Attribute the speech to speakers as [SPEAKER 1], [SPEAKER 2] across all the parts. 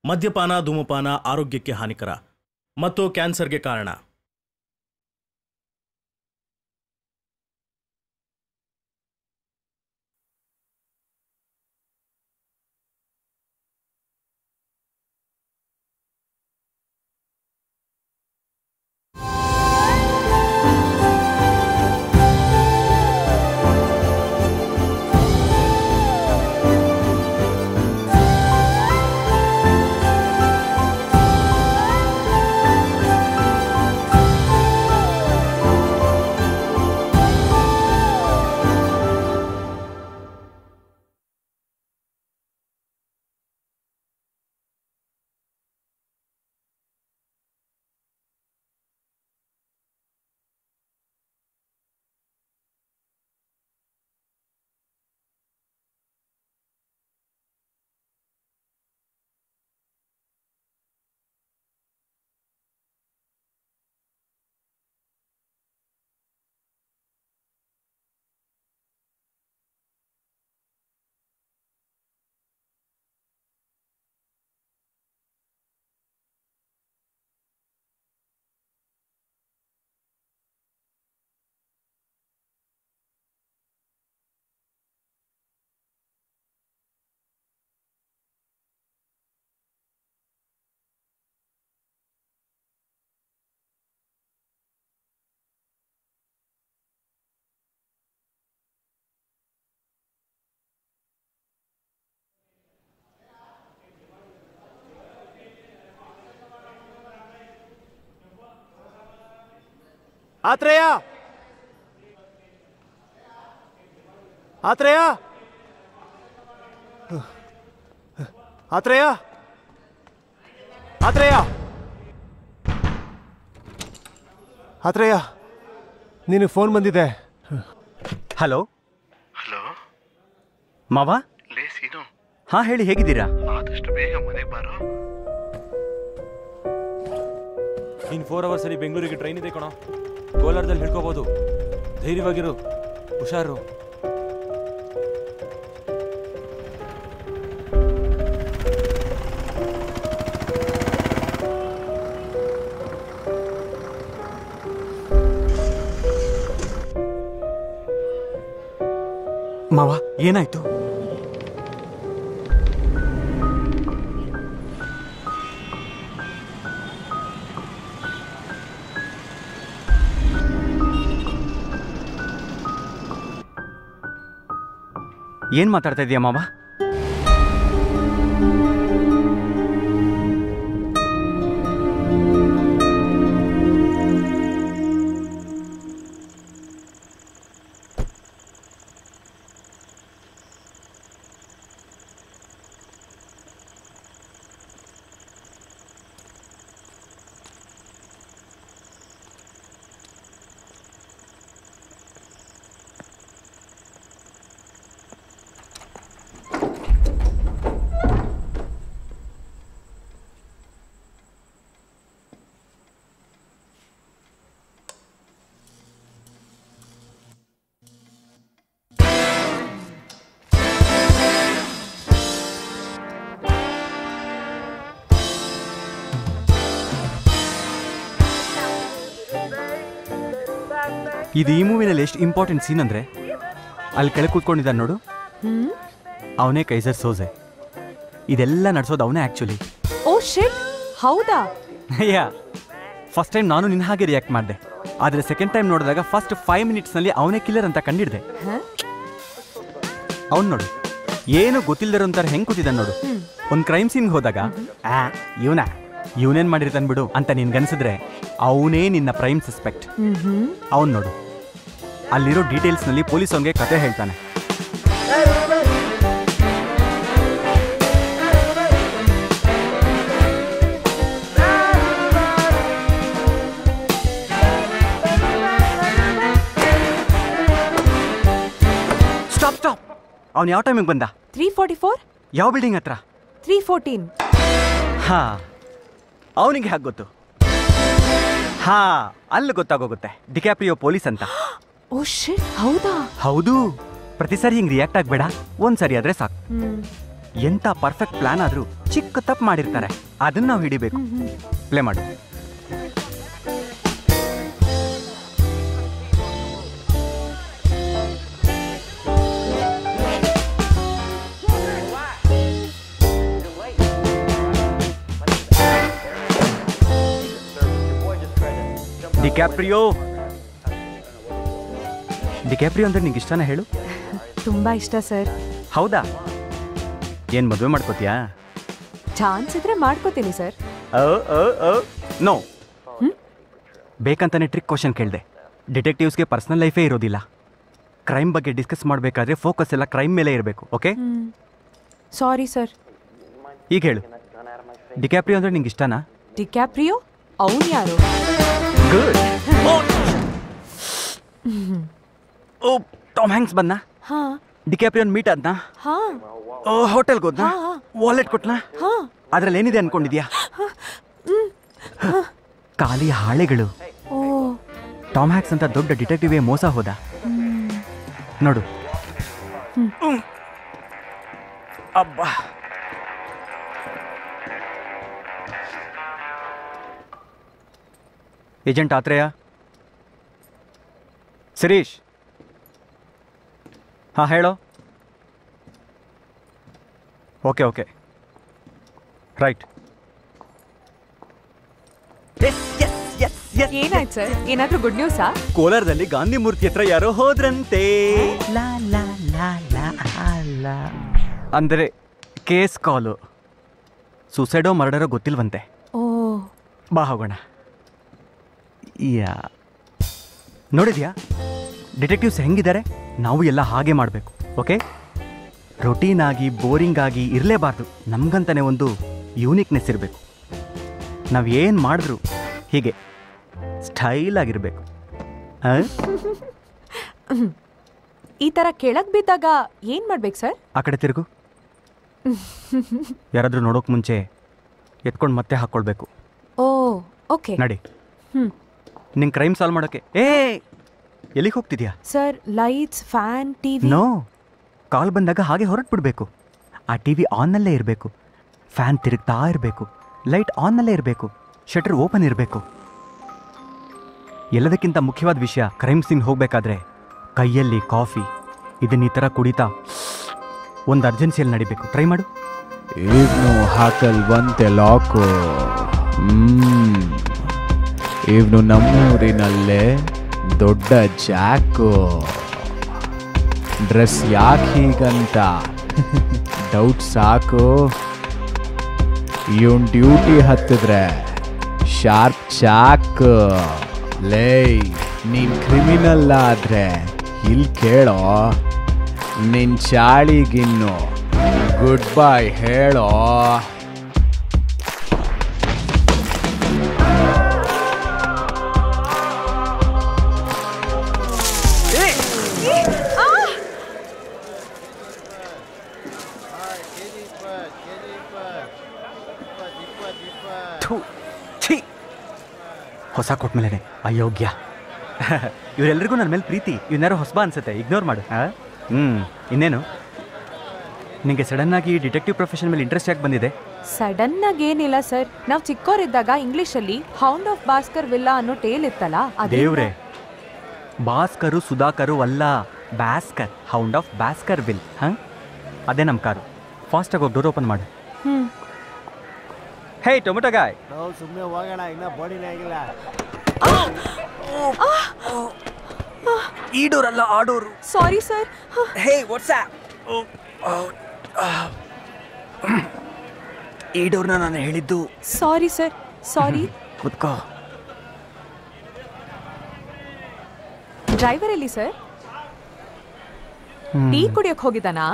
[SPEAKER 1] ಮದ್ಯಪಾನ ಧೂಮಪಾನ ಆರೋಗ್ಯಕ್ಕೆ ಹಾನಿಕರ ಮತ್ತು ಕ್ಯಾನ್ಸರ್ಗೆ ಕಾರಣ
[SPEAKER 2] ಆತ್ರೇಯ ಆತ್ರೇಯ ಆತ್ರೇಯ ಆತ್ರೇಯ ಆತ್ರೇಯ ನಿನಗೆ ಫೋನ್ ಬಂದಿದೆ
[SPEAKER 3] ಹಲೋ
[SPEAKER 4] ಹಲೋ
[SPEAKER 3] ಮಾವ
[SPEAKER 4] ಲೇ ಸೀನು
[SPEAKER 3] ಹಾ ಹೇಳಿ ಹೇಗಿದ್ದೀರಾ
[SPEAKER 4] ಆದಷ್ಟು ಬೇಗ ಮನೆಗೆ ಬಾರೋ
[SPEAKER 2] ಇನ್ ಫೋರ್ ಅವರ್ಸಲ್ಲಿ ಬೆಂಗಳೂರಿಗೆ ಟ್ರೈನ್ ಇದೆ ಕಣೋ ಕೋಲಾರದಲ್ಲಿ ಹಿಡ್ಕೋಬೋದು ಧೈರ್ಯವಾಗಿರು ಹುಷಾರು
[SPEAKER 3] ಮಾವ ಏನಾಯ್ತು ಏನ್ ಮಾತಾಡ್ತಾ ಇದೀಯ ಮಾವ ಇದು ಈ ಮೂವಿನಲ್ಲಿ ಎಷ್ಟು ಇಂಪಾರ್ಟೆಂಟ್ ಸೀನ್ ಅಂದ್ರೆ ಅಲ್ಲಿ ಕೆಳಗೆ ಕೂತ್ಕೊಂಡಿದ್ದಾನೆ ನೋಡು ಅವನೇ ಕೈಸರ್ ಸೋಜೆ ಇದೆಲ್ಲ ನಡ್ಸೋದು ಅವನೇ ಆ್ಯಕ್ಚುಲಿ
[SPEAKER 5] ಓ ಶಿಟ್ ಹೌದಾ
[SPEAKER 3] ಅಯ್ಯ ಫಸ್ಟ್ ಟೈಮ್ ನಾನು ನಿನ್ನ ಹಾಗೆ ರಿಯಾಕ್ಟ್ ಮಾಡಿದೆ ಆದರೆ ಸೆಕೆಂಡ್ ಟೈಮ್ ನೋಡಿದಾಗ ಫಸ್ಟ್ ಫೈವ್ ಮಿನಿಟ್ಸ್ನಲ್ಲಿ ಅವನೇ ಕಿಲ್ಲರ್ ಅಂತ ಕಂಡಿಡ್ದೆ
[SPEAKER 5] ಹ?
[SPEAKER 3] ಅವ್ನು ನೋಡು ಏನು ಗೊತ್ತಿಲ್ಲದಿರೋ ಒಂಥರ ಹೆಂಗ್ ಕೂತಿದ್ದಾನೆ ನೋಡು ಒಂದು ಕ್ರೈಮ್ ಸೀನ್ಗೆ ಹೋದಾಗ ಆ ಇವನ ಇವನೇನ್ ಮಾಡಿರ್ತಾನೆ ಬಿಡು ಅಂತ ನಿನ್ಗನ್ಸಿದ್ರೆ ಅವನೇ ನಿನ್ನ ಪ್ರೈಮ್ ಸಸ್ಪೆಕ್ಟ್
[SPEAKER 5] ಮ್ಹ್ಮ್.
[SPEAKER 3] ಅವನ್ ನೋಡು ಅಲ್ಲಿರೋ ಡೀಟೇಲ್ಸ್ನಲ್ಲಿ ಪೊಲೀಸ್ ಅವನಿಗೆ ಕತೆ ಹೇಳ್ತಾನೆ ಸ್ಟಾಪ್ ಸ್ಟಾಪ್ ಅವ್ನು ಯಾವ ಟೈಮಿಗೆ ಬಂದ
[SPEAKER 5] ತ್ರೀ ಫಾರ್ಟಿ ಫೋರ್
[SPEAKER 3] ಯಾವ ಬಿಲ್ಡಿಂಗ್ ಹತ್ರ
[SPEAKER 5] ತ್ರೀ ಫೋರ್ಟೀನ್
[SPEAKER 3] ಹಾ ಅವನಿಗೆ ಹಾಗೆ ಗೊತ್ತು ಹಾ ಅಲ್ಲಿ ಗೊತ್ತಾಗೋಗುತ್ತೆ ಡಿಕ್ಯಾಪ್ರಿಯೋ ಪೊಲೀಸ್ ಅಂತ
[SPEAKER 5] ಓ ಶಿಟ್ ಹೌದಾ
[SPEAKER 3] ಹೌದು ಪ್ರತಿ ಸರಿ ಹಿಂಗ್ ರಿಯಾಕ್ಟ್ ಆಗ್ಬೇಡ ಒಂದ್ ಸರಿ ಆದ್ರೆ ಸಾಕು
[SPEAKER 5] ಹ್ಮ್
[SPEAKER 3] ಎಂತ ಪರ್ಫೆಕ್ಟ್ ಪ್ಲಾನ್ ಆದ್ರೂ ಚಿಕ್ಕ ತಪ್ಪು ಮಾಡಿರ್ತಾರೆ ಅದನ್ನ ನಾವು ಹಿಡಿಬೇಕು ಪ್ಲೇ ಮಾಡು ಡಿಕ್ಯಾಪ್ರಿಯೋ ಡಿಕ್ಯಾಪ್ರಿಯೋ ಅಂದ್ರೆ ನಿಂಗೆ ಇಷ್ಟನ ಹೇಳು
[SPEAKER 5] ತುಂಬಾ ಇಷ್ಟ ಸರ್
[SPEAKER 3] ಹೌದಾ ಏನ್ ಮದುವೆ ಮಾಡ್ಕೋತೀಯಾ
[SPEAKER 5] ಚಾನ್ಸ್ ಇದ್ರೆ ಮಾಡ್ಕೋತೀನಿ ಸರ್
[SPEAKER 3] ನೋ ಬೇಕಂತಾನೆ ಟ್ರಿಕ್ ಕ್ವಶನ್ ಕೇಳಿದೆ ಡಿಟೆಕ್ಟಿವ್ಸ್ಗೆ ಪರ್ಸನಲ್ ಲೈಫೇ ಇರೋದಿಲ್ಲ ಕ್ರೈಮ್ ಬಗ್ಗೆ ಡಿಸ್ಕಸ್ ಮಾಡಬೇಕಾದ್ರೆ ಫೋಕಸ್ ಎಲ್ಲ ಕ್ರೈಮ್ ಮೇಲೆ ಇರಬೇಕು ಓಕೆ
[SPEAKER 5] ಸಾರಿ ಸರ್
[SPEAKER 3] ಈಗ ಹೇಳು ಡಿಕ್ಯಾಪ್ರಿಯೋ ಅಂದ್ರೆ ನಿಂಗೆ ಇಷ್ಟನಾ
[SPEAKER 5] ಡಿಕ್ಯಾಪ್ರಿಯೋ ಅವನ್ ಯಾರು
[SPEAKER 3] ಗುಡ್ ಓ ಟಾಮ್ ಹ್ಯಾಂಕ್ಸ್ ಬಂದ
[SPEAKER 5] ಹಾ
[SPEAKER 3] ಡಿಕ್ಯಾಪ್ರಿಯೋನ್ ಮೀಟ್ ಆದ್ನಾ
[SPEAKER 5] ಹಾ
[SPEAKER 3] ಓ ಹೋಟೆಲ್ಗೆ ಹೋದ್ನಾ
[SPEAKER 5] ಹಾ.
[SPEAKER 3] ವಾಲೆಟ್ ಕೊಟ್ನಾ
[SPEAKER 5] ಹಾ
[SPEAKER 3] ಅದ್ರಲ್ಲಿ ಏನಿದೆ ಅನ್ಕೊಂಡಿದ್ಯಾ ಖಾಲಿ ಹಾಳೆಗಳು
[SPEAKER 5] ಓ
[SPEAKER 3] ಟಾಮ್ ಹ್ಯಾಕ್ಸ್ ಅಂತ ದೊಡ್ಡ ಡಿಟೆಕ್ಟಿವ್ ಮೋಸ ಹೋದ ನೋಡು ಹ್ಮ್. ಅಬ್ಬಾ ಏಜೆಂಟ್ ಆತ್ರೇಯ ಶಿರೀಶ್ ಹಾಂ ಹೇಳೋ ಓಕೆ ಓಕೆ ರೈಟ್
[SPEAKER 5] ಏನಾಯ್ತು ಸರ್ ಏನಾದ್ರೂ ಗುಡ್ ನ್ಯೂಸಾ
[SPEAKER 3] ಕೋಲಾರದಲ್ಲಿ ಗಾಂಧಿ ಮೂರ್ತಿ ಹತ್ರ ಯಾರೋ ಹೋದ್ರಂತೆ ಲಾ ಲಾ ಲಾ ಲಾ ಲಾ. ಅಂದ್ರೆ ಕೇಸ್ ಕಾಲು ಸುಸೈಡೋ ಮರ್ಡರೋ ಗೊತ್ತಿಲ್ವಂತೆ
[SPEAKER 5] ಓ
[SPEAKER 3] ಬಾ ಹೋಗೋಣ ಯಾ ನೋಡಿದ್ಯಾ ಡಿಟೆಕ್ಟಿವ್ಸ್ ಹೆಂಗಿದ್ದಾರೆ ನಾವು ಎಲ್ಲ ಹಾಗೆ ಮಾಡಬೇಕು ಓಕೆ ರೊಟೀನ್ ಆಗಿ ಬೋರಿಂಗ್ ಆಗಿ ಇರಲೇಬಾರ್ದು ನಮ್ಗಂತಾನೆ ಒಂದು ಯೂನಿಕ್ನೆಸ್ ಇರಬೇಕು ನಾವು ಏನು ಮಾಡಿದ್ರು ಹೀಗೆ ಸ್ಟೈಲ್ ಆಗಿರಬೇಕು
[SPEAKER 5] ಈ ತರ ಕೆಳಗ್ ಬಿದ್ದಾಗ ಏನ್ ಮಾಡ್ಬೇಕು ಸರ್
[SPEAKER 3] ಆ ಕಡೆ ತಿರುಗು ಯಾರಾದರೂ ನೋಡೋಕೆ ಮುಂಚೆ ಎತ್ಕೊಂಡು ಮತ್ತೆ ಹಾಕ್ಕೊಳ್ಬೇಕು
[SPEAKER 5] ಓ ಓಕೆ
[SPEAKER 3] ನಡಿ
[SPEAKER 5] ಹ್ಮ್
[SPEAKER 3] ನಿಂಗೆ ಕ್ರೈಮ್ ಸಾಲ್ವ್ ಮಾಡೋಕ್ಕೆ ಏ ಎಲ್ಲಿಗೆ ಹೋಗ್ತಿದ್ಯಾ
[SPEAKER 5] sir lights fan TV
[SPEAKER 3] no call ಬಂದಾಗ ಹಾಗೆ ಹೊರಟ್ಬಿಡ್ಬೇಕು ಆ ಟಿ ವಿ ಆನ್ನಲ್ಲೇ ಇರಬೇಕು ಫ್ಯಾನ್ ತಿರುಗ್ತಾ ಇರಬೇಕು ಲೈಟ್ ಆನ್ನಲ್ಲೇ ಇರಬೇಕು ಶಟರ್ ಓಪನ್ ಇರಬೇಕು ಎಲ್ಲದಕ್ಕಿಂತ ಮುಖ್ಯವಾದ ವಿಷಯ ಕ್ರೈಮ್ ಸೀನ್ ಹೋಗಬೇಕಾದ್ರೆ ಕೈಯಲ್ಲಿ ಕಾಫಿ ಇದನ್ನ ಈ ಥರ ಕುಡಿತಾ ಒಂದು ಅರ್ಜೆನ್ಸಿಯಲ್ಲಿ ನಡಿಬೇಕು ಟ್ರೈ ಮಾಡು
[SPEAKER 6] ಈಗ್ನು ಹಾಕಲ್ವಂತೆ ಲಾಕು ಹ್ಮ್ ಇವನು ನಮ್ಮೂರಿನಲ್ಲೇ ದೊಡ್ಡ ಜಾಕು ಡ್ರೆಸ್ ಯಾಕೆ ಹೀಗಂತ ಡೌಟ್ ಸಾಕು ಇವನ್ ಡ್ಯೂಟಿ ಹತ್ತಿದ್ರೆ ಶಾರ್ಪ್ ಚಾಕ್ ಲೇ ನೀನ್ ಕ್ರಿಮಿನಲ್ ಆದ್ರೆ ಇಲ್ಲಿ ಕೇಳೋ ನಿನ್ ಚಾಳಿಗಿನ್ನು ಗುಡ್ ಬೈ ಹೇಳೋ
[SPEAKER 3] ಥು, ಛೀ ಹೊಸ ಕೊಟ್ಮೇಲೆ ಅಯೋಗ್ಯ ಇವರೆಲ್ರಿಗೂ ನನ್ನ ಮೇಲೆ ಪ್ರೀತಿ ಇವನ್ಯಾರೋ ಹೊಸಬ ಅನ್ಸುತ್ತೆ ಇಗ್ನೋರ್ ಮಾಡು ಆ? ಹ್ಮ್ ಇನ್ನೇನು ನಿಮಗೆ ಸಡನ್ ಆಗಿ ಡಿಟೆಕ್ಟಿವ್ ಪ್ರೊಫೆಷನ್ ಮೇಲೆ ಇಂಟ್ರೆಸ್ಟ್ ಯಾಕೆ ಬಂದಿದೆ
[SPEAKER 5] ಸಡನ್ ಆಗಿ ಏನಿಲ್ಲ ಸರ್ ನಾವು ಚಿಕ್ಕವರಿದ್ದಾಗ ಇಂಗ್ಲಿಷಲ್ಲಿ ಹೌಂಡ್ ಆಫ್ ಭಾಸ್ಕರ್ ವಿಲ್ಲಾ ಅನ್ನೋ ಟೇಲ್ ಇತ್ತಲ್ಲ ಅದ್ರಿಂದ-
[SPEAKER 3] ದೇವ್ರೆ ಭಾಸ್ಕರು ಸುಧಾಕರು ಅಲ್ಲ Baskerville hound of Baskerville ಹಾಂ ಅದೇ ನಮ್ಮ ಕಾರು ಫಾಸ್ಟಾಗಿ ಹೋಗಿ ಡೋರ್ ಓಪನ್ ಮಾಡು
[SPEAKER 5] ಹ್ಮ್
[SPEAKER 3] ಹೇ ಟೊಮೆಟೊ ಗಾಯ್
[SPEAKER 7] ನಾವು ಸುಮ್ಮನೆ ಹೋಗೋಣ ಇನ್ನ ಬಾಡಿನೇ ಆಗಿಲ್ಲ
[SPEAKER 3] ಈ ಡೋರ್ ಅಲ್ಲ ಆ door
[SPEAKER 5] sorry sir
[SPEAKER 3] hey what's ಈ ಡೋರ್ನ ನಾನು ಹೇಳಿದ್ದು
[SPEAKER 5] ಸಾರಿ ಸರ್ ಸಾರಿ
[SPEAKER 3] ಕುತ್ಕೋ
[SPEAKER 5] ಡ್ರೈವರ್ ಎಲ್ಲಿ ಸರ್ ಟೀ ಕುಡಿಯೋಕ್ ಹೋಗಿದ್ದಾನಾ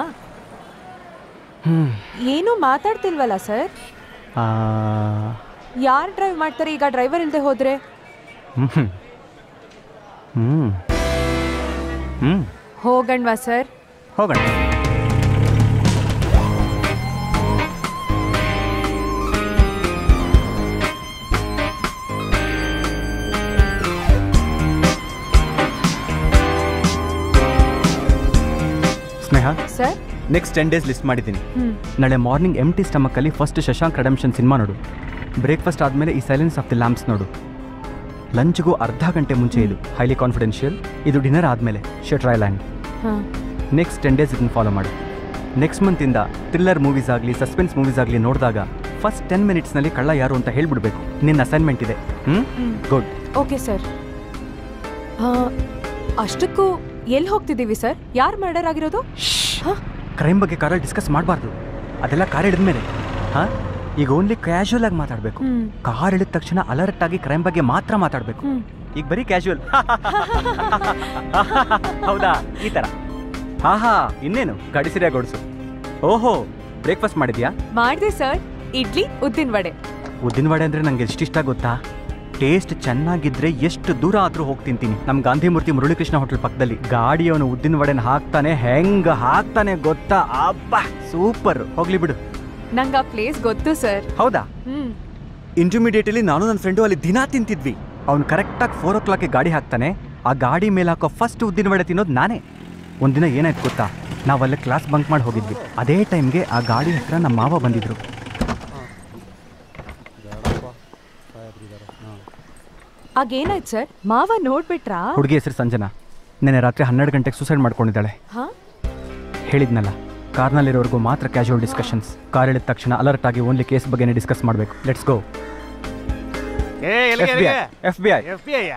[SPEAKER 5] ಏನು ಮಾತಾಡ್ತಿಲ್ವಲ್ಲ ಸರ್
[SPEAKER 3] ಆ,
[SPEAKER 5] ಯಾರು ಡ್ರೈವ್ ಮಾಡ್ತಾರೆ ಈಗ ಡ್ರೈವರ್ ಇಲ್ಲದೆ ಹೋದ್ರೆ
[SPEAKER 3] ಹ್ಮ್ ಹ್ಮ್ ಹ್ಮ್
[SPEAKER 5] ಹೋಗಣ್ವಾ ಸರ್
[SPEAKER 3] ಹೋಗೋಣ Sneha
[SPEAKER 5] sir
[SPEAKER 3] next ten days list ಮಾಡಿದ್ದೀನಿ
[SPEAKER 5] ಹ್ಮ್
[SPEAKER 3] ನಾಳೆ ಮಾರ್ನಿಂಗ್ ಎಮ್ ಟಿ ಸ್ಟಮಕ್ಕಲ್ಲಿ ಫಸ್ಟ್ ಶಶಾಂಕ್ ರೆಡಮ್ಷನ್ ಸಿನಿಮಾ ನೋಡು ಬ್ರೇಕ್ಫಾಸ್ಟ್ ಆದಮೇಲೆ ಈ ಸೈಲೆನ್ಸ್ ಆಫ್ ದಿ ಲ್ಯಾಂಪ್ಸ್ ನೋಡು ಲಂಚ್ಗೂ ಅರ್ಧ ಗಂಟೆ ಮುಂಚೆ ಇದು ಹೈಲಿ ಕಾನ್ಫಿಡೆನ್ಷಿಯಲ್ ಇದು ಡಿನ್ನರ್ ಆದಮೇಲೆ ಶಟ್ರಾಯ್ಲ್ಯಾಂಡ್
[SPEAKER 5] ಹಾ
[SPEAKER 3] ನೆಕ್ಸ್ಟ್ ಟೆನ್ ಡೇಸ್ ಇದನ್ನು ಫಾಲೋ ಮಾಡು ನೆಕ್ಸ್ಟ್ ಮಂತಿಂದ ಥ್ರಿಲ್ಲರ್ ಮೂವೀಸ್ ಆಗಲಿ ಸಸ್ಪೆನ್ಸ್ ಮೂವೀಸ್ ಆಗಲಿ ನೋಡಿದಾಗ ಫಸ್ಟ್ ಟೆನ್ ಮಿನಿಟ್ಸ್ನಲ್ಲಿ ಕಳ್ಳ ಯಾರು ಅಂತ ಹೇಳ್ಬಿಡ್ಬೇಕು ನಿನ್ನ ಅಸೈನ್ಮೆಂಟ್ ಇದೆ ಹ್ಞೂ
[SPEAKER 5] ಹ್ಮ್
[SPEAKER 3] ಗುಡ್
[SPEAKER 5] ಓಕೆ ಸರ್ ಅಷ್ಟಕ್ಕೂ ಎಲ್ಲಿ ಹೋಗ್ತಿದ್ದೀವಿ ಸರ್ ಯಾರು ಮರ್ಡರ್ ಆಗಿರೋದು ಹಾ?
[SPEAKER 3] ಕ್ರೈಮ್ ಬಗ್ಗೆ ಕಾರಲ್ಲಿ ಡಿಸ್ಕಸ್ ಮಾಡಬಾರ್ದು ಅದೆಲ್ಲ ಕಾರ್ ಹಿಡಿದ್ಮೇಲೆ ಹಾಂ ಈಗ ಓನ್ಲಿ ಕ್ಯಾಶುವಲ್ ಆಗಿ ಮಾತಾಡಬೇಕು
[SPEAKER 5] ಹ್ಮ್
[SPEAKER 3] ಕಾರ್ ಹಿಡಿದ ತಕ್ಷಣ ಅಲರ್ಟ್ ಆಗಿ ಕ್ರೈಮ್ ಬಗ್ಗೆ ಮಾತ್ರ ಮಾತಾಡಬೇಕು
[SPEAKER 5] ಹ್ಮ್
[SPEAKER 3] ಈಗ ಬರೀ ಕ್ಯಾಶುವಲ್ ಹೌದಾ ಈ ಥರ ಹಾ ಹಾ ಇನ್ನೇನು ಗಾಡಿ ಸರಿಯಾಗಿ ಓಡಿಸು ಓಹೋ ಬ್ರೇಕ್ಫಾಸ್ಟ್ ಮಾಡಿದ್ಯಾ
[SPEAKER 5] ಮಾಡಿದೆ ಸರ್ ಇಡ್ಲಿ ಉದ್ದಿನ ವಡೆ
[SPEAKER 3] ಉದ್ದಿನ ವಡೆ ಅಂದ್ರೆ ನಂಗೆ ಎಷ್ಟಿಷ್ಟ ಗೊತ್ತಾ ಟೇಸ್ಟ್ ಚೆನ್ನಾಗಿದ್ರೆ ಎಷ್ಟು ದೂರ ಆದ್ರೂ ಹೋಗಿ ತಿಂತೀನಿ ನಮ್ ಗಾಂಧಿಮೂರ್ತಿ ಮುರಳೀಕೃಷ್ಣ ಹೋಟೆಲ್ ಪಕ್ಕದಲ್ಲಿ ಗಾಡಿಯವನು ಉದ್ದಿನ ವಡೆನ ಹಾಕ್ತಾನೆ ಹೆಂಗ ಹಾಕ್ತಾನೆ ಗೊತ್ತಾ ಅಬ್ಬಾ ಸೂಪರ್ ಹೋಗ್ಲಿ ಬಿಡು
[SPEAKER 5] ನಂಗೆ ಆ ಪ್ಲೇಸ್ ಗೊತ್ತು ಸರ್
[SPEAKER 3] ಹೌದಾ
[SPEAKER 5] ಹ್ಮ್
[SPEAKER 3] ಇಂಟರ್ಮೀಡಿಯೇಟಲ್ಲಿ ನಾನು ನನ್ನ ಫ್ರೆಂಡು ಅಲ್ಲಿ ದಿನ ತಿಂತಿದ್ವಿ ಅವ್ನು ಕರೆಕ್ಟಾಗಿ ಫೋರ್ ಓ ಕ್ಲಾಕ್ಗೆ ಗಾಡಿ ಹಾಕ್ತಾನೆ ಆ ಗಾಡಿ ಮೇಲೆ ಹಾಕೋ ಫಸ್ಟ್ ಉದ್ದಿನ ವಡೆ ತಿನ್ನೋದು ನಾನೇ ಒಂದಿನ ಏನಾಯ್ತು ಗೊತ್ತಾ ನಾವಲ್ಲೇ ಕ್ಲಾಸ್ ಬಂಕ್ ಮಾಡಿ ಹೋಗಿದ್ವಿ ಅದೇ ಟೈಮ್ಗೆ ಆ ಗಾಡಿ ಹತ್ರ ನಮ್ಮ ಮಾವ ಬಂದಿದ್ರು
[SPEAKER 5] ಆಗೇನಾಯ್ತು ಸರ್ ಮಾವ ನೋಡ್ಬಿಟ್ರಾ
[SPEAKER 3] ಹುಡುಗಿ ಹೆಸರು ಸಂಜನಾ ನೆನ್ನೆ ರಾತ್ರಿ ಹನ್ನೆರಡು ಗಂಟೆಗೆ ಸೂಸೈಡ್ ಮಾಡ್ಕೊಂಡಿದ್ದಾಳೆ
[SPEAKER 5] ಹಾ
[SPEAKER 3] ಹೇಳಿದ್ನಲ್ಲ ಕಾರ್ನಲ್ಲಿರೋರ್ಗೂ ಮಾತ್ರ ಕ್ಯಾಶುವಲ್ ಡಿಸ್ಕಷನ್ಸ್ ಕಾರ್ ಹೇಳಿದ ತಕ್ಷಣ ಅಲರ್ಟ್ ಆಗಿ ಓನ್ಲಿ ಕೇಸ್ ಬಗ್ಗೆನೇ ಡಿಸ್ಕಸ್ ಮಾಡಬೇಕು ಲೆಟ್ಸ್ ಗೋ
[SPEAKER 7] ಏ
[SPEAKER 3] F B I F B I
[SPEAKER 7] F B I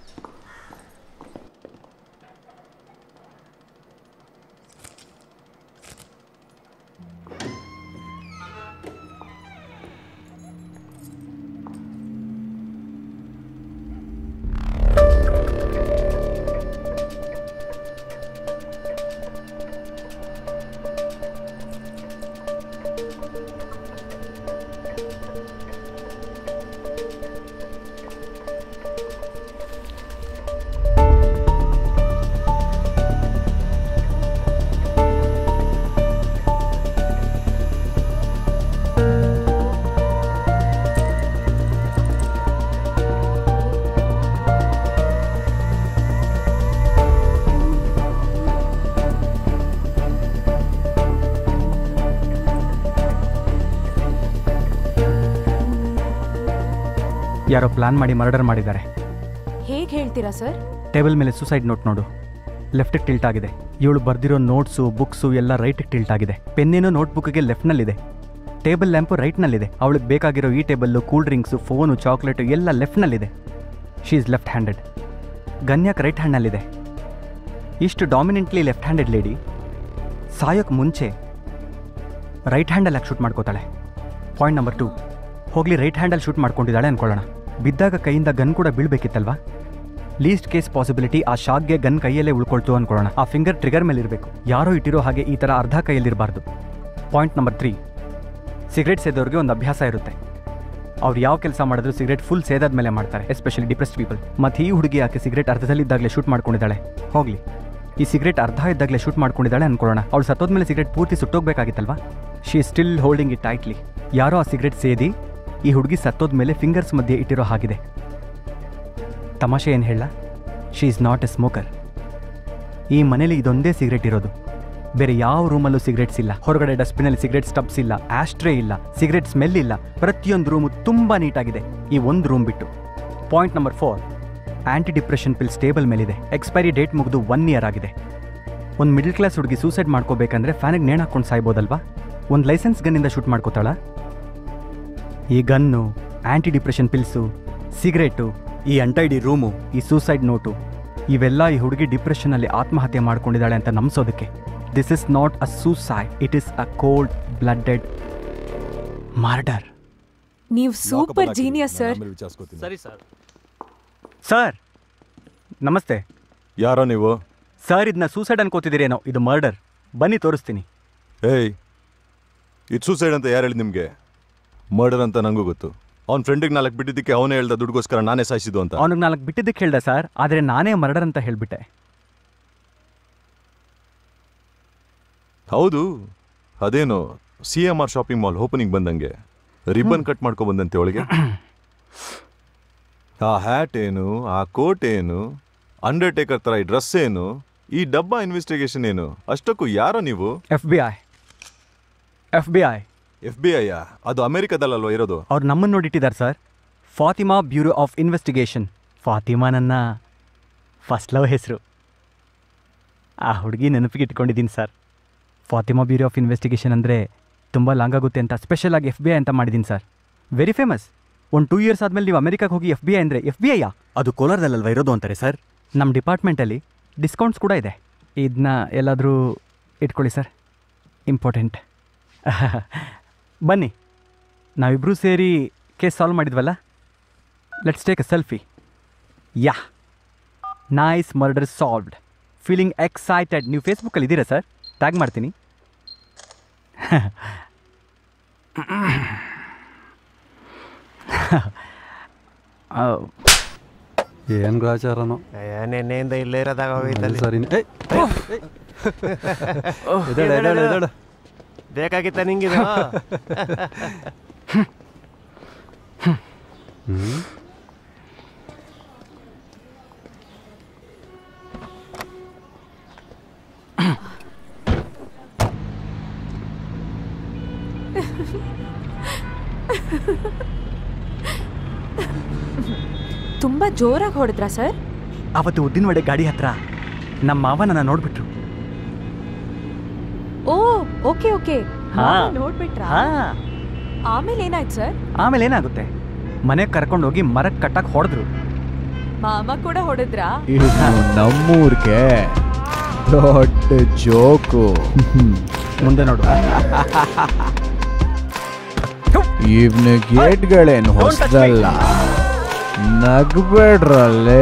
[SPEAKER 3] ಯಾರೋ ಪ್ಲಾನ್ ಮಾಡಿ ಮರ್ಡರ್ ಮಾಡಿದ್ದಾರೆ
[SPEAKER 5] ಹೇಗೆ ಹೇಳ್ತೀರಾ ಸರ್
[SPEAKER 3] ಟೇಬಲ್ ಮೇಲೆ ಸುಸೈಡ್ ನೋಟ್ ನೋಡು ಲೆಫ್ಟಿಗೆ ಟಿಲ್ಟ್ ಆಗಿದೆ ಇವಳು ಬರ್ದಿರೋ ನೋಟ್ಸು ಬುಕ್ಸು ಎಲ್ಲ ರೈಟಿಗೆ ಟಿಲ್ಟ್ ಆಗಿದೆ ಪೆನ್ನೇನೋ ನೋಟ್ಬುಕ್ಗೆ ಲೆಫ್ಟ್ನಲ್ಲಿದೆ ಟೇಬಲ್ ಲ್ಯಾಂಪು ರೈಟ್ನಲ್ಲಿದೆ ಅವಳಿಗೆ ಬೇಕಾಗಿರೋ ಈ table cool drinks phone chocolate ಎಲ್ಲ ಲೆಫ್ಟ್ನಲ್ಲಿದೆ ಶೀ ಈಸ್ ಲೆಫ್ಟ್ ಹ್ಯಾಂಡೆಡ್ ಗನ್ಯಾಕ್ ರೈಟ್ ಹ್ಯಾಂಡ್ನಲ್ಲಿದೆ ಇಷ್ಟು ಡಾಮಿನೆಂಟ್ಲಿ ಲೆಫ್ಟ್ ಹ್ಯಾಂಡೆಡ್ ಲೇಡಿ ಸಾಯೋಕ್ಕೆ ಮುಂಚೆ ರೈಟ್ ಹ್ಯಾಂಡಲ್ಲಿ ಯಾಕೆ ಶೂಟ್ ಮಾಡ್ಕೋತಾಳೆ ಪಾಯಿಂಟ್ ನಂಬರ್ ಟು ಹೋಗ್ಲಿ ರೈಟ್ ಹ್ಯಾಂಡಲ್ಲಿ ಶೂಟ್ ಮಾಡ್ಕೊಂಡಿದ್ದಾಳೆ ಅನ್ಕೊಳ್ಳೋಣ ಬಿದ್ದಾಗ ಕೈಯಿಂದ ಗನ್ ಕೂಡ ಬೀಳ್ಬೇಕಿತ್ತಲ್ವಾ ಲೀಸ್ಟ್ ಕೇಸ್ ಪಾಸಿಬಿಲಿಟಿ ಆ ಶಾಕ್ಗೆ ಗನ್ ಕೈಯಲ್ಲೇ ಉಳ್ಕೊಳ್ತು ಅನ್ಕೊಳ್ಳೋಣ ಆ ಫಿಂಗರ್ ಟ್ರಿಗರ್ ಮೇಲೆ ಇರಬೇಕು ಯಾರೋ ಇಟ್ಟಿರೋ ಹಾಗೆ ಈ ಥರ ಅರ್ಧ ಕೈಯಲ್ಲಿರಬಾರ್ದು ಪಾಯಿಂಟ್ ನಂಬರ್ ತ್ರೀ ಸಿಗರೇಟ್ ಸೇದೋರಿಗೆ ಒಂದು ಅಭ್ಯಾಸ ಇರುತ್ತೆ ಅವ್ರು ಯಾವ ಕೆಲಸ ಮಾಡಿದ್ರು ಸಿಗರೇಟ್ ಫುಲ್ ಸೇದಾದ ಮೇಲೆ ಮಾಡ್ತಾರೆ ಎಸ್ಪೆಷಲಿ ಡಿಪ್ರೆಸ್ಡ್ ಪೀಪಲ್ ಮತ್ತು ಈ ಹುಡುಗಿ ಆಕೆ ಸಿಗರೇಟ್ ಅರ್ಧದಲ್ಲಿದ್ದಾಗಲೇ ಶೂಟ್ ಮಾಡ್ಕೊಂಡಿದ್ದಾಳೆ ಹೋಗ್ಲಿ ಈ ಸಿಗರೇಟ್ ಅರ್ಧ ಇದ್ದಾಗಲೇ ಶೂಟ್ ಮಾಡ್ಕೊಂಡಿದ್ದಾಳೆ ಅನ್ಕೊಳ್ಳೋಣ ಅವಳು ಸತ್ತೋದ್ಮೇಲೆ ಸಿಗರೇಟ್ ಪೂರ್ತಿ ಸುಟ್ಟೋಗ್ಬೇಕಾಗಿತ್ತಲ್ವಾ she still holding it tightly ಯಾರೋ ಆ ಸಿಗರೇಟ್ ಸೇದಿ ಈ ಹುಡುಗಿ ಸತ್ತೋದ್ಮೇಲೆ ಫಿಂಗರ್ಸ್ ಮಧ್ಯೆ ಇಟ್ಟಿರೋ ಹಾಗಿದೆ ತಮಾಷೆ ಏನು ಹೇಳ she is not a smoker ಈ ಮನೇಲಿ ಇದೊಂದೇ ಸಿಗರೇಟ್ ಇರೋದು ಬೇರೆ ಯಾವ ರೂಮಲ್ಲೂ ಸಿಗರೇಟ್ಸ್ ಇಲ್ಲ ಹೊರಗಡೆ ಡಸ್ಟ್ಬಿನಲ್ಲಿ ಸಿಗರೇಟ್ ಸ್ಟಬ್ಸ್ ಇಲ್ಲ ಆಸ್ಟ್ರೇ ಇಲ್ಲ ಸಿಗರೇಟ್ ಸ್ಮೆಲ್ ಇಲ್ಲ ಪ್ರತಿಯೊಂದು ರೂಮು ತುಂಬ ನೀಟಾಗಿದೆ ಈ ಒಂದು ರೂಮ್ ಬಿಟ್ಟು point number four anti depression pills table ಮೇಲಿದೆ ಎಕ್ಸ್ಪೈರಿ ಡೇಟ್ ಮುಗಿದು ಒನ್ ಇಯರ್ ಆಗಿದೆ ಒಂದು ಮಿಡಲ್ ಕ್ಲಾಸ್ ಹುಡುಗಿ ಸೂಸೈಡ್ ಮಾಡ್ಕೋಬೇಕಂದ್ರೆ ಫ್ಯಾನಿಗೆ ನೇಣು ಹಾಕೊಂಡು ಸಾಯ್ಬೋದಲ್ವಾ ಒಂದು ಲೈಸೆನ್ಸ್ ಗನ್ನಿಂದ ಶೂಟ್ ಮಾಡ್ಕೋತಾಳ ಈ gun anti depression pills cigarette ಈ ಅಂಟೈಡಿ ರೂಮು ಈ ಸೂಸೈಡ್ ನೋಟು ಇವೆಲ್ಲ ಈ ಹುಡುಗಿ ಡಿಪ್ರೆಷನಲ್ಲಿ ಆತ್ಮಹತ್ಯೆ ಮಾಡ್ಕೊಂಡಿದ್ದಾಳೆ ಅಂತ ನಂಬಿಸೋದಕ್ಕೆ this is not a suicide it is a cold blooded murder
[SPEAKER 5] ನೀವು ಸೂಪರ್ ಜೀನಿಯಸ್ ಸರ್
[SPEAKER 1] ಸರಿ ಸರ್
[SPEAKER 3] ಸರ್ ನಮಸ್ತೆ
[SPEAKER 8] ಯಾರೋ ನೀವು
[SPEAKER 3] ಸರ್ ಇದನ್ನ ಸೂಸೈಡ್ ಅನ್ಕೋತಿದ್ದೀರೇನೋ ಇದು ಮರ್ಡರ್ ಬನ್ನಿ ತೋರಿಸ್ತೀನಿ
[SPEAKER 8] ಏಯ್ ಇದು ಸೂಸೈಡ್ ಅಂತ ಯಾರು ಹೇಳಿ ನಿಮಗೆ ಮರ್ಡರ್ ಅಂತ ನನಗೂ ಗೊತ್ತು ಅವ್ನ ಫ್ರೆಂಡಿಗೆ ನಾಲ್ಕು ಬಿಟ್ಟಿದ್ದಕ್ಕೆ ಅವನೇ ಹೇಳ್ದ ದುಡ್ಗೋಸ್ಕರ ನಾನೇ ಸಾಯಿಸಿದ್ದು ಅಂತ
[SPEAKER 3] ಅವನಿಗೆ ನಾಲ್ಕು ಬಿಟ್ಟಿದ್ದಕ್ಕೆ ಹೇಳ್ದೆ ಸರ್ ಆದರೆ ನಾನೇ ಮರ್ಡರ್ ಅಂತ ಹೇಳಿಬಿಟ್ಟೆ
[SPEAKER 8] ಹೌದು ಅದೇನು C M R shopping mall opening ಬಂದಂಗೆ ರಿಬ್ಬನ್ ಕಟ್ ಮಾಡ್ಕೊ ಬಂದಂತೆ ಒಳಗೆ ಆ ಹ್ಯಾಟ್ ಏನು ಆ ಕೋಟ್ ಏನು ಅಂಡರ್ಟೇಕರ್ ಥರ ಈ ಡ್ರೆಸ್ ಏನು ಈ ಡಬ್ಬಾ ಇನ್ವೆಸ್ಟಿಗೇಷನ್ ಏನು ಅಷ್ಟಕ್ಕೂ ಯಾರೋ ನೀವು
[SPEAKER 3] F B I F B I
[SPEAKER 8] F B I ಅದು ಅಮೆರಿಕದಲ್ಲಲ್ವಾ ಇರೋದು
[SPEAKER 3] ಅವ್ರು ನಮ್ಮನ್ನು ನೋಡಿಟ್ಟಿದ್ದಾರೆ sir Fatima bureau of investigation Fatima ನನ್ನ ಫಸ್ಟ್ ಲವ್ ಹೆಸರು ಆ ಹುಡುಗಿ ನೆನಪಿಗೆ ಇಟ್ಕೊಂಡಿದ್ದೀನಿ sir Fatima bureau of investigation ಅಂದರೆ ತುಂಬ ಲಾಂಗ್ ಆಗುತ್ತೆ ಅಂತ ಸ್ಪೆಷಲ್ ಆಗಿ ಎಫ್ ಬಿ ಐ ಅಂತ ಮಾಡಿದ್ದೀನಿ ಸರ್ ವೆರಿ ಫೇಮಸ್ ಒಂದು ಟೂ ಇಯರ್ಸ್ ಆದಮೇಲೆ ನೀವು ಅಮೆರಿಕಾಗೆ ಹೋಗಿ ಎಫ್ ಬಿ ಐ ಅಂದರೆ ಎಫ್ ಬಿ ಐಯಾ ಅದು ಕೋಲಾರದಲ್ಲಲ್ವ ಇರೋದು ಅಂತಾರೆ ಸರ್ ನಮ್ಮ ಡಿಪಾರ್ಟ್ಮೆಂಟಲ್ಲಿ ಡಿಸ್ಕೌಂಟ್ಸ್ ಕೂಡ ಇದೆ ಇದನ್ನ ಎಲ್ಲಾದರೂ ಇಟ್ಕೊಳ್ಳಿ ಸರ್ ಇಂಪಾರ್ಟೆಂಟ್ ಬನ್ನಿ ನಾವಿಬ್ಬರೂ ಸೇರಿ ಕೇಸ್ ಸಾಲ್ವ್ ಮಾಡಿದ್ವಲ್ಲ let's take a selfie yeah nice murder solved feeling excited ನೀವು ಫೇಸ್ಬುಕ್ಕಲ್ಲಿ ಇದ್ದೀರಾ ಸರ್ ಟ್ಯಾಗ್ ಮಾಡ್ತೀನಿ
[SPEAKER 9] ಏನು ಗ್ರಾಚಾರನೋ
[SPEAKER 7] ನೆನ್ನೆಯಿಂದ ಇಲ್ಲೇ ಇರೋದಾಗ ಹೋಗಿದ್ದಲ್ಲಿ
[SPEAKER 9] ಸರಿ ಎದಳ ಎದಳ ಎದಳ
[SPEAKER 7] ಬೇಕಾಗಿತ್ತ ನಿಂಗಿದು
[SPEAKER 5] ತುಂಬಾ ಜೋರಾಗಿ ಹೊಡೆದ್ರಾ ಸರ್
[SPEAKER 3] ಅವತ್ತು ಉದ್ದಿನವಡೆ ಗಾಡಿ ಹತ್ರ ನಮ್ಮ ಮಾವ ನನ್ನ ನೋಡ್ಬಿಟ್ರು
[SPEAKER 5] ಓ ಓಕೆ ಓಕೆ
[SPEAKER 3] ಹಾ.
[SPEAKER 5] ನೋಡ್ಬಿಟ್ರಾ
[SPEAKER 3] ಹಾ
[SPEAKER 5] ಆಮೇಲೆ ಏನಾಯ್ತು ಸರ್
[SPEAKER 3] ಆಮೇಲೆ ಏನಾಗುತ್ತೆ ಮನೆಗೆ ಕರ್ಕೊಂಡೋಗಿ ಮರಕ್ಕೆ ಕಟ್ಟಕ್ಕೆ ಹೊಡೆದ್ರು
[SPEAKER 5] ಮಾಮ ಕೂಡ ಹೊಡೆದ್ರಾ
[SPEAKER 6] ಇದು ನಮ್ಮೂರ್ಗೆ ದೊಡ್ಡ ಜೋಕು
[SPEAKER 3] ಮುಂದೆ ನೋಡು
[SPEAKER 6] ಇವನ ಗೇಟ್ಗಳೇನು ಹೊಸದಲ್ಲ ನಗ್ಬೇಡ್ರಲ್ಲೇ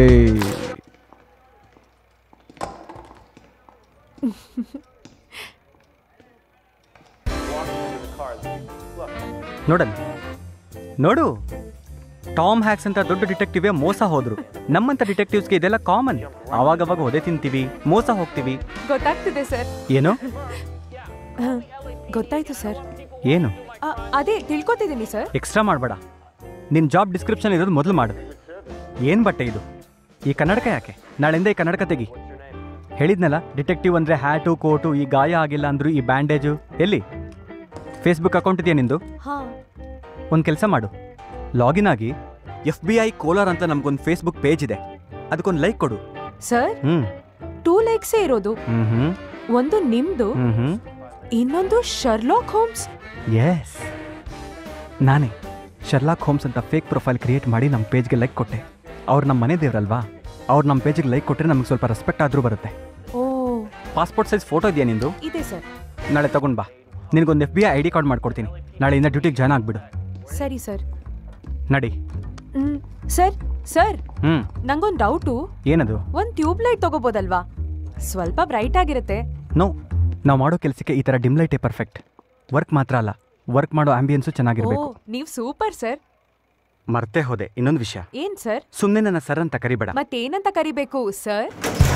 [SPEAKER 3] ನೋಡಲ್ಲ ನೋಡು ಟಾಮ್ ಹ್ಯಾಕ್ಸ್ ಅಂತ ದೊಡ್ಡ ಡಿಟೆಕ್ಟಿವೇ ಮೋಸ ಹೋದ್ರು ನಮ್ಮಂತ ಡಿಟೆಕ್ಟಿವ್ಸ್ಗೆ ಇದೆಲ್ಲ ಕಾಮನ್ ಆವಾಗವಾಗ ಒದೆ ತಿಂತೀವಿ ಮೋಸ ಹೋಗ್ತೀವಿ
[SPEAKER 5] ಗೊತ್ತಾಗ್ತಿದೆ ಸರ್
[SPEAKER 3] ಏನು
[SPEAKER 5] ಗೊತ್ತಾಯ್ತು ಸರ್
[SPEAKER 3] ಏನು
[SPEAKER 5] ಆ, ಅದೇ ತಿಳ್ಕೊತಿದ್ದೀನಿ ಸರ್
[SPEAKER 3] ಎಕ್ಸ್ಟ್ರಾ ಮಾಡಬೇಡ ನಿನ್ನ ಜಾಬ್ ಡಿಸ್ಕ್ರಿಪ್ಷನ್ ಇರೋದು ಮೊದಲು ಮಾಡು ಏನು ಬಟ್ಟೆ ಇದು ಈ ಕನ್ನಡಕ ಯಾಕೆ ನಾಳೆಯಿಂದ ಈ ಕನ್ನಡಕ ತೆಗಿ ಹೇಳಿದ್ನಲ್ಲ ಡಿಟೆಕ್ಟಿವ್ ಅಂದರೆ ಹ್ಯಾಟು ಕೋಟು ಈ ಗಾಯ ಆಗಿಲ್ಲ ಅಂದ್ರು ಈ ಬ್ಯಾಂಡೇಜು ಎಲ್ಲಿ ಫೇಸ್ಬುಕ್ ಅಕೌಂಟ್ ಇದೆಯಾ ನಿಂದು
[SPEAKER 5] ಹಾ
[SPEAKER 3] ಒಂದು ಕೆಲಸ ಮಾಡು ಲಾಗಿನ್ ಆಗಿ ಎಫ್ ಬಿ ಐ ಕೋಲಾರ್ ಅಂತ ನಮ್ಗೊಂದು ಫೇಸ್ಬುಕ್ ಪೇಜ್ ಇದೆ ಅದಕ್ಕೊಂದು ಲೈಕ್ ಕೊಡು
[SPEAKER 5] ಸರ್
[SPEAKER 3] ಹ್ಞೂ
[SPEAKER 5] ಟೂ ಲೈಕ್ಸೇ ಇರೋದು
[SPEAKER 3] ಹ್ಞೂ ಹ್ಞೂ
[SPEAKER 5] ಒಂದು ನಿಮ್ದು
[SPEAKER 3] ಹ್ಞೂ ಹ್ಞೂ
[SPEAKER 5] ಇನ್ನೊಂದು ಶರ್ಲಾಕ್ ಹೋಮ್ಸ್
[SPEAKER 3] ಎಸ್ ನಾನೇ ಶರ್ಲಾಕ್ ಹೋಮ್ಸ್ ಅಂತ ಫೇಕ್ ಪ್ರೊಫೈಲ್ ಕ್ರಿಯೇಟ್ ಮಾಡಿ ನಮ್ಮ ಪೇಜ್ಗೆ ಲೈಕ್ ಕೊಟ್ಟೆ ಅವ್ರು ನಮ್ಮ ಮನೆ ದೇವ್ರಲ್ವಾ ಅವ್ರು ನಮ್ಮ ಪೇಜಿಗೆ ಲೈಕ್ ಕೊಟ್ಟರೆ ನಮಗೆ ಸ್ವಲ್ಪ ರೆಸ್ಪೆಕ್ಟ್ ಆದರೂ ಬರುತ್ತೆ
[SPEAKER 5] ಓ
[SPEAKER 3] ಪಾಸ್ಪೋರ್ಟ್ ಸೈಜ್ ಫೋಟೋ ಇದೆಯಾ ನಿಂದು
[SPEAKER 5] ಇದೆ ಸರ್
[SPEAKER 3] ನಾಳೆ ತಗೊಂಡು ಬಾ ನಿನಗೊಂದು F B I I D card ಮಾಡ್ಕೊಡ್ತೀನಿ ನಾಳೆಯಿಂದ ಡ್ಯೂಟಿಗೆ ಜಾಯ್ನ್ ಆಗಿಬಿಡು
[SPEAKER 5] ಸರಿ ಸರ್
[SPEAKER 3] ನಡಿ
[SPEAKER 5] ಹ್ಮ್ ಸರ್ ಸರ್
[SPEAKER 3] ಹ್ಞೂ
[SPEAKER 5] ನಂಗೊಂದು ಡೌಟು
[SPEAKER 3] ಏನದು
[SPEAKER 5] ಒಂದ್ ಟ್ಯೂಬ್ ಲೈಟ್ ತಗೋಬೋದಲ್ವಾ ಸ್ವಲ್ಪ ಬ್ರೈಟ್ ಆಗಿರುತ್ತೆ
[SPEAKER 3] ನೋ ನಾವು ಮಾಡೋ ಕೆಲಸಕ್ಕೆ ಈ ಥರ ಡಿಮ್ ಲೈಟೇ ಪರ್ಫೆಕ್ಟ್ ವರ್ಕ್ ಮಾತ್ರ ಅಲ್ಲ ವರ್ಕ್ ಮಾಡೋ ಆಂಬಿಯನ್ಸು
[SPEAKER 5] ಓ
[SPEAKER 3] ಚೆನ್ನಾಗಿರ್ಬೇಕು
[SPEAKER 5] ನೀವ್ ಸೂಪರ್ ಸರ್
[SPEAKER 3] ಮರ್ತೇ ಹೋದೆ ಇನ್ನೊಂದು ವಿಷಯ
[SPEAKER 5] ಏನ್ ಸರ್
[SPEAKER 3] ಸುಮ್ಮನೆ ನನ್ನ ಸರ್ ಅಂತ ಕರಿಬೇಡ
[SPEAKER 5] ಮತ್ತೇನಂತ ಕರಿಬೇಕು ಸರ್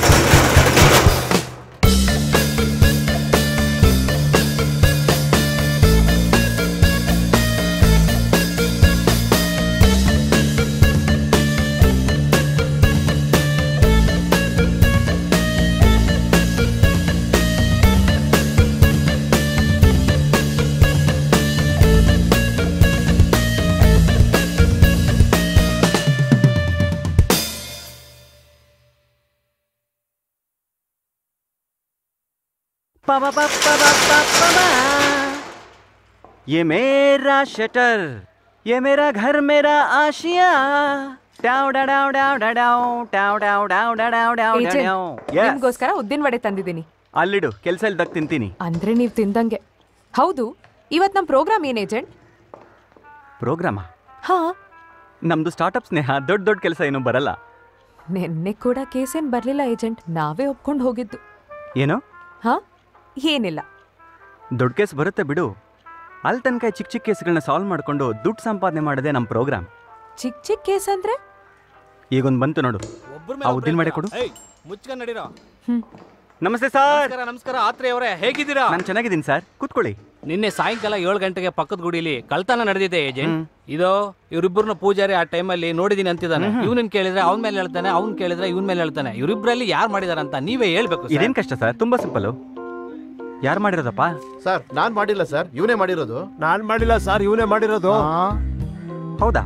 [SPEAKER 3] ये मेरा शटर ये मेरा घर मेरा आशिया डाव डाव डाव डाव डाव डाव डाव डाव डाव डाव डाव
[SPEAKER 5] ಏಜೆಂಟ್
[SPEAKER 3] डाव Yes.
[SPEAKER 5] ನಿಮ್ಗೋಸ್ಕರ ಉದ್ದಿನ ವಡೆ ತಂದಿದ್ದೀನಿ
[SPEAKER 3] ಅಲ್ಲಿಡು ಕೆಲಸ ಇಲ್ದಾಗ ತಿಂತೀನಿ
[SPEAKER 5] ಅಂದ್ರೆ ನೀವ್ ತಿಂದಂಗೆ ಹೌದು ಇವತ್ ನಮ್ ಪ್ರೋಗ್ರಾಮ್ ಏನ್ ಏಜೆಂಟ್
[SPEAKER 3] ಪ್ರೋಗ್ರಾಮ
[SPEAKER 5] ಹಾ
[SPEAKER 3] ನಮ್ದು ಸ್ಟಾರ್ಟಪ್ ಸ್ನೇಹ ದೊಡ್ಡ ದೊಡ್ಡ ಕೆಲಸ ಏನೂ ಬರಲ್ಲ
[SPEAKER 5] ನಿನ್ನೆ ಕೂಡ ಕೇಸೇನ್ ಬರ್ಲಿಲ್ಲ ಏಜೆಂಟ್ ನಾವೇ ಒಪ್ಕೊಂಡು ಹೋಗಿದ್ದು
[SPEAKER 3] ಏನು
[SPEAKER 5] ಹಾ ಏನಿಲ್ಲ
[SPEAKER 3] ದೊಡ್ಡ ಕೇಸ್ ಬರುತ್ತೆ ಬಿಡು ಅಲ್ಲಿ ತನಕ ಈ ಚಿಕ್ಕ ಚಿಕ್ಕ ಕೇಸ್ಗಳನ್ನ ಸಾಲ್ವ್ ಮಾಡ್ಕೊಂಡು ದುಡ್ಡು ಸಂಪಾದನೆ ಮಾಡೋದೇ ನಮ್ಮ ಪ್ರೋಗ್ರಾಮ್
[SPEAKER 5] ಚಿಕ್ಕ ಚಿಕ್ಕ ಕೇಸ್ ಅಂದ್ರೆ
[SPEAKER 3] ಈಗೊಂದು ಬಂತು ನೋಡು ಆ ಉದ್ದಿನ ವಡೆ ಕೊಡು
[SPEAKER 10] ಮುಚ್ಕೊಂಡ್ ನಡೀರೋ
[SPEAKER 5] ಹ್ಮ್
[SPEAKER 3] ನಮಸ್ತೆ ಸರ್
[SPEAKER 10] ನಮಸ್ಕಾರ ನಮಸ್ಕಾರ ಆತ್ರೆ ಅವರೇ ಹೇಗಿದ್ದೀರಾ
[SPEAKER 3] ನಾನು ಚೆನ್ನಾಗಿದ್ದೀನಿ ಸರ್ ಕೂತ್ಕೊಳ್ಳಿ
[SPEAKER 10] ನಿನ್ನೆ ಸಾಯಂಕಾಲ ಏಳು ಗಂಟೆಗೆ ಪಕ್ಕದ ಗುಡಿಲಿ ಕಳ್ತನ ನಡೆದಿದೆ ಏಜೆಂಟ್ ಇದು ಇವರಿಬ್ಬರನ್ನ ಪೂಜಾರಿ ಆ ಟೈಮಲ್ಲಿ ನೋಡಿದೀನಿ ಅಂತಿದ್ದಾನೆ ಇವನನ್ನ ಕೇಳಿದ್ರೆ ಅವ್ನ ಮೇಲೆ ಹೇಳ್ತಾನೆ ಅವ್ನ್ ಕೇಳಿದ್ರೆ ಇವನ್ ಮೇಲೆ ಹೇಳ್ತಾನೆ ಇವರಿಬ್ಬರಲ್ಲಿ ಯಾರು ಮಾಡಿದಾರಂತ ನೀವೇ ಹೇಳ್ಬೇಕು sir.
[SPEAKER 3] ಇದೇನ್ ಕಷ್ಟ ಸರ್ ತುಂಬಾ ಸಿಂಪಲ್ ಯಾರು ಮಾಡಿರೋದಪ್ಪ
[SPEAKER 11] ಸರ್ ನಾನ್ ಮಾಡಿಲ್ಲ ಸರ್ ಇವನೇ ಮಾಡಿರೋದು
[SPEAKER 7] ನಾನ್ ಮಾಡಿಲ್ಲ ಸರ್ ಇವನೇ ಮಾಡಿರೋದು
[SPEAKER 3] ಹೌದಾ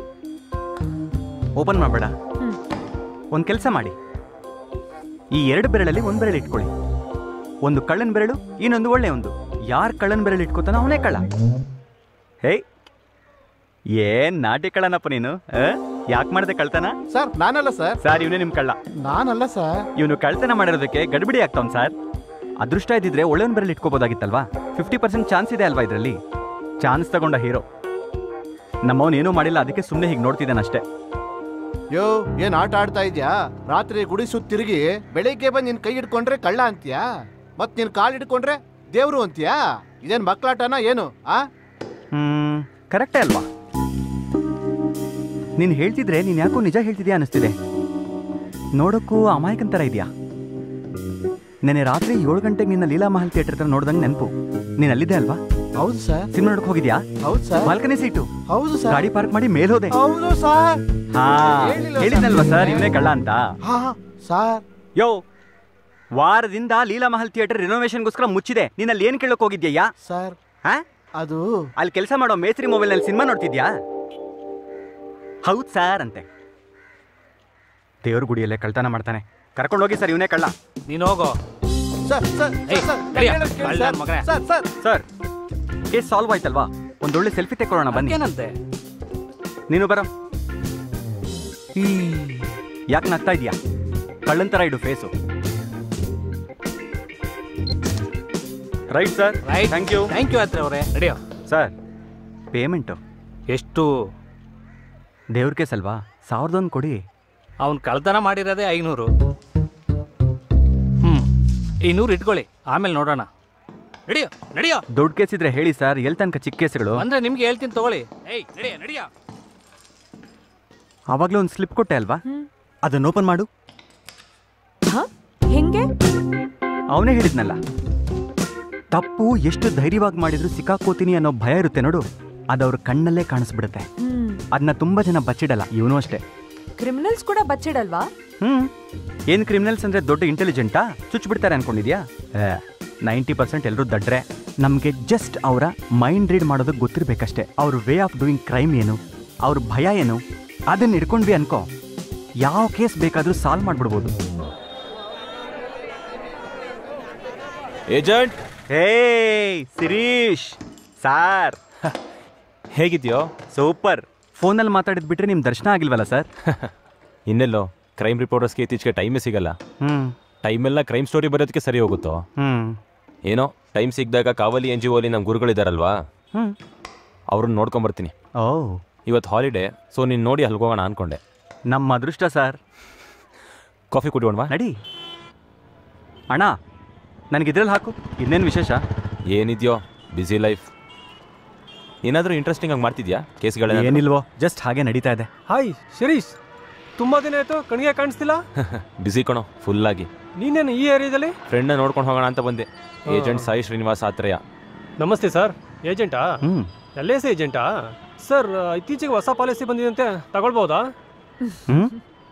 [SPEAKER 3] ಓಪನ್ ಮಾಡಬೇಡ ಒಂದು ಕೆಲಸ ಮಾಡಿ ಈ ಎರಡು ಬೆರಳಲ್ಲಿ ಒಂದು ಬೆರಳು ಇಟ್ಕೊಳ್ಳಿ ಒಂದು ಕಳ್ಳನ ಬೆರಳು ಇನ್ನೊಂದು ಒಳ್ಳೆ ಒಂದು ಯಾರು ಕಳ್ಳನ ಬೆರಳು ಇಟ್ಕೋತಾನೋ ಅವನೇ ಕಳ್ಳ ಹೇಯ್ ಏನ್ ನಾಟಿ ಕಳ್ಳನಪ್ಪ ನೀನು ಯಾಕೆ ಮಾಡಿದೆ ಕಳ್ತನ
[SPEAKER 11] ಸರ್ ನಾನಲ್ಲ ಸರ್
[SPEAKER 3] ಸರ್ ಇವನೇ ನಿಮ್ ಕಳ್ಳ
[SPEAKER 11] ನಾನಲ್ಲ ಸರ್
[SPEAKER 3] ಇವನು ಕಳ್ತನ ಮಾಡಿರೋದಕ್ಕೆ ಗಡ್ಬಿಡಿ ಆಗ್ತಾವ್ ಸರ್ ಅದೃಷ್ಟ ಇದ್ದಿದ್ರೆ ಒಳ್ಳೆಯವ್ನ ಬೆರಳು ಇಟ್ಕೋಬೋದಾಗಿತ್ತಲ್ವಾ ಫಿಫ್ಟಿ ಪರ್ಸೆಂಟ್ ಚಾನ್ಸ್ ಇದೆ ಅಲ್ವಾ ಇದರಲ್ಲಿ ಚಾನ್ಸ್ ತಗೊಂಡ ಹೀರೋ ನಮ್ಮವನ್ ಏನೂ ಮಾಡಿಲ್ಲ ಅದಕ್ಕೆ ಸುಮ್ಮನೆ ಹೀಗೆ ನೋಡ್ತಿದ್ದಾನಷ್ಟೇ
[SPEAKER 11] ಯೋ ಏನ್ ಆಟ ಆಡ್ತಾ ಇದ್ಯಾ ರಾತ್ರಿ ಗುಡಿ ಸುತ್ತ ತಿರುಗಿ ಬೆಳಿಗ್ಗೆ ಬಂದ್ ನಿನ್ ಕೈ ಹಿಡ್ಕೊಂಡ್ರೆ ಕಳ್ಳ ಅಂತೀಯಾ ಮತ್ ನಿನ್ ಕಾಲ್ ಹಿಡ್ಕೊಂಡ್ರೆ ದೇವ್ರು ಅಂತೀಯಾ ಇದೇನ್ ಮಕ್ಳಾಟನ ಏನು ಆ
[SPEAKER 3] ಹ್ಮ್ ಕರೆಕ್ಟೇ ಅಲ್ವಾ ನೀನು ಹೇಳ್ತಿದ್ರೆ ನೀನು ಯಾಕೋ ನಿಜ ಹೇಳ್ತಿದ್ಯಾ ಅನಿಸ್ತಿದೆ ನೋಡೋಕ್ಕೂ ಅಮಾಯಕನ್ ಥರ ಇದೆಯಾ ನೆನೆ ರಾತ್ರಿ ಏಳು ಗಂಟೆಗೆ ನಿನ್ನ ಲೀಲಾ ಮಹಲ್ ಥಿಯೇಟರ್ ಹತ್ರ ನೋಡ್ದಂಗೆ ನೆನಪು ನೀನು ಅಲ್ಲಿದ್ದೆ ಅಲ್ವಾ
[SPEAKER 11] ಹೌದು ಸರ್
[SPEAKER 3] ಸಿನಿಮಾ ನೋಡಕ್ ಹೋಗಿದ್ಯಾ
[SPEAKER 11] ಹೌದು ಸರ್
[SPEAKER 3] ಬಾಲ್ಕನಿ ಸೀಟು
[SPEAKER 11] ಹೌದು ಸರ್
[SPEAKER 3] ಗಾಡಿ ಪಾರ್ಕ್ ಮಾಡಿ ಮೇಲ್ ಹೋದೆ
[SPEAKER 11] ಹೌದು ಸರ್
[SPEAKER 3] ಹಾ
[SPEAKER 11] ಹೇಳಿಲ್ಲ
[SPEAKER 3] ಹೇಳಿದ್ನಲ್ವಾ
[SPEAKER 11] ಸರ್.
[SPEAKER 3] ಸರ್ ಇವನೇ ಕಳ್ಳ ಅಂತ
[SPEAKER 11] ಹಾ ಸರ್
[SPEAKER 3] ಯೋ ವಾರದಿಂದ ಲೀಲಾ ಮಹಲ್ ಥಿಯೇಟರ್ ರಿನೋವೇಷನ್ಗೋಸ್ಕರ ಮುಚ್ಚಿದೆ ನೀನ್ ಅಲ್ಲಿ ಏನ್ ಕೇಳಕ್ ಹೋಗಿದ್ಯಾ
[SPEAKER 11] ಸರ್
[SPEAKER 3] ಹಾ
[SPEAKER 11] ಅದು
[SPEAKER 3] ಅಲ್ಲಿ ಕೆಲಸ ಮಾಡೋ ಮೇಸ್ತ್ರಿ ಮೊಬೈಲ್ನಲ್ಲಿ ಸಿನಿಮಾ ನೋಡ್ತಿದ್ಯಾ ಹೌದ್ ಸರ್ ಅಂತೆ ದೇವ್ರ ಗುಡಿಯಲ್ಲೇ ಕಳ್ತನ ಮಾಡ್ತಾನೆ ಕರ್ಕೊಂಡೋಗಿ ಸರ್ ಇವನೇ ಕಳ್ಳ
[SPEAKER 10] ನೀನ್ ಹೋಗೋ
[SPEAKER 11] ಸರ್ ಸರ್
[SPEAKER 10] ಏಯ್,
[SPEAKER 11] ಸರ್
[SPEAKER 10] ನಡಿಯ,
[SPEAKER 11] ಹೇಳೋದ್ ಕೇಳಿ
[SPEAKER 10] ಕಳ್ಳ
[SPEAKER 11] ಸರ್.
[SPEAKER 10] ಮಗನೇ.
[SPEAKER 11] Sir sir
[SPEAKER 3] sir case solve ಆಯ್ತಲ್ವಾ ಒಂದೊಳ್ಳೆ ಸೆಲ್ಫಿ ತೆಕ್ಕೊಳ್ಳೋಣ ಬನ್ನಿ
[SPEAKER 10] ಏನಂತೆ
[SPEAKER 3] ನೀನು ಬರೋ ಯಾಕೆ ನಗ್ತಾ ಇದೀಯಾ ಕಳ್ಳನ್ ಥರ ಇಡು face right sir
[SPEAKER 10] right
[SPEAKER 3] thank you
[SPEAKER 10] thank you ಆತ್ರಿ ಅವರೇ ನಡಿಯೋ
[SPEAKER 3] ಸರ್ ಪೇಮೆಂಟು
[SPEAKER 10] ಎಷ್ಟು
[SPEAKER 3] ದೇವ್ರ ಕೇಸ್ ಅಲ್ವಾ ಸಾವಿರದ ಒಂದು ಕೊಡಿ
[SPEAKER 10] ಅವ್ನ್ ಕಳ್ತನ ಮಾಡಿರೋದೇ ಐನೂರು ಹ್ಮ್ ಐನೂರು ಇಟ್ಕೊಳ್ಳಿ ಆಮೇಲೆ ನೋಡೋಣ ನಡಿಯೋ ನಡಿಯೋ
[SPEAKER 3] ದೊಡ್ಡ ಕೇಸ್ ಇದ್ರೆ ಹೇಳಿ ಸರ್ ಎಲ್ ತನಕ ಚಿಕ್ಕ ಕೇಸ್ಗಳು
[SPEAKER 10] ಅಂದ್ರೆ ನಿಮ್ಗೆ ಹೇಳ್ತೀನಿ ತಗೊಳ್ಳಿ ಏಯ್ ನಡಿಯ ನಡಿಯ
[SPEAKER 3] ಆವಾಗಲೇ ಒಂದು ಸ್ಲಿಪ್ ಕೊಟ್ಟೆ ಅಲ್ವಾ ಅದನ್ನ ಓಪನ್ ಮಾಡು
[SPEAKER 5] ಹೆಂಗೆ
[SPEAKER 3] ಅವನೇ ಹೇಳಿದ್ನಲ್ಲ ತಪ್ಪು ಎಷ್ಟು ಧೈರ್ಯವಾಗಿ ಮಾಡಿದ್ರು ಸಿಕ್ಕಾಕೋತೀನಿ ಅನ್ನೋ ಭಯ ಇರುತ್ತೆ ನೋಡು ಅದವ್ರ ಕಣ್ಣಲ್ಲೇ ಕಾಣಿಸ್ಬಿಡುತ್ತೆ
[SPEAKER 5] ಹ್ಮ್
[SPEAKER 3] ಅದನ್ನ ತುಂಬಾ ಜನ ಬಚ್ಚಿಡಲ್ಲ ಇವನು ಅಷ್ಟೇ
[SPEAKER 5] ಕ್ರಿಮಿನಲ್ಸ್ ಕೂಡ ಬಚ್ಚಿಡಲ್ವಾ
[SPEAKER 3] ಹ್ಮ್ ಏನ್ ಕ್ರಿಮಿನಲ್ಸ್ ಅಂದ್ರೆ ದೊಡ್ಡ ಇಂಟೆಲಿಜೆಂಟಾ ಚುಚ್ಚಿಬಿಡ್ತಾರೆ ಅನ್ಕೊಂಡಿದ್ಯಾ ನೈಂಟಿ ಪರ್ಸೆಂಟ್ ಎಲ್ಲರೂ ದಡ್ರೆ ನಮಗೆ ಜಸ್ಟ್ ಅವರ ಮೈಂಡ್ ರೀಡ್ ಮಾಡೋದಕ್ಕೆ ಗೊತ್ತಿರ್ಬೇಕಷ್ಟೇ ಅವ್ರ ವೇ ಆಫ್ ಡೂಯಿಂಗ್ ಕ್ರೈಮ್ ಏನು ಅವ್ರ ಭಯ ಏನು ಅದನ್ನ ಹಿಡ್ಕೊಂಡ್ವಿ ಅನ್ಕೋ ಯಾವ ಕೇಸ್ ಬೇಕಾದ್ರೂ ಸಾಲ್ವ್ ಮಾಡ್ಬಿಡ್ಬೋದು
[SPEAKER 2] ಏಜೆಂಟ್
[SPEAKER 3] ಹೇ ಸಿರೀಶ್ ಸಾರ್
[SPEAKER 2] ಹೇಗಿದ್ಯೋ
[SPEAKER 3] ಸೂಪರ್ ಫೋನಲ್ಲಿ ಮಾತಾಡಿದ್ ಬಿಟ್ರೆ ನಿಮ್ ದರ್ಶನ ಆಗಿಲ್ವಲ್ಲ ಸರ್
[SPEAKER 2] ಇನ್ನೆಲ್ಲೋ ಕ್ರೈಮ್ ರಿಪೋರ್ಟರ್ಸ್ಗೆ ಇತ್ತೀಚೆಗೆ ಟೈಮೇ ಸಿಗಲ್ಲ
[SPEAKER 3] ಹ್ಮ್
[SPEAKER 2] ಟೈಮೆಲ್ಲ ಕ್ರೈಮ್ ಸ್ಟೋರಿ ಬರೋದಕ್ಕೆ ಸರಿ ಹೋಗುತ್ತೋ
[SPEAKER 3] ಹ್ಮ್
[SPEAKER 2] ಏನೋ ಟೈಮ್ ಸಿಕ್ಕಿದಾಗ ಕಾವಲಿ ಎನ್ ಜಿ ಓಲಿ ನಮ್ಮ ಗುರುಗಳಿದಾರಲ್ವಾ
[SPEAKER 3] ಹ್ಮ್
[SPEAKER 2] ಅವ್ರನ್ನ ನೋಡ್ಕೊಂಬರ್ತೀನಿ
[SPEAKER 3] ಓ
[SPEAKER 2] ಇವತ್ತು ಹಾಲಿಡೇ ಸೊ ನೀನು ನೋಡಿ ಅಲ್ಲಿಗೆ ಹೋಗೋಣ ಅನ್ಕೊಂಡೆ
[SPEAKER 3] ನಮ್ಮ ಅದೃಷ್ಟ ಸರ್
[SPEAKER 2] ಕಾಫಿ ಕುಡಿಯೋಣವಾ
[SPEAKER 3] ನಡಿ ಅಣ್ಣ ನನಗೆ ಇದ್ರಲ್ಲಿ ಹಾಕು ಇನ್ನೇನು ವಿಶೇಷ
[SPEAKER 2] ಏನಿದೆಯೋ ಬ್ಯುಸಿ ಲೈಫ್ ಏನಾದರೂ ಇಂಟ್ರೆಸ್ಟಿಂಗ್ ಆಗಿ ಮಾಡ್ತಿದ್ಯಾ ಕೇಸ್ಗಳೇ
[SPEAKER 3] ಏನಿಲ್ವೋ ಜಸ್ಟ್ ಹಾಗೆ ನಡೀತಾ ಇದೆ
[SPEAKER 12] ಹಾಯ್ ಶಿರೀಶ್ ತುಂಬಾ ದಿನ ಆಯ್ತು ಕಣ್ಗೆ ಕಾಣಿಸ್ತಿಲ್ಲ
[SPEAKER 2] ಬ್ಯುಸಿ ಕಣೋ ಫುಲ್ ಆಗಿ
[SPEAKER 12] ನೀನೇನು ಈ ಏರಿಯಾದಲ್ಲಿ
[SPEAKER 2] ಫ್ರೆಂಡ್ನ ನೋಡ್ಕೊಂಡು ಹೋಗೋಣ ಅಂತ ಬಂದೆ
[SPEAKER 12] ಹಾ.
[SPEAKER 2] ಏಜೆಂಟ್ ಸಾಯಿ ಶ್ರೀನಿವಾಸ್ ಆತ್ರೇಯ
[SPEAKER 12] ನಮಸ್ತೆ ಸರ್ ಏಜೆಂಟಾ
[SPEAKER 3] ಹ್ಮ್
[SPEAKER 12] ಎಲ್ ಎಸ್ ಏಜೆಂಟಾ ಸರ್ ಇತ್ತೀಚೆಗೆ ಹೊಸ ಪಾಲಿಸಿ ಬಂದಿದಂತೆ ತಗೊಳ್ಬೋದಾ
[SPEAKER 3] ಹ್ಮ್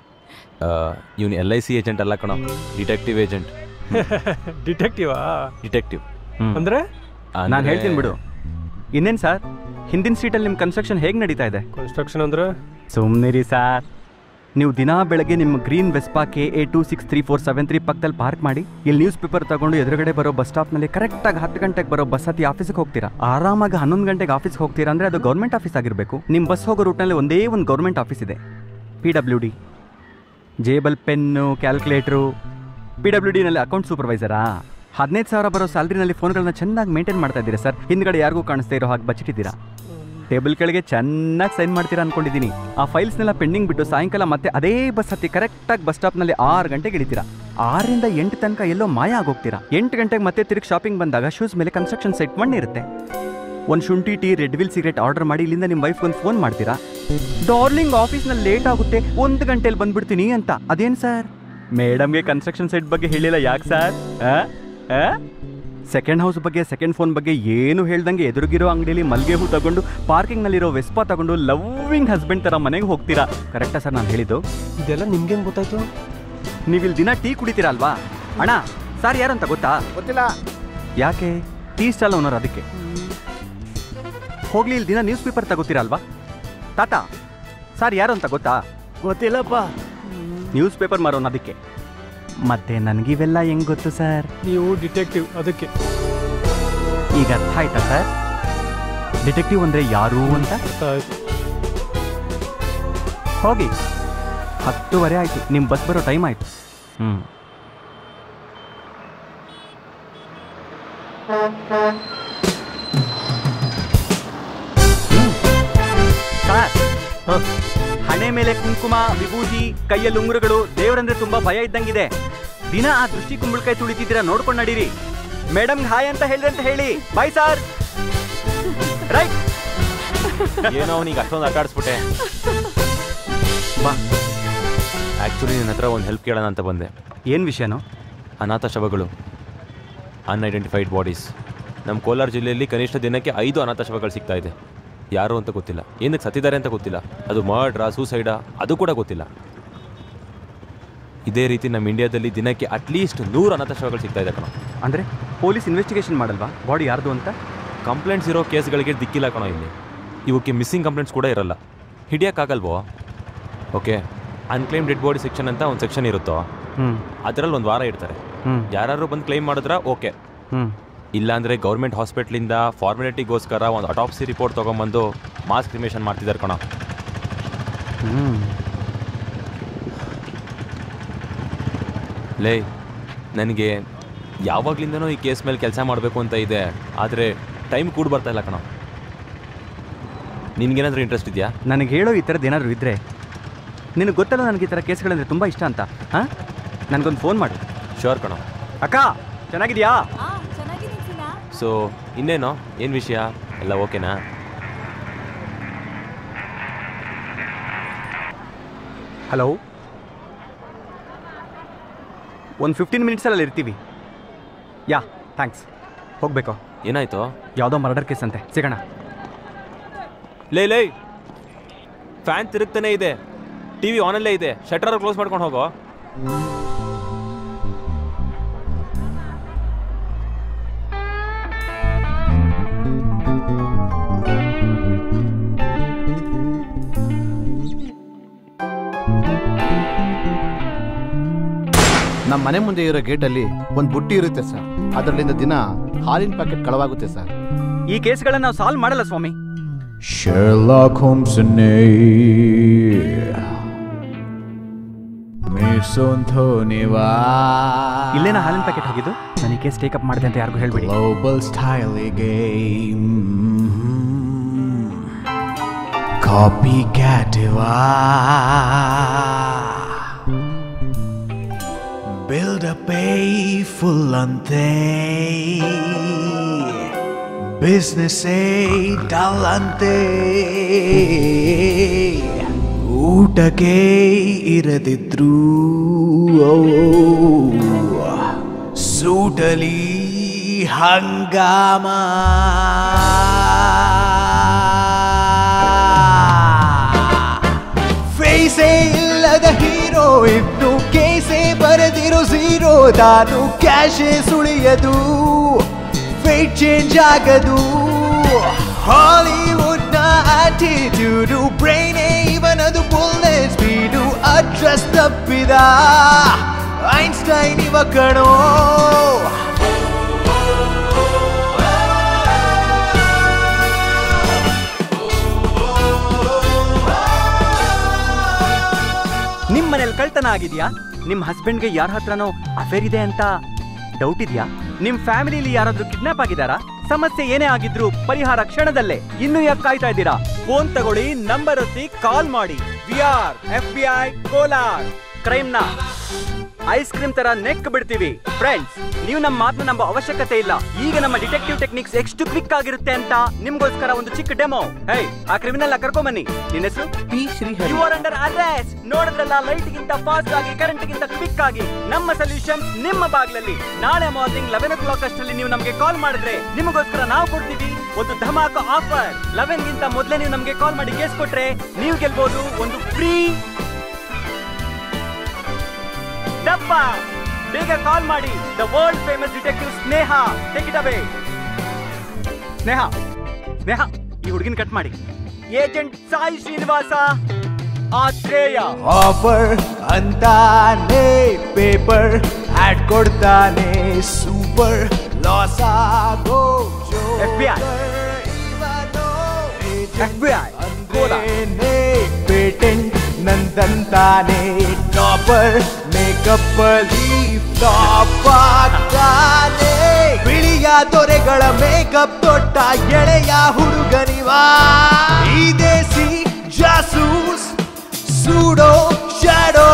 [SPEAKER 2] ಇವನು ಎಲ್ ಐ ಸಿ ಏಜೆಂಟ್ ಅಲ್ಲ ಕಣೋ ಡಿಟೆಕ್ಟಿವ್ ಏಜೆಂಟ್
[SPEAKER 12] ಡಿಟೆಕ್ಟಿವಾ
[SPEAKER 2] ಡಿಟೆಕ್ಟಿವ್
[SPEAKER 3] ಹ್ಮ್.
[SPEAKER 12] ಅಂದ್ರೆ
[SPEAKER 3] ನಾನು ಹೇಳ್ತೀನಿ ಬಿಡು ಇನ್ನೇನು ಸರ್ ಹಿಂದಿನ ಸ್ಟ್ರೀಟಲ್ಲಿ ನಿಮ್ಮ ಕನ್ಸ್ಟ್ರಕ್ಷನ್ ಹೇಗೆ ನಡೀತಾ ಇದೆ
[SPEAKER 12] ಕನ್ಸ್ಟ್ರಕ್ಷನ್ ಅಂದ್ರೆ
[SPEAKER 3] ಸುಮ್ಮನಿರಿ ಸರ್ ನೀವು ದಿನಾ ಬೆಳಗ್ಗೆ ನಿಮ್ಮ green Vespa K A two six three four seven three ಪಕ್ಕದಲ್ಲಿ ಪಾರ್ಕ್ ಮಾಡಿ ಇಲ್ಲಿ ನ್ಯೂಸ್ ಪೇಪರ್ ತಗೊಂಡು ಎದುರುಗಡೆ ಬರೋ ಬಸ್ ಸ್ಟಾಪ್ನಲ್ಲಿ ಕರೆಕ್ಟಾಗಿ ಹತ್ತು ಗಂಟೆಗೆ ಬರೋ ಬಸ್ ಹತ್ತಿ ಆಫೀಸಿಗೆ ಹೋಗ್ತೀರಾ ಆರಾಮಾಗಿ ಹನ್ನೊಂದು ಗಂಟೆಗೆ ಆಫೀಸ್ಗೆ ಹೋಗ್ತೀರಾ ಅಂದರೆ ಅದು ಗೌರ್ಮೆಂಟ್ ಆಫೀಸ್ ಆಗಿರಬೇಕು ನಿಮ್ಮ ಬಸ್ ಹೋಗೋ ರೂಟ್ನಲ್ಲಿ ಒಂದೇ ಒಂದು ಗೌರ್ಮೆಂಟ್ ಆಫೀಸ್ ಇದೆ ಪಿ ಡಬ್ಲ್ಯೂ ಡಿ ಜೇಬಲ್ ಪೆನ್ನು ಕ್ಯಾಲ್ಕುಲೇಟ್ರು ಪಿ ಡಬ್ಲ್ಯೂ ಡಿನಲ್ಲಿ ಅಕೌಂಟ್ ಸೂಪರ್ವೈಸರಾ ಹದಿನೈದು ಸಾವಿರ ಬರೋ ಸ್ಯಾಲ್ರಿನಲ್ಲಿ ಫೋನ್ಗಳನ್ನ ಚೆನ್ನಾಗಿ ಮೇಂಟೈನ್ ಮಾಡ್ತಾ ಇದ್ದೀರಾ ಸರ್ ಹಿಂದ್ಗಡೆ ಯಾರಿಗೂ ಕಾಣಿಸ್ತಾ ಇರೋ ಹಾಗೆ ಬಚ್ಚಿಟ್ಟಿದ್ದೀರಾ ಟೇಬಲ್ ಕೆಳಗೆ ಚೆನ್ನಾಗಿ ಸೈನ್ ಮಾಡ್ತೀರಾ ಅನ್ಕೊಂಡಿದ್ದೀನಿ ಆ ಫೈಲ್ಸ್ನೆಲ್ಲ ಪೆಂಡಿಂಗ್ ಬಿಟ್ಟು ಸಾಯಂಕಾಲ ಮತ್ತೆ ಅದೇ ಬಸ್ ಹತ್ತಿ ಕರೆಕ್ಟಾಗಿ ಬಸ್ ಸ್ಟಾಪ್ನಲ್ಲಿ ಆರು ಗಂಟೆಗೆ ಇಳಿತೀರಾ ಆರರಿಂದ ಎಂಟು ತನಕ ಎಲ್ಲೋ ಮಾಯ ಆಗೋಗ್ತೀರಾ ಎಂಟು ಗಂಟೆಗೆ ಮತ್ತೆ ತಿರುಗಿ ಶಾಪಿಂಗ್ ಬಂದಾಗ ಶೂಸ್ ಮೇಲೆ ಕನ್ಸ್ಟ್ರಕ್ಷನ್ ಸೈಟ್ ಮಣ್ಣು ಇರುತ್ತೆ ಒಂದು ಶುಂಠಿ tea red Wills cigarette order ಮಾಡಿ ಇಲ್ಲಿಂದ ನಿಮ್ಮ ವೈಫ್ಗೆ ಒಂದು ಫೋನ್ ಮಾಡ್ತೀರಾ ಡಾರ್ಲಿಂಗ್ ಆಫೀಸ್ನಲ್ಲಿ ಲೇಟ್ ಆಗುತ್ತೆ ಒಂದು ಗಂಟೆಲಿ ಬಂದ್ಬಿಡ್ತೀನಿ ಅಂತ ಅದೇನು ಸರ್ ಮೇಡಮ್ಗೆ ಕನ್ಸ್ಟ್ರಕ್ಷನ್ ಸೈಟ್ ಬಗ್ಗೆ ಹೇಳಿಲ್ಲ ಯಾಕೆ ಸರ್ ಸೆಕೆಂಡ್ ಹೌಸ್ ಬಗ್ಗೆ ಸೆಕೆಂಡ್ ಫೋನ್ ಬಗ್ಗೆ ಏನು ಹೇಳ್ದಂಗೆ ಎದುರುಗಿರೋ ಅಂಗಡಿಯಲ್ಲಿ ಮಲ್ಗೆ ಹೂ ತಗೊಂಡು ಪಾರ್ಕಿಂಗ್ನಲ್ಲಿರೋ ವೆಸ್ಪಾ ತಗೊಂಡು ಲವ್ವಿಂಗ್ ಹಸ್ಬೆಂಡ್ ಥರ ಮನೆಗೆ ಹೋಗ್ತೀರಾ ಕರೆಕ್ಟಾ ಸರ್ ನಾನು ಹೇಳಿದ್ದು
[SPEAKER 12] ಇದೆಲ್ಲ ನಿಮ್ಗೇನು ಗೊತ್ತಾಯ್ತು
[SPEAKER 3] ನೀವು ಇಲ್ಲಿ ದಿನ ಟೀ ಕುಡಿತೀರಾ ಅಲ್ವಾ ಅಣ್ಣ ಸರ್ ಯಾರು ಅಂತ ಗೊತ್ತಾ
[SPEAKER 11] ಗೊತ್ತಿಲ್ಲ
[SPEAKER 3] ಯಾಕೆ ಟೀ ಸ್ಟಾಲ್ ಓನರ್ ಅದಕ್ಕೆ ಹೋಗ್ಲಿ ಇಲ್ಲಿ ದಿನ ನ್ಯೂಸ್ ಪೇಪರ್ ತಗೋತೀರಾ ಅಲ್ವಾ ತಾತ ಸರ್ ಯಾರು ಅಂತ ಗೊತ್ತಾ
[SPEAKER 7] ಗೊತ್ತಿಲ್ಲಪ್ಪ
[SPEAKER 3] ನ್ಯೂಸ್ ಪೇಪರ್ ಮಾರೋನ್ ಅದಕ್ಕೆ ಮತ್ತೆ ನನಗಿವೆಲ್ಲ ಹೆಂಗ್ ಗೊತ್ತು ಸರ್
[SPEAKER 12] ನೀವು ಡಿಟೆಕ್ಟಿವ್ ಅದಕ್ಕೆ
[SPEAKER 3] ಈಗ ಅರ್ಥ ಆಯ್ತಾ ಸರ್ ಡಿಟೆಕ್ಟಿವ್ ಅಂದ್ರೆ ಯಾರು ಅಂತ ಹೋಗಿ ಹತ್ತುವರೆ ಆಯ್ತು ನಿಮ್ಮ ಬಸ್ ಬರೋ ಟೈಮ್ ಆಯ್ತು ಹ್ಮ್ ಸರ್ ಹಣೆ ಮೇಲೆ ಕುಂಕುಮ ವಿಭೂತಿ ಕೈಯಲ್ಲಿ ಉಂಗುರಗಳು ದೇವರಂದ್ರೆ ತುಂಬಾ ಭಯ ಇದ್ದಂಗಿದೆ ದಿನ ಆ ದೃಷ್ಟಿ ಕುಂಬಳಕಾಯಿ ತುಳಿತಿದ್ದೀರಾ ನೋಡ್ಕೊಂಡು ನಡೀರಿ ಮೇಡಮ್ ಹಾಯ್ ಅಂತ ಹೇಳಿದ್ರೆ ಅಂತ ಹೇಳಿ ಬಾಯ್ ಸರ್ ರೈಟ್
[SPEAKER 2] ಏನೋ ಅವನಿಗೆ ಅಷ್ಟೊಂದು ಆಟ ಆಡಿಸ್ಬಿಟ್ಟೆ
[SPEAKER 3] ಬಾ
[SPEAKER 2] ಆ್ಯಕ್ಚುಲಿ ನಿನ್ನ ಹತ್ರ ಒಂದು ಹೆಲ್ಪ್ ಕೇಳೋಣ ಅಂತ ಬಂದೆ
[SPEAKER 3] ಏನು ವಿಷಯನೋ
[SPEAKER 2] ಅನಾಥ ಶವಗಳು ಅನ್ಐಡೆಂಟಿಫೈಡ್ ಬಾಡೀಸ್ ನಮ್ಮ ಕೋಲಾರ ಜಿಲ್ಲೆಯಲ್ಲಿ ಕನಿಷ್ಠ ದಿನಕ್ಕೆ ಐದು ಅನಾಥ ಶವಗಳು ಸಿಗ್ತಾ ಇದೆ ಯಾರು ಅಂತ ಗೊತ್ತಿಲ್ಲ ಏನಕ್ಕೆ ಸತ್ತಿದ್ದಾರೆ ಅಂತ ಗೊತ್ತಿಲ್ಲ ಅದು ಮರ್ಡ್ರಾ ಸೂಸೈಡಾ ಅದು ಕೂಡ ಗೊತ್ತಿಲ್ಲ ಇದೇ ರೀತಿ ನಮ್ಮ ಇಂಡಿಯಾದಲ್ಲಿ ದಿನಕ್ಕೆ ಅಟ್ಲೀಸ್ಟ್ ನೂರು ಅನಾಥ ಶವಗಳು ಸಿಗ್ತಾ ಇದೆ ಕಣ
[SPEAKER 3] ಅಂದ್ರೆ ಪೊಲೀಸ್ ಇನ್ವೆಸ್ಟಿಗೇಷನ್ ಮಾಡಲ್ವಾ ಬಾಡಿ ಯಾರ್ದು ಅಂತ
[SPEAKER 2] ಕಂಪ್ಲೇಂಟ್ಸ್ ಇರೋ ಕೇಸ್ಗಳಿಗೆ ದಿಕ್ಕಿಲ್ಲ ಕಣೋ ಇಲ್ಲಿ ಇವಕ್ಕೆ ಮಿಸ್ಸಿಂಗ್ ಕಂಪ್ಲೇಂಟ್ಸ್ ಕೂಡ ಇರಲ್ಲ ಹಿಡಿಯೋಕ್ಕಾಗಲ್ವೋ okay unclaimed dead body section ಅಂತ ಒಂದು ಸೆಕ್ಷನ್ ಇರುತ್ತೋ
[SPEAKER 3] ಹ್ಮ್
[SPEAKER 2] ಅದರಲ್ಲಿ ಒಂದು ವಾರ ಇಡ್ತಾರೆ
[SPEAKER 3] ಹ್ಮ್.
[SPEAKER 2] ಯಾರು ಬಂದು ಕ್ಲೈಮ್ ಮಾಡಿದ್ರ ಓಕೆ
[SPEAKER 3] ಹ್ಮ್
[SPEAKER 2] ಇಲ್ಲಾಂದ್ರೆ ಗೌರ್ಮೆಂಟ್ ಹಾಸ್ಪಿಟ್ಲಿಂದ ಫಾರ್ಮಾಲಿಟಿಗೋಸ್ಕರ ಒಂದು ಅಟಾಪ್ಸಿ ರಿಪೋರ್ಟ್ ತೊಗೊಂಬಂದು ಮಾಸ್ ಕ್ರಿಮೇಷನ್ ಮಾಡ್ತಿದ್ದಾರೆ ಕಣ
[SPEAKER 3] ಹ್ಮ್
[SPEAKER 2] ಲೇ ನನಗೆ ಯಾವಾಗ್ಲಿಂದನೂ ಈ ಕೇಸ್ ಮೇಲೆ ಕೆಲಸ ಮಾಡಬೇಕು ಅಂತ ಇದೆ ಆದರೆ ಟೈಮ್ ಕೂಡ ಬರ್ತಾ ಇಲ್ಲ ಕಣ ನಿನ್ಗೇನಾದ್ರೂ ಇಂಟ್ರೆಸ್ಟ್ ಇದೆಯಾ
[SPEAKER 3] ನನಗೆ ಹೇಳೋ ಈ ಥರದ್ದು ಏನಾದರೂ ಇದ್ದರೆ ನಿನಗೆ ಗೊತ್ತಲ್ಲ ನನಗೆ ಈ ಥರ ಕೇಸ್ಗಳಂದ್ರೆ ತುಂಬ ಇಷ್ಟ ಅಂತ ಹಾಂ ನನಗೊಂದು ಫೋನ್ ಮಾಡು
[SPEAKER 2] ಶೋರ್ ಕಣ
[SPEAKER 3] ಅಕ್ಕ ಚೆನ್ನಾಗಿದ್ಯಾ
[SPEAKER 2] ಸೊ ಇನ್ನೇನು ಏನು ವಿಷಯ ಎಲ್ಲ ಓಕೆನಾ
[SPEAKER 3] ಹಲೋ ಒಂದು ಫಿಫ್ಟೀನ್ ಮಿನಿಟ್ಸಲ್ಲಿ ಇರ್ತೀವಿ ಯಾ ಥ್ಯಾಂಕ್ಸ್ ಹೋಗ್ಬೇಕು
[SPEAKER 2] ಏನಾಯ್ತು
[SPEAKER 3] ಯಾವುದೋ ಮರ್ಡರ್ ಕೇಸ್ ಅಂತೆ ಸಿಗೋಣ
[SPEAKER 2] ಲೇ ಲೇ ಫ್ಯಾನ್ ತಿರುಗ್ತಾನೆ ಇದೆ ಟಿ ವಿ ಆನಲ್ಲೇ ಇದೆ ಶಟರ್ ಕ್ಲೋಸ್ ಮಾಡ್ಕೊಂಡು ಹೋಗೋ
[SPEAKER 11] ನಮ್ಮ ಮನೆ ಮುಂದೆ ಇರೋ ಗೇಟಲ್ಲಿ ಒಂದು ಬುಟ್ಟಿ ಇರುತ್ತೆ ಸರ್ ಅದರಲ್ಲಿಂದ ದಿನ ಹಾಲಿನ ಪ್ಯಾಕೆಟ್ ಕಳವಾಗುತ್ತೆ ಸರ್
[SPEAKER 3] ಈ ಕೇಸ್ಗಳನ್ನ ನಾವು ಸಾಲ್ವ್ ಮಾಡಲ್ಲ ಸ್ವಾಮಿ
[SPEAKER 6] Sherlock Holmes ಮಿಸೊಂಥೋನಿವಾ
[SPEAKER 3] ಇಲ್ಲೇನ ಹಾಲಿನ ಪ್ಯಾಕೆಟ್ ಹೋಗಿದ್ದು ನನಗೆ ಕೇಸ್ ಟೇಕಪ್ ಮಾಡಿದೆ ಅಂತ ಯಾರಿಗೂ ಹೇಳ್ಬೇಡಿ
[SPEAKER 6] ಗ್ಲೋಬಲ್ ಸ್ಟೈಲ್ ಗೇಮ್ ಕಾಪಿ ಕ್ಯಾಟಿವಾ ಬಿಲ್ಡ್ ಅಪ್ ಫುಲ್ ಅಂತೆ ಬಿಸ್ನೆಸ್ ಡಲ್ ಅಂತೆ ಊಟಕ್ಕೆ ಇರದಿದ್ರು ಸೂಟಲಿ ಹಂಗಾಮ ಫೇಸೇ ಇಲ್ಲದ ಹೀರೋ ಇನ್ನು ಕೇಸೇ ಬರೆದಿರೋ ಝೀರೋ ತಾನು ಕ್ಯಾಶೇ ಸುಳಿಯದು ಫೇಟ್ ಚೇಂಜ್ ಆಗದು ಹಾಲಿವುಡ್ ನ ಆಟಿಟ್ಯೂಡು ಬ್ರೈನೇ ಇವನದು ಬುಲ್ಲೆಟ್ ಸ್ಪೀಡು ಅಡ್ರೆಸ್ ತಪ್ಪಿದ ಐನ್ಸ್ಟೈನ್ ಇವ ಕಣೋ
[SPEAKER 3] ನಿಮ್ಮ ಮನೇಲಿ ಕಳ್ತನ ಆಗಿದ್ಯಾ ನಿಮ್ಮ ಹಸ್ಬೆಂಡ್ಗೆ ಯಾರ ಹತ್ರನೋ ಅಫೇರ್ ಇದೆ ಅಂತ ಡೌಟ್ ಇದೆಯಾ ನಿಮ್ಮ ಫ್ಯಾಮಿಲಿಲಿ ಯಾರಾದ್ರೂ ಕಿಡ್ನಾಪ್ ಆಗಿದಾರಾ ಸಮಸ್ಯೆ ಏನೇ ಆಗಿದ್ರು ಪರಿಹಾರ ಕ್ಷಣದಲ್ಲೇ ಇನ್ನು ಯಾಕೆ ಕಾಯ್ತಾ ಇದ್ದೀರಾ ಫೋನ್ ತಗೊಳ್ಳಿ ನಂಬರ್ ಒತ್ತಿ ಕಾಲ್ ಮಾಡಿ V R F B I Kolar ಕ್ರೈಮ್ನ ಐಸ್ ಕ್ರೀಮ್ ತರ ನೆಕ್ ಬಿಡ್ತೀವಿ ಫ್ರೆಂಡ್ಸ್ ನೀವು ನಮ್ಮ ಮಾತನ್ನ ನಂಬೋ ಅವಶ್ಯಕತೆ ಇಲ್ಲ ಈಗ ನಮ್ಮ ಡಿಟೆಕ್ಟಿವ್ ಟೆಕ್ನಿಕ್ಸ್ ಎಷ್ಟು ಕ್ವಿಕ್ ಆಗಿರುತ್ತೆ ಅಂತ ನಿಮ್ಗೋಸ್ಕರ ಒಂದು ಚಿಕ್ಕ ಡೆಮೋ ಹೇ ಆ ಕ್ರಿಮಿನಲ್ ಕರ್ಕೊಂಡ್ ಬನ್ನಿ ನಿನ್ನ ಹೆಸರು
[SPEAKER 10] P Srihari
[SPEAKER 3] you are under arrest ನೋಡಿದ್ರಲ್ಲ ಲೈಟ್ ಗಿಂತ ಫಾಸ್ಟ್ ಆಗಿ ಕರೆಂಟ್ ಗಿಂತ ಕ್ವಿಕ್ ಆಗಿ ನಮ್ಮ ಸೊಲ್ಯೂಷನ್ ನಿಮ್ಮ ಬಾಗ್ಲಲ್ಲಿ ನಾಳೆ ಮಾರ್ನಿಂಗ್ ಲೆವೆನ್ ಓ ಕ್ಲಾಕ್ ಅಷ್ಟರಲ್ಲಿ ನೀವು ನಮಗೆ ಕಾಲ್ ಮಾಡಿದ್ರೆ ನಿಮಗೋಸ್ಕರ ನಾವು ಕೊಡ್ತೀವಿ ಒಂದು ಧಮಾಕ ಆಫರ್ ಲೆವೆನ್ ಗಿಂತ ಮೊದಲೇ ನೀವು ನಮಗೆ ಕಾಲ್ ಮಾಡಿ ಕೇಸ್ ಕೊಟ್ರೆ ನೀವು ಗೆಲ್ಬಹುದು ಒಂದು ಫ್ರೀ ಡಬ್ಬ ಬೇಗ ಕಾಲ್ ಮಾಡಿ the world famous detective Sneha take it away Sneha Sneha ಈ ಹುಡುಗಿನ ಕಟ್ ಮಾಡಿ ಏಜೆಂಟ್ ಸಾಯಿ ಶ್ರೀನಿವಾಸ ಆತ್ರೇಯ
[SPEAKER 6] ಆಫರ್ ಅಂತಾನೆ ಪೇಪರ್ ಆಡ್ ಕೊಡ್ತಾನೆ ಸೂಪರ್ ಲಾಸ್ ಆಗೋ
[SPEAKER 3] FBI. FBI.
[SPEAKER 6] ಪೇಟೆಂಟ್ ನಂದಂತಾನೆ ಟಾಪರ್ ಮೇಕಪ್ ಅಲ್ಲಿ ಟಾಪ್ ಆಗ್ತಾನೆ ಬಿಳಿಯ ದೊರೆಗಳ ಮೇಕಪ್ ತೊಟ್ಟ ಎಳೆಯ ಹುಡುಗನಿವಾ ಈ ದೇಸಿ ಜಾಸೂಸ್ ಸೂಡೋ ಶಾಡೋ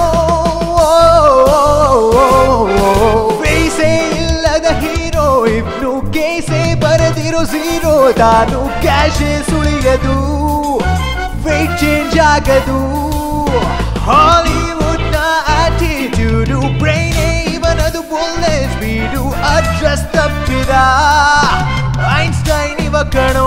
[SPEAKER 6] ಫೇಸೇ ಇಲ್ಲದ ಹೀರೋ ಇಬ್ನು ಕೇಸೆ ಬರೆದಿರೋ ಝೀರೋ ತಾನು ಕ್ಯಾಶೆ ಸುಳಿಯದು ವೇಟ್ ಚೇಂಜ್ ಆಗದು ಹಾಲಿವುಡ್ ನ ಆಟಿಟ್ಯೂಡು ಬ್ರೈನೇ ಇವನದು ಬುಲ್ಲೆಟ್ ಸ್ಪೀಡು ಅಡ್ರೆಸ್ ತಪ್ಪಿದ ಐನ್ಸ್ಟೈನ್ ಇವ ಕಣೋ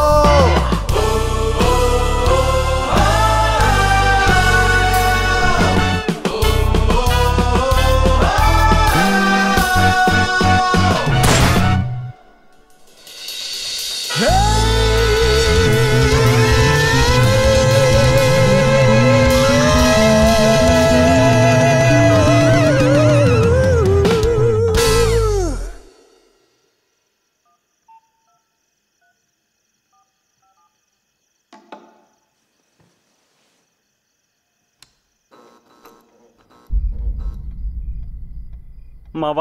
[SPEAKER 3] ಮಾವ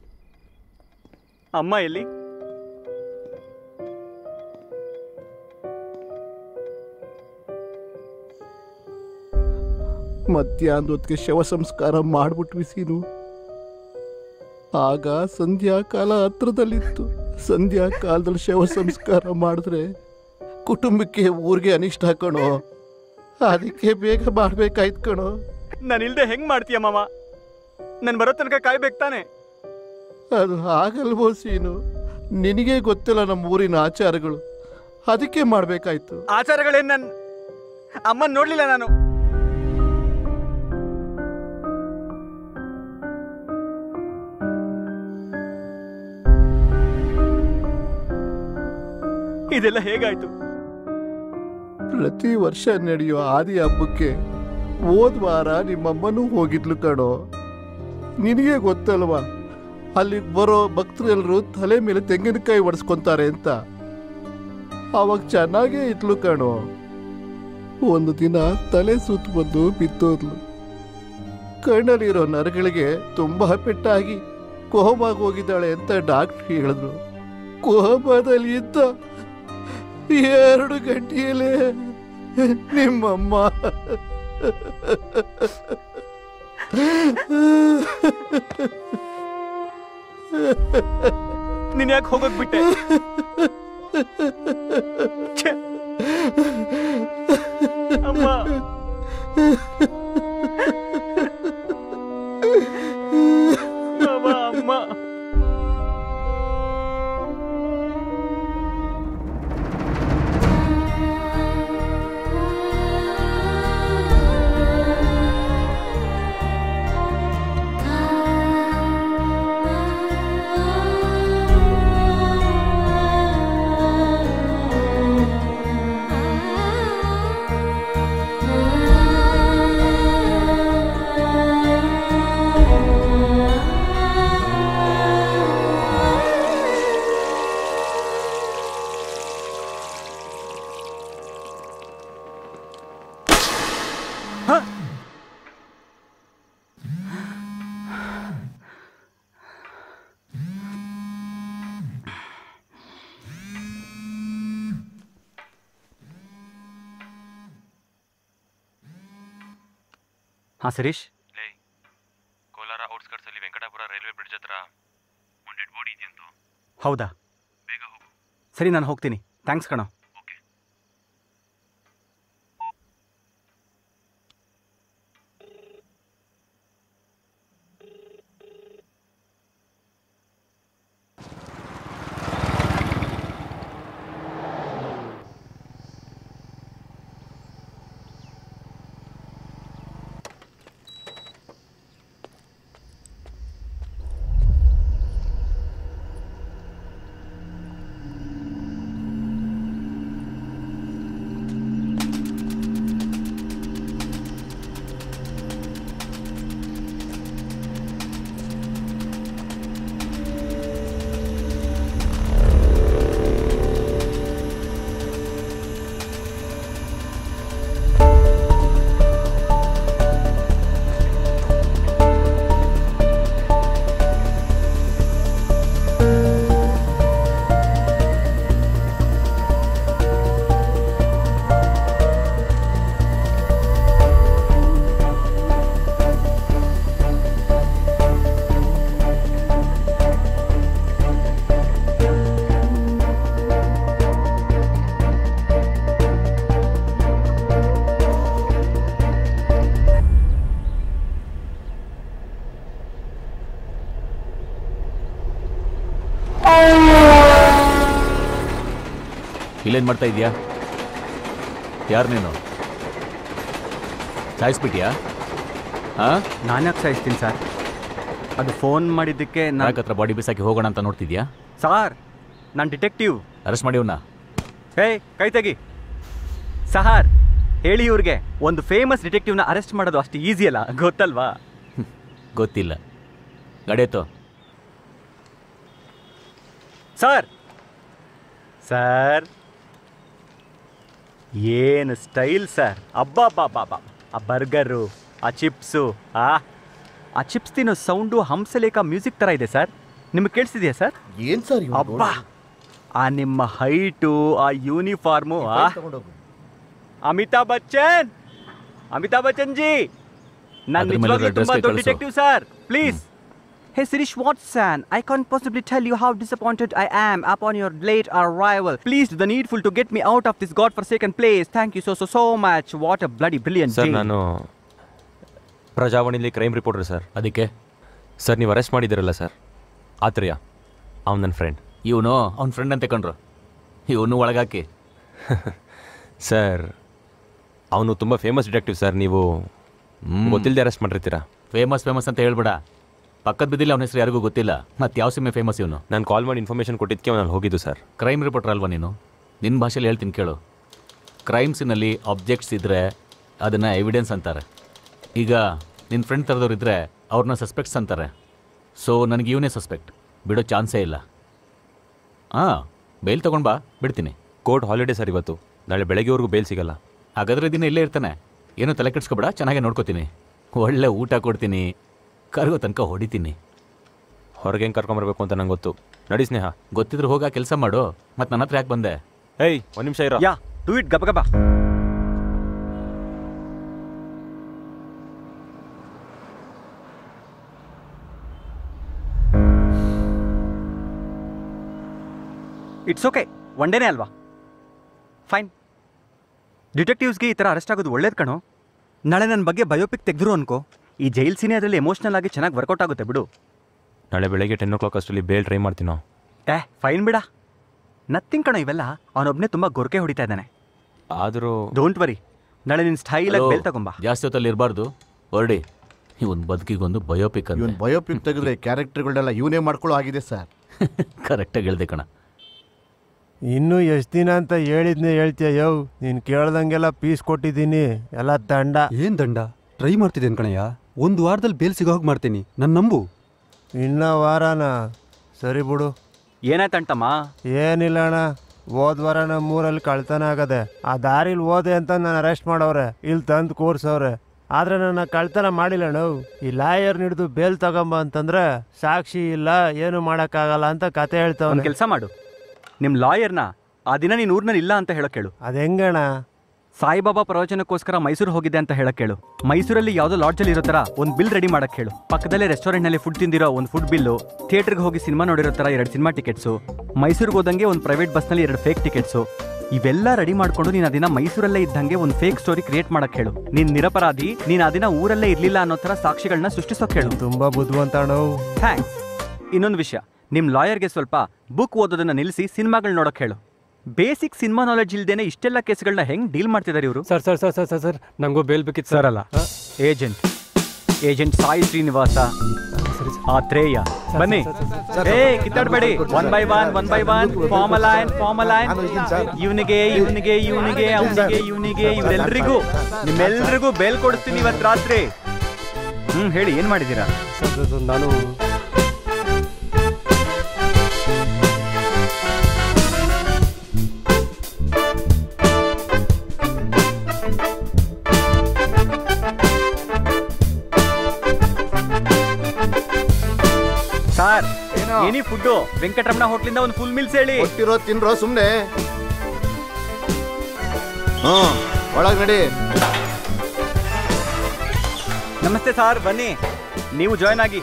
[SPEAKER 3] ಅಮ್ಮ ಎಲ್ಲಿ
[SPEAKER 11] ಮಧ್ಯಾಹ್ನದ ಹೊತ್ತಿಗೆ ಶವ ಸಂಸ್ಕಾರ ಮಾಡ್ಬಿಟ್ವಿ ಸೀನು ಆಗ ಸಂಧ್ಯಾ ಕಾಲ ಹತ್ರದಲ್ಲಿತ್ತು ಸಂಧ್ಯಾ ಕಾಲದಲ್ಲಿ ಶವ ಸಂಸ್ಕಾರ ಮಾಡಿದ್ರೆ ಕುಟುಂಬಕ್ಕೆ ಊರಿಗೆ ಅನಿಷ್ಟ ಹಾಕೋಣೋ ಅದಕ್ಕೆ ಬೇಗ ಮಾಡ್ಬೇಕಾಯ್ತು ಕಣೋ
[SPEAKER 3] ನಾನು ಇಲ್ದೆ ಹೆಂಗ್ ಮಾಡ್ತೀಯ ಮಾವ ನಾನು ಬರೋ ತನಕ ಕಾಯ್ಬೇಕು ತಾನೆ
[SPEAKER 11] ಅದು ಆಗಲ್ವೋ ಸೀನು ನಿನಗೆ ಗೊತ್ತಿಲ್ಲ ನಮ್ಮ ಊರಿನ ಆಚಾರಗಳು ಅದಕ್ಕೆ ಮಾಡ್ಬೇಕಾಯ್ತು
[SPEAKER 3] ಆಚಾರಗಳೇನ್ ನನ್ ಅಮ್ಮನ್ ನೋಡ್ಲಿಲ್ಲ ನಾನು ಇದೆಲ್ಲ ಹೇಗಾಯ್ತು
[SPEAKER 11] ಪ್ರತಿ ವರ್ಷ ನಡೆಯೋ ಆದಿ ಹಬ್ಬಕ್ಕೆ ಹೋದ್ ವಾರ ನಿಮ್ಮಮ್ಮನೂ ಹೋಗಿದ್ಲು ಕಣೋ ನಿನಗೆ ಗೊತ್ತಲ್ವಾ ಅಲ್ಲಿಗೆ ಬರೋ ಭಕ್ತರೆಲ್ಲರೂ ತಲೆ ಮೇಲೆ ತೆಂಗಿನಕಾಯಿ ಒಡ್ಸ್ಕೊಂತಾರೆ ಅಂತ ಅವಾಗ ಚೆನ್ನಾಗೇ ಇದ್ಲು ಕಣೋ ಒಂದು ದಿನ ತಲೆ ಸುತ್ತ ಬಂದು ಬಿದ್ದೋದ್ಲು ಕಣ್ಣಲ್ಲಿರೋ ನರಗಳಿಗೆ ತುಂಬಾ ಪೆಟ್ಟಾಗಿ ಕೋಮಾಗಿ ಹೋಗಿದ್ದಾಳೆ ಅಂತ ಡಾಕ್ಟರ್ ಹೇಳಿದ್ರು ಕೋಮಾದಲ್ಲಿ ಇದ್ದ ಎರಡು ಗಂಟೆಯಲ್ಲೇ ನಿಮ್ಮಮ್ಮ
[SPEAKER 3] ನೀನ್ ಯಾಕೆ ಹೋಗಕ್ ಬಿಟ್ಟೆ ಛೆ! ಅಮ್ಮ ಮಾವ, ಅಮ್ಮ ಹಾ ಸರೀಶ್
[SPEAKER 2] ಕೋಲಾರ
[SPEAKER 3] ಹೌದಾ ಸರಿ ನಾನು ಹೋಗ್ತೀನಿ ಥ್ಯಾಂಕ್ಸ್ ಕಣೋ
[SPEAKER 13] ಇಲ್ಲೇನು ಮಾಡ್ತಾ ಇದೀಯಾ ಯಾರು ನೀನು ಸಾಯಿಸ್ಬಿಟ್ಯಾ ಹಾಂ
[SPEAKER 3] ನಾನು ಯಾಕೆ ಸಾಯಿಸ್ತೀನಿ ಸರ್ ಅದು ಫೋನ್ ಮಾಡಿದ್ದಕ್ಕೆ ನಾನು
[SPEAKER 13] ನಾಲ್ಕು ಹತ್ರ ಬಾಡಿ ಬಿಸಾಕಿ ಹೋಗೋಣ ಅಂತ ನೋಡ್ತಿದ್ಯಾ
[SPEAKER 3] ಸಾರ್ ನಾನು ಡಿಟೆಕ್ಟಿವ್
[SPEAKER 13] ಅರೆಸ್ಟ್ ಮಾಡಿವ್ನ
[SPEAKER 3] ಹೇ ಕೈ ತೆಗಿ ಸಹಾರ್ ಹೇಳಿ ಇವ್ರಿಗೆ ಒಂದು ಫೇಮಸ್ ಡಿಟೆಕ್ಟಿವ್ನ ಅರೆಸ್ಟ್ ಮಾಡೋದು ಅಷ್ಟು ಈಸಿ ಅಲ್ಲ ಗೊತ್ತಲ್ವಾ
[SPEAKER 13] ಗೊತ್ತಿಲ್ಲ ಗಡೇತು
[SPEAKER 3] ಸರ್ ಸರ್ ಏನು ಸ್ಟೈಲ್ ಸರ್ ಅಬ್ಬಾ ಬಾಬಾ ಬಾ ಆ ಬರ್ಗರು ಆ ಚಿಪ್ಸು ಆ ಆ ಚಿಪ್ಸ್ ತಿನ್ನೋ ಸೌಂಡು ಹಂಸಲೇಖ ಮ್ಯೂಸಿಕ್ ಥರ ಇದೆ ಸರ್ ನಿಮಗೆ ಕೇಳಿಸಿದೆಯಾ ಸರ್
[SPEAKER 11] ಏನ್ ಸರ್
[SPEAKER 3] ಅಬ್ಬಾ ಆ ನಿಮ್ಮ ಹೈಟು ಆ ಯೂನಿಫಾರ್ಮು ಆ ಅಮಿತಾಬ್ ಬಚ್ಚನ್ ಅಮಿತಾಬ್ ಬಚ್ಚನ್ ಜಿ ನಾನು
[SPEAKER 13] ಅದ್ರ ಮೇಲೆ
[SPEAKER 3] ನಿಜವಾಗ್ಲೂ
[SPEAKER 13] address
[SPEAKER 3] ತುಂಬಾ
[SPEAKER 13] ಗೆ
[SPEAKER 3] ದೊಡ್ಡ
[SPEAKER 13] ಕಳ್ಸು.
[SPEAKER 3] Detective sir please Hey Sirish Watson, I can't possibly tell you how disappointed I am upon your late arrival. Please do the needful to get me out of this godforsaken place. Thank you so so so much. What a bloody brilliant
[SPEAKER 2] sir
[SPEAKER 3] day.
[SPEAKER 2] ನಾನು ಪ್ರಜಾವಾಣಿಲಿ crime reporter sir
[SPEAKER 13] ಅದಕ್ಕೆ
[SPEAKER 2] sir ನೀವು arrest ಮಾಡಿದ್ದೀರಲ್ಲ sir Atreya ಅವ್ನು ನನ್ನ friend
[SPEAKER 13] ಇವನು ಅವ್ನ friend ಅಂತ ಕಂಡ್ರು ಇವನು ಒಳಗಾಕಿ
[SPEAKER 2] ಸರ್ ಅವನು ತುಂಬ ಫೇಮಸ್ ಡಿಟೆಕ್ಟಿವ್ ಸರ್ ನೀವು ಗೊತ್ತಿಲ್ಲದೆ ಅರೆಸ್ಟ್ ಮಾಡಿರ್ತೀರಾ
[SPEAKER 13] ಫೇಮಸ್ ಫೇಮಸ್ ಅಂತ ಹೇಳ್ಬೇಡ ಪಕ್ಕದ ಬಿದ್ದಿಲ್ಲ ಅವನ ಹೆಸರು ಯಾರಿಗೂ ಗೊತ್ತಿಲ್ಲ ಮತ್ತೆ ಯಾವ ಸಿಮ್ಮೆ ಫೇಮಸ್ ಇವನು
[SPEAKER 2] ನಾನು ಕಾಲ್ ಮಾಡಿ ಇನ್ಫಾರ್ಮೇಷನ್ ಕೊಟ್ಟಿದ್ದಕ್ಕೆ ಅವನಲ್ಲಿ ಹೋಗಿದ್ದು ಸರ್
[SPEAKER 13] ಕ್ರೈಮ್ ರಿಪೋರ್ಟರ್ ಅಲ್ವಾ ನೀನು ನಿನ್ನ ಭಾಷೆಯಲ್ಲಿ ಹೇಳ್ತೀನಿ ಕೇಳು ಕ್ರೈಮ್ಸಿನಲ್ಲಿ ಆಬ್ಜೆಕ್ಟ್ಸ್ ಇದ್ದರೆ ಅದನ್ನು ಎವಿಡೆನ್ಸ್ ಅಂತಾರೆ ಈಗ ನಿನ್ನ ಫ್ರೆಂಡ್ ಥರದವ್ರು ಇದ್ದರೆ ಅವ್ರನ್ನ ಸಸ್ಪೆಕ್ಟ್ಸ್ ಅಂತಾರೆ ಸೊ ನನಗೆ ಇವನೇ ಸಸ್ಪೆಕ್ಟ್ ಬಿಡೋ ಚಾನ್ಸೇ ಇಲ್ಲ ಹಾಂ ಬೇಲ್ ತೊಗೊಂಡು ಬಾ ಬಿಡ್ತೀನಿ
[SPEAKER 2] ಕೋರ್ಟ್ ಹಾಲಿಡೇ ಸರ್ ಇವತ್ತು ನಾಳೆ ಬೆಳಗ್ಗೆವರೆಗೂ ಬೇಲ್ ಸಿಗಲ್ಲ
[SPEAKER 13] ಹಾಗಾದ್ರೆ ದಿನ ಇಲ್ಲೇ ಇರ್ತಾನೆ ಏನು ತಲೆ ಕೆಡ್ಸ್ಕೊಬೇಡ ಚೆನ್ನಾಗೇ ನೋಡ್ಕೋತೀನಿ ಒಳ್ಳೆ ಊಟ ಕೊಡ್ತೀನಿ ಕರ್ಗೋ ತನಕ ಹೊಡಿತೀನಿ
[SPEAKER 2] ಹೊರಗೆ ಹೆಂಗೆ ಕರ್ಕೊಂಬರ್ಬೇಕು ಅಂತ ನಂಗೆ ಗೊತ್ತು ನಡಿ ಸ್ನೇಹ
[SPEAKER 13] ಗೊತ್ತಿದ್ರೆ ಹೋಗ ಕೆಲಸ ಮಾಡು ಮತ್ತೆ ನನ್ನ ಹತ್ರ ಯಾಕೆ ಬಂದೆ
[SPEAKER 2] ಏಯ್ ಒಂದು ನಿಮಿಷ ಇರೋ
[SPEAKER 3] ಯಾ ಡೂ ಇಟ್ ಗಬ ಗಬ ಇಟ್ಸ್ ಓಕೆ ಒನ್ ಡೇನೇ ಅಲ್ವಾ ಫೈನ್ ಡಿಟೆಕ್ಟಿವ್ಸ್ಗೆ ಈ ಥರ ಅರೆಸ್ಟ್ ಆಗೋದು ಒಳ್ಳೇದು ಕಣೋ ನಾಳೆ ನನ್ನ ಬಗ್ಗೆ ಬಯೋಪಿಕ್ ತೆಗೆದ್ರು ಅನ್ಕೋ ಈ ಜೈಲ್ ಸೀನೆ ಅದರಲ್ಲಿ ಎಮೋಷ್ನಲ್ ಆಗಿ ಚೆನ್ನಾಗಿ ವರ್ಕೌಟ್ ಆಗುತ್ತೆ ಬಿಡು
[SPEAKER 2] ನಾಳೆ ಬೆಳಗ್ಗೆ ಟೆನ್ ಓ ಕ್ಲಾಕ್ ಅಷ್ಟರಲ್ಲಿ ಬೇಲ್ ಟ್ರೈ ಮಾಡ್ತೀನೋ
[SPEAKER 3] ಏ ಫೈನ್ ಬಿಡ ನಥಿಂಗ್ ಕಣೋ ಇವೆಲ್ಲ ಅವನೊಬ್ಬನೇ ತುಂಬ ಗೊರಕೆ ಹೊಡಿತಾ ಇದ್ದಾನೆ
[SPEAKER 2] ಆದರೂ
[SPEAKER 3] ಡೋಂಟ್ ವರಿ ನಾಳೆ ನಿನ್ನ ಸ್ಟೈಲಾಗಿ
[SPEAKER 13] ಹಲೋ,
[SPEAKER 3] ಬೆಲ್ ತಗೊಂಬಾ
[SPEAKER 13] ಜಾಸ್ತಿ ಹೊತ್ತಲ್ಲಿ ಇರಬಾರ್ದು ಹೊರಡಿ ಇವನ್ ಬದುಕಿಗೊಂದು ಬಯೋಪಿಕ್ ಅಂತ
[SPEAKER 11] ಇವನ್ ಬಯೋಪಿಕ್ ತೆಗೆದ್ರೆ ಕ್ಯಾರೆಕ್ಟರ್ಗಳನ್ನೆಲ್ಲ ಇವನೇ ಮಾಡ್ಕೊಳ್ಳೋ ಆಗಿದೆ ಸರ್
[SPEAKER 13] ಕರೆಕ್ಟಾಗಿ ಹೇಳ್ದೆ ಕಣ
[SPEAKER 7] ಇನ್ನು ಎಷ್ಟು ದಿನ ಅಂತ ಹೇಳಿದ್ನೆ ಹೇಳ್ತೀಯ ಯೋ ನೀನು ಕೇಳ್ದಂಗೆಲ್ಲ ಪೀಸ್ ಕೊಟ್ಟಿದ್ದೀನಿ ಎಲ್ಲ ದಂಡ
[SPEAKER 9] ಏನ್ ದಂಡ ಟ್ರೈ ಮಾಡ್ತಿದ್ದೇನೆ ಕಣಯ್ಯ ಒಂದು ವಾರದಲ್ಲಿ ಬೇಲ್ ಸಿಗೋ ಹೋಗಿ ಮಾಡ್ತೀನಿ ನನ್ನ ನಂಬು
[SPEAKER 7] ಇನ್ನ ವಾರನ ಸರಿ ಬಿಡು
[SPEAKER 3] ಏನಾಯ್ತಂಟಮ್ಮ
[SPEAKER 7] ಏನಿಲ್ಲ ಅಣ್ಣ ಹೋದ್ ವಾರ ನಮ್ಮ ಊರಲ್ಲಿ ಕಳ್ತನ ಆಗದೆ ಆ ದಾರಿಲಿ ಹೋದೆ ಅಂತ ನಾನು ಅರೆಸ್ಟ್ ಮಾಡವ್ರೆ ಇಲ್ಲಿ ತಂದು ಕೂರ್ಸವ್ರೆ ಆದ್ರೆ ನನ್ನ ಕಳ್ತನ ಮಾಡಿಲ್ಲ ನಾವು ಈ ಲಾಯರ್ ಹಿಡಿದು ಬೇಲ್ ತಗೊಂಬ ಅಂತಂದ್ರೆ ಸಾಕ್ಷಿ ಇಲ್ಲ ಏನು ಮಾಡಕ್ಕಾಗಲ್ಲ ಅಂತ ಕತೆ
[SPEAKER 3] ಒಂದು
[SPEAKER 7] ಹೇಳ್ತಾವನೆ
[SPEAKER 3] ಕೆಲಸ ಮಾಡು ನಿಮ್ಮ ಲಾಯರ್ನ ಆ ದಿನ ನೀನು ಊರ್ನಲ್ಲಿ ಇಲ್ಲ ಅಂತ ಹೇಳೋ ಕೇಳು
[SPEAKER 7] ಅದ್ ಹೆಂಗಣ್ಣ
[SPEAKER 3] ಸಾಯಿಬಾಬಾ ಪ್ರವಚನಕ್ಕೋಸ್ಕರ ಮೈಸೂರು ಹೋಗಿದ್ದೆ ಅಂತ ಹೇಳಕ್ ಹೇಳು ಮೈಸೂರಲ್ಲಿ ಯಾವುದೋ ಲಾಡ್ಜಲ್ಲಿ ಇರೋ ತರ ಒಂದು ಬಿಲ್ ರೆಡಿ ಮಾಡಕ್ ಹೇಳು ಪಕ್ಕದಲ್ಲೇ ರೆಸ್ಟೋರೆಂಟ್ನಲ್ಲಿ ಫುಡ್ ತಿಂದಿರೋ ಒಂದು ಫುಡ್ ಬಿಲ್ಲು ಥಿಯೇಟರ್ಗೆ ಹೋಗಿ ಸಿನಿಮಾ ನೋಡಿರೋ ತರ ಎರಡು ಸಿನಿಮಾ ಟಿಕೆಟ್ಸು ಮೈಸೂರಿಗೆ ಹೋದಂಗೆ ಒಂದು ಪ್ರೈವೇಟ್ ಬಸ್ನಲ್ಲಿ ಎರಡು ಫೇಕ್ ಟಿಕೆಟ್ಸು ಇವೆಲ್ಲ ರೆಡಿ ಮಾಡ್ಕೊಂಡು ನೀನು ಅದಿನ ಮೈಸೂರಲ್ಲೇ ಇದ್ದಂಗೆ ಒಂದು ಫೇಕ್ ಸ್ಟೋರಿ ಕ್ರಿಯೇಟ್ ಮಾಡಕ್ ಹೇಳು ನೀನ್ ನಿರಪರಾಧಿ ನೀನ್ ಅದಿನ ಊರಲ್ಲೇ ಇರ್ಲಿಲ್ಲ ಅನ್ನೋ ತರ ಸಾಕ್ಷಿಗಳನ್ನ ಸೃಷ್ಟಿಸೋಕ್ ಹೇಳು
[SPEAKER 7] ತುಂಬಾ ಬುದ್ಧಿವಂತ ಅಣ್ಣವು
[SPEAKER 3] ಥ್ಯಾಂಕ್ಸ್ ಇನ್ನೊಂದು ವಿಷಯ ನಿಮ್ ಲಾಯರ್ಗೆ ಸ್ವಲ್ಪ ಬುಕ್ ಓದೋದನ್ನ ನಿಲ್ಲಿಸಿ ಸಿನಿಮಾಗಳು ನೋಡಕ್ ಹೇಳು ಬೇಸಿಕ್ ಸಿನಿಮಾ ನಾಲೆಡ್ಜ್ ಇಲ್ದೇನೆ ಇಷ್ಟೆಲ್ಲ ಕೇಸ್ಗಳನ್ನ ಹೆಂಗ್ ಡೀಲ್ ಮಾಡ್ತಿದ್ದಾರೆ ಇವರು
[SPEAKER 12] sir sir sir sir sir sir ನಂಗೂ ಬೇಲ್ ಬೇಕಿತ್ತು
[SPEAKER 3] ಸರ್ ಅಲ್ಲ ಏಜೆಂಟ್ ಏಜೆಂಟ್ ಸಾಯಿ ಶ್ರೀನಿವಾಸ ಆತ್ರೇಯ ಬನ್ನಿ ಏ ಕಿತ್ತಾಡ್ಬೇಡಿ one by one one by one form line form line ಇವನಿಗೆ ಇವನಿಗೆ ಇವನಿಗೆ ಅವನಿಗೆ ಇವನಿಗೆ ಇವರೆಲ್ರಿಗೂ ನಿಮ್ಮೆಲ್ರಿಗೂ ಬೇಲ್ ಕೊಡಿಸ್ತೀನಿ ಇವತ್ತು ರಾತ್ರಿ ಹ್ಮ್ ಹೇಳಿ ಏನ್ ಮಾಡಿದೀರಾ
[SPEAKER 12] ಸರ್ ಸರ್, ಸರ್, ನಾನು
[SPEAKER 3] ಸರ್ ಏನಿ ಫುಡ್ಡು ವೆಂಕಟರಮಣ ಹೋಟ್ಲಿಂದ ಒಂದು ಫುಲ್ ಮೀಲ್ಸ್ ಹೇಳಿ
[SPEAKER 11] ಕೊಟ್ಟಿರೋ ತಿನ್ರೋ ಸುಮ್ನೆ ಹ್ಮ್ ಒಳಗ್ ನಡಿ
[SPEAKER 3] ನಮಸ್ತೆ ಸರ್ ಬನ್ನಿ ನೀವು ಜಾಯ್ನ್ ಆಗಿ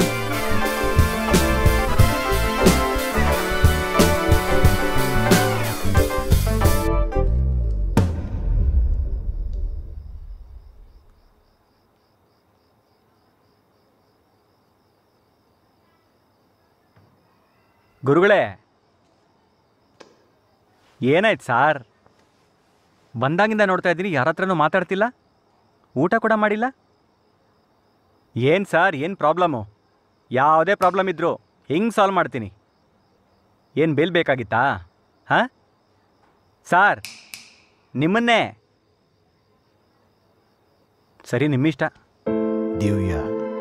[SPEAKER 3] ಗುರುಗಳೇ ಏನಾಯ್ತು ಸಾರ್ ಬಂದಾಗಿಂದ ನೋಡ್ತಾ ಇದ್ದೀನಿ ಯಾರ ಹತ್ರನೂ ಮಾತಾಡ್ತಿಲ್ಲ ಊಟ ಕೂಡ ಮಾಡಿಲ್ಲ ಏನು ಸರ್ ಏನು ಪ್ರಾಬ್ಲಮ್ಮು ಯಾವುದೇ ಪ್ರಾಬ್ಲಮ್ ಇದ್ದರೂ ಹೆಂಗೆ ಸಾಲ್ವ್ ಮಾಡ್ತೀನಿ ಏನು ಬೇಲ್ ಬೇಕಾಗಿತ್ತಾ ಹಾಂ ಸಾರ್ ನಿಮ್ಮನ್ನೇ ಸರಿ ನಿಮ್ಮಿಷ್ಟ
[SPEAKER 14] ದಿವ್ಯ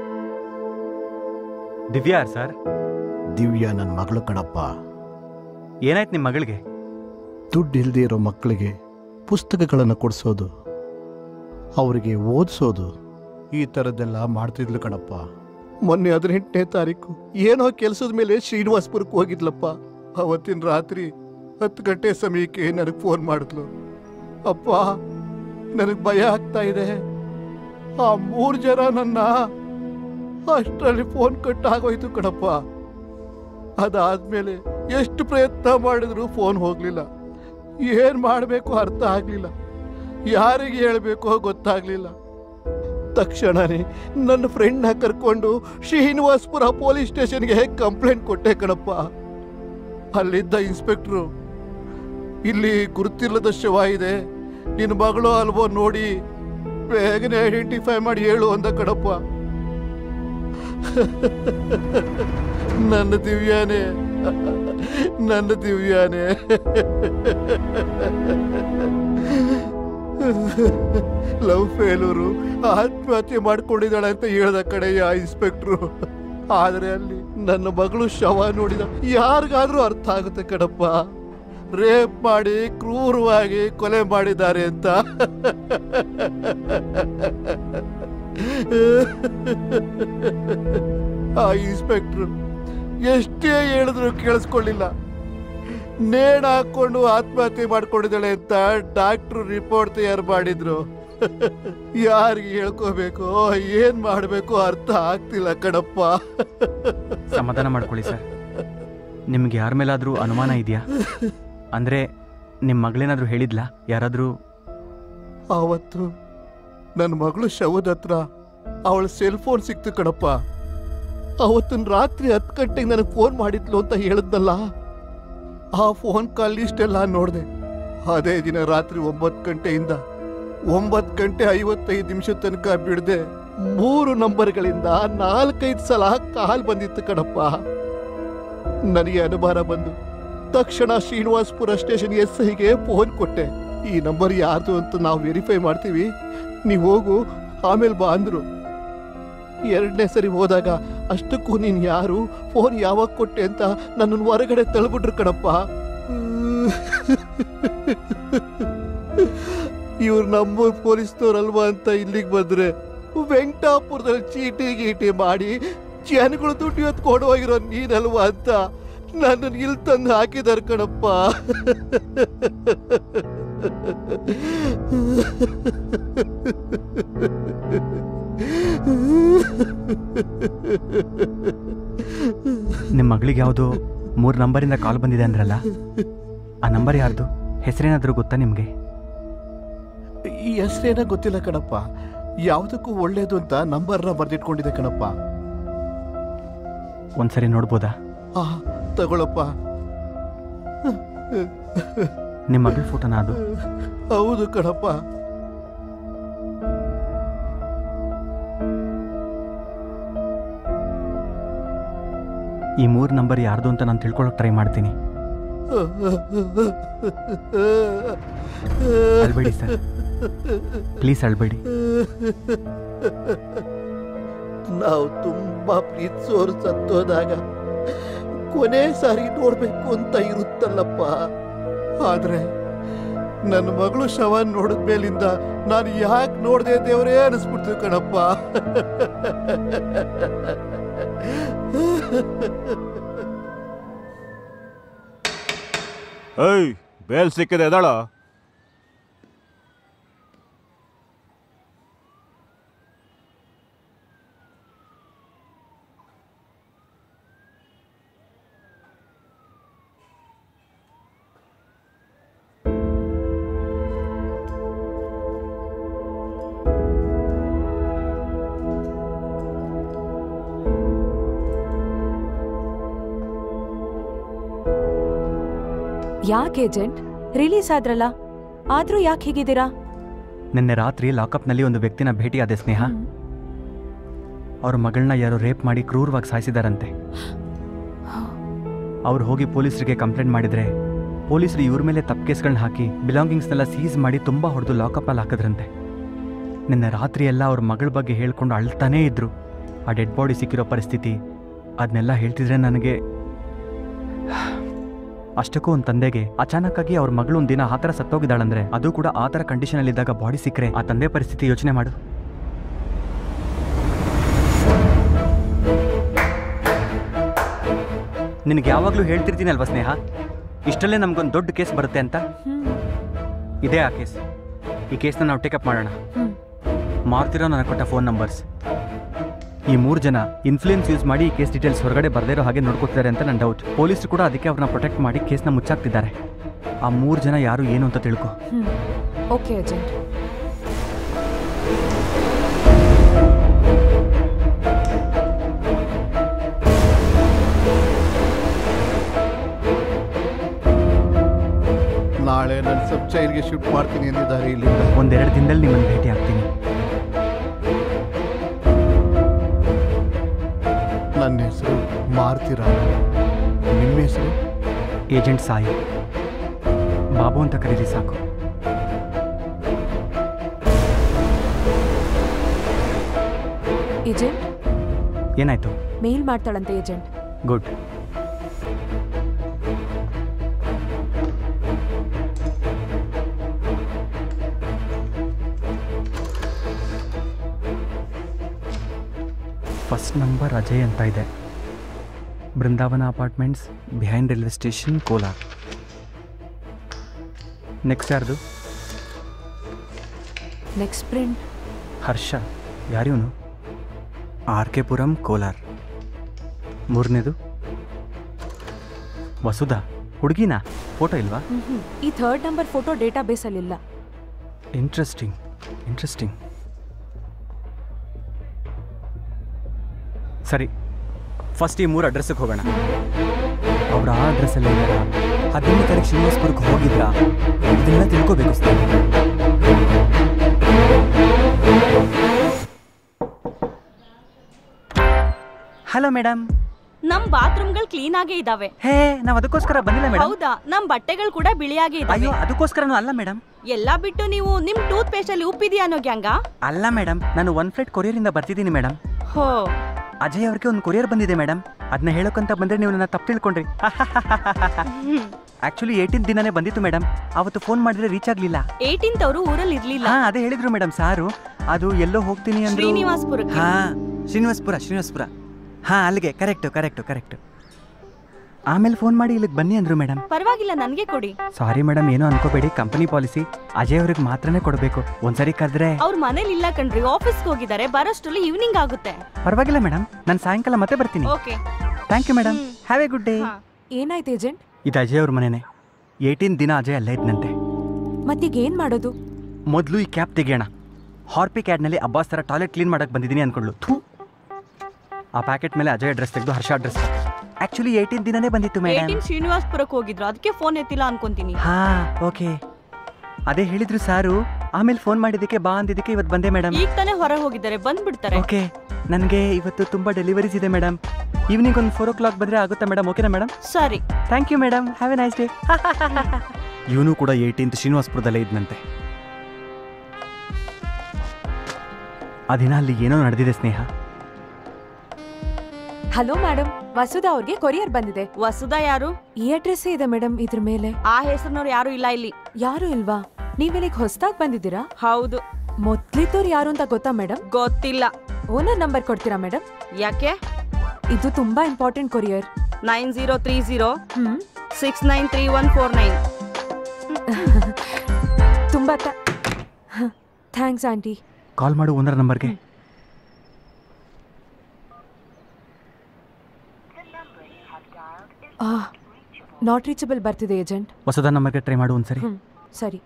[SPEAKER 3] ದಿವ್ಯಾ ಯಾರ್ ಸರ್
[SPEAKER 14] ದಿವ್ಯ ನನ್ನ ಮಗಳು ಕಣಪ್ಪ
[SPEAKER 3] ಏನಾಯ್ತು ನಿಮ್ಮ ಮಗಳಿಗೆ
[SPEAKER 14] ದುಡ್ಡು ಇಲ್ಲದೆ ಇರೋ ಮಕ್ಕಳಿಗೆ ಪುಸ್ತಕಗಳನ್ನು ಕೊಡಿಸೋದು ಅವರಿಗೆ ಓದಿಸೋದು ಈ ಥರದ್ದೆಲ್ಲ ಮಾಡ್ತಿದ್ಲು ಕಣಪ್ಪ ಮೊನ್ನೆ ಹದಿನೆಂಟನೇ ತಾರೀಕು ಏನೋ ಕೆಲಸದ ಮೇಲೆ ಶ್ರೀನಿವಾಸ್ಪುರಕ್ಕೆ ಹೋಗಿದ್ಲಪ್ಪ ಅವತ್ತಿನ ರಾತ್ರಿ ಹತ್ತು ಗಂಟೆ ಸಮಯಕ್ಕೆ ನನಗೆ ಫೋನ್ ಮಾಡಿದ್ಲು ಅಪ್ಪ ನನಗೆ ಭಯ ಆಗ್ತಾ ಇದೆ ಆ ಮೂರು ಜನ ನನ್ನ ಅಷ್ಟರಲ್ಲಿ ಫೋನ್ ಕಟ್ ಆಗೋಯ್ತು ಕಣಪ್ಪ ಅದಾದ್ಮೇಲೆ ಎಷ್ಟು ಪ್ರಯತ್ನ ಮಾಡಿದ್ರು ಫೋನ್ ಹೋಗ್ಲಿಲ್ಲ ಏನ್ ಮಾಡಬೇಕು ಅರ್ಥ ಆಗ್ಲಿಲ್ಲ ಯಾರಿಗೆ ಹೇಳಬೇಕೋ ಗೊತ್ತಾಗ್ಲಿಲ್ಲ ತಕ್ಷಣನೇ ನನ್ನ ಫ್ರೆಂಡ್ನ ಕರ್ಕೊಂಡು ಶ್ರೀನಿವಾಸ್ಪುರ ಪೊಲೀಸ್ ಸ್ಟೇಷನ್ಗೆ ಕಂಪ್ಲೇಂಟ್ ಕೊಟ್ಟೆ ಕಣಪ್ಪ ಅಲ್ಲಿದ್ದ ಇನ್ಸ್ಪೆಕ್ಟ್ರು ಇಲ್ಲಿ ಗುರುತಿಲ್ಲದ ಶವ ಇದೆ ನಿನ್ನ ಮಗಳು ಅಲ್ವೋ ನೋಡಿ ಬೇಗನೆ ಐಡೆಂಟಿಫೈ ಮಾಡಿ ಹೇಳು ಅಂದ ಕಣಪ್ಪ ನನ್ನ ದಿವ್ಯಾನೇ ನನ್ನ ದಿವ್ಯಾನೇ ಲವ್ ಫೇಲೂರು ಆತ್ಮಹತ್ಯೆ ಮಾಡ್ಕೊಂಡಿದ್ದಾಳೆ ಅಂತ ಹೇಳ್ದ ಕಡೆಯ ಇನ್ಸ್ಪೆಕ್ಟ್ರು ಆದ್ರೆ ಅಲ್ಲಿ ನನ್ನ ಮಗಳು ಶವ ನೋಡಿದ ಯಾರಿಗಾದ್ರೂ ಅರ್ಥ ಆಗುತ್ತೆ ಕಣಪ್ಪ ರೇಪ್ ಮಾಡಿ ಕ್ರೂರವಾಗಿ ಕೊಲೆ ಮಾಡಿದ್ದಾರೆ ಅಂತ ಆ ಇನ್ಸ್ಪೆಕ್ಟ್ರು ಎಷ್ಟೇ ಹೇಳಿದ್ರು ಕೇಳಿಸ್ಕೊಳ್ಳಿಲ್ಲ ನೇಣು ಹಾಕೊಂಡು ಆತ್ಮಹತ್ಯೆ ಮಾಡ್ಕೊಂಡಿದ್ದಾಳೆ ಅಂತ ಡಾಕ್ಟ್ರು ರಿಪೋರ್ಟ್ ತಯಾರು ಮಾಡಿದ್ರು ಯಾರಿಗೆ ಹೇಳ್ಕೋಬೇಕು ಏನ್ ಮಾಡ್ಬೇಕು ಅರ್ಥ ಆಗ್ತಿಲ್ಲ ಕಣಪ್ಪ
[SPEAKER 3] ಸಮಾಧಾನ ಮಾಡ್ಕೊಳ್ಳಿ ಸರ್ ನಿಮ್ಗೆ ಯಾರ ಮೇಲಾದರೂ ಅನುಮಾನ ಇದೆಯಾ ಅಂದರೆ ನಿಮ್ಮ ಮಗಳೇನಾದರೂ ಹೇಳಿದ್ಲಾ ಯಾರಾದರೂ
[SPEAKER 14] ಆವತ್ತು ನನ್ನ ಮಗಳು ಶವದ ಹತ್ರ ಅವಳ ಸೆಲ್ ಫೋನ್ ಸಿಕ್ತು ಕಣಪ್ಪ ಅವತ್ತಿನ ರಾತ್ರಿ ಹತ್ತು ಗಂಟೆಗೆ ನನಗೆ ಫೋನ್ ಮಾಡಿದ್ಲು ಅಂತ ಹೇಳಿದ್ನಲ್ಲ ಆ ಫೋನ್ ಕಾಲ್ ಲಿಸ್ಟ್ ಎಲ್ಲ ನೋಡಿದೆ ಅದೇ ದಿನ ರಾತ್ರಿ ಒಂಬತ್ತು ಗಂಟೆಯಿಂದ ಒಂಬತ್ತು ಗಂಟೆ ಐವತ್ತೈದು ನಿಮಿಷ ತನಕ ಬಿಡದೆ ಮೂರು ನಂಬರ್ಗಳಿಂದ ನಾಲ್ಕೈದು ಸಲ ಕಾಲ್ ಬಂದಿತ್ತು ಕಣಪ್ಪ ನನಗೆ ಅನುಮಾನ ಬಂದು ತಕ್ಷಣ ಶ್ರೀನಿವಾಸ್ಪುರ ಸ್ಟೇಷನ್ ಎಸ್ ಐಗೆ ಫೋನ್ ಕೊಟ್ಟೆ ಈ ನಂಬರ್ ಯಾರ್ದು ಅಂತ ನಾವು ವೆರಿಫೈ ಮಾಡ್ತೀವಿ ನೀವು ಹೋಗು ಆಮೇಲೆ ಬಾ ಅಂದ್ರು ಎರಡನೇ ಸರಿ ಹೋದಾಗ ಅಷ್ಟಕ್ಕೂ ನೀನು ಯಾರು ಫೋನ್ ಯಾವಾಗ ಕೊಟ್ಟೆ ಅಂತ ನನ್ನನ್ನು ಹೊರಗಡೆ ತಳ್ಬಿಟ್ರು ಕಣಪ್ಪ ಇವ್ರು ನಮ್ಮೂರ್ ಪೊಲೀಸ್ನವ್ರಲ್ವಾ ಅಂತ ಇಲ್ಲಿಗೆ ಬಂದ್ರೆ ವೆಂಕಟಾಪುರದಲ್ಲಿ ಚೀಟಿ ಗೀಟಿ ಮಾಡಿ ಜನಗಳು ದುಡ್ಡು ಇವತ್ತು ಕೊಡೋಗಿರೋ ನೀನಲ್ವಾ ಅಂತ ನನ್ನನ್ನು ಇಲ್ಲಿ ತಂದು ಹಾಕಿದಾರೆ ಕಣಪ್ಪ
[SPEAKER 3] ನಿಮಗೆ ಯಾವುದು ಮೂರು ನಂಬರಿಂದ ಕಾಲ್ ಬಂದಿದೆ ಅಂದ್ರಲ್ಲ ಆ ನಂಬರ್ ಯಾರ್ದು ಹೆಸರೇನಾದರೂ ಗೊತ್ತಾ ನಿಮಗೆ
[SPEAKER 14] ಈ ಹೆಸರೇನ ಗೊತ್ತಿಲ್ಲ ಕಣಪ್ಪ ಯಾವುದಕ್ಕೂ ಒಳ್ಳೇದು ಅಂತ ನಂಬರ್ನ ಬರೆದಿಟ್ಕೊಂಡಿದೆ ಕಣಪ್ಪ
[SPEAKER 3] ಒಂದ್ಸರಿ ನೋಡ್ಬೋದಾ
[SPEAKER 14] ಆ ತಗೊಳಪ್ಪ
[SPEAKER 3] ನಿಮ್ಮ ಮಗಳ ಫೋಟೋನ ಅದು
[SPEAKER 14] ಹೌದು ಕಣಪ್ಪ
[SPEAKER 3] ಈ ಮೂರು ನಂಬರ್ ಯಾರ್ದು ಅಂತ ನಾನು ತಿಳ್ಕೊಳಕ್ ಟ್ರೈ ಮಾಡ್ತೀನಿ ಅಳ್ಬೇಡಿ ಸರ್ ಪ್ಲೀಸ್ ಅಳ್ಬೇಡಿ
[SPEAKER 14] ನಾವು ತುಂಬಾ ಪ್ರೀತಿಸೋರು ಸತ್ತೋದಾಗ ಕೊನೆ ಸಾರಿ ನೋಡ್ಬೇಕು ಅಂತ ಇರುತ್ತಲ್ಲಪ್ಪ ಆದ್ರೆ ನನ್ನ ಮಗಳು ಶವ ನೋಡಿದ ಮೇಲಿಂದ ನಾನು ಯಾಕೆ ನೋಡ್ದೆ ದೇವರೇ ಅನಿಸ್ಬಿಡ್ತು ಕಣಪ್ಪ
[SPEAKER 15] ಏಯ್ ಬೇಲ್ ಸಿಕ್ಕಿದೆ ಎದಾಳ
[SPEAKER 5] ಯಾಕೆ ಏಜೆಂಟ್ ರಿಲೀಸ್ ಆದ್ರಲ್ಲ ಆದ್ರೂ ಯಾಕೆ ಹೀಗಿದ್ದೀರಾ
[SPEAKER 3] ನಿನ್ನೆ ರಾತ್ರಿ ಲಾಕಪ್ನಲ್ಲಿ ಒಂದು ವ್ಯಕ್ತಿನ ಭೇಟಿಯಾದೆ ಸ್ನೇಹ ಅವ್ರ ಮಗಳನ್ನ ಯಾರೋ ರೇಪ್ ಮಾಡಿ ಕ್ರೂರವಾಗಿ ಸಾಯಿಸಿದಾರಂತೆ ಅವ್ರು ಹೋಗಿ ಪೊಲೀಸರಿಗೆ ಕಂಪ್ಲೇಂಟ್ ಮಾಡಿದ್ರೆ ಪೊಲೀಸರು ಇವ್ರ ಮೇಲೆ ತಪ್ಪು ಕೇಸ್ಗಳನ್ನ ಹಾಕಿ ಬಿಲಾಂಗಿಂಗ್ಸ್ನೆಲ್ಲ ಸೀಸ್ ಮಾಡಿ ತುಂಬ ಹೊಡೆದು ಲಾಕಪ್ಪಲ್ಲಿ ಹಾಕಿದ್ರಂತೆ ನಿನ್ನೆ ರಾತ್ರಿ ಎಲ್ಲ ಅವ್ರ ಮಗಳ ಬಗ್ಗೆ ಹೇಳ್ಕೊಂಡು ಅಳ್ತಾನೇ ಇದ್ರು ಆ ಡೆಡ್ ಬಾಡಿ ಸಿಕ್ಕಿರೋ ಪರಿಸ್ಥಿತಿ ಅದನ್ನೆಲ್ಲ ಹೇಳ್ತಿದ್ರೆ ನನಗೆ ಅಷ್ಟಕ್ಕೂ ಒಂದು ತಂದೆಗೆ ಅಚಾನಕ್ಕಾಗಿ ಅವ್ರ ಮಗಳು ಒಂದು ದಿನ ಆ ಥರ ಸತ್ತೋಗಿದ್ದಾಳಂದ್ರೆ ಅದು ಕೂಡ ಆ ಥರ ಕಂಡೀಷನಲ್ಲಿದ್ದಾಗ ಬಾಡಿ ಸಿಕ್ಕರೆ ಆ ತಂದೆ ಪರಿಸ್ಥಿತಿ ಯೋಚನೆ ಮಾಡು ನಿನಗೆ ಯಾವಾಗಲೂ ಹೇಳ್ತಿರ್ತೀನಿ ಅಲ್ವಾ ಸ್ನೇಹ ಇಷ್ಟಲ್ಲೇ ನಮ್ಗೊಂದು ದೊಡ್ಡ ಕೇಸ್ ಬರುತ್ತೆ ಅಂತ ಇದೇ ಆ ಕೇಸ್ ಈ ಕೇಸ್ನ ನಾವು ಟೇಕಪ್ ಮಾಡೋಣ ಮಾರ್ತಿರೋ ನನಗೆ ಕೊಟ್ಟ ಫೋನ್ ನಂಬರ್ಸ್ ಈ ಮೂರು ಜನ ಇನ್ಫ್ಲೂಯೆನ್ಸ್ ಯೂಸ್ ಮಾಡಿ ಈ ಕೇಸ್ ಡೀಟೇಲ್ಸ್ ಹೊರಗಡೆ ಬರ್ದೇ ಇರೋ ಹಾಗೆ ನೋಡ್ಕೊತಿದ್ದಾರೆ ಅಂತ ನನ್ನ ಡೌಟ್ ಪೊಲೀಸರು ಕೂಡ ಅದಕ್ಕೆ ಅವ್ರನ್ನ ಪ್ರೊಟೆಕ್ಟ್ ಮಾಡಿ ಕೇಸ್ನ ಮುಚ್ಚಾಕ್ತಿದ್ದಾರೆ ಆ ಮೂರು ಜನ ಯಾರು ಏನು ಅಂತ ತಿಳ್ಕೊ
[SPEAKER 5] ಓಕೆ ಏಜೆಂಟ್
[SPEAKER 14] ನಾಳೆ ನನ್ನ ಸಬ್ ಜೈಲ್ಗೆ ಶಿಫ್ಟ್ ಮಾಡ್ತೀನಿ ಅಂದಿದ್ದಾರೆ ಇಲ್ಲಿಂದ
[SPEAKER 3] ಒಂದೆರಡು ದಿನದಲ್ಲಿ ನಿಮ್ಮನ್ನು ಭೇಟಿ ಆಗ್ತೀನಿ
[SPEAKER 14] ನನ್ನ ಹೆಸರು ಮಾರ್ತಿರ ನಿಮ್ಮ ಹೆಸರು
[SPEAKER 3] ಏಜೆಂಟ್ ಸಾಯಿ ಬಾಬು ಅಂತ ಕರೀರಿ ಸಾಕು
[SPEAKER 5] ಏಜೆಂಟ್
[SPEAKER 3] ಏನಾಯ್ತು
[SPEAKER 5] ಮೇಲ್ ಮಾಡ್ತಾಳಂತೆ agent
[SPEAKER 3] good first number Ajay ಅಂತ ಇದೆ Brindavana apartments behind railway station Kolar next ಯಾರ್ದು
[SPEAKER 5] ನೆಕ್ಸ್ಟ್ ಪ್ರಿಂಟ್
[SPEAKER 3] ಹರ್ಷ ಯಾರಿವನು ಆರ್ ಕೆ ಪುರಂ ಕೋಲಾರ್ ಮೂರನೇದು ವಸುಧಾ ಹುಡುಗಿನಾ ಫೋಟೋ ಇಲ್ವಾ
[SPEAKER 5] ಈ ಥರ್ಡ್ ನಂಬರ್ ಫೋಟೋ ಡೇಟಾ ಬೇಸಲ್ಲಿ ಇಲ್ಲ
[SPEAKER 3] ಇಂಟ್ರೆಸ್ಟಿಂಗ್ ಇಂಟ್ರೆಸ್ಟಿಂಗ್ ಸರಿ ಫಸ್ಟ್ ಈ ಮೂರು ಅಡ್ರೆಸ್ಸಿಗೆ ಹೋಗೋಣ ಅವ್ರ ಆ ಅಡ್ರೆಸ್ಸಲ್ಲಿ ಇದ್ದಾರ ಹದಿನೈದು ತಾರೀಕು ಶ್ರೀನಿವಾಸ್ಪುರಕ್ಕೆ ಹೋಗಿದ್ರಾ ಇದನ್ನೆಲ್ಲ ತಿಳ್ಕೋಬೇಕು ಸ್ನೇಹ ಹಲೋ ಮೇಡಮ್
[SPEAKER 16] ನಮ್ ಬಾತ್ರೂಮ್ಗಳು ಕ್ಲೀನ್ ಆಗೇ ಇದಾವೆ
[SPEAKER 3] ಹೇ ನಾವು ಅದಕ್ಕೋಸ್ಕರ ಬಂದಿಲ್ಲ ಮೇಡಮ್
[SPEAKER 16] ಹೌದಾ ನಮ್ ಬಟ್ಟೆಗಳು ಕೂಡ ಬಿಳಿಯಾಗೇ ಇದಾವೆ
[SPEAKER 3] ಅಯ್ಯೋ ಅದಕ್ಕೋಸ್ಕರನೂ ಅಲ್ಲ ಮೇಡಮ್
[SPEAKER 16] ಎಲ್ಲಾ ಬಿಟ್ಟು ನೀವು ನಿಮ್ ಟೂತ್ ಪೇಸ್ಟ್ ಅಲ್ಲಿ ಉಪ್ಪಿದೆಯಾ ಅನ್ನೋ ಗ್ಯಾಂಗ
[SPEAKER 3] ಅಲ್ಲ ಮೇಡಮ್ ನಾನು ಒನ್ ಫ್ಲೈಟ್ ಕೊರಿಯರಿಂದ ಬರ್ತಿದ್ದೀನಿ ಮೇಡಮ್
[SPEAKER 16] ಹೋ
[SPEAKER 3] ಅಜಯ್ ಅವ್ರಿಗೆ ಒಂದು ಕೊರಿಯರ್ ಬಂದಿದೆ ಮೇಡಮ್ ಅದನ್ನ ಹೇಳೋಕ್ಕಂತ ಬಂದ್ರೆ ನೀವು ನನ್ನ ತಪ್ಪು ತಿಳ್ಕೊಂಡ್ರಿ ಆಕ್ಚುಲಿ ಏಯ್ಟೀನ್ ದಿನನೇ ಬಂದಿತ್ತು ಮೇಡಮ್ ಅವತ್ತು ಫೋನ್ ಮಾಡಿದ್ರೆ ರೀಚ್ ಆಗ್ಲಿಲ್ಲ
[SPEAKER 16] ಏಯ್ಟೀನ್ತ್ ಅವರು ಊರಲ್ಲಿ ಇರ್ಲಿಲ್ಲ
[SPEAKER 3] ಹಾ ಅದೇ ಹೇಳಿದ್ರು ಮೇಡಮ್ ಸಾರು ಅದು ಎಲ್ಲೋ ಹೋಗ್ತೀನಿ ಅಂದ್ರೆ
[SPEAKER 16] ಶ್ರೀನಿವಾಸ್ಪುರಕ್ಕೆ.
[SPEAKER 3] ಹಾ ಶ್ರೀನಿವಾಸ್ಪುರ ಶ್ರೀನಿವಾಸ್ಪುರ ಹಾ ಅಲ್ಲಿಗೆ ಕರೆಕ್ಟು ಕರೆಕ್ಟು ಕರೆಕ್ಟು ಆಮೇಲೆ ಫೋನ್ ಮಾಡಿ ಇಲ್ಲಿಗೆ ಬನ್ನಿ ಅಂದ್ರು ಮೇಡಮ್
[SPEAKER 16] ಪರವಾಗಿಲ್ಲ ನನ್ಗೆ ಕೊಡಿ
[SPEAKER 3] ಸಾರಿ ಮೇಡಮ್ ಏನೋ ಅನ್ಕೋಬೇಡಿ ಕಂಪನಿ ಪಾಲಿಸಿ ಅಜಯ್ ಅವ್ರಿಗೆ ಮಾತ್ರನೇ ಕೊಡಬೇಕು ಒಂದ್ಸರಿ ಕರೆದ್ರೆ
[SPEAKER 16] ಅವ್ರ ಮನೇಲಿ ಇಲ್ಲ ಕಣ್ರಿ ಆಫೀಸ್ಗೆ ಹೋಗಿದ್ದಾರೆ ಬರೋಷ್ಟ್ರಲ್ಲಿ ಈವ್ನಿಂಗ್ ಆಗುತ್ತೆ
[SPEAKER 3] ಪರವಾಗಿಲ್ಲ ಮೇಡಮ್ ನಾನು ಸಾಯಂಕಾಲ ಮತ್ತೆ ಬರ್ತೀನಿ
[SPEAKER 16] okay
[SPEAKER 3] thank you madam have a good day
[SPEAKER 5] ಏನಾಯ್ತು ಏಜೆಂಟ್
[SPEAKER 3] ಇದು ಅಜಯ್ ಅವ್ರ ಮನೆನೇ ಏಯ್ಟೀನ್ ದಿನ ಅಜಯ್ ಅಲ್ಲೇ ಇದ್ನಂತೆ
[SPEAKER 5] ಮತ್ತೀಗ ಏನ್ ಮಾಡೋದು
[SPEAKER 3] ಮೊದಲು ಈ ಕ್ಯಾಪ್ ತೆಗಿಯೋಣ ಹಾರ್ಪಿ ಕ್ಯಾಡ್ನಲ್ಲಿ ಅಬ್ಬಾಸ್ ಥರ ಟಾಯ್ಲೆಟ್ ಕ್ಲೀನ್ ಮಾಡಕ್ಕೆ ಬಂದಿದ್ದೀನಿ ಅನ್ಕೊಳ್ಳು ಥೂ ಆ ಪ್ಯಾಕೆಟ್ ಮೇಲೆ ಅಜಯ್ ಅಡ್ರೆಸ್ ತೆಗೆದು ಹರ್ಷ ಅಡ್ರೆಸ್ ಆ್ಯಕ್ಚುಲಿ ಏಯ್ಟೀನ್ ದಿನನೇ ಬಂದಿತ್ತು ಮೇಡಮ್
[SPEAKER 16] ಏಟೀನ್ ಶ್ರೀನಿವಾಸ್ಪುರಕ್ಕೆ ಹೋಗಿದ್ರು ಅದಕ್ಕೆ ಫೋನ್ ಎತ್ತಿಲ್ಲ ಅನ್ಕೊಂತೀನಿ
[SPEAKER 3] ಹಾ ಓಕೆ ಅದೇ ಹೇಳಿದ್ರು ಸಾರು ಆಮೇಲೆ ಫೋನ್ ಮಾಡಿದ್ದಕ್ಕೆ ಬಾ ಅಂದಿದ್ದಕ್ಕೆ ಇವತ್ತು ಬಂದೆ ಮೇಡಮ್
[SPEAKER 16] ಈಗ ತಾನೇ ಹೊರಗೆ ಹೋಗಿದ್ದಾರೆ ಬಂದ್ಬಿಡ್ತಾರೆ
[SPEAKER 3] ಓಕೆ ನನಗೆ ಇವತ್ತು ತುಂಬ ಡೆಲಿವರೀಸ್ ಇದೆ ಮೇಡಮ್ ಈವ್ನಿಂಗ್ ಒಂದು ಫೋರ್ ಓ ಕ್ಲಾಕ್ ಬಂದರೆ ಆಗುತ್ತಾ ಮೇಡಮ್ ಓಕೆನಾ ಮೇಡಮ್
[SPEAKER 16] ಸರಿ
[SPEAKER 3] thank you madam have a nice day ಇವನು ಕೂಡ ಏಯ್ಟೀನ್ತ್ ಶ್ರೀನಿವಾಸ್ಪುರದಲ್ಲೇ ಇದ್ನಂತೆ ಆ ದಿನ ಅಲ್ಲಿ ಏನೋ ನಡೆದಿದೆ ಸ್ನೇಹ
[SPEAKER 5] ಹಲೋ ಮೇಡಮ್ ವಸುಧಾ ಅವ್ರಿಗೆ ಕೊರಿಯರ್ ಬಂದಿದೆ
[SPEAKER 16] ವಸುಧಾ ಯಾರು
[SPEAKER 5] ಈ ಅಡ್ರೆಸ್ ಇದೆ ಮೇಡಮ್ ಇದ್ರ ಮೇಲೆ
[SPEAKER 16] ಆ ಹೆಸರಿನವ್ರು ಯಾರು ಇಲ್ಲ ಇಲ್ಲಿ
[SPEAKER 5] ಯಾರು ಇಲ್ವಾ ನೀವಿಲ್ಲಿಗೆ ಹೊಸದಾಗಿ ಬಂದಿದ್ದೀರಾ
[SPEAKER 16] ಹೌದು
[SPEAKER 5] ಮೊದ್ಲಿದ್ದವ್ರು ಯಾರು ಅಂತ ಗೊತ್ತಾ ಮೇಡಮ್
[SPEAKER 16] ಗೊತ್ತಿಲ್ಲ
[SPEAKER 5] ಓನರ್ ನಂಬರ್ ಕೊಡ್ತೀರಾ ಮೇಡಮ್
[SPEAKER 16] ಯಾಕೆ
[SPEAKER 5] ಇದು ತುಂಬಾ important courier
[SPEAKER 16] nine zero three zero six nine three one four nine
[SPEAKER 5] ತುಂಬಾ ಥ್ಯಾಂಕ್ಸ್ ಆಂಟಿ
[SPEAKER 3] ಕಾಲ್ ಮಾಡು ಓನರ್ ನಂಬರ್ಗೆ
[SPEAKER 5] ಆ ನಾಟ್ ರೀಚಬಲ್ ಬರ್ತಿದೆ ಏಜೆಂಟ್
[SPEAKER 3] ಹೊಸದ ನಂಬರ್ಗೆ ಟ್ರೈ ಮಾಡು ಒಂದ್ಸರಿ
[SPEAKER 5] ಹ್ಮ್ ಸರಿ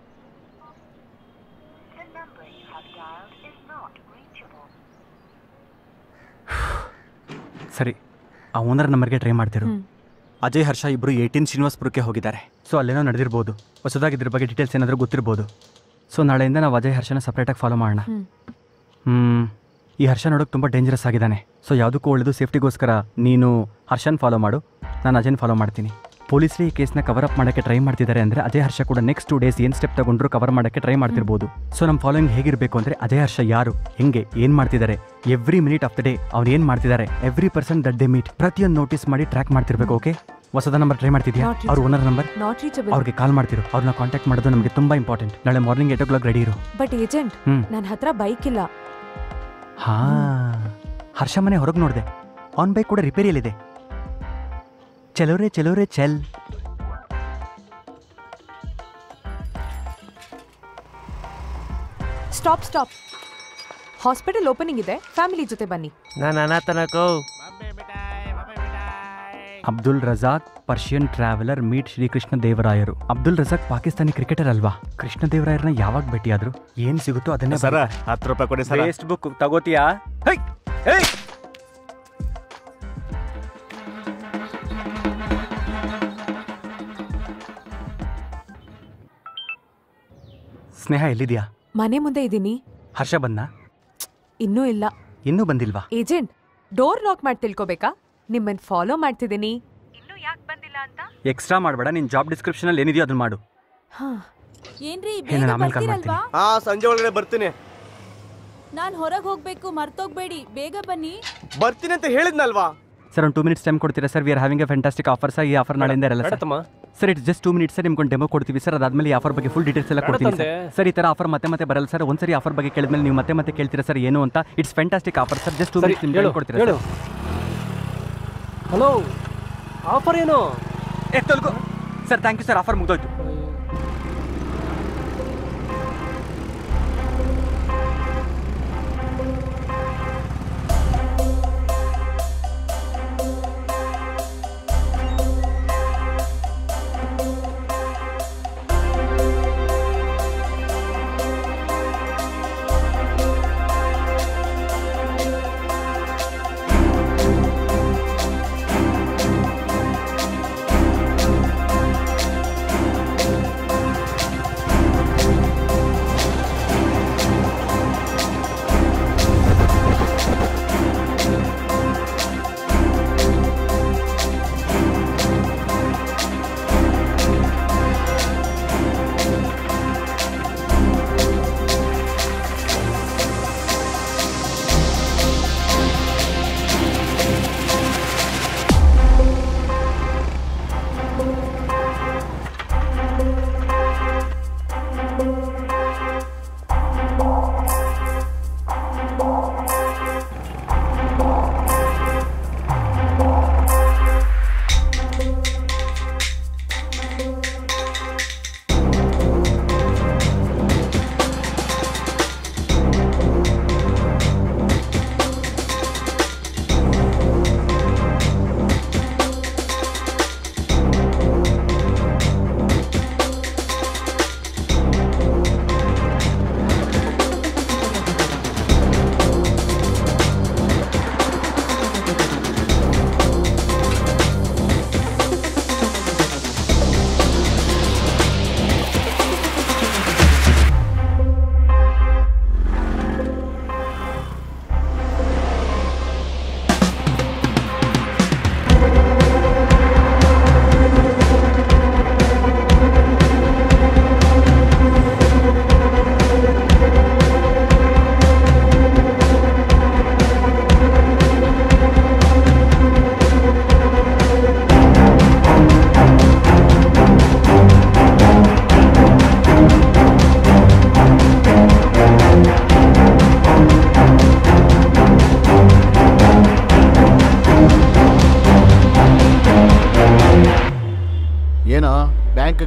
[SPEAKER 3] ಸರಿ ಆ ಓನರ್ ನಂಬರ್ಗೆ ಟ್ರೈ ಮಾಡ್ತಿರು
[SPEAKER 5] ಹ್ಮ್.
[SPEAKER 3] ಅಜಯ್ ಹರ್ಷ ಇಬ್ರು ಏಯ್ಟೀನ್ ಶ್ರೀನಿವಾಸ್ಪುರಕ್ಕೆ ಹೋಗಿದ್ದಾರೆ ಸೊ ಅಲ್ಲೇನೋ ನಡೆದಿರ್ಬೋದು ಹೊಸದಾಗಿ ಇದ್ರ ಬಗ್ಗೆ ಡೀಟೇಲ್ಸ್ ಏನಾದರೂ ಗೊತ್ತಿರ್ಬೋದು ಸೊ ನಾಳೆಯಿಂದ ನಾವು ಅಜಯ್ ಹರ್ಷನ ಸಪ್ರೇಟಾಗಿ ಫಾಲೋ ಮಾಡೋಣ
[SPEAKER 5] ಹ್ಮ್.
[SPEAKER 3] ಹ್ಮ್ ಈ ಹರ್ಷ ನೋಡೋಕೆ ತುಂಬ ಡೇಂಜರಸ್ ಆಗಿದ್ದಾನೆ ಸೊ ಯಾವುದಕ್ಕೂ ಒಳ್ಳೆಯದು ಸೇಫ್ಟಿಗೋಸ್ಕರ ನೀನು ಹರ್ಷನ್ ಫಾಲೋ ಮಾಡು ನಾನು ಅಜಯನ್ ಫಾಲೋ ಮಾಡ್ತೀನಿ ಪೊಲೀಸರು ಈ ಕೇಸ್ನ ಕವರ್ ಅಪ್ ಮಾಡೋಕ್ಕೆ ಟ್ರೈ ಮಾಡ್ತಿದ್ದಾರೆ ಅಂದರೆ ಅಜಯ್ ಹರ್ಷ ಕೂಡ ನೆಕ್ಸ್ಟ್ ಟೂ ಡೇಸ್ ಏನು ಸ್ಟೆಪ್ ತಗೊಂಡ್ರು ಕವರ್ ಮಾಡೋಕ್ಕೆ ಟ್ರೈ ಮಾಡ್ತಿರ್ಬೋದು ಸೊ ನಮ್ಮ ಫಾಲೋಯಿಂಗ್ ಹೇಗಿರಬೇಕು ಅಂದರೆ ಅಜಯ್ ಹರ್ಷ ಯಾರು ಹೆಂಗೆ ಏನು ಮಾಡ್ತಿದ್ದಾರೆ every minute of the day ಅವ್ರು ಏನು ಮಾಡ್ತಿದ್ದಾರೆ every person that they meet ಪ್ರತಿಯೊಂದು ನೋಟಿಸ್ ಮಾಡಿ ಟ್ರ್ಯಾಕ್ ಮಾಡ್ತಿರ್ಬೇಕು ಓಕೆ ಹೊಸದ ನಂಬರ್ ಟ್ರೈ ಮಾಡ್ತಿದ್ಯಾ
[SPEAKER 5] Not
[SPEAKER 3] ಅವ್ರ ಓನರ್ ನಂಬರ್
[SPEAKER 5] ನಾಟ್ ರೀಚಬಲ್
[SPEAKER 3] ಅವ್ರಿಗೆ ಕಾಲ್ ಮಾಡ್ತಿರು ಅವ್ರನ್ನ ಕಾಂಟ್ಯಾಕ್ಟ್ ಮಾಡೋದು ನಮಗೆ ತುಂಬ ಇಂಪಾರ್ಟೆಂಟ್ ನಾಳೆ morning eight o'clock ready ಇರು
[SPEAKER 5] ಬಟ್ ಏಜೆಂಟ್
[SPEAKER 3] ಹ್ಮ್.
[SPEAKER 5] ನನ್ನ ಹತ್ರ ಬೈಕ್ ಇಲ್ಲ
[SPEAKER 3] ಹಾ ಹರ್ಷ ಮನೆ ಹೊರಗೆ ನೋಡಿದೆ ಆನ್ ಬೈಕ್ ಕೂಡ ರಿಪೇರಿಯಲ್ಲಿದೆ ಚಲೋರೆ ಚಲೋರೆ ಚೆಲ್
[SPEAKER 5] ಸ್ಟಾಪ್ ಸ್ಟಾಪ್ ಹಾಸ್ಪಿಟಲ್ ಓಪನಿಂಗ್ ಇದೆ ಫ್ಯಾಮಿಲಿ ಜೊತೆ ಬನ್ನಿ
[SPEAKER 7] ನಾನು ಅನಾಥನಕೋ
[SPEAKER 3] Abdul Razak Persian traveller meet Srikrishna ದೇವರಾಯರು ಅಬ್ದುಲ್ ರಜಾಕ್ ಪಾಕಿಸ್ತಾನಿ ಕ್ರಿಕೆಟರ್ ಅಲ್ವಾ ಕೃಷ್ಣ ದೇವರಾಯರನ್ನ ಯಾವಾಗ ಭೇಟಿಯಾದ್ರು ಏನ್ ಸಿಗುತ್ತೋ ಅದನ್ನೇ
[SPEAKER 15] ಸರ ಹತ್ತು ರೂಪಾಯಿ ಕೊಡಿ ಸರ
[SPEAKER 3] ಟೆಕ್ಸ್ಟ್ ಬುಕ್ ತಗೋತೀಯಾ ಹೈ ಹೈ ಸ್ನೇಹ ಎಲ್ಲಿದ್ಯಾ
[SPEAKER 5] ಮನೆ ಮುಂದೆ ಇದ್ದೀನಿ
[SPEAKER 3] ಹರ್ಷ ಬಂದ
[SPEAKER 5] ಇನ್ನೂ ಇಲ್ಲ
[SPEAKER 3] ಇನ್ನೂ ಬಂದಿಲ್ವಾ
[SPEAKER 5] ಏಜೆಂಟ್ ಡೋರ್ ಲಾಕ್ ಮಾಡಿ ತಿಳ್ಕೊಬೇಕಾ ನಿಮ್ಮನ್ನ ಫಾಲೋ ಮಾಡ್ತಿದ್ದೀನಿ ಇನ್ನೂ ಯಾಕೆ ಬಂದಿಲ್ಲ ಅಂತ
[SPEAKER 3] ಎಕ್ಸ್ಟ್ರಾ ಮಾಡಬೇಡ ನಿನ್ ಜಾಬ್ ಡಿಸ್ಕ್ರಿಪ್ಷನ್ ಅಲ್ಲಿ ಏನಿದೆಯೋ ಅದನ್ನ ಮಾಡು
[SPEAKER 17] ಏನ್ರಿ
[SPEAKER 3] ಹೇ, ನಾನು ಆಮೇಲೆ ಕಾಲ್ ಮಾಡ್ತೀನಿ
[SPEAKER 17] ಬರ್ತೀರಲ್ವಾ
[SPEAKER 18] ಹಾ ಸಂಜೆ ಒಳಗಡೆ ಬರ್ತೀನಿ
[SPEAKER 17] ನಾನ್ ಹೊರಗ್ ಹೋಗ್ಬೇಕು ಮರ್ತೋಗ್ಬೇಡಿ ಬೇಗ ಬನ್ನಿ
[SPEAKER 18] ಬರ್ತೀನಿ ಅಂತ ಹೇಳಿದ್ನಲ್ವಾ
[SPEAKER 3] ಸರ್ ಒಂದು ಟೂ ಮಿನಿಟ್ಸ್ ಟೈಮ್ ಕೊಡ್ತೀರಾ sir we are having a fantastic offer sir ಈ ಆಫರ್ ನಾಳೆಯಿಂದ ಇರಲ್ಲ ಸರ್
[SPEAKER 12] ಬೇಡತ್ತಮ್ಮ.
[SPEAKER 3] Sir it's just two minutes sir ನಿಮ್ಗೊಂದು ಡೆಮೋ ಕೊಡ್ತೀವಿ ಸರ್ ಅದಾದ್ಮೇಲೆ ಈ ಆಫರ್ ಬಗ್ಗೆ ಫುಲ್ ಡೀಟೇಲ್ಸ್ ಎಲ್ಲ ಕೊಡ್ತೀನಿ ಸರ್
[SPEAKER 12] ಬೇಡತ್ತಂತೆ.
[SPEAKER 3] ಸರ್ ಈ ಥರ ಆಫರ್ ಮತ್ತೆ ಮತ್ತೆ ಬರಲ್ಲ ಸರ್ ಒಂದ್ಸರಿ ಆಫರ್ ಬಗ್ಗೆ ಕೇಳಿದ್ಮೇಲೆ ನೀವು ಮತ್ತೆ ಮತ್ತೆ ಕೇಳ್ತೀರಾ ಸರ್ ಏನು ಅಂತ it's fantastic offer sir just two
[SPEAKER 12] ಸರಿ,
[SPEAKER 3] ಮಿನಿಟ್ಸ್ ನಿಮ್ಗೆ
[SPEAKER 12] ಹೇಳು,
[SPEAKER 3] ಕೊಡ್ತೀರಾ
[SPEAKER 12] ಹೇಳು. ಹಲೋ ಆಫರ್ ಏನು
[SPEAKER 3] ಏ ತೊಲ್ಗೋ sir thank you sir offer ಮುಗ್ದೋಯ್ತು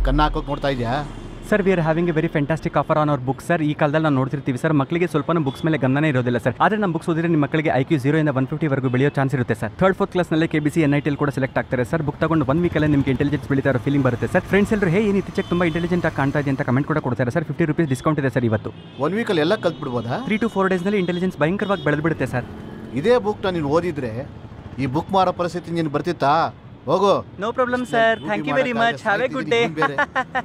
[SPEAKER 11] ಕನ್ನ ಹಾಕೋಕ್ ನೋಡ್ತಾ ಇದ್ಯಾ
[SPEAKER 3] sir we are having a very fantastic offer on our book sir ಈ ಕಾಲದಲ್ಲಿ ನಾವು ನೋಡ್ತಿರ್ತೀವಿ ಸರ್ ಮಕ್ಕಳಿಗೆ ಸ್ವಲ್ಪ ಬುಕ್ಸ್ ಮೇಲೆ ಗಮನನೇ ಇರೋದಿಲ್ಲ ಸರ್ ಆದರೆ ನಮ್ಮ ಬುಕ್ಸ್ ಓದಿದ್ರೆ ನಿಮ್ಮ ಮಕ್ಕಳಿಗೆ ಐ ಕ್ಯೂ ಜೀರೋ ಇಂದ ಒನ್ ಫಿಫ್ಟಿವರೆಗೂ ಬೆಳೆಯೋ ಚಾನ್ಸ್ ಇರುತ್ತೆ ಸರ್ ಥರ್ಡ್ ಫೋರ್ತ್ ಕ್ಲಾಸ್ನಲ್ಲಿ K B C N I ಟಿಲ್ ಕೂಡ ಸೆಲೆಕ್ಟ್ ಆಗ್ತಾರೆ ಸರ್ ಬುಕ್ ತಗೊಂಡು ಒನ್ ವೀಕಲ್ಲಿ ನಿಮಗೆ ಇಂಟೆಲಿಜೆನ್ಸ್ ಬೆಳೀತಾ ಇರೋ ಫೀಲಿಂಗ್ ಬರುತ್ತೆ ಸರ್ ಫ್ರೆಂಡ್ಸ್ ಎಲ್ಲರೂ ಹೇ ಏನು ಇತ್ತೀಚೆಗೆ ತುಂಬ ಇಂಟೆಲಿಜೆಂಟ್ ಆಗಿ ಕಾಣ್ತಾ ಇದೆ ಅಂತ ಕಮೆಂಟ್ ಕೂಡ ಕೊಡ್ತಾರೆ ಸರ್ ಫಿಫ್ಟಿ ರುಪೀಸ್ ಡಿಸ್ಕೌಂಟ್ ಇದೆ ಸರ್ ಇವತ್ತು
[SPEAKER 11] ಒನ್ ವೀಕಲ್ಲಿ ಎಲ್ಲ ಕಲ್ತ್ಬಿಡ್ಬೋದಾ
[SPEAKER 3] ತ್ರೀ ಟು ಫೋರ್ ಡೇಸ್ನಲ್ಲಿ ಇಂಟೆಲಿಜೆನ್ಸ್ ಭಯಂಕರವಾಗಿ ಬೆಳೆದ್ಬಿಡುತ್ತೆ ಸರ್
[SPEAKER 11] ಇದೇ ಬುಕ್ನ ನೀನು ಓದಿದ್ರೆ ಈ ಬುಕ್ ಮಾರೋ ಪರಿಸ್ಥಿತಿ ನೀನು ಬರ್ತಿತ್ತಾ ಹೋಗು
[SPEAKER 3] no problem sir thank you very much have a good day
[SPEAKER 11] ಬೇರೆ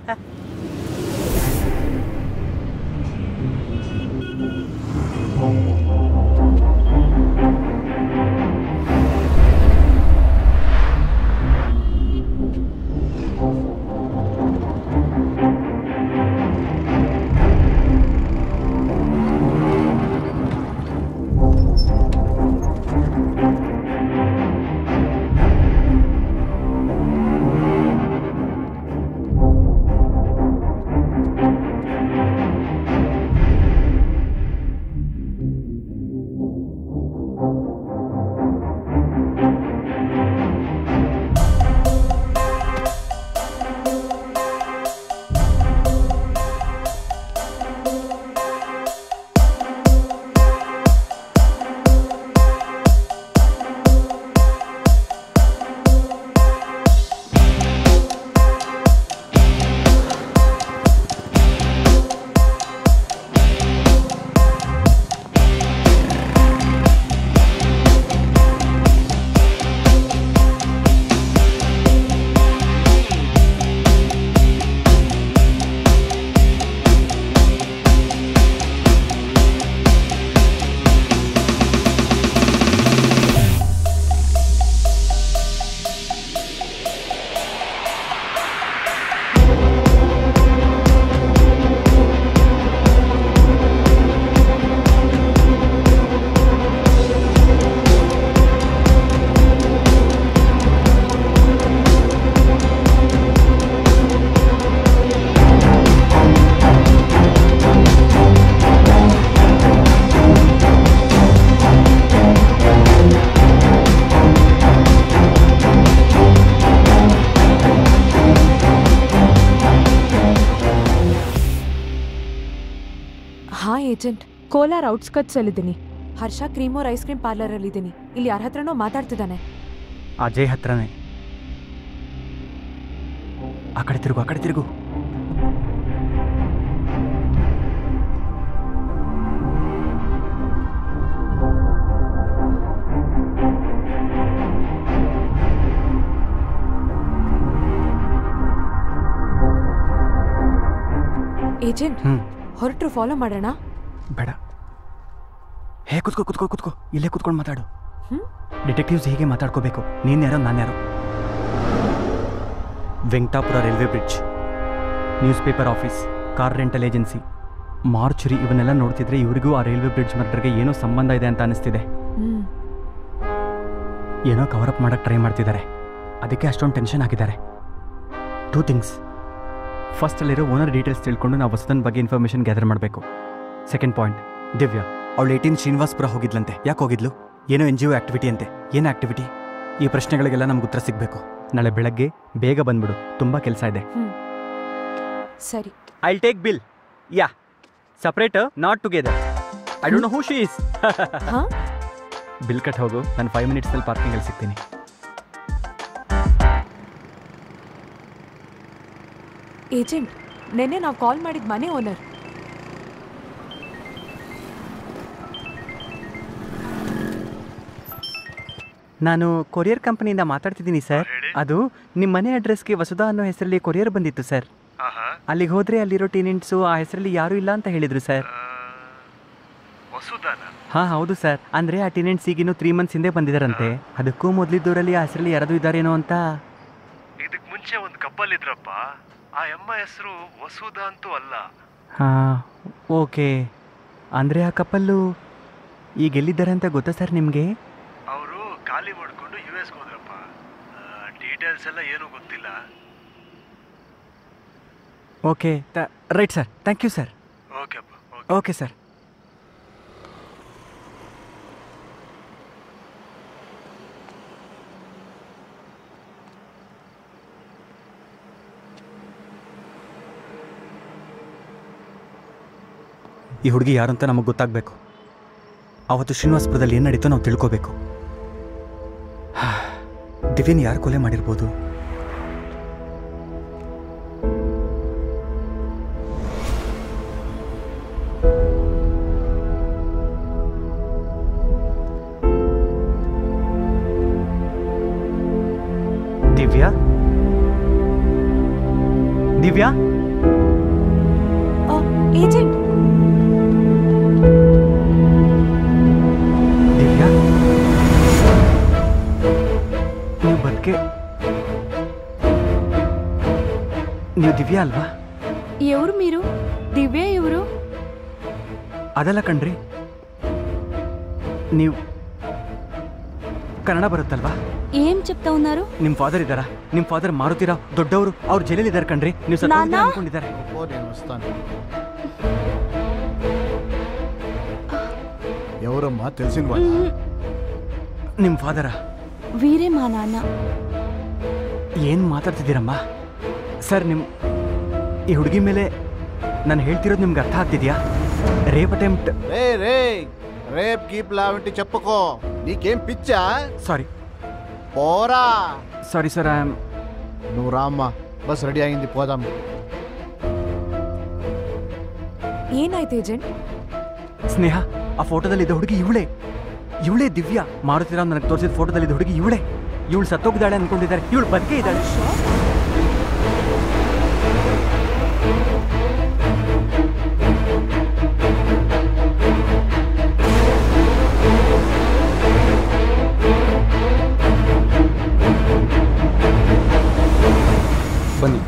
[SPEAKER 5] ಹಾ ಏಜೆಂಟ್ ಕೋಲಾರ್ ಔಟ್ಸ್ಕಟ್ಸ್ ಅಲ್ಲಿದ್ದೀನಿ ಹರ್ಷ ಕ್ರೀಮೋರ್ ಐಸ್ ಕ್ರೀಮ್ ಪಾರ್ಲರ್ ಅಲ್ಲಿ ಇದ್ದೀನಿ ಇಲ್ಲಿ ಯಾರ ಹತ್ರನೋ ಮಾತಾಡ್ತಿದ್ದಾನೆ
[SPEAKER 3] ಅಜಯ್ ಹತ್ರನೇ ಆ ಕಡೆ ತಿರುಗು ಆ ಕಡೆ ತಿರುಗು
[SPEAKER 5] ಏಜೆಂಟ್
[SPEAKER 3] ಹ್ಮ್
[SPEAKER 5] ಹೊರಟ್ರು ಫಾಲೋ ಮಾಡೋಣ
[SPEAKER 3] ಬೇಡ ಹೇ ಕುತ್ಕೋ ಕುತ್ಕೋ ಕುತ್ಕೋ ಇಲ್ಲೇ ಕುತ್ಕೊಂಡು ಮಾತಾಡು
[SPEAKER 5] ಹ್ಮ್?
[SPEAKER 3] ಡಿಟೆಕ್ಟಿವ್ಸ್ ಹೀಗೆ ಮಾತಾಡ್ಕೋಬೇಕು ನೀನ್ ಯಾರೋ ನಾನು ಯಾರೋ Venkatapura railway bridge newspaper office car rental agency mortuary ಇವನ್ನೆಲ್ಲ ನೋಡ್ತಿದ್ರೆ ಇವರಿಗೂ ಆ ರೈಲ್ವೆ ಬ್ರಿಡ್ಜ್ ಮರ್ಡರ್ಗೆ ಏನೋ ಸಂಬಂಧ ಇದೆ ಅಂತ ಅನಿಸ್ತಿದೆ
[SPEAKER 5] ಹ್ಮ್
[SPEAKER 3] ಏನೋ ಕವರಪ್ ಮಾಡಕ್ಕೆ ಟ್ರೈ ಮಾಡ್ತಿದ್ದಾರೆ ಅದಕ್ಕೆ ಅಷ್ಟೊಂದು ಟೆನ್ಷನ್ ಆಗಿದ್ದಾರೆ ಟೂ ಥಿಂಗ್ಸ್ ಫಸ್ಟಲ್ಲಿರೋ ಓನರ್ ಡೀಟೇಲ್ಸ್ ತಿಳ್ಕೊಂಡು ನಾವು ವಸುದನ್ ಬಗ್ಗೆ ಇನ್ಫಾರ್ಮೇಷನ್ ಗ್ಯಾದರ್ ಮಾಡಬೇಕು ಸೆಕೆಂಡ್ ಪಾಯಿಂಟ್ ದಿವ್ಯಾ ಅವಳು ಏಟೀನ್ ಶ್ರೀನಿವಾಸ್ಪುರ ಹೋಗಿದ್ಲಂತೆ ಯಾಕೆ ಹೋಗಿದ್ಲು ಏನೋ ಎನ್ ಜಿ ಒ ಆಕ್ಟಿವಿಟಿ ಅಂತೆ ಏನು ಆಕ್ಟಿವಿಟಿ ಈ ಪ್ರಶ್ನೆಗಳಿಗೆಲ್ಲ ನಮ್ಗೆ ಉತ್ತರ ಸಿಗಬೇಕು ನಾಳೆ ಬೆಳಗ್ಗೆ ಬೇಗ ಬಂದ್ಬಿಡು ತುಂಬ ಕೆಲಸ ಇದೆ
[SPEAKER 5] ಸರಿ
[SPEAKER 3] ಐ ಟೇಕ್ ಬಿಲ್ ಯಾ separate not together I don't know who she is bill ಕಟ್ ಹೋಗು ನಾನು ಫೈವ್ ಮಿನಿಟ್ಸಲ್ಲಿ ಪಾರ್ಕಿಂಗಲ್ಲಿ ಸಿಗ್ತೀನಿ
[SPEAKER 5] ಏಜೆಂಟ್ ನೆನ್ನೆ ನಾವು ಕಾಲ್ ಮಾಡಿದ ಮನೆ ಓನರ್
[SPEAKER 3] ನಾನು ಕೊರಿಯರ್ ಕಂಪನಿಯಿಂದ ಮಾತಾಡ್ತಿದ್ದೀನಿ ಸರ್ ಅದು ನಿಮ್ಮ ಮನೆ ಅಡ್ರೆಸ್ಗೆ ವಸುಧಾ ಅನ್ನೋ ಹೆಸರಲ್ಲಿ ಕೊರಿಯರ್ ಬಂದಿತ್ತು ಸರ್ ಅಲ್ಲಿಗೆ ಹೋದ್ರೆ ಅಲ್ಲಿರೋ ಟೀನೆಂಟ್ಸು ಆ ಹೆಸರಲ್ಲಿ ಯಾರೂ ಇಲ್ಲ ಅಂತ ಹೇಳಿದ್ರು ಸರ್
[SPEAKER 4] ವಸುದಾನ
[SPEAKER 3] ಹಾ ಹೌದು ಸರ್ ಅಂದ್ರೆ ಆ ಟೀನೆಂಟ್ಸ್ ಈಗಿನ್ನು ತ್ರೀ ಮಂತ್ಸ್ ಹಿಂದೆ ಬಂದಿದ್ದಾರಂತೆ ಅದಕ್ಕೂ ಮೊದಲಿದ್ದವರಲ್ಲಿ ಆ ಹೆಸರಲ್ಲಿ ಯಾರಾದರೂ ಇದ್ದಾರೇನೋ ಅಂತ
[SPEAKER 4] ಇದಕ್ ಮುಂಚೆ ಒಂದು ಕಪ್ಪಲ್ ಇದ್ರಪ್ಪ ಆ ಅಮ್ಮ ಹೆಸರು ವಸುಧಾ ಅಂತೂ ಅಲ್ಲ
[SPEAKER 3] ಹಾ ಓಕೆ ಅಂದರೆ ಆ ಕಪ್ಪಲ್ಲು ಈಗ ಎಲ್ಲಿದ್ದಾರೆ ಅಂತ ಗೊತ್ತಾ ಸರ್ ನಿಮಗೆ
[SPEAKER 4] ಅವರು ಖಾಲಿ ಮಾಡ್ಕೊಂಡು ಯು ಎಸ್ಗೆ ಹೋದ್ರಪ್ಪ ಡೀಟೇಲ್ಸ್ ಎಲ್ಲ ಏನೂ ಗೊತ್ತಿಲ್ಲ
[SPEAKER 3] okay right sir thank you sir
[SPEAKER 4] okay ಅಪ್ಪ
[SPEAKER 3] ಓಕೆ ಸರ್ ಈ ಹುಡುಗಿ ಯಾರು ಅಂತ ನಮಗೆ ಗೊತ್ತಾಗಬೇಕು ಅವತ್ತು ಶ್ರೀನಿವಾಸಪುರದಲ್ಲಿ ಏನು ನಡೀತೋ ನಾವು ತಿಳ್ಕೋಬೇಕು ದಿವ್ಯನ್ ಯಾರು ಕೊಲೆ ಮಾಡಿರ್ಬೋದು ದಿವ್ಯಾ ದಿವ್ಯಾ
[SPEAKER 5] ಏಜೆಂಟ್
[SPEAKER 3] ದಿವ್ಯಾ ನೀವು ಬದುಕೆ ನೀವು ದಿವ್ಯಾ ಅಲ್ವಾ
[SPEAKER 17] ఎవరు మీరు దివ్య ఎవరు
[SPEAKER 3] ಅದಲ್ಲ ಕಣ್ರಿ ನೀವು ಕನ್ನಡ ಬರುತ್ತಲ್ವಾ
[SPEAKER 17] ఏం చెప్తా ఉన్నారు
[SPEAKER 3] ನಿಮ್ಮ ಫಾದರ್ ಇದ್ದಾರಾ ನಿಮ್ಮ ಫಾದರ್ ಮಾರುತಿರಾವ್ ದೊಡ್ಡವರು ಅವ್ರು ಜೈಲಲ್ಲಿ ಇದ್ದಾರೆ ಕಣ್ರಿ ನೀವು ಸತ್ತ ಹೋಗ್ತೀರಾ
[SPEAKER 17] ನಾನಾ?
[SPEAKER 3] ಅನ್ಕೊಂಡಿದ್ದಾರೆ
[SPEAKER 11] ఓ నేను వస్తాను ఎవరమ్మా తెలిసిన వాళ్ళ
[SPEAKER 3] ನಿಮ್ಮ ಫಾದರ
[SPEAKER 17] వీరే మా నాన్న
[SPEAKER 3] ಏನು ಮಾತಾಡ್ತಿದ್ದೀರಮ್ಮ ಸರ್ ನಿಮ್ಮ ಈ ಹುಡುಗಿ ಮೇಲೆ ನಾನು ಹೇಳ್ತಿರೋದು ನಿಮ್ಗೆ ಅರ್ಥ ಆಗ್ತಿದ್ಯಾ ರೇಪ್ ಅಟೆಂಪ್ಟ್
[SPEAKER 11] రే రే రేప్ గీప్ లావంటి చెప్పుకో నీకేం పిచ్చా
[SPEAKER 3] సారీ
[SPEAKER 11] పోరా
[SPEAKER 3] సారీ సార్ ఐఎమ్
[SPEAKER 11] నువ్వు రామ్మా బస్ రెడీ అయింది పోదాం
[SPEAKER 5] ಏನಾಯ್ತು ಏಜೆಂಟ್
[SPEAKER 3] ಸ್ನೇಹ ಆ ಫೋಟೋದಲ್ಲಿದ್ದ ಹುಡುಗಿ ಇವಳೇ ಇವಳೇ ದಿವ್ಯಾ ಮಾರುತಿರಾವ್ ನನಗೆ ತೋರಿಸಿದ ಫೋಟೋದಲ್ಲಿದ್ದ ಹುಡುಗಿ ಇವಳೇ ಇವಳು ಸತ್ತೋಗಿದ್ದಾಳೆ ಅನ್ಕೊಂಡಿದ್ದಾರೆ ಇವಳು ಬದುಕೇ ಇದ್ದಾಳೆ
[SPEAKER 9] ಬನ್ನಿ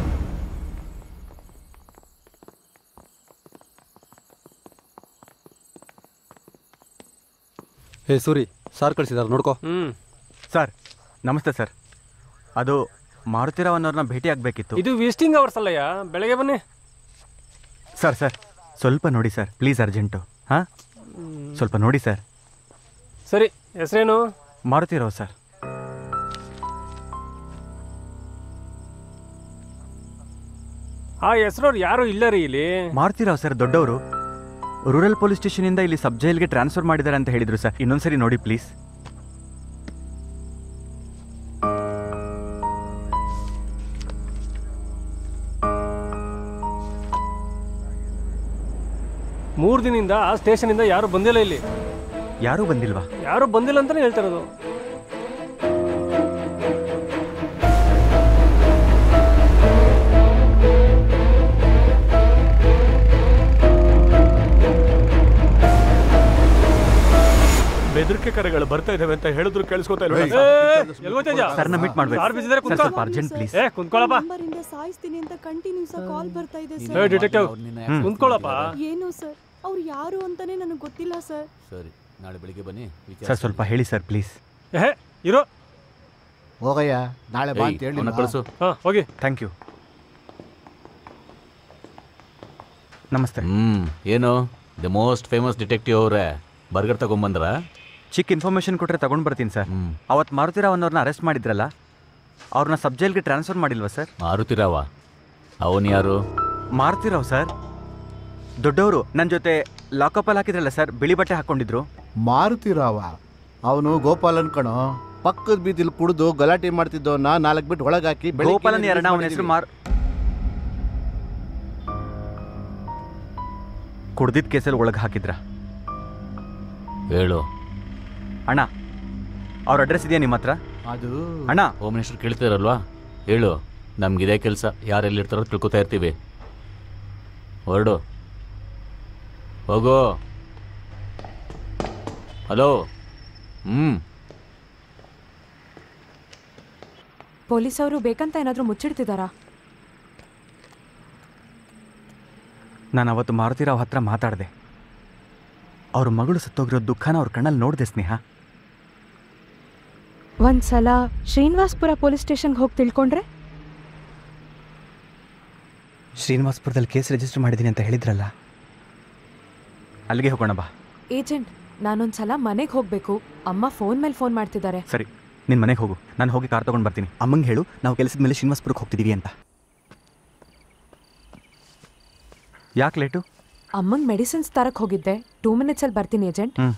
[SPEAKER 9] ಹೇ ಸೂರಿ ಸಾರ್ ಕಳಿಸಿದಾರೆ ನೋಡ್ಕೋ
[SPEAKER 12] ಹ್ಮ್
[SPEAKER 3] ಸರ್ ನಮಸ್ತೆ ಸರ್ ಅದು ಮಾರುತಿರಾವ್ ಅನ್ನೋರ್ನ ಭೇಟಿ ಆಗಬೇಕಿತ್ತು
[SPEAKER 12] ಇದು ವೇಸ್ಟಿಂಗ್ ಅವರ್ಸ್ ಅಲ್ಲಯ್ಯ ಬೆಳಗ್ಗೆ ಬನ್ನಿ
[SPEAKER 3] ಸರ್ ಸರ್ ಸ್ವಲ್ಪ ನೋಡಿ ಸರ್ ಪ್ಲೀಸ್ ಅರ್ಜೆಂಟು ಹಾಂ ಸ್ವಲ್ಪ ನೋಡಿ ಸರ್
[SPEAKER 12] ಸರಿ ಹೆಸರೇನು
[SPEAKER 3] ಮಾರುತಿರಾವ್ ಸರ್
[SPEAKER 12] ಆ ಹೆಸರವ್ರು ಯಾರು ಇಲ್ಲ ರೀ ಇಲ್ಲಿ
[SPEAKER 3] ಮಾರುತಿರಾವ್ ಸರ್ ದೊಡ್ಡವರು ರೂರಲ್ ಪೊಲೀಸ್ ಸ್ಟೇಷನಿಂದ ಇಲ್ಲಿ ಸಬ್ ಜೈಲ್ಗೆ ಟ್ರಾನ್ಸ್ಫರ್ ಮಾಡಿದ್ದಾರೆ ಅಂತ ಹೇಳಿದ್ರು ಸರ್ ಇನ್ನೊಂದ್ಸರಿ ನೋಡಿ ಪ್ಲೀಸ್
[SPEAKER 12] ಮೂರು ದಿನದಿಂದ ಆ ಸ್ಟೇಷನಿಂದ ಯಾರು ಬಂದಿಲ್ಲ ಇಲ್ಲಿ
[SPEAKER 3] ಯಾರೂ ಬಂದಿಲ್ವಾ
[SPEAKER 12] ಯಾರು ಬಂದಿಲ್ಲ ಅಂತಾನೆ ಹೇಳ್ತಾ ಇರೋದು
[SPEAKER 1] ಬೆದರಿಕೆ ಕರೆಗಳು ಬರ್ತಾ ಇದಾವೆ ಅಂತ ಹೇಳಿದ್ರು ಕೇಳಿಸ್ಕೊತಾ
[SPEAKER 12] ಏ, ಎಲ್ಗೋ ತೇಜ?
[SPEAKER 3] ಸರ್ನ meet ಮಾಡ್ಬೇಕು.
[SPEAKER 12] ಯಾರು ಬಿಸಿದಾರೆ
[SPEAKER 3] ಸರ್,
[SPEAKER 12] ಕುಂತ್ಕೋ.
[SPEAKER 3] ಸ್ವಲ್ಪ urgent, please.
[SPEAKER 12] ಏ ಕುಂತ್ಕೊಳ್ಳಪ್ಪ
[SPEAKER 17] ನಂಬರಿಂದ ಸಾಯಿಸ್ತೀನಿ ಅಂತ ಕಂಟಿನ್ಯೂಸ್ ಕಾಲ್ ಬರ್ತಾ ಇದೆ
[SPEAKER 12] ಏ
[SPEAKER 17] ಸರ್
[SPEAKER 12] ಡಿಟೆಕ್ಟಿವ್ ಕುಂತ್ಕೊಳ್ಳಪ್ಪ
[SPEAKER 17] ಏನು ಸರ್ ಅವ್ರು ಯಾರು ಅಂತಾನೆ ನನಗೆ ಗೊತ್ತಿಲ್ಲ ಸರ್
[SPEAKER 13] ಸರಿ ನಾಳೆ ಬೆಳಿಗ್ಗೆ ಬನ್ನಿ
[SPEAKER 3] ಸರ್ ಸ್ವಲ್ಪ ಹೇಳಿ ಸರ್ ಪ್ಲೀಸ್
[SPEAKER 12] ಏ ಇರೋ
[SPEAKER 11] ಹೋಗಯ್ಯ ನಾಳೆ ಬಾ
[SPEAKER 13] ಏಯ್,
[SPEAKER 11] ಅಂತ ಹೇಳಿ
[SPEAKER 13] ಅವ್ನ ಕಳ್ಸು.
[SPEAKER 12] ಹಾ ಹೋಗಿ
[SPEAKER 3] ಥ್ಯಾಂಕ್ ಯು ನಮಸ್ತೆ
[SPEAKER 13] ಹ್ಮ್ ಏನು ದ ಮೋಸ್ಟ್ ಫೇಮಸ್ ಡಿಟೆಕ್ಟಿವ್ ಅವರೇ ಬರ್ಗರ್ ತಗೊಂಬಂದ್ರ
[SPEAKER 3] ಚಿಕ್ಕ ಇನ್ಫಾರ್ಮೇಶನ್ ಕೊಟ್ಟರೆ ತಗೊಂಡು ಬರ್ತೀನಿ ಸರ್ ಅವತ್ತು ಮಾರುತಿರಾವ್ ಅನ್ನೋರ್ನ ಅರೆಸ್ಟ್ ಮಾಡಿದ್ರಲ್ಲ ಅವ್ರನ್ನ ಸಬ್ ಜೈಲ್ಗೆ ಟ್ರಾನ್ಸ್ಫರ್ ಮಾಡಿಲ್ವಾ ಸರ್
[SPEAKER 13] ಮಾರುತಿರಾವ ಅವನ್ ಯಾರು
[SPEAKER 3] ಮಾರುತಿರಾವ್ ಸರ್ ದೊಡ್ಡವರು ನನ್ನ ಜೊತೆ ಲಾಕಪ್ಪಲ್ಲಿ ಹಾಕಿದ್ರಲ್ಲ ಸರ್ ಬಿಳಿ ಬಟ್ಟೆ ಹಾಕೊಂಡಿದ್ರು
[SPEAKER 11] ಮಾರುತಿರಾವ ಅವನು ಗೋಪಾಲನ್ ಕಣೋ ಪಕ್ಕದ ಬೀದಿಲ್ ಕುಡಿದು ಗಲಾಟೆ ಮಾಡ್ತಿದ್ದವನ್ನ ನಾಲ್ಕು ಬಿಟ್ಟು ಒಳಗಾಕಿ ಬೆಳಿಗ್ಗೆನೇ
[SPEAKER 3] ಗೋಪಾಲನ್ ಯಾರಣ್ಣ ಅವನ
[SPEAKER 11] release
[SPEAKER 3] ಹೆಸರು
[SPEAKER 11] ಮಾಡಿದೀವಿ.
[SPEAKER 3] ಮಾರ್ ಕುಡ್ದಿದ್ದ ಕೇಸಲ್ಲಿ ಒಳಗೆ ಹಾಕಿದ್ರ
[SPEAKER 13] ಹೇಳು
[SPEAKER 3] ಅಣ್ಣ ಅವ್ರ ಅಡ್ರೆಸ್ ಇದೆಯಾ ನಿಮ್ಮ ಹತ್ರ
[SPEAKER 11] ಅದು
[SPEAKER 3] ಅಣ್ಣ
[SPEAKER 13] ಹೋಮ್ ಮಿನಿಸ್ಟರ್ ಕೇಳ್ತಿರಲ್ವಾ ಹೇಳು ನಮ್ಗಿದೇ ಕೆಲಸ ಯಾರೆಲ್ಲಿರ್ತಾರೋ ತಿಳ್ಕೊತಾ ಇರ್ತೀವಿ ಹೊರಡು ಹೋಗೋ ಹಲೋ ಹ್ಞೂ
[SPEAKER 5] ಪೊಲೀಸ್ ಅವರು ಬೇಕಂತ ಏನಾದರೂ ಮುಚ್ಚಿಡ್ತಿದ್ದಾರಾ
[SPEAKER 3] ನಾನು ಅವತ್ತು ಮಾರುತಿರಾವ್ ಹತ್ರ ಮಾತಾಡಿದೆ ಅವ್ರ ಮಗಳು ಸತ್ತೋಗಿರೋ ದುಃಖನ ಅವ್ರ ಕಣ್ಣಲ್ಲಿ ನೋಡಿದೆ ಸ್ನೇಹ
[SPEAKER 5] ಒಂದ್ಸಲ ಶ್ರೀನಿವಾಸ್ಪುರ ಪೊಲೀಸ್ ಸ್ಟೇಷನ್ಗೆ ಹೋಗಿ ತಿಳ್ಕೊಂಡ್ರೆ
[SPEAKER 3] ಶ್ರೀನಿವಾಸ್ಪುರದಲ್ಲಿ ಕೇಸ್ ರಿಜಿಸ್ಟರ್ ಮಾಡಿದ್ದೀನಿ ಅಂತ ಹೇಳಿದ್ರಲ್ಲ ಅಲ್ಲಿಗೆ ಹೋಗೋಣ ಬಾ
[SPEAKER 5] ಏಜೆಂಟ್ ನಾನೊಂದ್ಸಲ ಮನೆಗೆ ಹೋಗ್ಬೇಕು ಅಮ್ಮ ಫೋನ್ ಮೇಲೆ ಫೋನ್ ಮಾಡ್ತಿದ್ದಾರೆ
[SPEAKER 3] ಸರಿ ನಿನ್ನ ಮನೆಗೆ ಹೋಗು ನಾನು ಹೋಗಿ ಕಾರ್ ತೊಗೊಂಡು ಬರ್ತೀನಿ ಅಮ್ಮಂಗೆ ಹೇಳು ನಾವು ಕೆಲಸದ ಮೇಲೆ ಶ್ರೀನಿವಾಸ್ಪುರಕ್ಕೆ ಹೋಗ್ತಿದ್ದೀವಿ ಅಂತ ಯಾಕೆ ಲೇಟು
[SPEAKER 5] ಅಮ್ಮಂಗ್ ಮೆಡಿಸಿನ್ಸ್ ತರಕ್ ಹೋಗಿದ್ದೆ ಟೂ ಮಿನಿಟ್ಸ್ ಅಲ್ಲಿ ಬರ್ತೀನಿ agent
[SPEAKER 3] hmm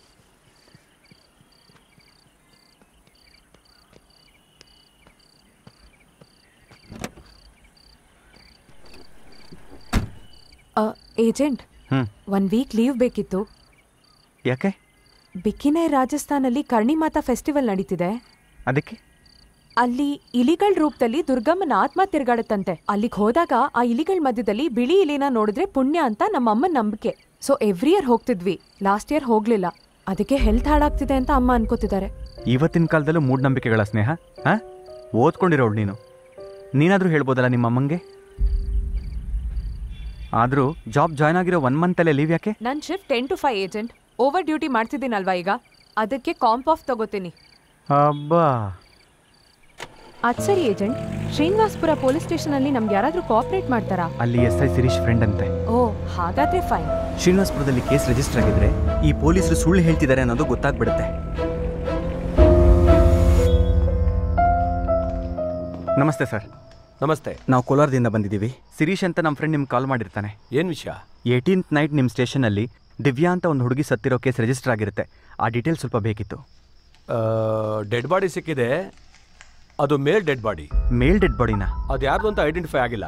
[SPEAKER 5] agent
[SPEAKER 3] hmm
[SPEAKER 5] one week leave ಬೇಕಿತ್ತು
[SPEAKER 3] ಯಾಕೆ
[SPEAKER 5] ಬಿಕಿನೇ ರಾಜಸ್ಥಾನಲ್ಲಿ ಕರ್ಣಿಮಾತಾ ಫೆಸ್ಟಿವಲ್ ನಡೀತಿದೆ
[SPEAKER 3] ಅದಕ್ಕೆ
[SPEAKER 5] ಅಲ್ಲಿ ಇಲಿಗಳ ರೂಪದಲ್ಲಿ ದುರ್ಗಮ್ಮನ ಆತ್ಮ ತಿರ್ಗಾಡುತ್ತಂತೆ ಅಲ್ಲಿಗೆ ಹೋದಾಗ ಆ ಇಲಿಗಳ ಮಧ್ಯದಲ್ಲಿ ಬಿಳಿ ಇಲಿನ ನೋಡಿದ್ರೆ ಪುಣ್ಯ ಅಂತ ನಮ್ಮ ಅಮ್ಮನ ನಂಬಿಕೆ ಸೊ ಎವ್ರಿ ಇಯರ್ ಹೋಗ್ತಿದ್ವಿ ಲಾಸ್ಟ್ ಇಯರ್ ಹೋಗ್ಲಿಲ್ಲ ಅದಕ್ಕೆ ಹೆಲ್ತ್ ಹಾಳಾಗ್ತಿದೆ ಅಂತ ಅಮ್ಮ ಅನ್ಕೋತಿದ್ದಾರೆ
[SPEAKER 3] ಇವತ್ತಿನ ಕಾಲದಲ್ಲೂ ಮೂಢನಂಬಿಕೆಗಳ ಸ್ನೇಹ ಹಾ ಓದ್ಕೊಂಡಿರೋಳು ನೀನು ನೀನಾದರೂ ಹೇಳ್ಬೋದಲ್ಲ ನಿಮ್ಮ ಅಮ್ಮಂಗೆ ಆದರೂ ಜಾಬ್ ಜಾಯ್ನ್ ಆಗಿರೋ ಒನ್ ಮಂತಲ್ಲೇ ಲೀವ್ ಯಾಕೆ
[SPEAKER 5] ನನ್ನ shift ten to five agent over duty ಮಾಡ್ತಿದ್ದೀನಲ್ವಾ ಈಗ ಅದಕ್ಕೆ ಕಾಂಪ್ ಆಫ್ ತಗೋತೀನಿ
[SPEAKER 3] ಅಬ್ಬಾ
[SPEAKER 5] ಅದ್ ಸರಿ ಏಜೆಂಟ್ ಶ್ರೀನಿವಾಸ್ಪುರ ಪೊಲೀಸ್ ಸ್ಟೇಷನ್ ಅಲ್ಲಿ ನಮ್ಗೆ ಯಾರಾದ್ರೂ ಕೋಆಪರೇಟ್ ಮಾಡ್ತಾರಾ
[SPEAKER 3] ಅಲ್ಲಿ ಎಸ್ ಐ ಸಿರೀಶ್ ಫ್ರೆಂಡ್ ಅಂತೆ
[SPEAKER 5] ಓ ಹಾಗಾದ್ರೆ ಫೈನ್
[SPEAKER 3] ಶ್ರೀನಿವಾಸ್ಪುರದಲ್ಲಿ ಕೇಸ್ ರಿಜಿಸ್ಟರ್ ಆಗಿದ್ರೆ ಈ ಪೊಲೀಸರು ಸುಳ್ಳು ಹೇಳ್ತಿದ್ದಾರೆ ಅನ್ನೋದು ಗೊತ್ತಾಗ್ಬಿಡುತ್ತೆ ನಮಸ್ತೆ ಸರ್
[SPEAKER 15] ನಮಸ್ತೆ
[SPEAKER 3] ನಾವು ಕೋಲಾರದಿಂದ ಬಂದಿದ್ದೀವಿ ಸಿರೀಶ್ ಅಂತ ನಮ್ಮ ಫ್ರೆಂಡ್ ನಿಮ್ಗೆ ಕಾಲ್ ಮಾಡಿರ್ತಾನೆ
[SPEAKER 15] ಏನು ವಿಷಯ
[SPEAKER 3] ಏಯ್ಟೀನ್ತ್ ನೈಟ್ ನಿಮ್ಮ ಸ್ಟೇಷನಲ್ಲಿ ದಿವ್ಯಾ ಅಂತ ಒಂದು ಹುಡುಗಿ ಸತ್ತಿರೋ ಕೇಸ್ ರಿಜಿಸ್ಟರ್ ಆಗಿರುತ್ತೆ ಆ ಡೀಟೇಲ್ಸ್ ಸ್ವಲ್ಪ ಬೇಕಿತ್ತು
[SPEAKER 15] ಡೆಡ್ ಬಾಡಿ ಸಿಕ್ಕಿದೆ ಅದು male dead body
[SPEAKER 3] male dead ಬಾಡಿನ
[SPEAKER 15] ಅದು ಯಾರ್ದು ಅಂತ ಐಡೆಂಟಿಫೈ ಆಗಿಲ್ಲ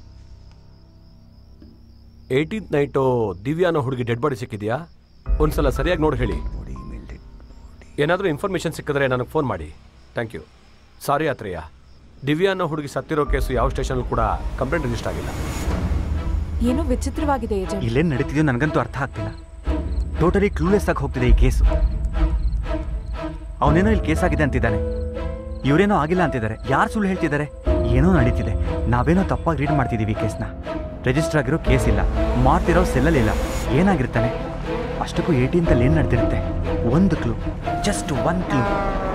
[SPEAKER 15] ಏಯ್ಟೀನ್ತ್ ನೈಟು ದಿವ್ಯಾ ಅನ್ನೋ ಹುಡುಗಿ ಡೆಡ್ ಬಾಡಿ ಸಿಕ್ಕಿದೆಯಾ ಒಂದ್ಸಲ ಸರಿಯಾಗಿ ನೋಡಿ ಹೇಳಿ ಏನಾದರೂ ಇನ್ಫಾರ್ಮೇಷನ್ ಸಿಕ್ಕಿದ್ರೆ ನನಗೆ ಫೋನ್ ಮಾಡಿ thank you sorry Athreya Divya ಅನ್ನೋ ಹುಡುಗಿ ಸತ್ತಿರೋ ಕೇಸು ಯಾವ ಸ್ಟೇಷನ್ ಕೂಡ ಕಂಪ್ಲೇಂಟ್ ರಿಜಿಸ್ಟರ್ ಆಗಿಲ್ಲ
[SPEAKER 5] ಏನೋ ವಿಚಿತ್ರವಾಗಿದೆ ಏಜೆಂಟ್
[SPEAKER 3] ಇಲ್ಲೇನು ನಡೀತಿದೆಯೋ ನನಗಂತೂ ಅರ್ಥ ಆಗ್ತಿಲ್ಲ ಟೋಟಲಿ ಕ್ಲೂಲೆಸ್ ಆಗಿ ಹೋಗ್ತಿದೆ ಈ ಕೇಸು ಅವನೇನೋ ಇಲ್ಲಿ ಕೇಸ್ ಆಗಿದೆ ಅಂತಿದ್ದಾನೆ ಇವರೇನೋ ಆಗಿಲ್ಲ ಅಂತಿದ್ದಾರೆ ಯಾರು ಸುಳ್ಳು ಹೇಳ್ತಿದ್ದಾರೆ ಏನೋ ನಡೀತಿದೆ ನಾವೇನೋ ತಪ್ಪಾಗಿ ರೀಡ್ ಮಾಡ್ತಿದ್ದೀವಿ ಈ ಕೇಸ್ನ ರಿಜಿಸ್ಟರ್ ಆಗಿರೋ ಕೇಸ್ ಇಲ್ಲ ಮಾಡ್ತಿರೋ ಸೆಲ್ಲಲ್ಲಿ ಇಲ್ಲ ಏನಾಗಿರ್ತಾನೆ ಅಷ್ಟಕ್ಕೂ ಏಯ್ಟೀನ್ತಲ್ಲಿ ಏನು ನಡೆದಿರುತ್ತೆ ಒಂದು ಕ್ಲೂ ಜಸ್ಟ್ ಒನ್ ಕ್ಲೂ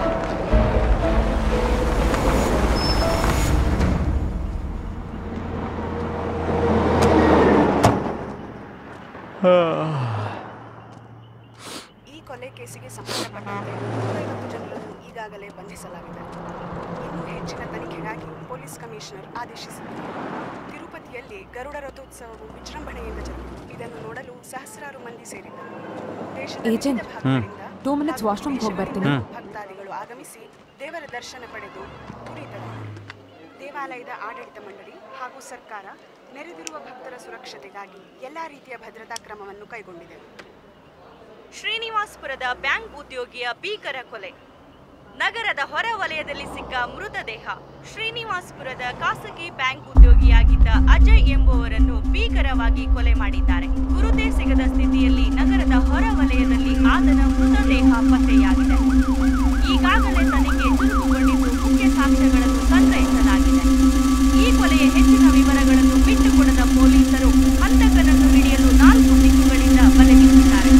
[SPEAKER 19] ಈ ಕೊಲೆ ಕೇಸಿಗೆ ಸಂಬಂಧಪಟ್ಟಂತೆ ನೂರೈವತ್ತು ಜನರನ್ನು ಈಗಾಗಲೇ ಬಂಧಿಸಲಾಗಿದೆ ಇನ್ನೂ ಹೆಚ್ಚಿನ ತನಿಖೆಗಾಗಿ ಪೊಲೀಸ್ ಕಮಿಷನರ್ ಆದೇಶಿಸಿದ್ದಾರೆ ತಿರುಪತಿಯಲ್ಲಿ ಗರುಡ ರಥೋತ್ಸವವು ವಿಜೃಂಭಣೆಯಿಂದ ಜರುಗಿತು ಇದನ್ನು ನೋಡಲು ಸಹಸ್ರಾರು ಮಂದಿ ಸೇರಿದ್ದರು ದೇಶದ
[SPEAKER 5] ಏಜೆಂಟ್
[SPEAKER 19] ವಿವಿಧ ಭಾಗಗಳಿಂದ
[SPEAKER 5] ಟೂ ಮಿನಿಟ್ಸ್ ವಾಶ್ರೂಮ್ಗೆ ಹೋಗಿ ಬರ್ತೀನಿ
[SPEAKER 3] ಹ್ಮ್.
[SPEAKER 19] ಭಕ್ತಾದಿಗಳು ಆಗಮಿಸಿ ದೇವರ ದರ್ಶನ ಪಡೆದು ಪುನೀತರಾದರು ದೇವಾಲಯದ ಆಡಳಿತ ಮಂಡಳಿ ಹಾಗೂ ಸರ್ಕಾರ ನೆರೆದಿರುವ ಭಕ್ತರ ಸುರಕ್ಷತೆಗಾಗಿ ಎಲ್ಲಾ ರೀತಿಯ ಭದ್ರತಾ ಕ್ರಮವನ್ನು ಕೈಗೊಂಡಿದೆ
[SPEAKER 20] ಶ್ರೀನಿವಾಸ್ಪುರದ ಬ್ಯಾಂಕ್ ಉದ್ಯೋಗಿಯ ಭೀಕರ ಕೊಲೆ ನಗರದ ಹೊರ ವಲಯದಲ್ಲಿ ಸಿಕ್ಕ ಮೃತದೇಹ ಶ್ರೀನಿವಾಸ್ಪುರದ ಖಾಸಗಿ ಬ್ಯಾಂಕ್ ಉದ್ಯೋಗಿಯಾಗಿದ್ದ ಅಜಯ್ ಎಂಬುವರನ್ನು ಭೀಕರವಾಗಿ ಕೊಲೆ ಮಾಡಿದ್ದಾರೆ ಗುರುತೇ ಸಿಗದ ಸ್ಥಿತಿಯಲ್ಲಿ ನಗರದ ಹೊರ ವಲಯದಲ್ಲಿ ಆತನ ಮೃತದೇಹ ಪತ್ತೆಯಾಗಿದೆ ಈಗಾಗಲೇ ತನಿಖೆ ಚುರುಕುಗೊಂಡಿದ್ದು ಮುಖ್ಯ ಸಾಕ್ಷ್ಯಗಳನ್ನು ಸಂಗ್ರಹಿಸಲಾಗಿದೆ ಈ ಕೊಲೆಯ ಹೆಚ್ಚಿನ ವಿವರಗಳನ್ನು ಬಿಟ್ಟುಕೊಡದ ಪೊಲೀಸರು ಹಂತಕನನ್ನು ಹಿಡಿಯಲು ನಾಲ್ಕು ದಿಕ್ಕುಗಳಿಂದ ಬಲೆಗಿಟ್ಟಿದ್ದಾರೆ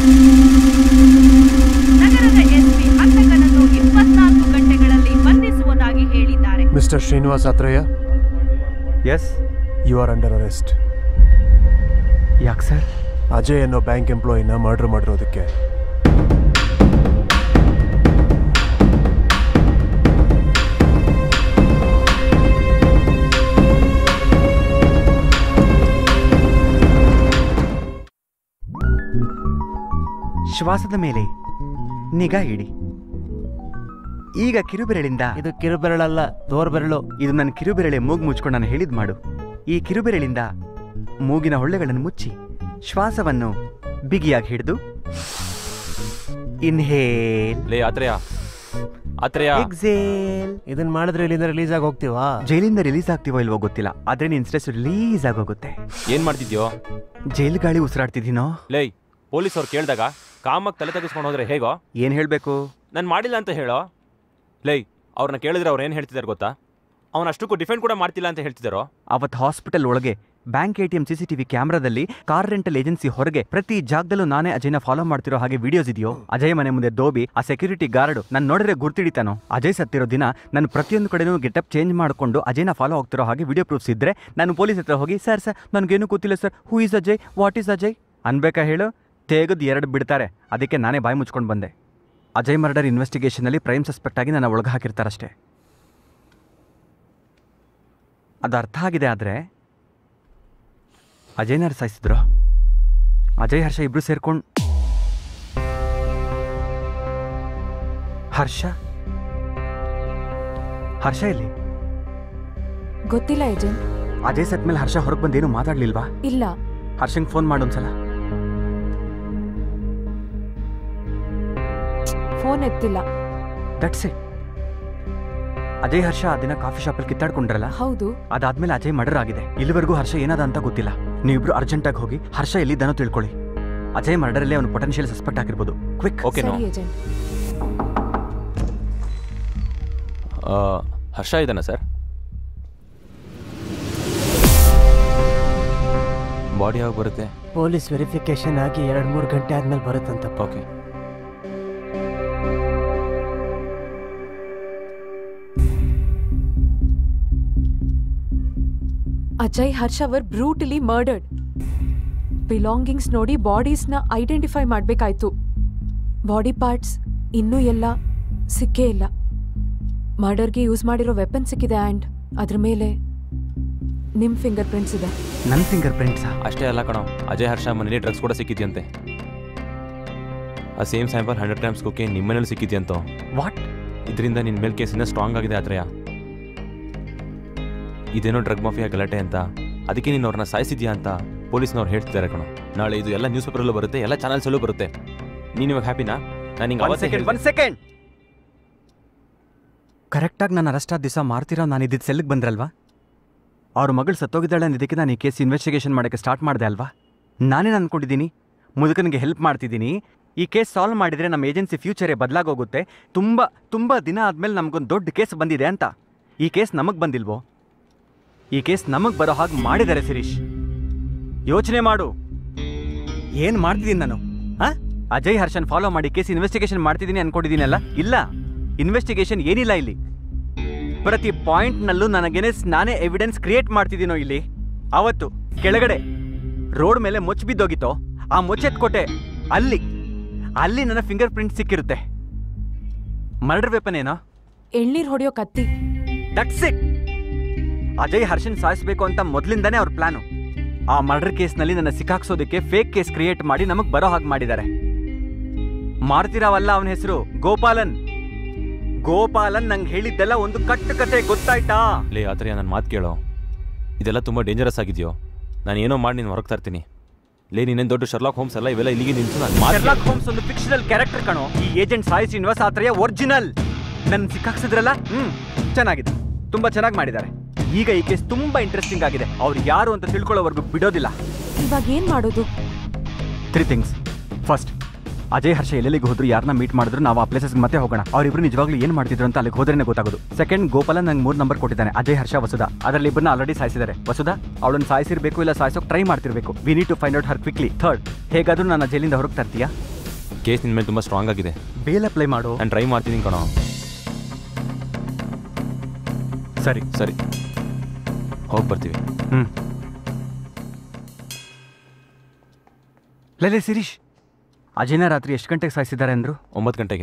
[SPEAKER 20] ನಗರದ ಎಸ್ಪಿ ಹಂತಕನನ್ನು ಇಪ್ಪತ್ನಾಲ್ಕು ಗಂಟೆಗಳಲ್ಲಿ ಬಂಧಿಸುವುದಾಗಿ ಹೇಳಿದ್ದಾರೆ
[SPEAKER 7] mister Srinivas Athreya
[SPEAKER 3] yes
[SPEAKER 7] you are under arrest
[SPEAKER 3] ಯಾಕೆ ಸರ್
[SPEAKER 7] ಅಜಯ್ ಅನ್ನೋ ಬ್ಯಾಂಕ್ ಎಂಪ್ಲಾಯಿನ ಮರ್ಡರ್ ಮಾಡಿರೋದಕ್ಕೆ
[SPEAKER 3] ಶ್ವಾಸದ ಮೇಲೆ ನಿಗಾ ಇಡಿ ಈಗ ಕಿರುಬೆರಳಿಂದ
[SPEAKER 7] ಇದು ಕಿರುಬೆರಳಲ್ಲ ತೋರ್ಬೆರಳು
[SPEAKER 3] ಇದು ನನ್ನ ಕಿರುಬೆರಳೆ ಮೂಗು ಮುಚ್ಕೊಂಡು ನಾನು ಹೇಳಿದ್ ಮಾಡು ಈ ಕಿರುಬೆರಳಿಂದ ಮೂಗಿನ ಹೊಳ್ಳೆಗಳನ್ನು ಮುಚ್ಚಿ ಶ್ವಾಸವನ್ನು ಬಿಗಿಯಾಗಿ ಹಿಡಿದು ಇನ್ಹೇಲ್
[SPEAKER 2] ಲೇ ಆತ್ರೇಯ ಆತ್ರೇಯ
[SPEAKER 3] ಎಕ್ಸೇಲ್
[SPEAKER 7] ಇದನ್ನ ಮಾಡಿದ್ರೆ ಇಲ್ಲಿಂದ ರಿಲೀಸ್ ಆಗಿ ಹೋಗ್ತೀವಾ
[SPEAKER 3] ಜೈಲಿಂದ ರಿಲೀಸ್ ಆಗ್ತೀವೋ ಇಲ್ವೋ ಗೊತ್ತಿಲ್ಲ ಆದ್ರೆ ನಿನ್ ಸ್ಟ್ರೆಸ್ ರಿಲೀಸ್ ಆಗೋಗುತ್ತೆ
[SPEAKER 2] ಏನ್ ಮಾಡ್ತಿದ್ಯೋ
[SPEAKER 3] ಜೈಲ್ ಗಾಳಿ ಉಸಿರಾಡ್ತಿದ್ದೀನೋ
[SPEAKER 2] ಲೇ ಪೊಲೀಸ್ ಅವ್ರು ಕೇಳಿದಾಗ ಕಾಮಾಗಿ ತಲೆ ತೆಗೆಸ್ಕೊಂಡು ಹೋದ್ರೆ ಹೇಗೋ
[SPEAKER 3] ಏನ್ ಹೇಳ್ಬೇಕು
[SPEAKER 2] ನಾನು ಮಾಡಿಲ್ಲ ಅಂತ ಹೇಳೋ ಲೈ ಅವ್ರನ್ನ ಕೇಳಿದ್ರೆ ಅವ್ರು ಏನು ಹೇಳ್ತಿದ್ದಾರೆ ಗೊತ್ತಾ ಅವ್ನು ಅಷ್ಟಕ್ಕೂ ಡಿಫೆಂಡ್ ಕೂಡ ಮಾಡ್ತಿಲ್ಲ ಅಂತ ಹೇಳ್ತಿದ್ದಾರೋ
[SPEAKER 3] ಅವತ್ ಹಾಸ್ಪಿಟಲ್ ಒಳಗೆ bank A T M CCTV ಕ್ಯಾಮ್ರಾದಲ್ಲಿ ಕಾರ್ ರೆಂಟಲ್ ಏಜೆನ್ಸಿ ಹೊರಗೆ ಪ್ರತಿ ಜಾಗದಲ್ಲೂ ನಾನೇ ಅಜಯ್ನ ಫಾಲೋ ಮಾಡ್ತಿರೋ ಹಾಗೆ ವಿಡಿಯೋಸ್ ಇದೆಯೋ ಅಜಯ್ ಮನೆ ಮುಂದೆ ದೋಬಿ ಆ ಸೆಕ್ಯೂರಿಟಿ ಗಾರ್ಡ್ ನಾನು ನೋಡಿದ್ರೆ ಗುರ್ತಿಡಿತಾನೋ ಅಜಯ್ ಸತ್ತಿರೋ ದಿನ ನಾನು ಪ್ರತಿಯೊಂದು ಕಡೆನೂ ಗೆಟಪ್ ಚೇಂಜ್ ಮಾಡಿಕೊಂಡು ಅಜಯ್ನ ಫಾಲೋ ಆಗ್ತಿರೋ ಹಾಗೆ ವಿಡಿಯೋ ಪ್ರೂಫ್ಸ್ ಇದ್ರೆ ನಾನು ಪೊಲೀಸ್ ಹತ್ರ ಹೋಗಿ ಸರ್ ಸರ್ ನನಗೇನು ಗೊತ್ತಿಲ್ಲ sir who is Ajay what is Ajay ಅನ್ಬೇಕಾ ಹೇಳು ತೆಗೆದು ಎರಡು ಬಿಡ್ತಾರೆ ಅದಕ್ಕೆ ನಾನೇ ಬಾಯಿ ಮುಚ್ಕೊಂಡು ಬಂದೆ ಅಜಯ್ ಮರ್ಡರ್ ಇನ್ವೆಸ್ಟಿಗೇಷನಲ್ಲಿ ಪ್ರೈಮ್ ಸಸ್ಪೆಕ್ಟ್ ಆಗಿ ನನ್ನ ಒಳಗೆ ಹಾಕಿರ್ತಾರಷ್ಟೇ ಅದು ಅರ್ಥ ಆಗಿದೆ ಆದರೆ ಅಜಯ್ನರ್ ಸಾಯಿಸಿದ್ರು ಅಜಯ್ ಹರ್ಷ ಇಬ್ರು ಸೇರ್ಕೊಂಡು ಹರ್ಷ ಹರ್ಷ ಎಲ್ಲಿ
[SPEAKER 5] ಗೊತ್ತಿಲ್ಲ ಏಜೆಂಟ್
[SPEAKER 3] ಅಜಯ್ ಸತ್ ಮೇಲೆ ಹರ್ಷ ಹೊರಗೆ ಬಂದೇನು ಮಾತಾಡ್ಲಿಲ್ವಾ
[SPEAKER 5] ಇಲ್ಲ
[SPEAKER 3] ಹರ್ಷಂಗೆ ಫೋನ್ ಮಾಡೊಂದ್ಸಲ
[SPEAKER 5] ಫೋನ್ ಎತ್ತಿಲ್ಲ
[SPEAKER 3] ದಟ್ಸ್ ಇಟ್ ಅಜಯ್ ಹರ್ಷ ಆ ದಿನ ಕಾಫಿ ಶಾಪಲ್ಲಿ ಕಿತ್ತಾಡ್ಕೊಂಡ್ರಲ್ಲ
[SPEAKER 5] ಹೌದು
[SPEAKER 3] ಅದಾದ್ಮೇಲೆ ಅಜಯ್ ಮರ್ಡರ್ ಆಗಿದೆ ಇಲ್ಲಿವರೆಗೂ ಹರ್ಷ ಏನಾದ ಅಂತ ಗೊತ್ತಿಲ್ಲ ನೀವಿಬ್ರು ಅರ್ಜೆಂಟಾಗಿ ಹೋಗಿ ಹರ್ಷ ಎಲ್ಲಿದ್ದಾನೋ ತಿಳ್ಕೊಳ್ಳಿ ಅಜಯ್ ಮರ್ಡರಲ್ಲಿ ಅವನು ಪೊಟೆನ್ಷಿಯಲ್ ಸಸ್ಪೆಕ್ಟ್ ಆಗಿರ್ಬೋದು ಕ್ವಿಕ್
[SPEAKER 2] ಓಕೆ ನೋ
[SPEAKER 5] ಸರಿ ಏಜೆಂಟ್
[SPEAKER 2] ಹರ್ಷ ಇದ್ದಾನ ಸರ್ ಬಾಡಿ ಯಾವಾಗ ಬರುತ್ತೆ
[SPEAKER 21] ಪೊಲೀಸ್ ವೆರಿಫಿಕೇಶನ್ ಆಗಿ ಎರಡು ಮೂರು ಗಂಟೆ ಆದ್ಮೇಲೆ ಬರುತ್ತಂತಪ್ಪ
[SPEAKER 2] ಓಕೆ
[SPEAKER 5] ಅಜಯ್ ಹರ್ಷ್ ಅವರ್ ಬ್ರೂಟಲಿ ಮರ್ಡರ್ಡ್ ಬಿಲಾಂಗಿಂಗ್ಸ್ ನೋಡಿ ಬಾಡೀಸ್ನ ಐಡೆಂಟಿಫೈ ಮಾಡಬೇಕಾಯ್ತು ಬಾಡಿ ಪಾರ್ಟ್ಸ್ ಇನ್ನೂ ಎಲ್ಲ ಸಿಕ್ಕೇ ಇಲ್ಲ ಮರ್ಡರ್ಗೆ ಯೂಸ್ ಮಾಡಿರೋ ವೆಪನ್ ಸಿಕ್ಕಿದೆ ಆ್ಯಂಡ್ ಅದ್ರ ಮೇಲೆ ನಿಮ್ಮ ಫಿಂಗರ್ ಪ್ರಿಂಟ್ಸ್ ಇದೆ
[SPEAKER 3] ನನ್ನ ಫಿಂಗರ್ ಪ್ರಿಂಟ್ಸಾ
[SPEAKER 2] ಅಷ್ಟೇ ಅಲ್ಲ ಕಣೋ ಅಜಯ್ ಹರ್ಷ ಮನೇಲಿ ಡ್ರಗ್ಸ್ ಕೂಡ ಸಿಕ್ಕಿದ್ಯಂತೆ ಆ ಸೇಮ್ ಸ್ಯಾಂಪಲ್ ಹಂಡ್ರೆಡ್ ಗ್ರಾಮ್ಸ್ ಕೊಕ್ಕೆ ನಿಮ್ಮನೇಲಿ ಸಿಕ್ಕಿದ್ಯಂತೋ
[SPEAKER 3] ವಾಟ್
[SPEAKER 2] ಇದರಿಂದ ನಿನ್ನ ಮೇಲೆ ಕೇಸಿನ ಸ್ಟ್ರಾಂಗ್ ಆಗಿದೆ ಆತ್ರೇಯ ಇದೇನೋ ಡ್ರಗ್ ಮಾಫಿಯಾ ಗಲಾಟೆ ಅಂತ ಅದಕ್ಕೆ ನೀನು ಅವ್ರನ್ನ ಸಾಯಿಸಿದ್ಯಾ ಅಂತ ಪೊಲೀಸ್ನವ್ರು ಹೇಳ್ತಿದ್ದಾರೆ ಕಣೋ ನಾಳೆ ಇದು ಎಲ್ಲ ನ್ಯೂಸ್ ಪೇಪರಲ್ಲೂ ಬರುತ್ತೆ ಎಲ್ಲ ಚಾನಲ್ಸಲ್ಲೂ ಬರುತ್ತೆ ನೀನು ಇವಾಗ ಹ್ಯಾಪಿನಾ ನಾನು ಹಿಂಗೆ
[SPEAKER 3] ಒನ್
[SPEAKER 2] ಅವತ್ತೇ
[SPEAKER 3] ಸೆಕೆಂಡ್ ಒನ್ ಸೆಕೆಂಡ್ ಕರೆಕ್ಟಾಗಿ ನಾನು ಅರೆಸ್ಟ್ ಆದ ದಿವಸ ಮಾರ್ತಿರೋ ನಾನು ಇದ್ದಿದ್ದು ಸೆಲ್ಗೆ ಬಂದ್ರಲ್ವಾ ಅವ್ರ ಮಗಳು ಸತ್ತೋಗಿದ್ದಾಳೆ ಅನ್ನೋದಕ್ಕೆ ನಾನು ಈ ಕೇಸ್ ಇನ್ವೆಸ್ಟಿಗೇಷನ್ ಮಾಡೋಕ್ಕೆ ಸ್ಟಾರ್ಟ್ ಮಾಡಿದೆ ಅಲ್ವಾ ನಾನೇನು ಅಂದ್ಕೊಂಡಿದ್ದೀನಿ ಮುದುಕನಿಗೆ ಹೆಲ್ಪ್ ಮಾಡ್ತಿದ್ದೀನಿ ಈ ಕೇಸ್ ಸಾಲ್ವ್ ಮಾಡಿದರೆ ನಮ್ಮ ಏಜೆನ್ಸಿ ಫ್ಯೂಚರೇ ಬದಲಾಗೋಗುತ್ತೆ ತುಂಬ ತುಂಬ ದಿನ ಆದಮೇಲೆ ನಮಗೊಂದು ದೊಡ್ಡ ಕೇಸ್ ಬಂದಿದೆ ಅಂತ ಈ ಕೇಸ್ ನಮಗೆ ಬಂದಿಲ್ವೋ ಈ ಕೇಸ್ ನಮಗೆ ಬರೋ ಹಾಗೆ ಮಾಡಿದ್ದಾರೆ ಶಿರೀಶ್ ಯೋಚನೆ ಮಾಡು ಏನು ಮಾಡ್ತಿದ್ದೀನಿ ನಾನು ಆ ಅಜಯ್ ಹರ್ಷನ್ ಫಾಲೋ ಮಾಡಿ ಕೇಸ್ ಇನ್ವೆಸ್ಟಿಗೇಷನ್ ಮಾಡ್ತಿದ್ದೀನಿ ಅನ್ಕೊಂಡಿದ್ದೀನಲ್ಲ ಇಲ್ಲ ಇನ್ವೆಸ್ಟಿಗೇಷನ್ ಏನಿಲ್ಲ ಇಲ್ಲಿ ಪ್ರತಿ ಪಾಯಿಂಟ್ನಲ್ಲೂ ನನಗೇನೆ ನಾನೇ ಎವಿಡೆನ್ಸ್ ಕ್ರಿಯೇಟ್ ಮಾಡ್ತಿದ್ದೀನೋ ಇಲ್ಲಿ ಅವತ್ತು ಕೆಳಗಡೆ ರೋಡ್ ಮೇಲೆ ಮುಚ್ಚ ಬಿದ್ದೋಗಿತ್ತೋ ಆ ಮುಚ್ಚೆತ್ಕೊಟ್ಟೆ ಅಲ್ಲಿ ಅಲ್ಲಿ ನನ್ನ ಫಿಂಗರ್ ಪ್ರಿಂಟ್ ಸಿಕ್ಕಿರುತ್ತೆ ಮರ್ಡರ್ ವೆಪನ್ ಏನೋ
[SPEAKER 5] ಎಳ್ನೀರ್ ಹೊಡೆಯೋ ಕತ್ತಿ
[SPEAKER 3] ದಟ್ಸ್ ಇಟ್ ಅಜಯ್ ಹರ್ಷನ್ ಸಾಯಿಸಬೇಕು ಅಂತ ಮೊದಲಿಂದಾನೇ ಅವ್ರ ಪ್ಲಾನು ಆ ಮರ್ಡರ್ ಕೇಸ್ನಲ್ಲಿ ನನ್ನ ಸಿಕ್ಕಾಕ್ಸೋದಕ್ಕೆ ಫೇಕ್ ಕೇಸ್ ಕ್ರಿಯೇಟ್ ಮಾಡಿ ನಮಗ್ ಬರೋ ಹಾಗೆ ಮಾಡಿದ್ದಾರೆ ಮಾರ್ತಿರಾವಲ್ಲ ಅವನ ಹೆಸರು ಗೋಪಾಲನ್ ಗೋಪಾಲನ್ ನಂಗೆ ಹೇಳಿದ್ದೆಲ್ಲ ಒಂದು ಕಟ್ಟು ಕತೆ ಗೊತ್ತಾಯ್ತಾ
[SPEAKER 2] ಲೇ ಆತ್ರೇಯ ನನ್ನ ಮಾತು ಕೇಳೋ ಇದೆಲ್ಲ ತುಂಬ ಡೇಂಜರಸ್ ಆಗಿದೆಯೋ ನಾನು ಏನೋ ಮಾಡಿ ನೀನು ಹೊರಗೆ ತರ್ತೀನಿ ಲೇ ನೀನೇನು ದೊಡ್ಡ ಶರ್ಲಾಕ್ ಹೋಮ್ಸ್ ಅಲ್ಲ ಇವೆಲ್ಲ ಇಲ್ಲಿಗೆ ನಿಂತು ನಾನು ಮಾತು
[SPEAKER 3] ಶರ್ಲಾಕ್ ಹೋಮ್ಸ್ ಒಂದು ಫಿಕ್ಷನಲ್ ಕ್ಯಾರೆಕ್ಟರ್ ಕಣೋ ಈ ಏಜೆಂಟ್ ಸಾಯಿ ಶ್ರೀನಿವಾಸ್ ಆತ್ರೆಯ ಒರಿಜಿನಲ್ ನನ್ನ ಸಿಕ್ಕಾಕ್ಸಿದ್ರಲ್ಲ ಹ್ಮ್ ಚೆನ್ನಾಗಿದೆ ತುಂಬಾ ಚೆನ್ನಾಗಿ ಮಾಡಿದ್ದಾರೆ ಈಗ ಈ ಕೇಸ್ ತುಂಬಾ ಇಂಟ್ರೆಸ್ಟಿಂಗ್ ಆಗಿದೆ ಅವ್ರು ಯಾರು ಅಂತ ತಿಳ್ಕೊಳ್ಳೋವರೆಗೂ ಬಿಡೋದಿಲ್ಲ
[SPEAKER 5] ಇವಾಗ ಏನ್ ಮಾಡೋದು
[SPEAKER 3] three things first Ajay Harsha ಎಲ್ಲೆಲ್ಲಿಗೆ ಹೋದ್ರು ಯಾರನ್ನ ಮೀಟ್ ಮಾಡಿದ್ರು ನಾವು ಆ ಪ್ಲೇಸಸ್ಗೆ ಮತ್ತೆ ಹೋಗೋಣ ಅವರಿಬ್ರು ನಿಜವಾಗ್ಲೂ ಏನು ಮಾಡ್ತಿದ್ರು ಅಂತ ಅಲ್ಲಿಗೆ ಹೋದ್ರೇನೆ ಗೊತ್ತಾಗೋದು ಸೆಕೆಂಡ್ ಗೋಪಾಲ ನಂಗೆ ಮೂರು ನಂಬರ್ ಕೊಟ್ಟಿದ್ದಾನೆ ಅಜಯ್ ಹರ್ಷ ವಸುಧಾ ಅದರಲ್ಲಿ ಇಬ್ಬರನ್ನ ಆಲ್ರೆಡಿ ಸಾಯಿಸಿದ್ದಾರೆ ವಸುಧಾ ಅವಳನ್ನ ಸಾಯಿಸಿರ್ಬೇಕು ಇಲ್ಲ ಸಾಯಿಸೋಕೆ ಟ್ರೈ ಮಾಡ್ತಿರ್ಬೇಕು we need to find out her quickly third ಹೇಗಾದ್ರೂ ನನ್ನ ಜೈಲಿಂದ ಹೊರಗೆ ತರ್ತೀಯಾ
[SPEAKER 2] ಕೇಸ್ ನಿನ್ನ ಮೇಲೆ ತುಂಬ ಸ್ಟ್ರಾಂಗ್ ಆಗಿದೆ
[SPEAKER 3] ಬೇಲ್ ಅಪ್ಲೈ ಮಾಡು
[SPEAKER 2] ನಾನು ಟ್ರೈ ಮಾಡ್ತೀನಿ ಕಣೋ
[SPEAKER 3] ಸರಿ
[SPEAKER 2] ಸರಿ ಹೋಗಿ ಬರ್ತೀವಿ
[SPEAKER 3] ಹ್ಮ್ ಲೇ ಸಿರೀಶ್ ಅಜಯ್ನ ರಾತ್ರಿ ಎಷ್ಟು ಗಂಟೆಗೆ ಸಾಯಿಸಿದ್ದಾರೆ ಅಂದ್ರು
[SPEAKER 2] ಒಂಬತ್ತು ಗಂಟೆಗೆ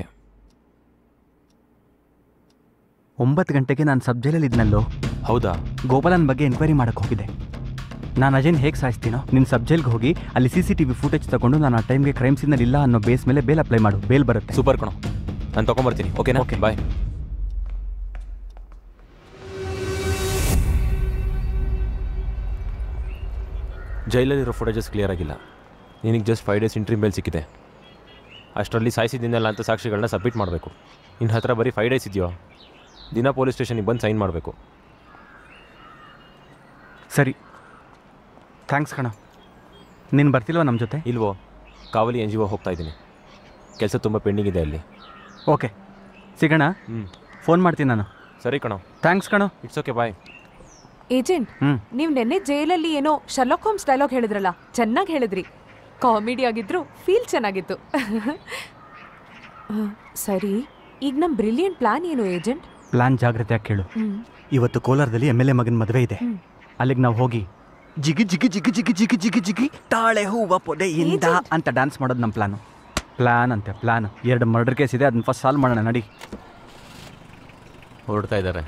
[SPEAKER 3] ಒಂಬತ್ತು ಗಂಟೆಗೆ ನಾನು ಸಬ್ ಜೈಲಲ್ಲಿ ಇದ್ನಲ್ಲೋ
[SPEAKER 2] ಹೌದಾ
[SPEAKER 3] ಗೋಪಾಲನ್ ಬಗ್ಗೆ ಎನ್ಕ್ವೈರಿ ಮಾಡಕ್ಕೆ ಹೋಗಿದ್ದೆ ನಾನು ಅಜಯ್ನ ಹೇಗೆ ಸಾಯಿಸ್ತೀನೋ ನಿನ್ನ ಸಬ್ ಜೈಲ್ಗೆ ಹೋಗಿ ಅಲ್ಲಿ C C T V footage ತಗೊಂಡು ನಾನು ಆ ಟೈಮ್ಗೆ ಕ್ರೈಮ್ ಸೀನಲ್ಲಿ ಇಲ್ಲ ಅನ್ನೋ ಬೇಸ್ ಮೇಲೆ ಬೇಲ್ ಅಪ್ಲೈ ಮಾಡು ಬೇಲ್ ಬರುತ್ತೆ
[SPEAKER 2] ಸೂಪರ್ ಕಣೋ ನಾನು ತೊಗೊಂಬರ್ತೀನಿ ಓಕೆನಾ ಓಕೆ ಬಾಯ್ ಜೈಲಲ್ಲಿರೋ ಫುಟೇಜಸ್ ಕ್ಲಿಯರ್ ಆಗಿಲ್ಲ ನಿನಗೆ ಜಸ್ಟ್ ಫೈವ್ ಡೇಸ್ ಇಂಟ್ರಿ ಮೇಲೆ ಸಿಕ್ಕಿದೆ ಅಷ್ಟರಲ್ಲಿ ಸಾಯಿಸಿದ್ದೀನಲ್ಲ ಅಂತ ಸಾಕ್ಷಿಗಳನ್ನ ಸಬ್ಮಿಟ್ ಮಾಡಬೇಕು ನಿನ್ನ ಹತ್ರ ಬರೀ ಫೈವ್ ಡೇಸ್ ಇದೆಯೋ ದಿನ ಪೊಲೀಸ್ ಸ್ಟೇಷನಿಗೆ ಬಂದು ಸೈನ್ ಮಾಡಬೇಕು
[SPEAKER 3] ಸರಿ ಥ್ಯಾಂಕ್ಸ್ ಕಣ ನೀನು ಬರ್ತಿಲ್ವಾ ನಮ್ಮ ಜೊತೆ
[SPEAKER 2] ಇಲ್ವೋ ಕಾವಲಿ ಎನ್ ಜಿ ಒ ಹೋಗ್ತಾ ಇದ್ದೀನಿ ಕೆಲಸ ತುಂಬ ಪೆಂಡಿಂಗ್ ಇದೆ ಅಲ್ಲಿ
[SPEAKER 3] ಓಕೆ ಸಿಗೋಣ
[SPEAKER 2] ಹ್ಞೂ
[SPEAKER 3] ಫೋನ್ ಮಾಡ್ತೀನಿ ನಾನು
[SPEAKER 2] ಸರಿ ಕಣೋ
[SPEAKER 3] ಥ್ಯಾಂಕ್ಸ್ ಕಣೋ
[SPEAKER 2] it's okay bye
[SPEAKER 5] agent
[SPEAKER 3] hmm
[SPEAKER 5] ನೀವ್ ನೆನ್ನೆ ಜೈಲಲ್ಲಿ ಏನೋ ಶರ್ಲಾಕ್ ಹೋಮ್ಸ್ ಡೈಲಾಗ್ ಹೇಳಿದ್ರಲ್ಲ ಚೆನ್ನಾಗಿ ಹೇಳಿದ್ರಿ ಕಾಮಿಡಿ ಆಗಿದ್ರು ಫೀಲ್ ಚೆನ್ನಾಗಿತ್ತು ಆ, ಸರಿ ಈಗ ನಮ್ ಬ್ರಿಲಿಯಂಟ್ ಪ್ಲಾನ್ ಏನು ಏಜೆಂಟ್
[SPEAKER 3] ಪ್ಲಾನ್ ಜಾಗ್ರತೆಯಾಗಿ ಕೇಳು
[SPEAKER 5] ಹ್ಮ್
[SPEAKER 3] ಇವತ್ತು ಕೋಲಾರದಲ್ಲಿ ಎಮ್ ಎಲ್ ಎ ಮಗನ ಮದುವೆ ಇದೆ
[SPEAKER 5] ಹ್ಮ್.
[SPEAKER 3] ಅಲ್ಲಿಗೆ ನಾವು ಹೋಗಿ ಜಿಗಿ ಜಿಗಿ ಜಿಗಿ ಜಿಗಿ ಜಿಗಿ ಜಿಗಿ ಜಿಗಿ ತಾಳೆ ಹೂವ ಪೊದೆಯಿಂದ ಅಂತ ಡ್ಯಾನ್ಸ್ ಮಾಡೋದು ನಮ್ಮ ಪ್ಲಾನು ಪ್ಲಾನ್ ಅಂತೆ ಪ್ಲಾನ್ ಎರಡು ಮರ್ಡರ್ ಕೇಸ್ ಇದೆ ಅದನ್ನ ಫಸ್ಟ್ ಸಾಲ್ವ್ ಮಾಡೋಣ ನಡಿ
[SPEAKER 13] ಹೊರಡ್ತಾ ಇದ್ದಾರೆ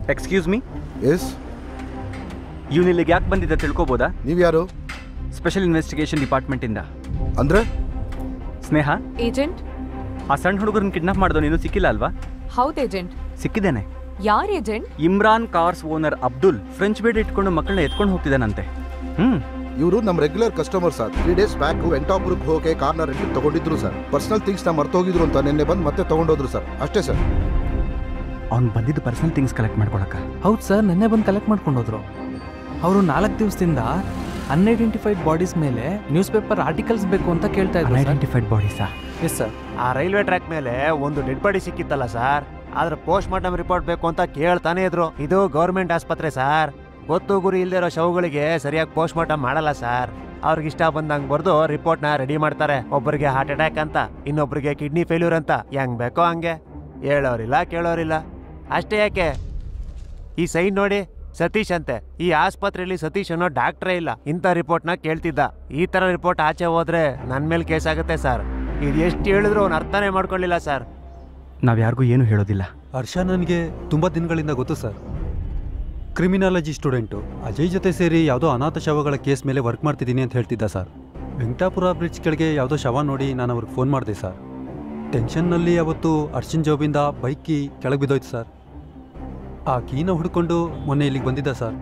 [SPEAKER 3] ಎಕ್ಸ್ಕ್ಯೂಸ್ ಮೀ
[SPEAKER 8] ಎಸ್
[SPEAKER 3] ಇವನು ಇಲ್ಲಿಗೆ ಯಾಕೆ ಬಂದಿದ್ದ ತಿಳ್ಕೊಬೋದಾ
[SPEAKER 8] ನೀವ್ಯಾರು
[SPEAKER 3] ಸ್ಪೆಷಲ್ ಇನ್ವೆಸ್ಟಿಗೇಷನ್ ಡಿಪಾರ್ಟ್ಮೆಂಟಿಂದ
[SPEAKER 8] ಅಂದ್ರೆ
[SPEAKER 3] ಸ್ನೇಹ
[SPEAKER 5] ಏಜೆಂಟ್
[SPEAKER 3] ಆ ಸಣ್ಣ ಹುಡುಗರನ್ನ ಕಿಡ್ನಾಪ್ ಮಾಡಿದವನು ಇನ್ನೂ ಸಿಕ್ಕಿಲ್ಲ ಅಲ್ವಾ
[SPEAKER 5] ಹೌದು ಏಜೆಂಟ್
[SPEAKER 3] ಸಿಕ್ಕಿದ್ದೇನೆ
[SPEAKER 5] ಯಾರ್ agent
[SPEAKER 3] Imran cars owner Abdul French beard ಇಟ್ಕೊಂಡು ಮಕ್ಕಳನ್ನ ಎತ್ಕೊಂಡು ಹೋಗ್ತಿದ್ದಾನಂತೆ ಹ್ಮ್
[SPEAKER 8] ಇವರು ನಮ್ಮ regular customer sir three days back ವೆಂಟಾಪುರಕ್ಕೆ ಹೋಗಿ ಕಾರ್ನ ರೆಂಟ್ ತಗೊಂಡಿದ್ರು ಸರ್ ಪರ್ಸನಲ್ ಥಿಂಗ್ಸ್ ನ ಮರ್ತೋಗಿದ್ರು ಅಂತ ನಿನ್ನೆ ಬಂದು ಮತ್ತೆ ತಗೊಂಡೋದ್ರು ಸರ್ ಅಷ್ಟೇ ಸರ್
[SPEAKER 3] ಅವ್ನು ಬಂದಿದ್ದು ಪರ್ಸನಲ್ ಥಿಂಗ್ಸ್ ಕಲೆಕ್ಟ್ ಮಾಡ್ಕೊಳಕ
[SPEAKER 22] ಹೌದು ಸರ್ ನಿನ್ನೆ ಬಂದು ಕಲೆಕ್ಟ್ ಮಾಡ್ಕೊಂಡು ಹೋದ್ರು ಅವರು ನಾಲ್ಕು ದಿವಸದಿಂದ ಅನ್ಐಡೆಂಟಿಫೈಡ್ ಬಾಡೀಸ್ ಮೇಲೆ ನ್ಯೂಸ್ ಪೇಪರ್ ಆರ್ಟಿಕಲ್ಸ್ ಬೇಕು ಅಂತ ಕೇಳ್ತಾ ಇದ್ರು
[SPEAKER 3] ಐಡೆಂಟಿಫೈಡ್ ಬಾಡೀಸಾ
[SPEAKER 22] ಎಸ್ ಸರ್
[SPEAKER 7] ಆ ರೈಲ್ವೆ ಟ್ರ್ಯಾಕ್ ಮೇಲೆ ಒಂದು ಡೆಡ್ ಬಾಡಿ ಸಿಕ್ಕಿತ್ತಲ್ಲ ಸರ್ ಆದ್ರೆ ಪೋಸ್ಟ್ ಮಾರ್ಟಮ್ ರಿಪೋರ್ಟ್ ಬೇಕು ಅಂತ ಕೇಳ್ತಾನೆ ಇದ್ರು ಇದು ಗೌರ್ಮೆಂಟ್ ಆಸ್ಪತ್ರೆ ಸರ್ ಗೊತ್ತು ಗುರಿ ಇಲ್ದೇ ಇರೋ ಶವಗಳಿಗೆ ಸರಿಯಾಗಿ ಪೋಸ್ಟ್ ಮಾರ್ಟಮ್ ಮಾಡಲ್ಲ ಸರ್ ಅವ್ರಿಗೆ ಇಷ್ಟ ಬಂದಂಗೆ ಬರ್ದು ರಿಪೋರ್ಟ್ನ ರೆಡಿ ಮಾಡ್ತಾರೆ ಒಬ್ಬರಿಗೆ ಹಾರ್ಟ್ ಅಟ್ಯಾಕ್ ಅಂತ ಇನ್ನೊಬ್ರಿಗೆ ಕಿಡ್ನಿ ಫೇಲ್ಯೂರ್ ಅಂತ ಹೆಂಗ್ ಬೇಕೋ ಹಂಗೆ ಹೇಳೋರಿಲ್ಲ ಕೇಳೋರಿಲ್ಲ ಅಷ್ಟೇ ಯಾಕೆ ಈ ಸೈನ್ ನೋಡಿ ಸತೀಶ್ ಅಂತೆ ಈ ಆಸ್ಪತ್ರೆಯಲ್ಲಿ ಸತೀಶ್ ಅನ್ನೋ ಡಾಕ್ಟ್ರೇ ಇಲ್ಲ ಇಂಥ ರಿಪೋರ್ಟ್ನ ಕೇಳ್ತಿದ್ದ ಈ ತರ ರಿಪೋರ್ಟ್ ಆಚೆ ಹೋದ್ರೆ ನನ್ನ ಮೇಲೆ ಕೇಸ್ ಆಗುತ್ತೆ ಸರ್ ಇದು ಎಷ್ಟು ಹೇಳಿದ್ರು ಅವ್ನು ಅರ್ಥನೇ ಮಾಡ್ಕೊಳ್ಳಿಲ್ಲ ಸರ್
[SPEAKER 3] ನಾವು ಯಾರಿಗೂ ಏನು ಹೇಳೋದಿಲ್ಲ
[SPEAKER 9] ಹರ್ಷ ನನಗೆ ತುಂಬ ದಿನಗಳಿಂದ ಗೊತ್ತು ಸರ್ ಕ್ರಿಮಿನಾಲಜಿ ಸ್ಟೂಡೆಂಟು ಅಜಯ್ ಜೊತೆ ಸೇರಿ ಯಾವುದೋ ಅನಾಥ ಶವಗಳ ಕೇಸ್ ಮೇಲೆ ವರ್ಕ್ ಮಾಡ್ತಿದ್ದೀನಿ ಅಂತ ಹೇಳ್ತಿದ್ದ ಸರ್ ವೆಂಕಟಾಪುರ ಬ್ರಿಡ್ಜ್ ಕೆಳಗೆ ಯಾವುದೋ ಶವ ನೋಡಿ ನಾನು ಅವ್ರಿಗೆ ಫೋನ್ ಮಾಡಿದೆ ಸರ್ ಟೆನ್ಷನ್ನಲ್ಲಿ ಅವತ್ತು ಅರ್ಶಿನ್ ಜಾಬಿಂದ ಬೈಕ್ ಕೀ ಕೆಳಗೆ ಬಿದ್ದೋಯ್ತು ಸರ್ ಆ ಕೀನ ಹುಡ್ಕೊಂಡು ಮೊನ್ನೆ ಇಲ್ಲಿಗೆ ಬಂದಿದ್ದ ಸರ್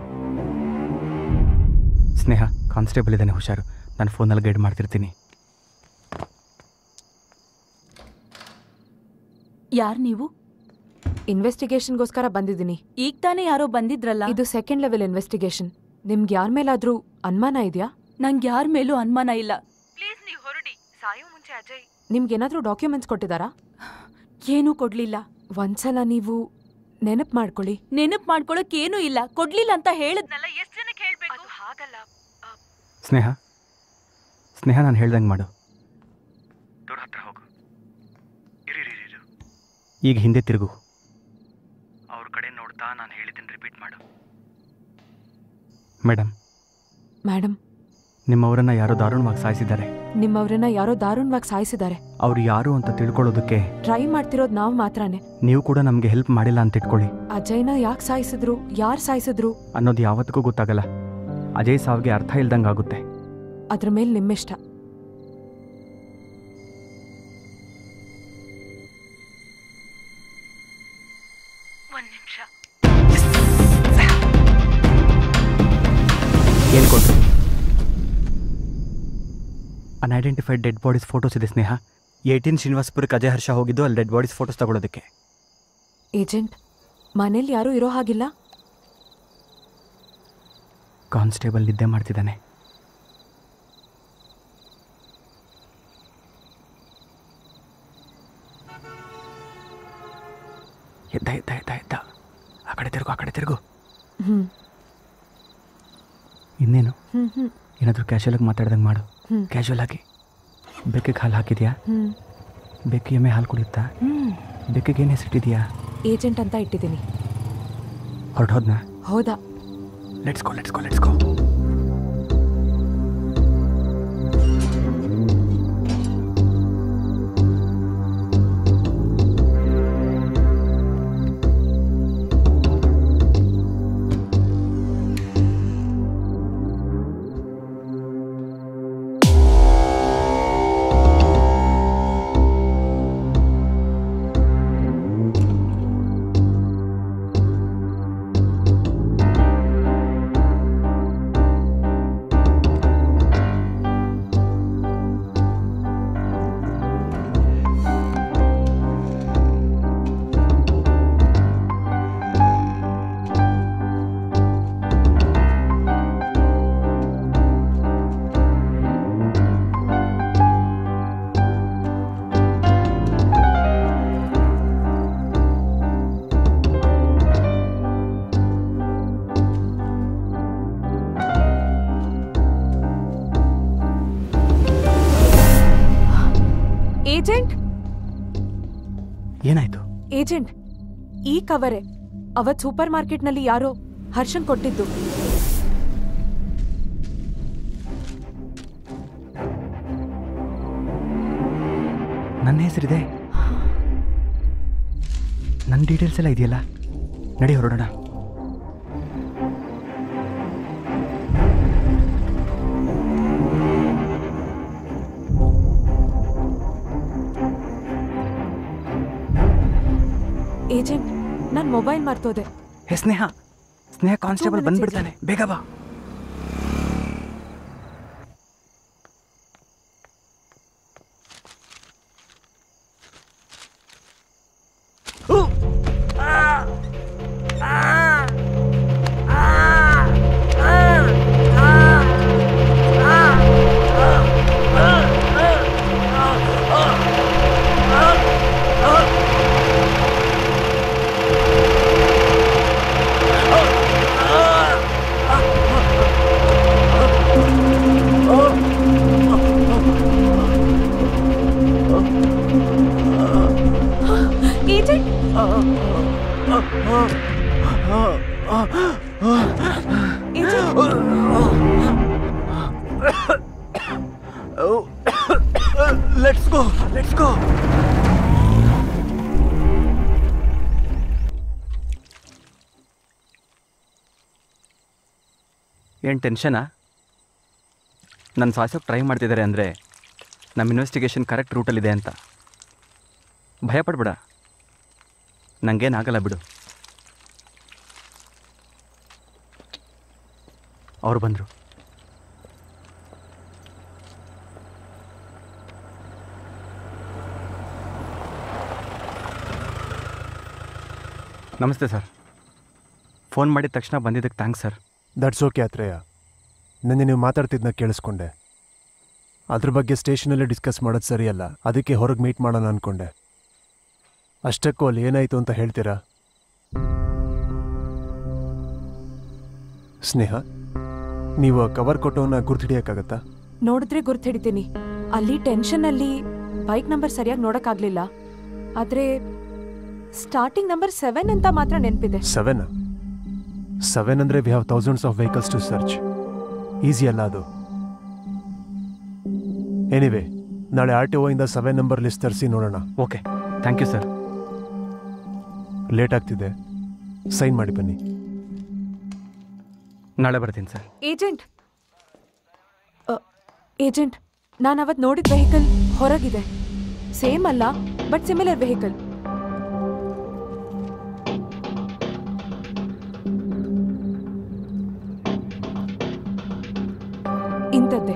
[SPEAKER 3] ಸ್ನೇಹ ಕಾನ್ಸ್ಟೇಬಲ್ ಇದ್ದಾನೆ ಹುಷಾರು ನಾನು ಫೋನಲ್ಲಿ ಗೈಡ್ ಮಾಡ್ತಿರ್ತೀನಿ
[SPEAKER 17] ಯಾರ್ ನೀವು
[SPEAKER 5] ಇನ್ವೆಸ್ಟಿಗೇಷನ್ಗೋಸ್ಕರ ಬಂದಿದ್ದೀನಿ
[SPEAKER 17] ಈಗ ತಾನೇ ಯಾರೋ ಬಂದಿದ್ರಲ್ಲ
[SPEAKER 5] ಇದು ಸೆಕೆಂಡ್ ಲೆವೆಲ್ ಇನ್ವೆಸ್ಟಿಗೇಷನ್ ನಿಮ್ಗೆ ಯಾರ ಮೇಲಾದ್ರೂ ಅನುಮಾನ ಇದೆಯಾ
[SPEAKER 17] ನಂಗೆ ಯಾರ ಮೇಲೂ ಅನುಮಾನ ಇಲ್ಲ
[SPEAKER 20] ಪ್ಲೀಸ್ ನೀವು ಹೊರಡಿ ಸಾಯೋ ಮುಂಚೆ ಅಜಯ್
[SPEAKER 5] ನಿಮ್ಗೇನಾದ್ರೂ ಡಾಕ್ಯುಮೆಂಟ್ಸ್ ಕೊಟ್ಟಿದ್ದಾರಾ
[SPEAKER 17] ಏನೂ ಕೊಡ್ಲಿಲ್ಲ
[SPEAKER 5] ಒಂದ್ಸಲ ನೀವು ನೆನಪು ಮಾಡ್ಕೊಳ್ಳಿ
[SPEAKER 17] ನೆನಪ್ ಮಾಡ್ಕೊಳಕ್ ಏನೂ ಇಲ್ಲ ಕೊಡ್ಲಿಲ್ಲ ಅಂತ ಹೇಳಿದ್ನಲ್ಲ
[SPEAKER 20] ಎಷ್ಟ್ ಜನಕ್ಕೆ ಹೇಳ್ಬೇಕು ಅದು ಹಾಗಲ್ಲ
[SPEAKER 3] ಸ್ನೇಹ ಸ್ನೇಹ ನಾನು ಹೇಳ್ದಂಗೆ ಮಾಡು
[SPEAKER 4] ದೂರ ಹತ್ರ ಹೋಗು ಇರಿ ಇರಿ ಇರು
[SPEAKER 3] ಈಗ ಹಿಂದೆ ತಿರುಗು
[SPEAKER 4] ಅವ್ರ ಕಡೆ ನೋಡ್ತಾ ನಾನು ಹೇಳಿದ್ದೀನಿ ರಿಪೀಟ್ ಮಾಡು
[SPEAKER 3] ಮೇಡಮ್
[SPEAKER 5] ಮೇಡಮ್
[SPEAKER 3] ನಿಮ್ಮವರನ್ನ ಯಾರೋ ದಾರುಣವಾಗಿ ಸಾಯಿಸಿದ್ದಾರೆ
[SPEAKER 5] ನಿಮ್ಮವ್ರನ್ನ ಯಾರೋ ದಾರುಣವಾಗಿ ಸಾಯಿಸಿದ್ದಾರೆ
[SPEAKER 3] ಅವ್ರು ಯಾರು ಅಂತ ತಿಳ್ಕೊಳ್ಳೋದಕ್ಕೆ
[SPEAKER 5] ಟ್ರೈ ಮಾಡ್ತಿರೋದು ನಾವು ಮಾತ್ರನೇ
[SPEAKER 3] ನೀವು ಕೂಡ ನಮಗೆ ಹೆಲ್ಪ್ ಮಾಡಿಲ್ಲ ಅಂತ ಇಟ್ಕೊಳ್ಳಿ
[SPEAKER 5] ಅಜಯ್ನ ಯಾಕೆ ಸಾಯಿಸಿದ್ರು ಯಾರು ಸಾಯಿಸಿದ್ರು
[SPEAKER 3] ಅನ್ನೋದು ಯಾವತ್ತಿಗೂ ಗೊತ್ತಾಗಲ್ಲ ಅಜಯ್ ಸಾವಿಗೆ ಅರ್ಥ ಇಲ್ದಂಗೆ ಆಗುತ್ತೆ
[SPEAKER 5] ಅದ್ರ ಮೇಲೆ ನಿಮ್ಮಿಷ್ಟ
[SPEAKER 20] ಒಂದ್ ನಿಮಿಷ
[SPEAKER 3] ಏನು ಕೊಟ್ಟರು ಅನ್ಐಡೆಂಟಿಫೈಡ್ ಡೆಡ್ ಬಾಡೀಸ್ ಫೋಟೋಸ್ ಇದೆ ಸ್ನೇಹ ಏಯ್ಟೀನ್ ಶ್ರೀನಿವಾಸಪುರಕ್ಕೆ ಅಜಯ್ ಹರ್ಷ ಹೋಗಿದ್ದು ಅಲ್ಲಿ ಡೆಡ್ ಬಾಡೀಸ್ ಫೋಟೋಸ್ ತಗೊಳ್ಳೋದಕ್ಕೆ
[SPEAKER 5] ಏಜೆಂಟ್ ಮನೇಲಿ ಯಾರೂ ಇರೋ ಹಾಗಿಲ್ಲ
[SPEAKER 3] ಕಾನ್ಸ್ಟೇಬಲ್ ನಿದ್ದೆ ಮಾಡ್ತಿದ್ದಾನೆ ಎದ್ದ ಎದ್ದ ಎದ್ದ ಎದ್ದ ಆ ಕಡೆ ತಿರುಗು ಆ ಕಡೆ ತಿರುಗು
[SPEAKER 5] ಹ್ಮ್
[SPEAKER 3] ಇನ್ನೇನು
[SPEAKER 5] ಹ್ಮ್ ಹ್ಮ್
[SPEAKER 3] ಏನಾದರೂ ಕ್ಯಾಶುಯಲಾಗಿ ಮಾತಾಡ್ದಂಗೆ ಮಾಡು
[SPEAKER 5] ಹ್ಮ್.
[SPEAKER 3] ಕ್ಯಾಶುಯಲ್ ಆಗಿ ಬೆಕ್ಕಿಗೆ ಹಾಲು ಹಾಕಿದ್ಯಾ
[SPEAKER 5] ಹ್ಮ್
[SPEAKER 3] ಬೆಕ್ಕಿ ಎಮ್ಮೆ ಹಾಲು ಕುಡಿಯುತ್ತಾ
[SPEAKER 5] ಹ್ಮ್
[SPEAKER 3] ಬೆಕ್ಕಿಗೆ ಏನು ಹೆಸರಿಟ್ಟಿದ್ಯಾ
[SPEAKER 5] ಏಜೆಂಟ್ ಅಂತ ಇಟ್ಟಿದ್ದೀನಿ
[SPEAKER 3] ಹೊರಟೋದ್ನಾ
[SPEAKER 5] ಹೌದಾ
[SPEAKER 3] let's go let's go let's go
[SPEAKER 5] agent
[SPEAKER 3] ಏನಾಯ್ತು
[SPEAKER 5] ಏಜೆಂಟ್ ಈ ಕವರೆ ಅವತ್ ಸೂಪರ್ ಮಾರ್ಕೆಟ್ನಲ್ಲಿ ಯಾರೋ ಹರ್ಷನ್ ಕೊಟ್ಟಿದ್ದು
[SPEAKER 3] ನನ್ನ ಹೆಸರಿದೆ ನನ್ನ ಡೀಟೇಲ್ಸ್ ಎಲ್ಲ ಇದೆಯಲ್ಲ ನಡಿ ಹೊರಡೋಣ
[SPEAKER 5] ಏಜೆಂಟ್ ನನ್ ಮೊಬೈಲ್ ಮರ್ತೋದೆ
[SPEAKER 3] ಹೇ ಸ್ನೇಹ ಸ್ನೇಹ ಕಾನ್ಸ್ಟೇಬಲ್ ಬಂದ್ಬಿಡ್ತಾನೆ ಬೇಗ ಬಾ
[SPEAKER 5] agent
[SPEAKER 3] let's go let's go ಏನು ಟೆನ್ಷನಾ ನನ್ನ ಸಾಯ್ಸೋಕೆ ಟ್ರೈ ಮಾಡ್ತಿದ್ದಾರೆ ಅಂದರೆ ನಮ್ಮ ಇನ್ವೆಸ್ಟಿಗೇಷನ್ ಕರೆಕ್ಟ್ ರೂಟಲ್ಲಿದೆ ಅಂತ ಭಯ ಪಡ್ಬೇಡ ನನಗೇನಾಗಲ್ಲ ಬಿಡು ಅವ್ರು ಬಂದರು ನಮಸ್ತೆ ಸರ್ ಫೋನ್ ಮಾಡಿದ ತಕ್ಷಣ ಬಂದಿದ್ದಕ್ಕೆ thanks sir
[SPEAKER 7] that's okay Athreya ನೆನ್ನೆ ನೀವು ಮಾತಾಡ್ತಿದ್ನ ಕೇಳಿಸ್ಕೊಂಡೆ ಅದ್ರ ಬಗ್ಗೆ ಸ್ಟೇಷನಲ್ಲೇ ಡಿಸ್ಕಸ್ ಮಾಡೋದು ಸರಿಯಲ್ಲ ಅದಕ್ಕೆ ಹೊರಗೆ ಮೀಟ್ ಮಾಡೋಣ ಅಂದ್ಕೊಂಡೆ ಅಷ್ಟಕ್ಕೂ ಅಲ್ಲಿ ಏನಾಯಿತು ಅಂತ ಹೇಳ್ತೀರಾ ಸ್ನೇಹ ನೀವು ಕವರ್ ಕೊಟ್ಟವನ್ನ ಗುರ್ತಿಡಿಯೋಕ್ಕಾಗತ್ತಾ
[SPEAKER 5] ನೋಡಿದ್ರೆ ಗುರ್ತಿಡಿತೀನಿ ಅಲ್ಲಿ ಟೆನ್ಷನ್ ಅಲ್ಲಿ ಬೈಕ್ ನಂಬರ್ ಸರಿಯಾಗಿ ನೋಡಕ್ಕಾಗ್ಲಿಲ್ಲ ಆದ್ರೆ ಸ್ಟಾರ್ಟಿಂಗ್ ನಂಬರ್ ಸೆವೆನ್ ಅಂತ ಮಾತ್ರ ನೆನಪಿದೆ
[SPEAKER 7] ಸೆವೆನ್ ಸೆವೆನ್ ಅಂದರೆ we have thousands of vehicles to search easy ಅಲ್ಲ ಅದು ಎನಿವೆ ನಾಳೆ ಆರ್ ಟಿ ಇಂದ ಸೆವೆನ್ ನಂಬರ್ ಲಿಸ್ಟ್ ತರಿಸಿ ನೋಡೋಣ
[SPEAKER 3] okay thank you sir
[SPEAKER 7] late ಆಗ್ತಿದೆ ಸೈನ್ ಮಾಡಿ ಬನ್ನಿ
[SPEAKER 3] ನಾಳೆ ಬರ್ತೀನಿ ಸರ್
[SPEAKER 5] ಏಜೆಂಟ್ ಏಜೆಂಟ್ ನಾನು ಅವತ್ತು ನೋಡಿದ ವೆಹಿಕಲ್ ಹೊರಗಿದೆ ಸೇಮ್ ಅಲ್ಲ ಬಟ್ ಸಿಮಿಲರ್ ವೆಹಿಕಲ್ ಇಂಥದ್ದೇ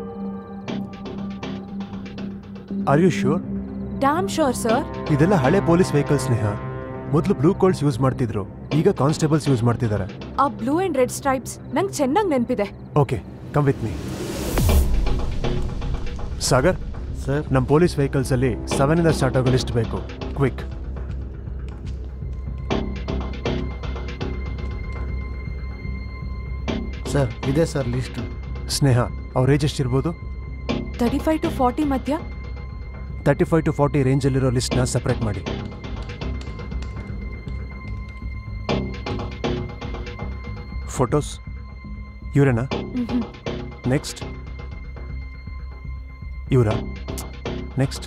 [SPEAKER 7] are you sure
[SPEAKER 5] damn sure sir
[SPEAKER 7] ಇದೆಲ್ಲ ಹಳೆ ಪೊಲೀಸ್ ವೆಹಿಕಲ್ ಸ್ನೇಹ ಮೊದಲು ಬ್ಲೂ ಕೋಲ್ಸ್ ಯೂಸ್ ಮಾಡ್ತಿದ್ರು ಈಗ ಕಾನ್ಸ್ಟೇಬಲ್ಸ್ ಯೂಸ್ ಮಾಡ್ತಿದ್ದಾರೆ
[SPEAKER 5] ಆ ಬ್ಲೂ ಅಂಡ್ ರೆಡ್ ಸ್ಟ್ರೈಪ್ಸ್ ನಂಗೆ ಚೆನ್ನಾಗಿ ನೆನಪಿದೆ
[SPEAKER 7] okay come with me Sagar sir ನಮ್ಮ ಪೊಲೀಸ್ ವೆಹಿಕಲ್ಸ್ ಅಲ್ಲಿ ಸೆವೆನ್ ಇಂದ ಸ್ಟಾರ್ಟ್ ಆಗೋ ಲಿಸ್ಟ್ ಬೇಕು ಕ್ವಿಕ್
[SPEAKER 11] ಸರ್ ಇದೆ ಸರ್ ಲಿಸ್ಟ್
[SPEAKER 7] ಸ್ನೇಹ ಅವ್ರ ಏಜ್ ಎಷ್ಟಿರ್ಬೋದು
[SPEAKER 5] ತರ್ಟಿ ಫೈವ್ ಟು ಫಾರ್ಟಿ ಮಧ್ಯ
[SPEAKER 7] ತರ್ಟಿ ಫೈವ್ ಟು ಫಾರ್ಟಿ ರೇಂಜಲ್ಲಿರೋ ಲಿಸ್ಟ್ನ ಸಪ್ರೇಟ್ ಮಾಡಿ ಫೋಟೋಸ್ ಇವರೇನಾ ನೆಕ್ಸ್ಟ್ ಇವರ ನೆಕ್ಸ್ಟ್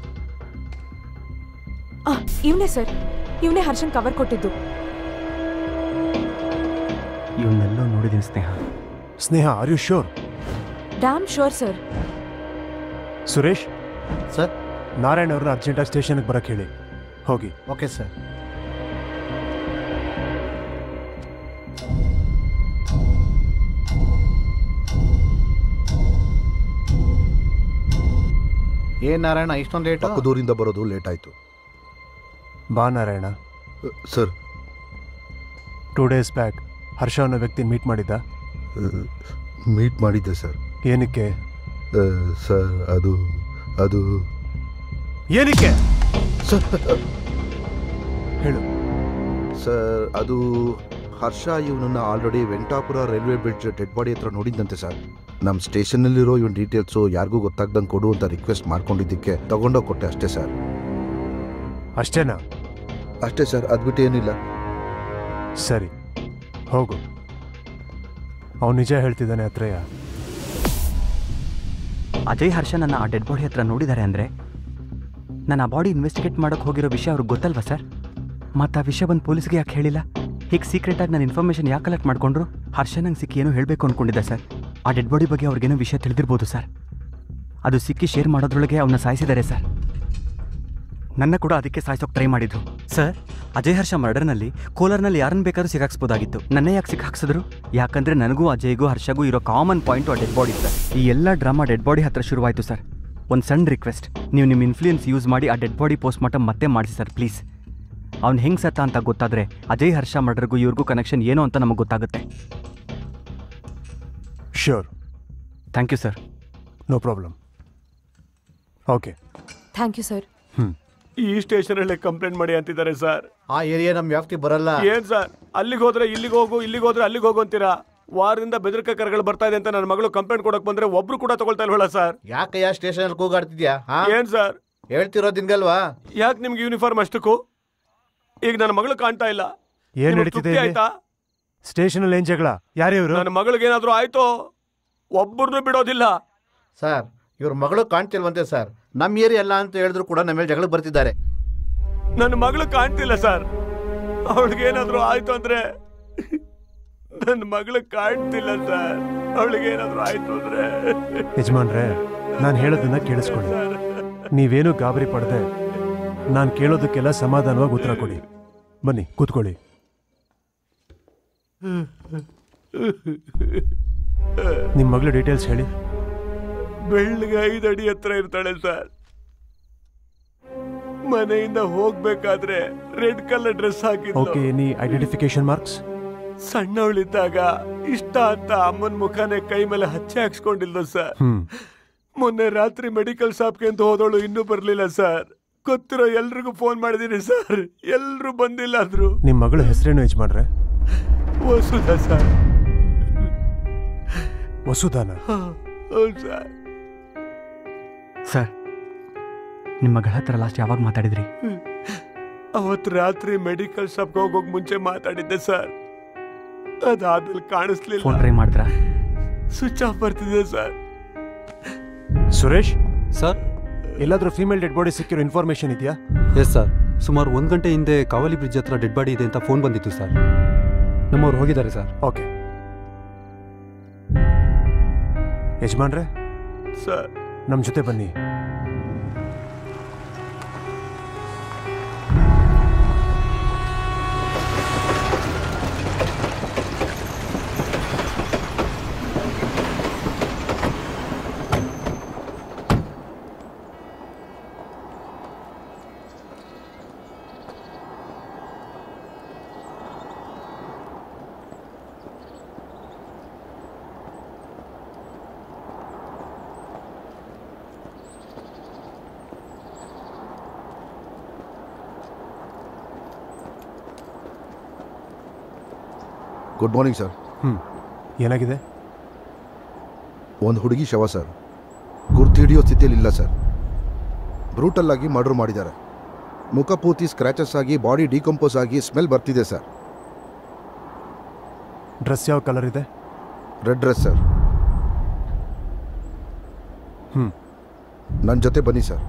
[SPEAKER 5] ಆ ಇವನೇ ಸರ್ ಇವನೇ ಹರ್ಷನ್ ಕವರ್ ಕೊಟ್ಟಿದ್ದು
[SPEAKER 3] ಇವನ್ನೆಲ್ಲೋ ನೋಡಿದ್ದೀನಿ Sneha
[SPEAKER 7] Sneha are you sure
[SPEAKER 5] damn sure sir
[SPEAKER 7] Suresh
[SPEAKER 11] sir
[SPEAKER 7] Narayan ಅವ್ರನ್ನ ಅರ್ಜೆಂಟಾಗಿ ಸ್ಟೇಷನ್ಗೆ ಬರಕ್ಕೆ ಹೇಳಿ ಹೋಗಿ
[SPEAKER 11] ಓಕೆ ಸರ್ ಏನ್ ನಾರಾಯಣ ಇಷ್ಟೊಂದು ಲೇಟ್
[SPEAKER 8] ಪಕ್ಕದೂರಿಂದ ಬರೋದು ಲೇಟ್ ಆಯಿತು
[SPEAKER 7] ಬಾ Narayana
[SPEAKER 8] sir
[SPEAKER 7] two days back Harsha ಅನ್ನೋ ವ್ಯಕ್ತಿ ಮೀಟ್ ಮಾಡಿದ್ದ
[SPEAKER 8] ಮೀಟ್ ಮಾಡಿದ್ದೆ ಸರ್
[SPEAKER 7] ಏನಕ್ಕೆ
[SPEAKER 8] ಸರ್ ಅದು ಅದು
[SPEAKER 7] ಏನಕ್ಕೆ
[SPEAKER 8] ಸರ್
[SPEAKER 7] ಹೇಳು
[SPEAKER 8] ಸರ್ ಅದು ಹರ್ಷ ಇವನನ್ನ already Venkatapura railway bridge dead body ಹತ್ರ ನೋಡಿದ್ದಂತೆ ಸರ್ ನಮ್ಮ ಸ್ಟೇಷನಲ್ಲಿರೋ ಇವನ್ ಡೀಟೇಲ್ಸು ಯಾರಿಗೂ ಗೊತ್ತಾಗ್ದಂಗೆ ಕೊಡು ಅಂತ ರಿಕ್ವೆಸ್ಟ್ ಮಾಡ್ಕೊಂಡಿದ್ದಕ್ಕೆ ತಗೊಂಡೋಗಿ ಕೊಟ್ಟೆ ಅಷ್ಟೇ ಸರ್
[SPEAKER 7] ಅಷ್ಟೇನಾ
[SPEAKER 8] ಅಷ್ಟೇ ಸರ್ ಅದ್ಬಿಟ್ಟು ಏನಿಲ್ಲ
[SPEAKER 7] ಸರಿ ಹೋಗು ಅವನು ನಿಜ ಹೇಳ್ತಿದ್ದಾನೆ ಅತ್ರಯ್ಯ
[SPEAKER 3] ಅಜಯ್ ಹರ್ಷ ನನ್ನ ಆ ಡೆಡ್ ಬಾಡಿ ಹತ್ರ ನೋಡಿದ್ದಾರೆ ಅಂದರೆ ನಾನು ಆ ಬಾಡಿ ಇನ್ವೆಸ್ಟಿಗೇಟ್ ಮಾಡೋಕೆ ಹೋಗಿರೋ ವಿಷಯ ಅವ್ರಿಗೆ ಗೊತ್ತಲ್ವಾ ಸರ್ ಮತ್ತು ಆ ವಿಷಯ ಬಂದು ಪೊಲೀಸ್ಗೆ ಯಾಕೆ ಹೇಳಿಲ್ಲ ಹೀಗೆ ಸೀಕ್ರೆಟಾಗಿ ನಾನು ಇನ್ಫಾರ್ಮೇಷನ್ ಯಾಕೆ ಕಲೆಕ್ಟ್ ಮಾಡ್ಕೊಂಡ್ರು ಹರ್ಷ ನಂಗೆ ಸಿಕ್ಕಿ ಏನೋ ಹೇಳಬೇಕು ಅಂದ್ಕೊಂಡಿದ್ದೆ ಸರ್ ಆ ಡೆಡ್ ಬಾಡಿ ಬಗ್ಗೆ ಅವ್ರಿಗೇನೋ ವಿಷಯ ತಿಳಿದಿರ್ಬೋದು ಸರ್ ಅದು ಸಿಕ್ಕಿ ಶೇರ್ ಮಾಡೋದ್ರೊಳಗೆ ಅವನ್ನ ಸಾಯಿಸಿದ್ದಾರೆ ಸರ್ ನನ್ನ ಕೂಡ ಅದಕ್ಕೆ ಸಾಯಿಸೋಕೆ ಟ್ರೈ ಮಾಡಿದ್ರು ಸರ್ ಅಜಯ್ ಹರ್ಷ ಮರ್ಡರ್ನಲ್ಲಿ ಕೋಲಾರ್ನಲ್ಲಿ ಯಾರನ್ನ ಬೇಕಾದ್ರೂ ಸಿಕ್ಕಾಕ್ಸ್ಬೋದಾಗಿತ್ತು ನನ್ನ ಯಾಕೆ ಸಿಕ್ಕಾಕ್ಸಿದ್ರು ಯಾಕಂದ್ರೆ ನನಗೂ ಅಜಯ್ಗೂ ಹರ್ಷಗೂ ಇರೋ ಕಾಮನ್ ಪಾಯಿಂಟು ಆ ಡೆಡ್ ಬಾಡಿ ಸರ್ ಈ ಎಲ್ಲ ಡ್ರಾಮಾ ಡೆಡ್ ಬಾಡಿ ಹತ್ರ ಶುರುವಾಯಿತು ಸರ್ ಒಂದು ಸಣ್ಣ ರಿಕ್ವೆಸ್ಟ್ ನೀವು ನಿಮ್ಮ ಇನ್ಫ್ಲೂಯೆನ್ಸ್ ಯೂಸ್ ಮಾಡಿ ಆ ಡೆಡ್ ಬಾಡಿ ಪೋಸ್ಟ್ ಮಾರ್ಟಮ್ ಮತ್ತೆ ಮಾಡಿಸಿ ಸರ್ ಪ್ಲೀಸ್ ಅವ್ನು ಹೆಂಗೆ ಸತ್ತ ಅಂತ ಗೊತ್ತಾದರೆ ಅಜಯ್ ಹರ್ಷ ಮರ್ಡರ್ಗೂ ಇವ್ರಿಗೂ ಕನೆಕ್ಷನ್ ಏನು ಅಂತ ನಮಗೆ ಗೊತ್ತಾಗುತ್ತೆ
[SPEAKER 6] sure
[SPEAKER 3] thank you sir
[SPEAKER 6] no problem okay
[SPEAKER 5] thank you sir
[SPEAKER 15] ಈ ಸ್ಟೇಷನ್ ಅಲ್ಲೇ ಕಂಪ್ಲೇಂಟ್ ಮಾಡಿ ಅಂತಿದ್ದಾರೆ ಸರ್
[SPEAKER 11] ಆ ಏರಿಯಾ ನಮ್ ವ್ಯಾಪ್ತಿ ಬರಲ್ಲ
[SPEAKER 15] ಏನ್ ಸರ್ ಅಲ್ಲಿಗೆ ಹೋದ್ರೆ ಇಲ್ಲಿಗೆ ಹೋಗು ಇಲ್ಲಿಗೆ ಹೋದ್ರೆ ಅಲ್ಲಿಗೆ ಹೋಗು ಅಂತೀರಾ ವಾರದಿಂದ ಬೆದರಿಕೆ ಕರೆಗಳು ಬರ್ತಾ ಇದೆ ಅಂತ ನನ್ನ ಮಗಳು ಕಂಪ್ಲೇಂಟ್ ಕೊಡಕ್ ಬಂದ್ರೆ ಒಬ್ರು ಕೂಡ ತಗೊಳ್ತಾ ಇಲ್ವಲ್ಲ ಸರ್
[SPEAKER 11] ಯಾಕಯ್ಯ ಸ್ಟೇಷನ್ ಅಲ್ಲಿ ಕೂಗಾಡ್ತಿದ್ಯಾ ಹಾ
[SPEAKER 15] ಏನ್ ಸರ್
[SPEAKER 11] ಹೇಳ್ತಿರೋದ್ ಹಿಂಗಲ್ವಾ
[SPEAKER 15] ಯಾಕೆ ನಿಮ್ಗೆ ಯೂನಿಫಾರ್ಮ್ ಅಷ್ಟಕ್ಕೂ ಈಗ ನನ್ನ ಮಗಳು ಕಾಣ್ತಾ ಇಲ್ಲ
[SPEAKER 6] ಏನ್
[SPEAKER 15] ನಿಮ್ಗ್
[SPEAKER 6] ನಡೀತಿದೆ
[SPEAKER 15] ತೃಪ್ತಿ
[SPEAKER 6] ಇಲ್ಲಿ?
[SPEAKER 15] ಆಯ್ತಾ
[SPEAKER 6] ಸ್ಟೇಷನಲ್ಲಿ ಏನ್ ಜಗಳ ಯಾರ್ಯಾರು
[SPEAKER 15] ನನ್ನ ಮಗಳಿಗೆ ಏನಾದ್ರೂ ಆಯ್ತೋ ಒಬ್ಬರನ್ನು ಬಿಡೋದಿಲ್ಲ
[SPEAKER 11] ಸರ್ ಇವ್ರ ಮಗಳು ಕಾಣ್ತಿಲ್ವಂತೆ ಸರ್ ನಮ್ ಏರಿಯಾ ಅಲ್ಲ ಅಂತ ಹೇಳಿದ್ರು ಕೂಡ ನಮ್ಮ ಮೇಲೆ ಜಗಳ ಬರ್ತಿದ್ದಾರೆ
[SPEAKER 15] ನನ್ನ ಮಗಳು ಕಾಣ್ತಿಲ್ಲ ಸರ್ ಅವಳಿಗೆ ಏನಾದ್ರೂ ಆಯ್ತು ಅಂದ್ರೆ ನನ್ನ ಮಗಳು ಕಾಣ್ತಿಲ್ಲ ಸರ್ ಅವಳಿಗೆ ಏನಾದ್ರೂ ಆಯ್ತು ಅಂದ್ರೆ
[SPEAKER 6] ಯಜಮಾನ್ರೆ ನಾನು ಹೇಳೋದನ್ನ ಕೇಳಿಸ್ಕೊಳ್ಳಿ ನೀವೇನು ಗಾಬರಿ ಪಡದೆ ನಾನು ಕೇಳೋದಕ್ಕೆಲ್ಲ ಸಮಾಧಾನವಾಗಿ ಉತ್ತರ ಕೊಡಿ ಬನ್ನಿ ಕೂತ್ಕೊಳ್ಳಿ ನಿಮ್ಮ ಮಗಳ ಡೀಟೇಲ್ಸ್ ಹೇಳಿ
[SPEAKER 15] ಬೆಳ್ಳಗೆ ಐದು ಅಡಿ ಹತ್ರ ಇರ್ತಾಳೆ ಸರ್ ಮನೆಯಿಂದ ಹೋಗ್ಬೇಕಾದ್ರೆ ರೆಡ್ ಕಲರ್ ಡ್ರೆಸ್ ಹಾಕಿದ್ಲು
[SPEAKER 6] ಓಕೆ ಎನಿ ಐಡೆಂಟಿಫಿಕೇಶನ್ ಮಾರ್ಕ್ಸ್
[SPEAKER 15] ಸಣ್ಣವಳಿದ್ದಾಗ ಇಷ್ಟ ಅಂತ ಅಮ್ಮನ ಮುಖನೇ ಕೈ ಮೇಲೆ ಹಚ್ಚೆ ಹಾಕ್ಸ್ಕೊಂಡಿಲ್ಲ ಸರ್
[SPEAKER 6] ಹ್ಮ್
[SPEAKER 15] ಮೊನ್ನೆ ರಾತ್ರಿ ಮೆಡಿಕಲ್ ಶಾಪ್ಗೆ ಅಂತ ಹೋದವಳು ಇನ್ನೂ ಬರ್ಲಿಲ್ಲ ಸರ್ ಗೊತ್ತಿರೋ ಎಲ್ರಿಗೂ ಫೋನ್ ಮಾಡಿದೀನಿ ಸರ್ ಎಲ್ರು ಬಂದಿಲ್ಲ ಅಂದ್ರು
[SPEAKER 6] ನಿಮ್ಮ ಮಗಳ ಹೆಸರೇನು ಯಜಮಾನ್ರೆ
[SPEAKER 15] ವಸುದ ಸರ್
[SPEAKER 6] ವಸುದಾನ
[SPEAKER 15] ಹೌದು ಸರ್
[SPEAKER 3] ಸರ್ ನಿಮ್ಮ ಮಗಳ ಹತ್ರ ಲಾಸ್ಟ್ ಯಾವಾಗ ಮಾತಾಡಿದ್ರಿ
[SPEAKER 15] ಅವತ್ತು ರಾತ್ರಿ ಮೆಡಿಕಲ್ ಶಾಪ್ಗೆ ಹೋಗೋಕ್ ಮುಂಚೆ ಮಾತಾಡಿದ್ದೆ ಸರ್ ಅದಾದ್ಮೇಲೆ ಕಾಣಿಸ್ಲಿಲ್ಲ
[SPEAKER 3] ಫೋನ್ ಟ್ರೈ ಮಾಡಿದ್ರಾ
[SPEAKER 15] ಸ್ವಿಚ್ ಆಫ್ ಬರ್ತಿದೆ ಸರ್
[SPEAKER 6] ಸುರೇಶ್
[SPEAKER 9] ಸರ್
[SPEAKER 6] ಎಲ್ಲಾದ್ರೂ ಫೀಮೇಲ್ ಡೆಡ್ ಬಾಡಿ ಸಿಕ್ಕಿರೋ ಇನ್ಫಾರ್ಮೇಶನ್ ಇದೆಯಾ
[SPEAKER 9] ಎಸ್ ಸರ್ ಸುಮಾರು ಒಂದು ಗಂಟೆ ಹಿಂದೆ ಕಾವಲಿ ಬ್ರಿಡ್ಜ್ ಹತ್ರ ಡೆಡ್ ಬಾಡಿ ಇದೆ ಅಂತ ಫೋನ್ ಬಂದಿತ್ತು ಸರ್ ನಮ್ಮವ್ರು ಹೋಗಿದ್ದಾರೆ ಸರ್
[SPEAKER 6] ಓಕೆ ಯಜಮಾನ್ರೆ
[SPEAKER 15] ಸರ್
[SPEAKER 6] ನಮ್ಮ ಜೊತೆ ಬನ್ನಿ
[SPEAKER 8] ಗುಡ್ ಮಾರ್ನಿಂಗ್ ಸರ್
[SPEAKER 6] ಹ್ಮ್ ಏನಾಗಿದೆ
[SPEAKER 8] ಒಂದು ಹುಡುಗಿ ಶವ ಸರ್ ಗುರ್ತು ಹಿಡಿಯೋ ಸ್ಥಿತಿಯಲ್ಲಿ ಇಲ್ಲ ಸರ್ ಬ್ರೂಟಲ್ ಆಗಿ ಮರ್ಡರ್ ಮಾಡಿದ್ದಾರೆ ಮುಖ ಪೂರ್ತಿ ಸ್ಕ್ರ್ಯಾಚಸ್ ಆಗಿ ಬಾಡಿ ಡಿಕಂಪೋಸ್ ಆಗಿ ಸ್ಮೆಲ್ ಬರ್ತಿದೆ ಸರ್
[SPEAKER 6] ಡ್ರೆಸ್ ಯಾವ ಕಲರ್ ಇದೆ
[SPEAKER 8] ರೆಡ್ ಡ್ರೆಸ್ ಸರ್
[SPEAKER 6] ಹ್ಮ್
[SPEAKER 8] ನನ್ನ ಜೊತೆ ಬನ್ನಿ ಸರ್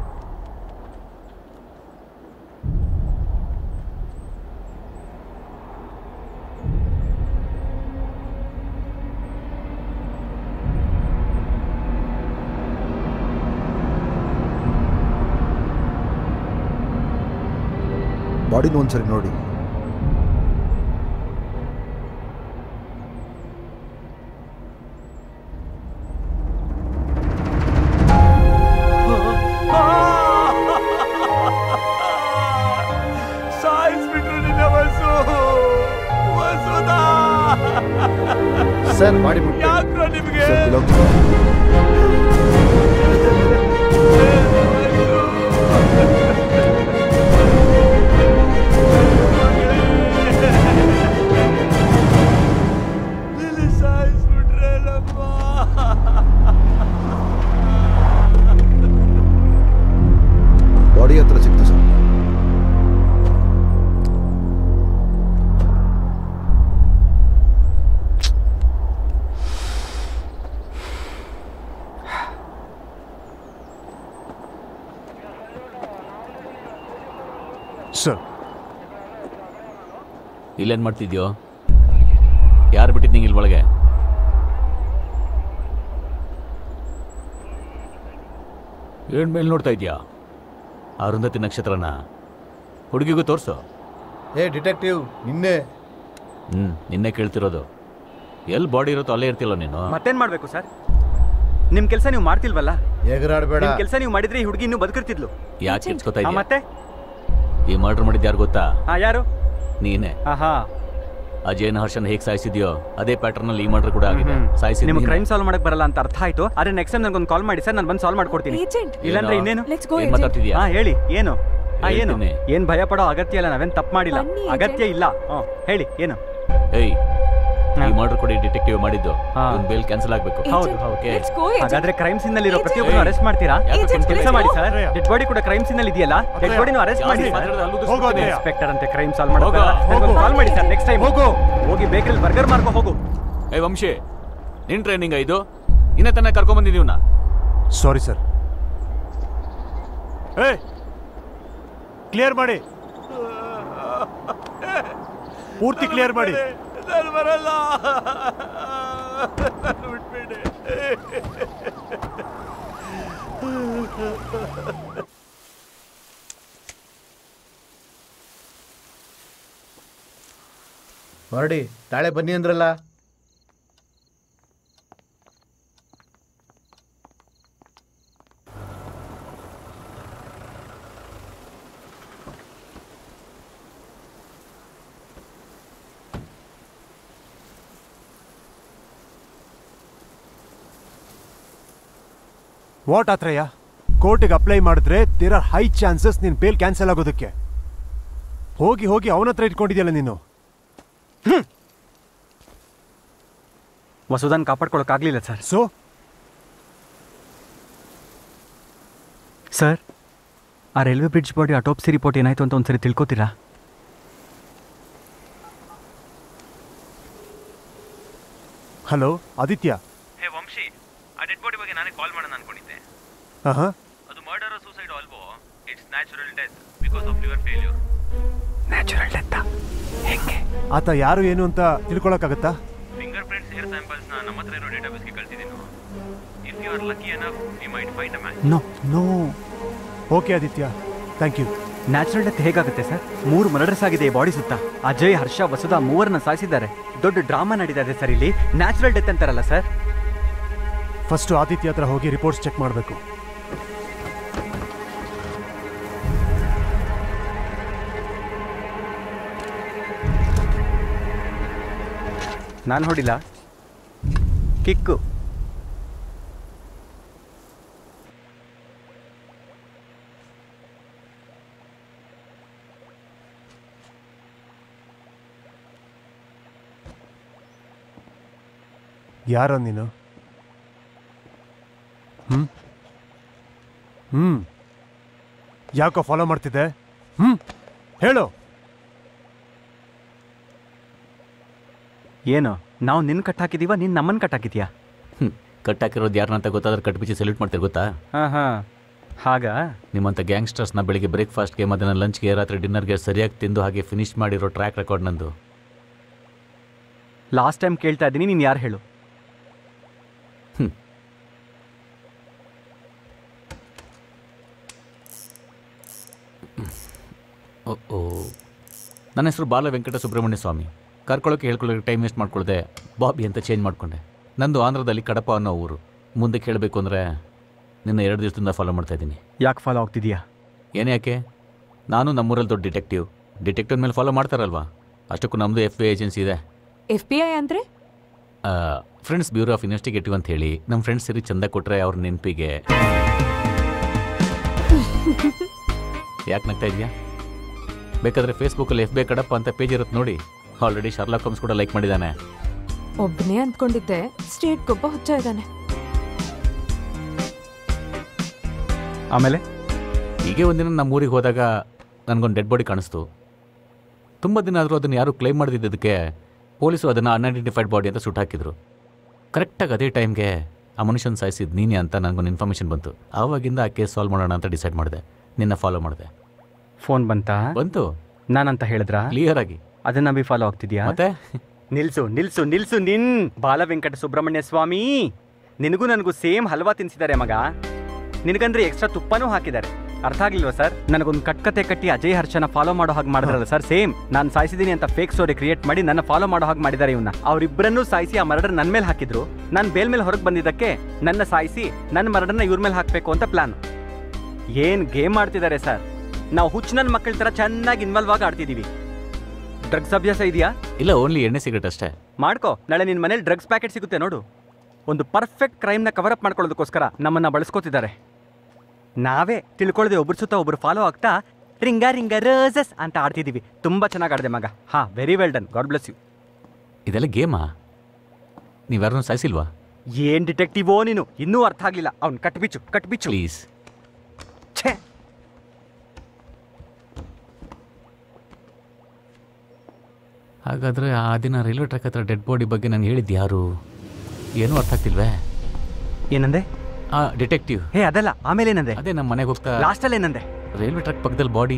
[SPEAKER 8] ಬಾಡಿನ ಒಂದ್ಸರಿ ನೋಡಿ
[SPEAKER 15] ಸಾಯಿಸ್ಬಿಟ್ರು ನಿನ್ನ ವಸು ವಸುದಾ
[SPEAKER 11] ಸರ್ ಬಾಡಿ
[SPEAKER 15] ಯಾಕ್ರೋ ನಿಮ್ಗೆ ನಿನ್ನ ಸಾಯಿಸ್ಬಿಟ್ರಲ್ಲಪ್ಪ
[SPEAKER 8] ಬಾಡಿ ಹತ್ರ ಸಿಕ್ತು ಸರ್
[SPEAKER 13] ಇಲ್ಲೇನು ಮಾಡ್ತಿದ್ಯೋ ಯಾರು ಬಿಟ್ಟಿದ್ದು ನಿಂಗೆ ಇಲ್ಲಿ ಒಳಗೆ ಏನ್ ಮೇಲೆ ನೋಡ್ತಾ ಇದೀಯಾ ಅರುಂಧತಿ ನಕ್ಷತ್ರನ ಹುಡುಗಿಗೂ ತೋರಿಸು
[SPEAKER 11] ಏ ಡಿಟೆಕ್ಟಿವ್ ನಿನ್ನೆ
[SPEAKER 13] ಹ್ಞೂ ನಿನ್ನೆ ಕೇಳ್ತಿರೋದು ಎಲ್ಲಿ ಬಾಡಿ ಇರುತ್ತೋ ಅಲ್ಲೇ ಇರ್ತಿಲ್ಲ ನೀನು
[SPEAKER 3] ಮತ್ತೇನ್ ಮಾಡ್ಬೇಕು ಸರ್ ನಿಮ್ ಕೆಲಸ ನೀವು ಮಾಡ್ತಿಲ್ವಲ್ಲ
[SPEAKER 11] ಎಗರಾಡ್ಬೇಡ
[SPEAKER 3] ನಿಮ್ ಕೆಲಸ ನೀವು ಮಾಡಿದ್ರೆ ಈ ಹುಡುಗಿ ಇನ್ನೂ ಬದುಕಿರ್ತಿದ್ಲು
[SPEAKER 13] ಯಾಕೆ ಕೆಚ್ಕೋತಾ
[SPEAKER 3] ಆ,
[SPEAKER 13] ಇದೀಯ
[SPEAKER 3] ಮತ್ತೆ
[SPEAKER 13] ಈ ಮರ್ಡರ್ ಮಾಡಿದ್ದು ಯಾರು ಗೊತ್ತಾ
[SPEAKER 3] ಹಾ ಯಾರು
[SPEAKER 13] ನೀನೇ
[SPEAKER 3] ಆಹಾ
[SPEAKER 13] ಅಜಯನ ಹರ್ಷನ್ ಹೇಗೆ ಸಾಯಿಸಿದ್ಯೋ ಅದೇ ಪ್ಯಾಟರ್ನ್ ಅಲ್ಲಿ ಈ ಮರ್ಡರ್ ಕೂಡ ಆಗಿದೆ ಸಾಯಿಸಿದ್
[SPEAKER 3] ನಿಮ್ಗೆ
[SPEAKER 13] ನೀನೇ.
[SPEAKER 3] ಕ್ರೈಮ್ ಸಾಲ್ವ್ ಮಾಡಕ್ ಬರಲ್ಲ ಅಂತ ಅರ್ಥ ಆಯ್ತು ಆದ್ರೆ ನೆಕ್ಸ್ಟ್ ಟೈಮ್ ನನಗೊಂದು ಕಾಲ್ ಮಾಡಿ ಸರ್ ನಾನು ಬಂದು ಸಾಲ್ವ್ ಮಾಡ್ಕೊಡ್ತೀನಿ
[SPEAKER 5] Agent.
[SPEAKER 3] ಇಲ್ಲಾಂದ್ರೆ
[SPEAKER 13] ಏನೋ?
[SPEAKER 3] ಇನ್ನೇನು
[SPEAKER 5] Let's go,
[SPEAKER 13] ಏನ್
[SPEAKER 5] agent.
[SPEAKER 13] ಮಾತಾಡ್ತಿದ್ಯಾ
[SPEAKER 3] ಹಾ ಹೇಳಿ ಏನು ಹಾ ಏನು
[SPEAKER 13] ಹೇಳ್ತೀನಿ.
[SPEAKER 3] ಏನ್ ಭಯ ಪಡೋ ಅಗತ್ಯ ಇಲ್ಲ ನಾವೇನ್ ತಪ್ಪು ಮಾಡಿಲ್ಲ
[SPEAKER 5] ಬನ್ನಿ,
[SPEAKER 3] ಅಗತ್ಯ
[SPEAKER 5] agent.
[SPEAKER 3] ಇಲ್ಲ ಹ್ಮ್ ಹೇಳಿ ಏನು
[SPEAKER 13] ಏಯ್ ಈ ಮರ್ಡರ್ ಕೊಡಿ ಡಿಟೆಕ್ಟಿವ್ ಮಾಡಿದ್ದು
[SPEAKER 3] ಹಾ.
[SPEAKER 13] ಇವ್ನ್ ಬೇಲ್ ಕ್ಯಾನ್ಸಲ್ ಆಗ್ಬೇಕು
[SPEAKER 3] ಹೌದು
[SPEAKER 13] ಓಕೆ
[SPEAKER 5] Let's go, agent.
[SPEAKER 3] ಹಾಗಾದ್ರೆ ಕ್ರೈಮ್ ಸೀನ್ ನಲ್ಲಿರೋ
[SPEAKER 5] Agent.
[SPEAKER 3] ಪ್ರತಿಯೊಬ್ಬರು ಅರೆಸ್ಟ್ ಮಾಡ್ತೀರಾ
[SPEAKER 5] Agent,
[SPEAKER 3] ಕೆಲಸ
[SPEAKER 5] let's
[SPEAKER 3] ಮಾಡಿ
[SPEAKER 5] go.
[SPEAKER 3] ಸರ್ ಡೆಡ್ ಬಾಡಿ ಕೂಡ ಕ್ರೈಮ್ ಸೀನ್ ಅಲ್ಲಿ ಇದೆಯಲ್ಲ ಡೆಡ್ ಬಾಡಿನೂ ಅರೆಸ್ಟ್ ಮಾಡಿ
[SPEAKER 13] ಜಾಸ್ತಿ ಮಾತಾಡಿದ್ರೆ ಅಲ್ಲೂ ದುಸ್ಬಿಡ್ತೀನಿ.
[SPEAKER 3] ಇನ್ಸ್ಪೆಕ್ಟರ್ ಅಂತೆ ಕ್ರೈಮ್ ಸಾಲ್ವ್ ಮಾಡೋ
[SPEAKER 13] ಹೋಗು,
[SPEAKER 3] ಕಾಲ್ ಮಾಡಿ ಸರ್ ನೆಕ್ಸ್ಟ್ ಟೈಮ್ ಹೋಗು ಹೋಗಿ ಬೇಕರಿ ಬರ್ಗರ್ ಮಾಡ್ಕೊ ಹೋಗು
[SPEAKER 13] ಏ ವಂಶಿ ನಿನ್ ಟ್ರೈನಿಂಗ್ ಇದು ಇನ್ನ ತನ್ನ ಕರ್ಕೊಂಡ್ ಬಂದಿದ್ದೀವ್ನ
[SPEAKER 6] ಸಾರಿ ಸರ್ ಏ ಕ್ಲಿಯರ್ ಮಾಡಿ ಪೂರ್ತಿ ಕ್ಲಿಯರ್ ಮಾಡಿ
[SPEAKER 15] ನಾನು ಬರಲ್ಲ ನಾನು ಬಿಟ್ಬಿಡಿ
[SPEAKER 11] ಹೊರಡಿ ನಾಳೆ ಬನ್ನಿ ಅಂದ್ರಲ್ಲ
[SPEAKER 6] ವಾಟ್ ಆತ್ರಯ್ಯ ಕೋರ್ಟಿಗೆ ಅಪ್ಲೈ ಮಾಡಿದ್ರೆ ದೇರ್ ಆರ್ ಹೈ ಚಾನ್ಸಸ್ ನಿನ್ ಬೇಲ್ ಕ್ಯಾನ್ಸಲ್ ಆಗೋದಕ್ಕೆ ಹೋಗಿ ಹೋಗಿ ಅವನ ಹತ್ರ ಇಟ್ಕೊಂಡಿದ್ಯಲ್ಲ ನೀನು
[SPEAKER 3] ವಸುದಾನ್ ಕಾಪಾಡ್ಕೊಳಕ್ಕಾಗ್ಲಿಲ್ಲ ಸರ್
[SPEAKER 6] ಸೊ
[SPEAKER 3] ಸರ್ ಆ railway bridge body autopsy report ಏನಾಯ್ತು ಅಂತ ಒಂದ್ಸರಿ ತಿಳ್ಕೊತೀರಾ
[SPEAKER 6] ಹಲೋ ಆದಿತ್ಯ
[SPEAKER 2] ಹೇ ವಂಶಿ ಆ ಡೆಡ್ ಬಾಡಿ ಬಗ್ಗೆ ನಾನೇ ಕಾಲ್ ಮಾಡೋಣ ಅನ್ಕೊಂಡಿದ್ದೆ
[SPEAKER 6] ಆಹಾ
[SPEAKER 2] ಅದು ಮರ್ಡರ್ ಸೂಸೈಡ್ ಅಲ್ವೋ it's natural death because of liver failure
[SPEAKER 3] natural death ಹೆಂಗೆ
[SPEAKER 6] ಆತ ಯಾರು ಏನು ಅಂತ ತಿಳ್ಕೊಳಕ್ಕಾಗತ್ತಾ
[SPEAKER 2] ಫಿಂಗರ್ ಪ್ರಿಂಟ್ಸ್ ಹೇರ್ ಸ್ಯಾಂಪಲ್ಸ್ನ ನಮ್ಮ ಹತ್ರ ಇರೋ ಡೇಟಾಬೇಸ್ಗೆ ಕಳ್ಸಿದ್ದೀನಿ if you are lucky enough we might find a match
[SPEAKER 3] no
[SPEAKER 6] no okay Aditya thank you
[SPEAKER 3] natural death ಹೇಗಾಗುತ್ತೆ ಸರ್ ಮೂರು ಮರ್ಡರ್ಸ್ ಆಗಿದೆ ಈ ಬಾಡಿ ಸುತ್ತ ಅಜಯ್ ಹರ್ಷ ವಸುಧಾ ಮೂವರನ್ನ ಸಾಯಿಸಿದ್ದಾರೆ ದೊಡ್ಡ ಡ್ರಾಮಾ ನಡೀತಾ ಸರ್ ಇಲ್ಲಿ ನ್ಯಾಚುರಲ್ ಡೆತ್ ಅಂತಾರಲ್ಲ ಸರ್
[SPEAKER 6] ಫಸ್ಟ್ ಆದಿತ್ಯ ಹತ್ರ ಹೋಗಿ ರಿಪೋರ್ಟ್ಸ್ ಚೆಕ್ ಮಾಡಬೇಕು
[SPEAKER 3] ನಾನು ಹೊಡಿಲ್ಲ ಕಿಕ್ಕು
[SPEAKER 6] ಯಾರೋ ನೀನು ಹ್ಮ್ ಹ್ಮ್ ಯಾಕೋ ಫಾಲೋ ಮಾಡ್ತಿದ್ದೆ ಹ್ಮ್ ಹೇಳು
[SPEAKER 3] ಏನು ನಾವು ನಿನ್ನ ಕಟ್ ಹಾಕಿದೀವ ನೀನು ನಮ್ಮನ್ನು ಕಟ್ ಹಾಕಿದ್ಯಾ
[SPEAKER 13] ಕಟ್ ಹಾಕಿರೋದು ಯಾರನ್ನ ಅಂತ ಗೊತ್ತಾದ್ರೆ ಕಟ್ ಬಿಚ್ಚಿ ಸೆಲ್ಯೂಟ್ ಮಾಡ್ತೀರಿ ಗೊತ್ತಾ
[SPEAKER 3] ಹಾಂ ಹಾಂ ಹಾಗಾ
[SPEAKER 13] ನಿಮ್ಮಂಥ ಗ್ಯಾಂಗ್ಸ್ಟರ್ಸ್ನ ಬೆಳಿಗ್ಗೆ ಬ್ರೇಕ್ಫಾಸ್ಟ್ಗೆ ಮಧ್ಯಾಹ್ನ ಲಂಚ್ಗೆ ರಾತ್ರಿ ಡಿನ್ನರ್ಗೆ ಸರಿಯಾಗಿ ತಿಂದು ಹಾಗೆ ಫಿನಿಶ್ ಮಾಡಿರೋ ಟ್ರ್ಯಾಕ್ ರೆಕಾರ್ಡ್ ನಂದು
[SPEAKER 3] ಲಾಸ್ಟ್ ಟೈಮ್ ಕೇಳ್ತಾ ಇದ್ದೀನಿ ನೀನು ಯಾರು ಹೇಳು
[SPEAKER 13] ಓ ಓ ನನ್ನ ಹೆಸರು ಬಾಲ ವೆಂಕಟ ಸುಬ್ರಹ್ಮಣ್ಯ ಸ್ವಾಮಿ ಕರ್ಕೊಳ್ಳೋಕೆ ಹೇಳ್ಕೊಳ್ಳೋಕೆ ಟೈಮ್ ವೇಸ್ಟ್ ಮಾಡ್ಕೊಳ್ದೆ ಬಾಬಿ ಅಂತ ಚೇಂಜ್ ಮಾಡಿಕೊಂಡೆ ನಂದು ಆಂಧ್ರದಲ್ಲಿ ಕಡಪ ಅನ್ನೋ ಊರು ಮುಂದೆ ಕೇಳಬೇಕು ಅಂದರೆ ನಿನ್ನ ಎರಡು ದಿವಸದಿಂದ ಫಾಲೋ ಮಾಡ್ತಾ ಇದ್ದೀನಿ
[SPEAKER 3] ಯಾಕೆ ಫಾಲೋ ಆಗ್ತಿದ್ಯಾ
[SPEAKER 13] ಏನೇ ಯಾಕೆ ನಾನು ನಮ್ಮೂರಲ್ಲಿ ದೊಡ್ಡ ಡಿಟೆಕ್ಟಿವ್ ಡಿಟೆಕ್ಟಿವ್ ಮೇಲೆ ಫಾಲೋ ಮಾಡ್ತಾರಲ್ವಾ ಅಷ್ಟಕ್ಕೂ ನಮ್ಮದು ಎಫ್ ಬಿ ಏಜೆನ್ಸಿ ಇದೆ
[SPEAKER 5] ಎಫ್ ಬಿ ಐ ಅಂದ್ರೆ
[SPEAKER 13] ಫ್ರೆಂಡ್ಸ್ ಬ್ಯೂರೋ ಆಫ್ ಇನ್ವೆಸ್ಟಿಗೇಟಿವ್ ಅಂತ ಹೇಳಿ ನಮ್ಮ ಫ್ರೆಂಡ್ಸ್ ಸೇರಿ ಚಂದ ಕೊಟ್ಟರೆ ಅವ್ರ ನೆನಪಿಗೆ ಯಾಕೆ ನಗ್ತಾ ಇದೆಯಾ ಬೇಕಾದರೆ ಫೇಸ್ಬುಕ್ಕಲ್ಲಿ ಎಫ್ ಬಿ ಕಡಪ್ಪ ಅಂತ ಪೇಜ್ ಇರುತ್ತೆ ನೋಡಿ ಆಲ್ರೆಡಿ ಶಾರ್ಲಾಕ್ ಹೋಮ್ಸ್ ಕೂಡ ಲೈಕ್ ಮಾಡಿದ್ದಾನೆ
[SPEAKER 5] ಒಬ್ಬನೇ ಅಂದ್ಕೊಂಡಿದ್ದೆ ಸ್ಟೇಟ್ ಗೊಬ್ಬ ಹುಚ್ಚ ಇದ್ದಾನೆ
[SPEAKER 3] ಆಮೇಲೆ
[SPEAKER 13] ಹೀಗೆ ಒಂದಿನ ನಮ್ಮ ಊರಿಗೆ ಹೋದಾಗ ನನಗೊಂದು ಡೆಡ್ ಬಾಡಿ ಕಾಣಿಸ್ತು ತುಂಬ ದಿನ ಆದರೂ ಅದನ್ನು ಯಾರು ಕ್ಲೈಮ್ ಮಾಡದಿದ್ದಕ್ಕೆ ಪೊಲೀಸರು ಅದನ್ನು ಅನ್ಐಡೆಂಟಿಫೈಡ್ ಬಾಡಿ ಅಂತ ಸುಟ್ಟು ಹಾಕಿದ್ರು ಕರೆಕ್ಟಾಗಿ ಅದೇ ಟೈಮ್ಗೆ ಆ ಮನುಷ್ಯನ ಸಾಯಿಸಿದ್ದು ನೀನೇ ಅಂತ ನನಗೊಂದು ಇನ್ಫಾರ್ಮೇಷನ್ ಬಂತು ಆವಾಗಿಂದ ಆ ಕೇಸ್ ಸಾಲ್ವ್ ಮಾಡೋಣ ಅಂತ ಡಿಸೈಡ್ ಮಾಡಿದೆ ನಿನ್ನ ಫಾಲೋ ಮಾಡಿದೆ
[SPEAKER 3] ಫೋನ್ ಬಂತಾ
[SPEAKER 13] ಬಂತು
[SPEAKER 3] ನಾನಂತ ಹೇಳಿದ್ರಾ
[SPEAKER 13] ಕ್ಲಿಯರ್ ಆಗಿ
[SPEAKER 3] ಅದನ್ನ ಬಿ ಫಾಲೋ ಆಗ್ತಿದ್ಯಾ
[SPEAKER 13] ಮತ್ತೆ
[SPEAKER 3] ನಿಲ್ಸು ನಿಲ್ಸು ನಿಲ್ಸು ನಿನ್ ಬಾಲ ವೆಂಕಟ ಸುಬ್ರಹ್ಮಣ್ಯ ಸ್ವಾಮಿ ನಿನಗೂ ನನಗೂ ಸೇಮ್ ಹಲ್ವಾ ತಿನ್ಸಿದ್ದಾರೆ ಮಗ ನಿನಗಂದ್ರೆ ಎಕ್ಸ್ಟ್ರಾ ತುಪ್ಪನೂ ಹಾಕಿದ್ದಾರೆ ಅರ್ಥ ಆಗ್ಲಿಲ್ವಾ ಸರ್ ನನಗೊಂದು ಕಟ್ಕತೆ ಕಟ್ಟಿ ಅಜಯ್ ಹರ್ಷನ ಫಾಲೋ ಮಾಡೋ ಹಾಗೆ ಮಾಡಿದ್ರಲ್ಲ ಸರ್ ಸೇಮ್ ನಾನು ಸಾಯಿಸಿದ್ದೀನಿ ಅಂತ ಫೇಕ್ ಸ್ಟೋರಿ ಕ್ರಿಯೇಟ್ ಮಾಡಿ ನನ್ನ ಫಾಲೋ ಮಾಡೋ ಹಾಗೆ ಮಾಡಿದ್ದಾರೆ ಇವನ್ನ ಅವರಿಬ್ಬರನ್ನೂ ಸಾಯಿಸಿ ಆ ಮರ್ಡರ್ ನನ್ನ ಮೇಲೆ ಹಾಕಿದ್ರು ನಾನು ಬೇಲ್ ಮೇಲೆ ಹೊರಗೆ ಬಂದಿದ್ದಕ್ಕೆ ನನ್ನ ಸಾಯಿಸಿ ನನ್ನ ಮರ್ಡರ್ನ ಇವ್ರ ಮೇಲೆ ಹಾಕಬೇಕು ಅಂತ ಪ್ಲಾನ್ ಏನ್ ಗೇಮ್ ಮಾಡ್ತಿದ್ದಾರೆ ಸರ್ ನಾವು ಹುಚ್ಚು ನನ್ನ ಮಕ್ಕಳ ತರ ಚೆನ್ನಾಗಿ ಇನ್ವಾಲ್ವ್ ಆಗಿ ಆಡ್ತಿದೀವಿ ಡ್ರಗ್ಸ್ ಅಭ್ಯಾಸ ಇದೆಯಾ
[SPEAKER 13] ಇಲ್ಲ ಓನ್ಲಿ ಎಣ್ಣೆ ಸಿಗರೇಟ್ ಅಷ್ಟೇ
[SPEAKER 3] ಮಾಡ್ಕೋ ನಾಳೆ ನಿನ್ನ ಮನೇಲಿ ಡ್ರಗ್ಸ್ ಪ್ಯಾಕೆಟ್ ಸಿಗುತ್ತೆ ನೋಡು ಒಂದು ಪರ್ಫೆಕ್ಟ್ ಕ್ರೈಮ್ನ ಕವರ್ ಅಪ್ ಮಾಡ್ಕೊಳ್ಳೋದಕ್ಕೋಸ್ಕರ ನಮ್ಮನ್ನ ಬಳಸ್ಕೋತಿದ್ದಾರೆ ನಾವೇ ತಿಳ್ಕೊಳ್ಳದೆ ಒಬ್ರು ಸುತ್ತ ಒಬ್ರು ಫಾಲೋ ಆಗ್ತಾ ರಿಂಗ ರಿಂಗ ರೋಸಸ್ ಅಂತ ಆಡ್ತಿದೀವಿ ತುಂಬಾ ಚೆನ್ನಾಗಿ ಆಡಿದೆ ಮಗ ಹಾ very well done God bless you
[SPEAKER 13] ಇದೆಲ್ಲ ಗೇಮಾ ನೀವ್ಯಾರನ್ನೂ ಸಾಯಿಸಿಲ್ವಾ
[SPEAKER 3] ಏನ್ ಡಿಟೆಕ್ಟಿವೋ ನೀನು ಇನ್ನೂ ಅರ್ಥ ಆಗ್ಲಿಲ್ಲ ಅವ್ನ್ ಕಟ್ಬಿಚ್ಚು ಕಟ್ಬಿಚ್ಚು
[SPEAKER 13] ಪ್ಲೀಸ್
[SPEAKER 3] ಛೇ
[SPEAKER 13] ಹಾಗಾದ್ರೆ ಆ ದಿನ ರೈಲ್ವೆ ಟ್ರ್ಯಾಕ್ ಹತ್ರ ಡೆಡ್ ಬಾಡಿ ಬಗ್ಗೆ ನಾನು ಹೇಳಿದ್ದು ಯಾರು ಏನೂ ಅರ್ಥ ಆಗ್ತಿಲ್ವೇ
[SPEAKER 3] ಏನಂದೆ
[SPEAKER 13] ಆ ಡಿಟೆಕ್ಟಿವ್
[SPEAKER 3] ಹೇ ಅದಲ್ಲ ಆಮೇಲೆ ಏನಂದೆ
[SPEAKER 13] ಅದೇ ನಮ್ಮ ಮನೆಗೆ ಹೋಗ್ತಾ
[SPEAKER 3] ಲಾಸ್ಟಲ್ಲಿ ಏನಂದೆ
[SPEAKER 13] ರೈಲ್ವೆ ಟ್ರ್ಯಾಕ್ ಪಕ್ಕದಲ್ಲಿ ಬಾಡಿ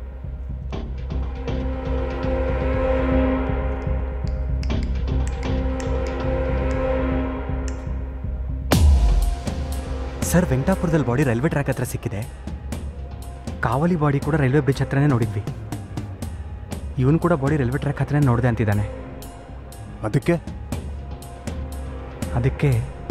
[SPEAKER 3] ಸರ್ ವೆಂಕಟಾಪುರದಲ್ಲಿ ಬಾಡಿ ರೈಲ್ವೆ ಟ್ರ್ಯಾಕ್ ಹತ್ರ ಸಿಕ್ಕಿದೆ ಕಾವಲಿ ಬಾಡಿ ಕೂಡ ರೈಲ್ವೆ ಬ್ರಿಡ್ಜ್ ಹತ್ರನೇ ನೋಡಿದ್ವಿ ಇವನು ಕೂಡ ಬಾಡಿ ರೈಲ್ವೆ ಟ್ರ್ಯಾಕ್ ಹತ್ರನೇ ನೋಡಿದೆ ಅಂತಿದ್ದಾನೆ
[SPEAKER 6] ಅದಕ್ಕೆ
[SPEAKER 3] ಅದಕ್ಕೆ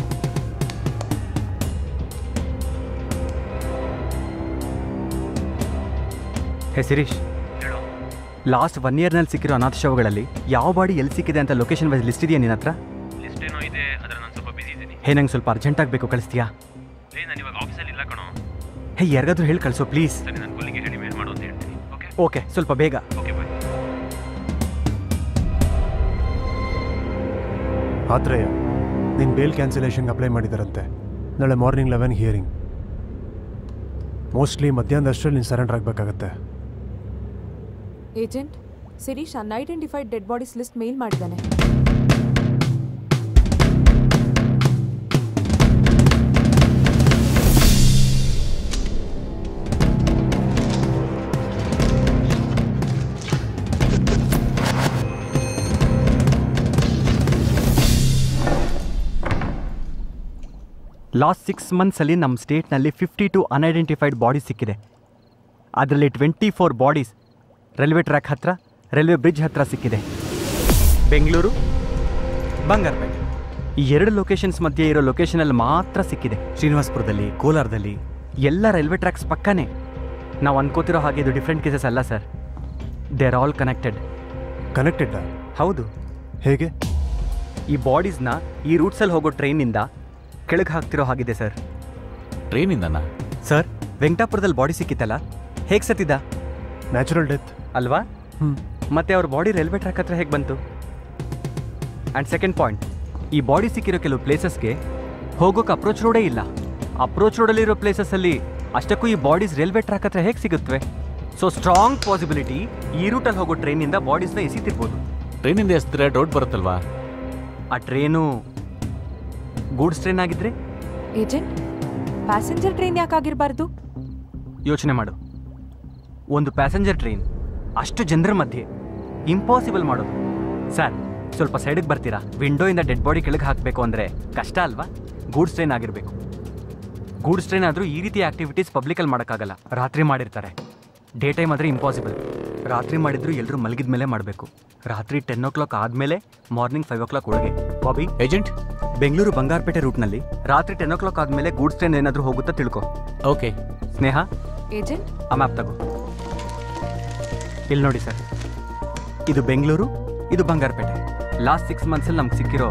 [SPEAKER 3] ಹೇ ಶಿರೀಶ್ ಲಾಸ್ಟ್ ಒನ್ ಇಯರ್ನಲ್ಲಿ ಸಿಕ್ಕಿರೋ ಅನಾಥ ಶವಗಳಲ್ಲಿ ಯಾವ ಬಾಡಿ ಎಲ್ಲಿ ಸಿಕ್ಕಿದೆ ಅಂತ ಲೊಕೇಶನ್ ವೈಸ್ ಲಿಸ್ಟ್ ಇದೆಯಾ ನಿನ್ನ ಹತ್ರ
[SPEAKER 2] ಲಿಸ್ಟ್ ಏನೋ ಇದೆ ಆದರೆ ನಾನು ಸ್ವಲ್ಪ ಬಿಸಿ ಇದ್ದೀನಿ
[SPEAKER 3] ಹೇ ನಂಗೆ ಸ್ವಲ್ಪ ಅರ್ಜೆಂಟಾಗಿ ಬೇಕು ಕಳಿಸ್ತೀಯಾ
[SPEAKER 2] ಲೇ ನಾನು ಇವಾಗ ಆಫೀಸಲ್ಲಿ ಇಲ್ಲ ಕಣೋ
[SPEAKER 3] ಹೇ ಯಾರಿಗಾದ್ರೂ ಹೇಳಿ ಕಳಿಸೋ ಪ್ಲೀಸ್
[SPEAKER 2] ಸರಿ ನಾನು ಕೊಲ್ಲಿಗೆ ಹೇಳಿ ಮೇಲ್ ಮಾಡು ಅಂತ ಹೇಳ್ತೀನಿ ಓಕೆ
[SPEAKER 3] ಓಕೆ ಸ್ವಲ್ಪ ಬೇಗ
[SPEAKER 2] ಓಕೆ ಬಾಯ್
[SPEAKER 6] ಆತ್ರೇಯ ನೀನು ಬೇಲ್ ಕ್ಯಾನ್ಸಲೇಷನ್ಗೆ ಅಪ್ಲೈ ಮಾಡಿದಾರಂತೆ ನಾಳೆ ಮಾರ್ನಿಂಗ್ ಲೆವೆನ್ ಹಿಯರಿಂಗ್ ಮೋಸ್ಟ್ಲಿ ಮಧ್ಯಾಹ್ನದಷ್ಟರಲ್ಲಿ ನೀನು ಸರೆಂಡರ್ ಆಗಬೇಕಾಗತ್ತೆ
[SPEAKER 5] agent Shirish unidentified dead bodies list mail ಮಾಡಿದ್ದಾನೆ
[SPEAKER 3] ಲಾಸ್ಟ್ ಸಿಕ್ಸ್ ಮಂತ್ಸಲ್ಲಿ ನಮ್ಮ ಸ್ಟೇಟ್ನಲ್ಲಿ ಫಿಫ್ಟಿ ಟು ಅನ್ಐಡೆಂಟಿಫೈಡ್ ಬಾಡೀಸ್ ಸಿಕ್ಕಿದೆ ಅದರಲ್ಲಿ twenty four bodies railway track ಹತ್ರ ರೈಲ್ವೆ ಬ್ರಿಡ್ಜ್ ಹತ್ರ ಸಿಕ್ಕಿದೆ ಬೆಂಗಳೂರು ಬಂಗಾರಪೇಟೆ ಈ ಎರಡು ಲೊಕೇಶನ್ಸ್ ಮಧ್ಯೆ ಇರೋ ಲೊಕೇಶನಲ್ಲಿ ಮಾತ್ರ ಸಿಕ್ಕಿದೆ ಶ್ರೀನಿವಾಸಪುರದಲ್ಲಿ ಕೋಲಾರದಲ್ಲಿ ಎಲ್ಲ ರೈಲ್ವೆ ಟ್ರ್ಯಾಕ್ಸ್ ಪಕ್ಕನೇ ನಾವು ಅನ್ಕೋತಿರೋ ಹಾಗೆ ಇದು ಡಿಫ್ರೆಂಟ್ ಕೇಸಸ್ ಅಲ್ಲ sir they are all connected
[SPEAKER 6] connected
[SPEAKER 3] ಹೌದು
[SPEAKER 6] ಹೇಗೆ
[SPEAKER 3] ಈ ಬಾಡೀಸ್ನ ಈ ರೂಟ್ಸಲ್ಲಿ ಹೋಗೋ ಟ್ರೈನಿಂದ ಕೆಳಗೆ ಹಾಕ್ತಿರೋ ಹಾಗಿದೆ ಸರ್
[SPEAKER 13] ಟ್ರೈನಿಂದನಾ
[SPEAKER 3] ಸರ್ ವೆಂಕಟಾಪುರದಲ್ಲಿ ಬಾಡಿ ಸಿಕ್ಕಿತ್ತಲ್ಲ ಹೇಗೆ ಸತ್ತಿದ್ದ
[SPEAKER 6] ನ್ಯಾಚುರಲ್ ಡೆತ್
[SPEAKER 3] ಅಲ್ವಾ ಮತ್ತೆ ಅವ್ರ ಬಾಡಿ ರೈಲ್ವೆ ಟ್ರ್ಯಾಕ್ ಹತ್ರ ಹೇಗೆ ಬಂತು ಆ್ಯಂಡ್ ಸೆಕೆಂಡ್ ಪಾಯಿಂಟ್ ಈ ಬಾಡಿ ಸಿಕ್ಕಿರೋ ಕೆಲವು ಪ್ಲೇಸಸ್ಗೆ ಹೋಗೋಕೆ ಅಪ್ರೋಚ್ ರೋಡೇ ಇಲ್ಲ ಅಪ್ರೋಚ್ ರೋಡಲ್ಲಿರೋ ಪ್ಲೇಸಸ್ಸಲ್ಲಿ ಅಷ್ಟಕ್ಕೂ ಈ ಬಾಡೀಸ್ ರೈಲ್ವೆ ಟ್ರ್ಯಾಕ್ ಹತ್ರ ಹೇಗೆ ಸಿಗುತ್ತವೆ ಸೊ ಸ್ಟ್ರಾಂಗ್ ಪಾಸಿಬಿಲಿಟಿ ಈ ರೂಟಲ್ಲಿ ಹೋಗೋ ಟ್ರೈನಿಂದ ಬಾಡೀಸ್ನ ಎಸಿತಿರ್ಬೋದು
[SPEAKER 13] ಟ್ರೈನಿಂದ ಎಸಿದ್ರೆ ಡೌಟ್ ಬರುತ್ತಲ್ವಾ
[SPEAKER 3] ಆ ಟ್ರೈನು ಗೂಡ್ಸ್ ಟ್ರೈನ್ ಆಗಿದ್ರೆ
[SPEAKER 5] ಏಜೆಂಟ್ ಪ್ಯಾಸೆಂಜರ್ ಟ್ರೈನ್ ಯಾಕಾಗಿರಬಾರ್ದು
[SPEAKER 3] ಯೋಚನೆ ಮಾಡು ಒಂದು ಪ್ಯಾಸೆಂಜರ್ ಟ್ರೈನ್ ಅಷ್ಟು ಜನರ ಮಧ್ಯೆ ಇಂಪಾಸಿಬಲ್ ಮಾಡೋದು ಸರ್ ಸ್ವಲ್ಪ ಸೈಡಿಗೆ ಬರ್ತೀರಾ ವಿಂಡೋಯಿಂದ ಡೆಡ್ ಬಾಡಿ ಕೆಳಗೆ ಹಾಕಬೇಕು ಅಂದರೆ ಕಷ್ಟ ಅಲ್ವಾ ಗೂಡ್ಸ್ ಟ್ರೈನ್ ಆಗಿರಬೇಕು ಗೂಡ್ಸ್ ಟ್ರೈನ್ ಆದರೂ ಈ ರೀತಿ ಆಕ್ಟಿವಿಟೀಸ್ ಪಬ್ಲಿಕಲ್ಲಿ ಮಾಡೋಕ್ಕಾಗಲ್ಲ ರಾತ್ರಿ ಮಾಡಿರ್ತಾರೆ ಡೇ ಟೈಮ್ ಆದರೆ ಇಂಪಾಸಿಬಲ್ ರಾತ್ರಿ ಮಾಡಿದ್ರು ಎಲ್ಲರೂ ಮಲಗಿದ ಮೇಲೆ ಮಾಡಬೇಕು ರಾತ್ರಿ ಟೆನ್ ಓ ಕ್ಲಾಕ್ ಆದಮೇಲೆ ಮಾರ್ನಿಂಗ್ ಫೈವ್ ಓ ಕ್ಲಾಕ್ ಒಳಗೆ ಬಾಬಿ
[SPEAKER 13] ಏಜೆಂಟ್
[SPEAKER 3] ಬೆಂಗಳೂರು ಬಂಗಾರಪೇಟೆ ರೂಟ್ನಲ್ಲಿ ರಾತ್ರಿ ಟೆನ್ ಓ ಕ್ಲಾಕ್ ಆದಮೇಲೆ ಗೂಡ್ಸ್ ಟ್ರೈನ್ ಏನಾದರೂ ಹೋಗುತ್ತಾ ತಿಳ್ಕೊ
[SPEAKER 13] ಓಕೆ
[SPEAKER 3] ಸ್ನೇಹ
[SPEAKER 5] ಏಜೆಂಟ್
[SPEAKER 3] ಆ ಮ್ಯಾಪ್ ತಗೋ ಇಲ್ಲಿ ನೋಡಿ ಸರ್ ಇದು ಬೆಂಗಳೂರು ಇದು ಬಂಗಾರಪೇಟೆ ಲಾಸ್ಟ್ ಸಿಕ್ಸ್ ಮಂತ್ಸಲ್ಲಿ ನಮ್ಗೆ ಸಿಕ್ಕಿರೋ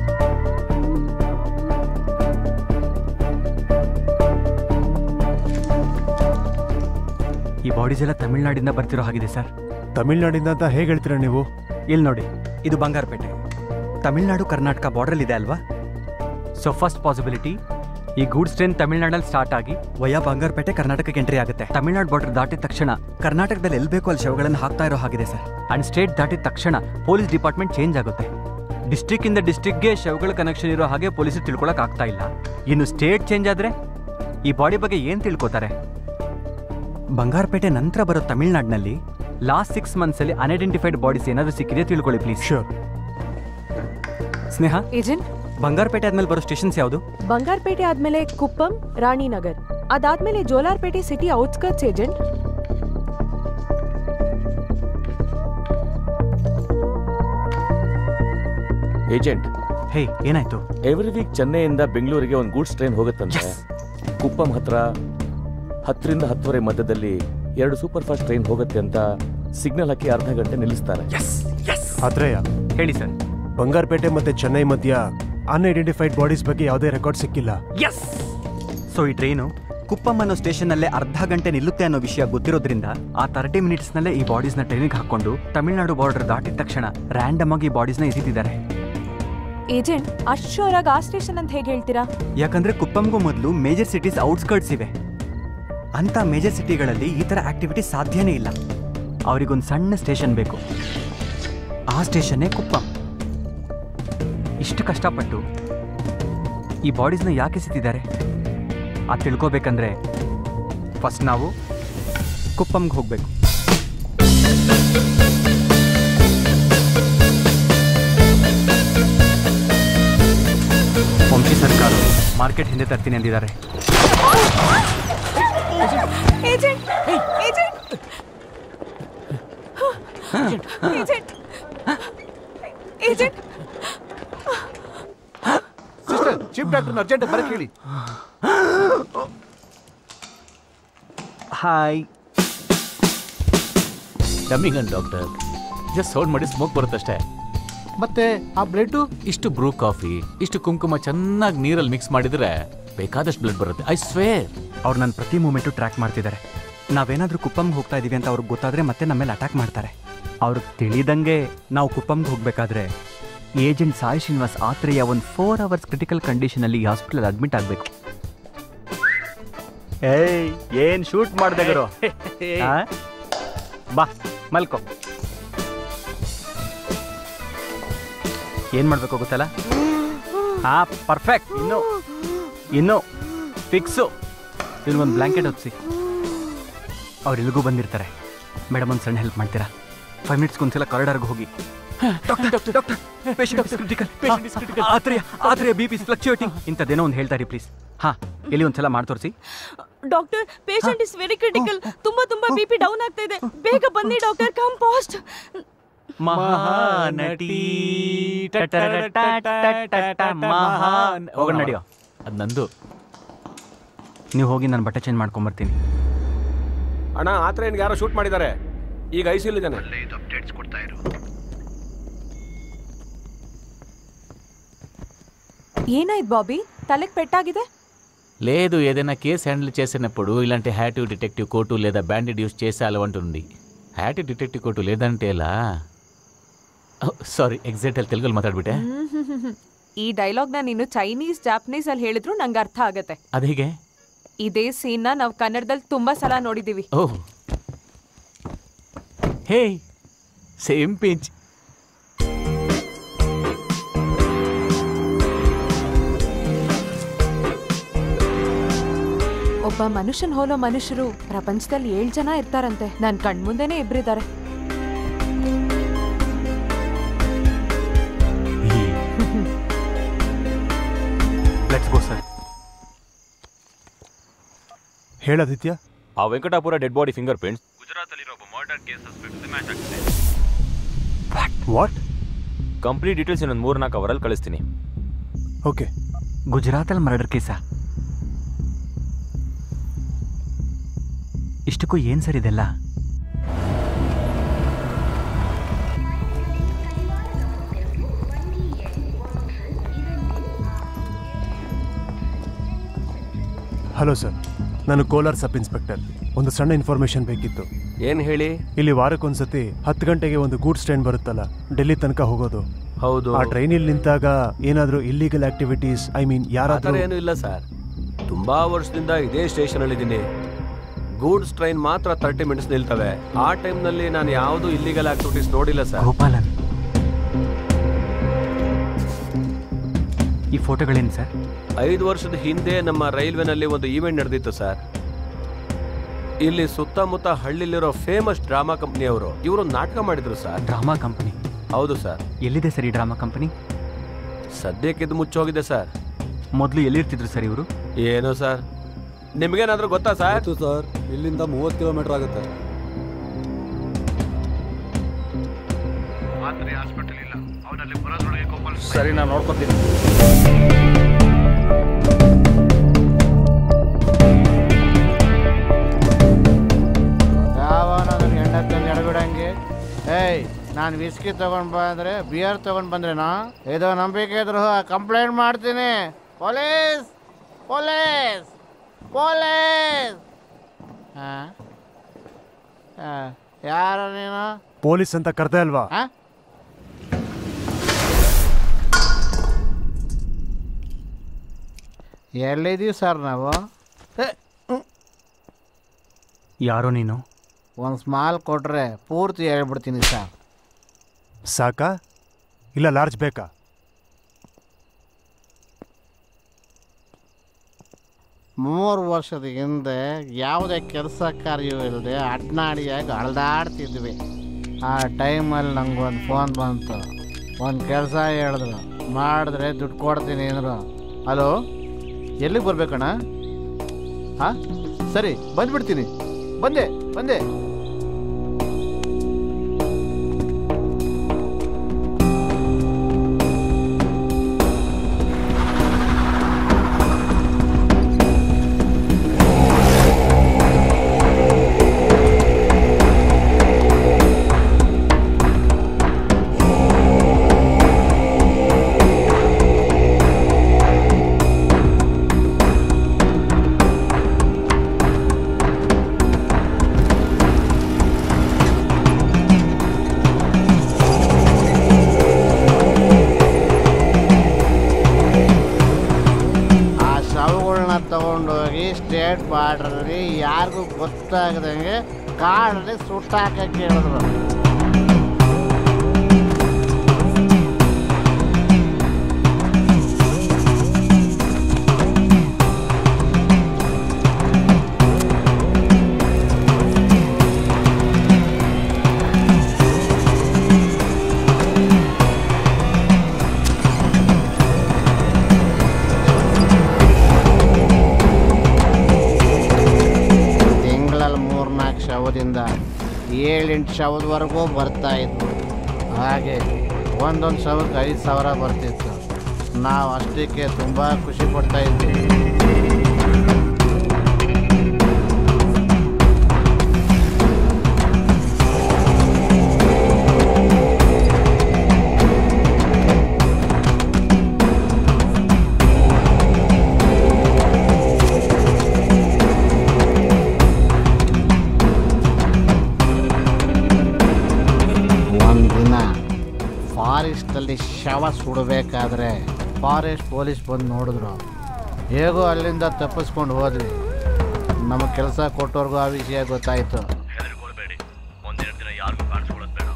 [SPEAKER 3] ಈ ಬಾಡೀಸ್ ಎಲ್ಲ ತಮಿಳ್ನಾಡಿಂದ ಬರ್ತಿರೋ ಹಾಗಿದೆ ಸರ್
[SPEAKER 6] ತಮಿಳ್ನಾಡಿಂದ ಅಂತ ಹೇಗೆ ಹೇಳ್ತೀರಾ ನೀವು
[SPEAKER 3] ಇಲ್ಲಿ ನೋಡಿ ಇದು ಬಂಗಾರಪೇಟೆ ತಮಿಳ್ನಾಡು ಕರ್ನಾಟಕ ಬಾರ್ಡರ್ ಇದೆ ಅಲ್ವಾ ಸೊ ಫಸ್ಟ್ ಪಾಸಿಬಿಲಿಟಿ ಈ ಗೂಡ್ಸ್ ಟ್ರೈನ್ ತಮಿಳ್ನಾಡಲ್ಲಿ ಸ್ಟಾರ್ಟ್ ಆಗಿ ವಯಾ ಬಂಗಾರಪೇಟೆ ಕರ್ನಾಟಕಕ್ಕೆ ಎಂಟ್ರಿ ಆಗುತ್ತೆ ತಮಿಳ್ನಾಡು ಬಾರ್ಡರ್ ದಾಟಿದ ತಕ್ಷಣ ಕರ್ನಾಟಕದಲ್ಲಿ ಎಲ್ಲಿ ಬೇಕೋ ಅಲ್ಲಿ ಶವಗಳನ್ನು ಹಾಕ್ತಾ ಇರೋ ಹಾಗಿದೆ ಸರ್ ಅಂಡ್ ಸ್ಟೇಟ್ ದಾಟಿದ ತಕ್ಷಣ ಪೊಲೀಸ್ ಡಿಪಾರ್ಟ್ಮೆಂಟ್ ಚೇಂಜ್ ಆಗುತ್ತೆ ಡಿಸ್ಟ್ರಿಕ್ಟ್ ಇಂದ ಡಿಸ್ಟ್ರಿಕ್ಟ್ಗೆ ಶವಗಳ ಕನೆಕ್ಷನ್ ಇರೋ ಹಾಗೆ ಪೊಲೀಸರು ತಿಳ್ಕೊಳಕ್ ಆಗ್ತಾ ಇಲ್ಲ ಇನ್ನು ಸ್ಟೇಟ್ ಚೇಂಜ್ ಆದ್ರೆ ಈ ಬಾಡಿ ಬಗ್ಗೆ ಏನ್ ತಿಳ್ಕೊತಾರೆ ಬಂಗಾರಪೇಟೆ ನಂತರ ಬರೋ ತಮಿಳ್ನಾಡಿನಲ್ಲಿ ಲಾಸ್ಟ್ ಸಿಕ್ಸ್ ಮಂತ್ಸಲ್ಲಿ ಅನ್ಐಡೆಂಟಿಫೈಡ್ ಬಾಡೀಸ್ ಏನಾದರೂ ಸಿಕ್ಕಿದೆ ತಿಳ್ಕೊಳ್ಳಿ please
[SPEAKER 6] sure
[SPEAKER 3] Sneha
[SPEAKER 5] agent
[SPEAKER 3] Bangarapete ಆದ್ಮೇಲೆ ಬರೋ ಸ್ಟೇಷನ್ಸ್ ಯಾವುದು
[SPEAKER 5] ಬಂಗಾರಪೇಟೆ ಆದ್ಮೇಲೆ ಕುಪ್ಪಂ ರಾಣಿನಗರ್ ಅದಾದ್ಮೇಲೆ Jolarpettai city outskirts agent
[SPEAKER 10] agent
[SPEAKER 3] hey ಏನಾಯ್ತು
[SPEAKER 10] ಎವ್ರಿ ವೀಕ್ ಚೆನ್ನೈಯಿಂದ ಬೆಂಗಳೂರಿಗೆ ಒಂದು ಗೂಡ್ಸ್ ಟ್ರೈನ್ ಹೋಗುತ್ತಂತೆ ಕುಪ್ಪಂ ಹತ್ರ ಹತ್ತರಿಂದ ಹತ್ತುವರೆ ಮಧ್ಯದಲ್ಲಿ ಎರಡು ಸೂಪರ್ ಫಾಸ್ಟ್ ಟ್ರೈನ್ ಹೋಗುತ್ತೆ ಅಂತ ಸಿಗ್ನಲ್ ಹಾಕಿ ಅರ್ಧ ಗಂಟೆ ನಿಲ್ಲಿಸ್ತಾರೆ
[SPEAKER 6] ಆತ್ರೇಯ
[SPEAKER 3] ಹೇಳಿ ಸರ್
[SPEAKER 6] ಬಂಗಾರಪೇಟೆ ಮತ್ತೆ ಚೆನ್ನೈ ಮಧ್ಯ ಅನ್ಐಡೆಂಟಿಫೈಡ್ ಬಾಡೀಸ್ ಬಗ್ಗೆ ಯಾವುದೇ ರೆಕಾರ್ಡ್ ಸಿಕ್ಕಿಲ್ಲ
[SPEAKER 3] ಎಸ್ ಸೊ ಈ ಟ್ರೈನು ಕುಪ್ಪಂ ಅನ್ನೋ ಸ್ಟೇಷನ್ನಲ್ಲೇ ಅರ್ಧ ಗಂಟೆ ನಿಲ್ಲುತ್ತೆ ಅನ್ನೋ ವಿಷಯ ಗೊತ್ತಿರೋದ್ರಿಂದ ಆ ತರ್ಟಿ ಮಿನಿಟ್ಸ್ನಲ್ಲೇ ಈ ಬಾಡೀಸ್ನ ಟ್ರೈನಿಗೆ ಹಾಕೊಂಡು ತಮಿಳುನಾಡು ಬಾರ್ಡರ್ ದಾಟಿದ ತಕ್ಷಣ ರ್ಯಾಂಡಮ್ ಆಗಿ ಈ ಬಾಡೀಸ್ನ ಎಸಿತಿದ್ದಾರೆ
[SPEAKER 5] ಏಜೆಂಟ್ ಅಷ್ಟು ಶೋರಾಗಿ ಆ ಸ್ಟೇಷನ್ ಅಂತ ಹೇಗೆ ಹೇಳ್ತೀರಾ
[SPEAKER 3] ಯಾಕಂದ್ರೆ ಕುಪ್ಪಂಗೂ ಮೊದಲು ಮೇಜರ್ ಸಿಟೀಸ್ ಔಟ್ಸ್ಕರ್ಟ್ಸ್ ಇವೆ ಅಂತ ಮೇಜರ್ ಸಿಟಿಗಳಲ್ಲಿ ಈ ಥರ ಆಕ್ಟಿವಿಟಿ ಸಾಧ್ಯನೇ ಇಲ್ಲ ಅವರಿಗೊಂದು ಸಣ್ಣ ಸ್ಟೇಷನ್ ಬೇಕು ಆ ಸ್ಟೇಷನ್ನೇ ಕುಪ್ಪಂ ಇಷ್ಟು ಕಷ್ಟಪಟ್ಟು ಈ ಬಾಡೀಸ್ನ ಯಾಕೆ ಎಸಿತಿದ್ದಾರೆ ಅದು ತಿಳ್ಕೊಬೇಕಂದ್ರೆ ಫಸ್ಟ್ ನಾವು ಕುಪ್ಪಂಗೆ ಹೋಗಬೇಕು ವಂಶಿ ಸರ್ಕಾರ ಮಾರ್ಕೆಟ್ ಹಿಂದೆ ತರ್ತೀನಿ ಅಂದಿದ್ದಾರೆ
[SPEAKER 5] agent agent agent agent
[SPEAKER 11] sister chief doctor urgent ಬರಕ್ ಹೇಳಿ
[SPEAKER 3] ಹಾಯ್
[SPEAKER 13] ಡಮ್ಮಿಂಗ್ ಅಂಡ್ ಡಾಕ್ಟರ್ ಜಸ್ಟ್ ಸೌಂಡ್ ಮಾಡಿ ಸ್ಮೋಕ್ ಬರುತ್ತಷ್ಟೇ
[SPEAKER 11] ಮತ್ತೆ ಆ ಬ್ಲಡ್
[SPEAKER 13] ಇಷ್ಟು ಬ್ರೂ ಕಾಫಿ ಇಷ್ಟು ಕುಂಕುಮ ಚೆನ್ನಾಗಿ ನೀರಲ್ಲಿ ಮಿಕ್ಸ್ ಮಾಡಿದ್ರೆ ಬೇಕಾದಷ್ಟು ಬ್ಲಡ್ ಬರುತ್ತೆ ಐ ಸ್ವೇರ್
[SPEAKER 3] ಅವ್ರು ನನ್ನ ಪ್ರತಿ ಮೂಮೆಂಟು ಟ್ರ್ಯಾಕ್ ಮಾಡ್ತಿದ್ದಾರೆ ನಾವೇನಾದ್ರೂ ಕುಪ್ಪಂಗೆ ಹೋಗ್ತಾ ಇದೀವಿ ಅಂತ ಅವ್ರಿಗೆ ಗೊತ್ತಾದ್ರೆ ಮತ್ತೆ ನಮ್ಮ ಮೇಲೆ ಅಟ್ಯಾಕ್ ಮಾಡ್ತಾರೆ ಅವ್ರಿಗೆ ತಿಳಿದಂಗೆ ನಾವು ಕುಪ್ಪಂಗೆ ಹೋಗ್ಬೇಕಾದ್ರೆ ಏಜೆಂಟ್ ಸಾಯಿ ಶ್ರೀನಿವಾಸ್ ಆತ್ರೇಯ ಒಂದು ಫೋರ್ ಅವರ್ಸ್ ಕ್ರಿಟಿಕಲ್ ಕಂಡೀಷನಲ್ಲಿ ಈ ಹಾಸ್ಪಿಟಲ್ ಅಡ್ಮಿಟ್ ಆಗಬೇಕು ಏಯ್ ಏನ್ ಶೂಟ್ ಮಾಡ್ದೆ ಗುರು ಆ? ಬಾ ಮಲ್ಕೋ ಏನ್ ಮಾಡ್ಬೇಕು ಗೊತ್ತಲ್ಲ ಹಾ ಪರ್ಫೆಕ್ಟ್ ಇನ್ನು ಇನ್ನು ಫಿಕ್ಸು ಇಲ್ಲೊಂದು ಬ್ಲ್ಯಾಂಕೆಟ್ ಹೊತ್ಸಿ ಅವ್ರು ಇಲ್ಲಿಗೂ ಬಂದಿರ್ತಾರೆ ಮೇಡಮ್ ಒಂದು ಸಣ್ಣ ಹೆಲ್ಪ್ ಮಾಡ್ತೀರಾ ಫೈವ್ ಮಿನಿಟ್ಸ್ಗೆ ಒಂದ್ಸಲ ಕಾರಿಡಾರ್ಗೆ ಹೋಗಿ doctor doctor doctor patient is critical Atreya Atreya B P fluctuating ಇಂಥದ್ದೇನೋ ಒಂದು ಹೇಳ್ತಾರೆ ಪ್ಲೀಸ್ ಹಾ ಇಲ್ಲಿ ಒಂದ್ಸಲ ಮಾಡಿ ತೋರಿಸಿ
[SPEAKER 17] doctor patient is very critical ತುಂಬಾ ತುಂಬಾ ಬಿ ಪಿ ಡೌನ್ ಆಗ್ತಾ ಇದೆ ಬೇಗ ಬನ್ನಿ ಡಾಕ್ಟರ್ ಕಮ್ ಫಾಸ್ಟ್
[SPEAKER 3] ಮಹಾನಟಿ ಮಹಾನ್ ಹೋಗೋಣ ನಡಿಯೋ
[SPEAKER 13] ಅದು ನಂದು
[SPEAKER 3] ನೀವು ಹೋಗಿ ನಾನು ಬಟ್ಟೆ ಚೇಂಜ್ ಮಾಡ್ಕೊಂಬರ್ತೀನಿ
[SPEAKER 15] ಅಣ್ಣ ಆ ಟ್ರೈನ್ಗೆ ಯಾರೋ ಶೂಟ್ ಮಾಡಿದ್ದಾರೆ ಈಗ ಐ ಸಿ ಇದ್ದಾನೆ
[SPEAKER 4] ಅಪ್ಡೇಟ್ಸ್ ಕೊಡ್ತಾ ಇರು
[SPEAKER 5] ఏనాయిత్ బాబీ తలకి పెట్టాಗಿದೆ
[SPEAKER 13] లేదు ఏదైనా కేసు హ్యాండిల్ చేసినప్పుడు ఇలాంటి హ్యాటివ్ డిటెక్టివ్ కోర్టు లేదా బ్యాండెడ్ యూస్ చేసే అలవాటు ఉంది హ్యాటివ్ డిటెక్టివ్ కోర్టు లేదంటే ఎలా ಸಾರಿ ಎಕ್ಸಾಕ್ಟ್ ಅಲ್ಲಿ ತೆಲುಗಲ್ಲಿ ಮಾತಾಡ್ಬಿಟ್ಟೆ
[SPEAKER 5] ಈ ಡೈಲಾಗ್ನ ನೀನು ಚೈನೀಸ್ ಜಾಪನೀಸ್ ಅಲ್ಲಿ ಹೇಳಿದ್ರು ನಂಗೆ ಅರ್ಥ ಆಗತ್ತೆ
[SPEAKER 13] ಅದು ಹೇಗೆ
[SPEAKER 5] ಇದೇ ಸೀನ್ನ ನಾವು ಕನ್ನಡದಲ್ಲಿ ತುಂಬಾ ಸಲ ನೋಡಿದೀವಿ
[SPEAKER 13] ಓಹ್ ಹೇ ಸೇಮ್ ಪಿಂಚ್
[SPEAKER 5] ಒಬ್ಬ ಮನುಷ್ಯನ್ ಹೋಲೋ ಮನುಷ್ಯರು ಪ್ರಪಂಚದಲ್ಲಿ ಏಳ್ ಜನ ಇರ್ತಾರಂತೆ ನನ್ ಕಣ್ಮುಂದೆನೆ ಇಬ್ರಿದ್ದಾರೆ
[SPEAKER 3] ಲೆಟ್ಸ್ ಗೋ ಸರ್
[SPEAKER 6] ಹೇಳಾದಿತ್ಯ
[SPEAKER 2] ಆ Venkatapura dead body finger prints
[SPEAKER 14] ಗುಜರಾತಲ್ಲಿರೋ ಒಬ್ಬ ಮರ್ಡರ್ ಕೇಸ್ ಸಸ್ಪೆಕ್ಟ್ ಮ್ಯಾಚ್ ಆಗ್ತಿದೆ
[SPEAKER 6] ವಾಟ್
[SPEAKER 2] ಕಂಪ್ಲೀಟ್ ಡೀಟೇಲ್ಸ್ ಇನ್ನೊಂದು ಮೂರು ನಾಲ್ಕು ಅವರಲ್ಲಿ ಕಳಿಸ್ತೀನಿ
[SPEAKER 6] ಓಕೆ
[SPEAKER 3] ಗುಜರಾತಲ್ಲಿ ಮರ್ಡರ್ ಕೇಸಾ ಇಷ್ಟಕ್ಕೂ ಏನು ಸರ್ ಇದೆಲ್ಲ
[SPEAKER 6] ಹಲೋ ಸರ್ ನಾನು ಕೋಲಾರ್ ಸಬ್ ಇನ್ಸ್ಪೆಕ್ಟರ್ ಒಂದು ಸಣ್ಣ ಇನ್ಫಾರ್ಮೇಶನ್ ಬೇಕಿತ್ತು
[SPEAKER 15] ಏನು ಹೇಳಿ
[SPEAKER 6] ಇಲ್ಲಿ ವಾರಕ್ಕೊಂದ್ಸತಿ ಹತ್ತು ಗಂಟೆಗೆ ಒಂದು ಗೂಡ್ಸ್ ಟ್ರೈನ್ ಬರುತ್ತಲ್ಲ ಡೆಲ್ಲಿ ತನಕ ಹೋಗೋದು
[SPEAKER 15] ಹೌದು
[SPEAKER 6] ಆ ಟ್ರೈನಲ್ಲಿ ನಿಂತಾಗ ಏನಾದರೂ ಇಲ್ಲಿಗಲ್ ಆಕ್ಟಿವಿಟೀಸ್ ಐ ಮೀನ್
[SPEAKER 15] ಆ ಥರ
[SPEAKER 6] ಯಾರಾದರೂ
[SPEAKER 15] ಏನೂ ಇಲ್ಲ ಸರ್ ತುಂಬಾ ವರ್ಷದಿಂದ ಇದೇ ಸ್ಟೇಷನಲ್ಲಿ ಇದ್ದೀನಿ ಗೂಡ್ಸ್ ಟ್ರೈನ್ ಮಾತ್ರ ತರ್ಟಿ ಮಿನಿಟ್ಸ್ ನಿಲ್ತವೆ ಆ ಟೈಮ್ನಲ್ಲಿ ನಾನು ಯಾವುದು ಇಲ್ಲಿಗಲ್ ಆಕ್ಟಿವಿಟೀಸ್ ನೋಡಿಲ್ಲ ಸರ್
[SPEAKER 3] ಗೋಪಾಲನ್ ಈ ಫೋಟೋಗಳೇನು ಸರ್
[SPEAKER 15] ಐದು ವರ್ಷದ ಹಿಂದೆ ನಮ್ಮ ರೈಲ್ವೆನಲ್ಲಿ ಒಂದು ಈವೆಂಟ್ ನಡೆದಿತ್ತು ಸರ್ ಇಲ್ಲಿ ಸುತ್ತಮುತ್ತ ಹಳ್ಳಿಲಿರೋ ಫೇಮಸ್ ಡ್ರಾಮಾ ಕಂಪ್ನಿಯವರು ಇವರು ನಾಟಕ ಮಾಡಿದ್ರು ಸರ್
[SPEAKER 3] ಡ್ರಾಮಾ ಕಂಪನಿ
[SPEAKER 15] ಹೌದು ಸರ್
[SPEAKER 3] ಎಲ್ಲಿದೆ ಸರ್ ಈ ಡ್ರಾಮಾ ಕಂಪನಿ
[SPEAKER 15] ಸದ್ಯಕ್ಕೆ ಇದು ಮುಚ್ಚೋಗಿದೆ ಸರ್
[SPEAKER 3] ಮೊದಲು ಎಲ್ಲಿರ್ತಿದ್ರು ಸರ್ ಇವರು
[SPEAKER 15] ಏನು ಸರ್ ನಿಮ್ಗೇನಾದ್ರೂ ಗೊತ್ತಾ ಸರ್
[SPEAKER 9] ಸರ್ ಇಲ್ಲಿಂದ ಮೂವತ್ತು ಕಿಲೋಮೀಟರ್ ಆಗುತ್ತೆ
[SPEAKER 4] ಹಾಸ್ಪಿಟಲ್ ಇಲ್ಲ ಅವನಲ್ಲಿ ಬರೋದ್ರೊಳಗೆ ಗೋಪಾಲ್
[SPEAKER 10] ಸರಿ ನಾನು ನೋಡ್ಕೊತೀನಿ
[SPEAKER 11] ಯಾವನ ನನ್ನ ಹೆಂಡತ್ತಲ್ಲಿ ಎಡಬಿಡಂಗೆ ಏಯ್ ನಾನು ವಿಸ್ಕಿ ತಗೊಂಡ್ ಬಂದ್ರೆ ಬಿಯರ್ ತಗೊಂಡ್ ಬಂದ್ರೇನಾ ಇದು ನಂಬಿಕೆ ದ್ರೋಹ ಕಂಪ್ಲೇಂಟ್ ಮಾಡ್ತೀನಿ ಪೊಲೀಸ್ ಪೊಲೀಸ್ ಪೊಲೀಸ್ ಹಾ ಯಾರು ನೀನು
[SPEAKER 6] ಪೊಲೀಸ್ ಅಂತ ಕರ್ದೆ ಅಲ್ವಾ
[SPEAKER 11] ಆ? ಎಲ್ಲಿದ್ದೀವಿ ಸರ್ ನಾವು
[SPEAKER 3] ಯಾರೋ ನೀನು
[SPEAKER 11] ಒಂದು ಸ್ಮಾಲ್ ಕೊಟ್ರೆ ಪೂರ್ತಿ ಹೇಳ್ಬಿಡ್ತೀನಿ ಸರ್
[SPEAKER 6] ಸಾಕಾ ಇಲ್ಲ ಲಾರ್ಜ್ ಬೇಕಾ
[SPEAKER 11] ಮೂರು ವರ್ಷದ ಹಿಂದೆ ಯಾವುದೇ ಕೆಲಸ ಕಾರ್ಯವೂ ಇಲ್ಲದೆ ಅಡ್ನಾಡಿಯಾಗಿ ಅಳ್ದಾಡ್ತಿದ್ವಿ ಆ ಟೈಮಲ್ಲಿ ನಂಗೆ ಒಂದು ಫೋನ್ ಬಂತು ಒಂದು ಕೆಲಸ ಹೇಳಿದ್ರು ಮಾಡಿದ್ರೆ ದುಡ್ಡು ಕೊಡ್ತೀನಿ ಅಂದರು ಹಲೋ ಎಲ್ಲಿಗೆ ಬರ್ಬೇಕಣ್ಣ ಹಾಂ ಸರಿ ಬಂದ್ಬಿಡ್ತೀನಿ ಬಂದೆ ಬಂದೆ ಆ ಶವಗಳನ್ನ ತಗೊಂಡೋಗಿ ಸ್ಟೇಟ್ ಬಾರ್ಡ್ರಲ್ಲಿ ಯಾರಿಗೂ ಗೊತ್ತಾಗದಂಗೆ ಕಾಡಲ್ಲಿ ಸುಟ್ಟಾಕಕ್ಕೆ ಹೇಳಿದ್ರು ತಿಂಗಳಲ್ಲಿ ಮೂರ್ನಾಲ್ಕು ಶವದಿಂದ ಏಳೆಂಟು ಶವದವರೆಗೂ ಬರ್ತಾ ಇದ್ವು ಹಾಗೆ ಒಂದೊಂದು ಶವಕ್ಕೆ ಐದು ಸಾವಿರ ಬರ್ತಿತ್ತು ನಾವು ಅಷ್ಟಕ್ಕೆ ತುಂಬ ಖುಷಿ ಪಡ್ತಾ ಇದ್ವಿ ಒಂದಿನ ಫಾರೆಸ್ಟಲ್ಲಿ ಶವ ಸುಡಬೇಕಾದ್ರೆ ಫಾರೆಸ್ಟ್ ಪೊಲೀಸ್ ಬಂದು ನೋಡಿದ್ರು ಹೇಗೋ ಅಲ್ಲಿಂದ ತಪ್ಪಿಸ್ಕೊಂಡು ಹೋದ್ವಿ ನಮಗೆ ಕೆಲಸ ಕೊಟ್ಟವ್ರಿಗೂ ಆ ವಿಷಯ ಗೊತ್ತಾಯಿತು
[SPEAKER 4] ಹೆದರ್ಕೊಳ್ಬೇಡಿ ಒಂದೆರಡು ದಿನ ಯಾರಿಗೂ ಕಾಣಿಸ್ಕೊಳ್ಳೋದು ಬೇಡ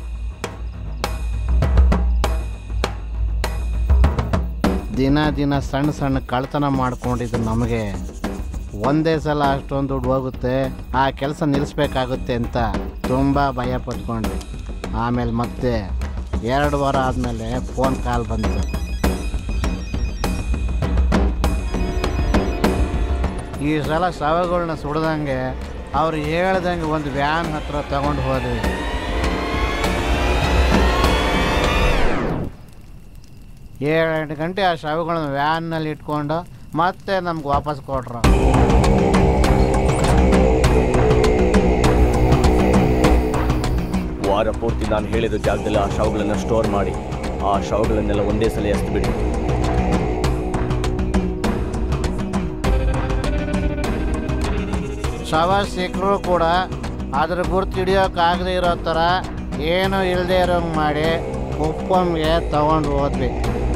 [SPEAKER 11] ದಿನ ದಿನ ಸಣ್ಣ ಸಣ್ಣ ಕಳ್ತನ ಮಾಡ್ಕೊಂಡಿದ್ದು ನಮಗೆ ಒಂದೇ ಸಲ ಅಷ್ಟೊಂದು ದುಡ್ಡು ಹೋಗುತ್ತೆ ಆ ಕೆಲಸ ನಿಲ್ಲಿಸ್ಬೇಕಾಗುತ್ತೆ ಅಂತ ತುಂಬ ಭಯ ಪಟ್ಕೊಂಡ್ವಿ ಆಮೇಲೆ ಮತ್ತೆ ಎರಡು ವಾರ ಆದಮೇಲೆ ಫೋನ್ ಕಾಲ್ ಬಂತು ಈ ಸಲ ಶವಗಳನ್ನ ಸುಡ್ದಂಗೆ ಅವ್ರು ಹೇಳ್ದಂಗೆ ಒಂದು ವ್ಯಾನ್ ಹತ್ರ ತಗೊಂಡು ಹೋದ್ವಿ ಏಳೆಂಟು ಗಂಟೆ ಆ ಶವಗಳನ್ನ ವ್ಯಾನ್ನಲ್ಲಿ ಇಟ್ಕೊಂಡು ಮತ್ತೆ ನಮ್ಗೆ ವಾಪಸ್ ಕೊಟ್ರು
[SPEAKER 10] ವಾರ ಪೂರ್ತಿ ನಾನು ಹೇಳಿದ ಜಾಗದಲ್ಲಿ ಆ ಶವಗಳನ್ನು ಸ್ಟೋರ್ ಮಾಡಿ ಆ ಶವಗಳನ್ನೆಲ್ಲ ಒಂದೇ ಸಲ ಎಸ್ಬಿಡಿ
[SPEAKER 11] ಶವ ಸಿಕ್ಕರೂ ಕೂಡ ಅದ್ರ ಗುರ್ತು ಹಿಡಿಯೋಕ್ಕಾಗದೇ ಇರೋ ಥರ ಏನೂ ಇಲ್ಲದೆ ಇರೋಂಗೆ ಮಾಡಿ ಕುಪ್ಪಂಗೆ ತಗೊಂಡು ಹೋದ್ವಿ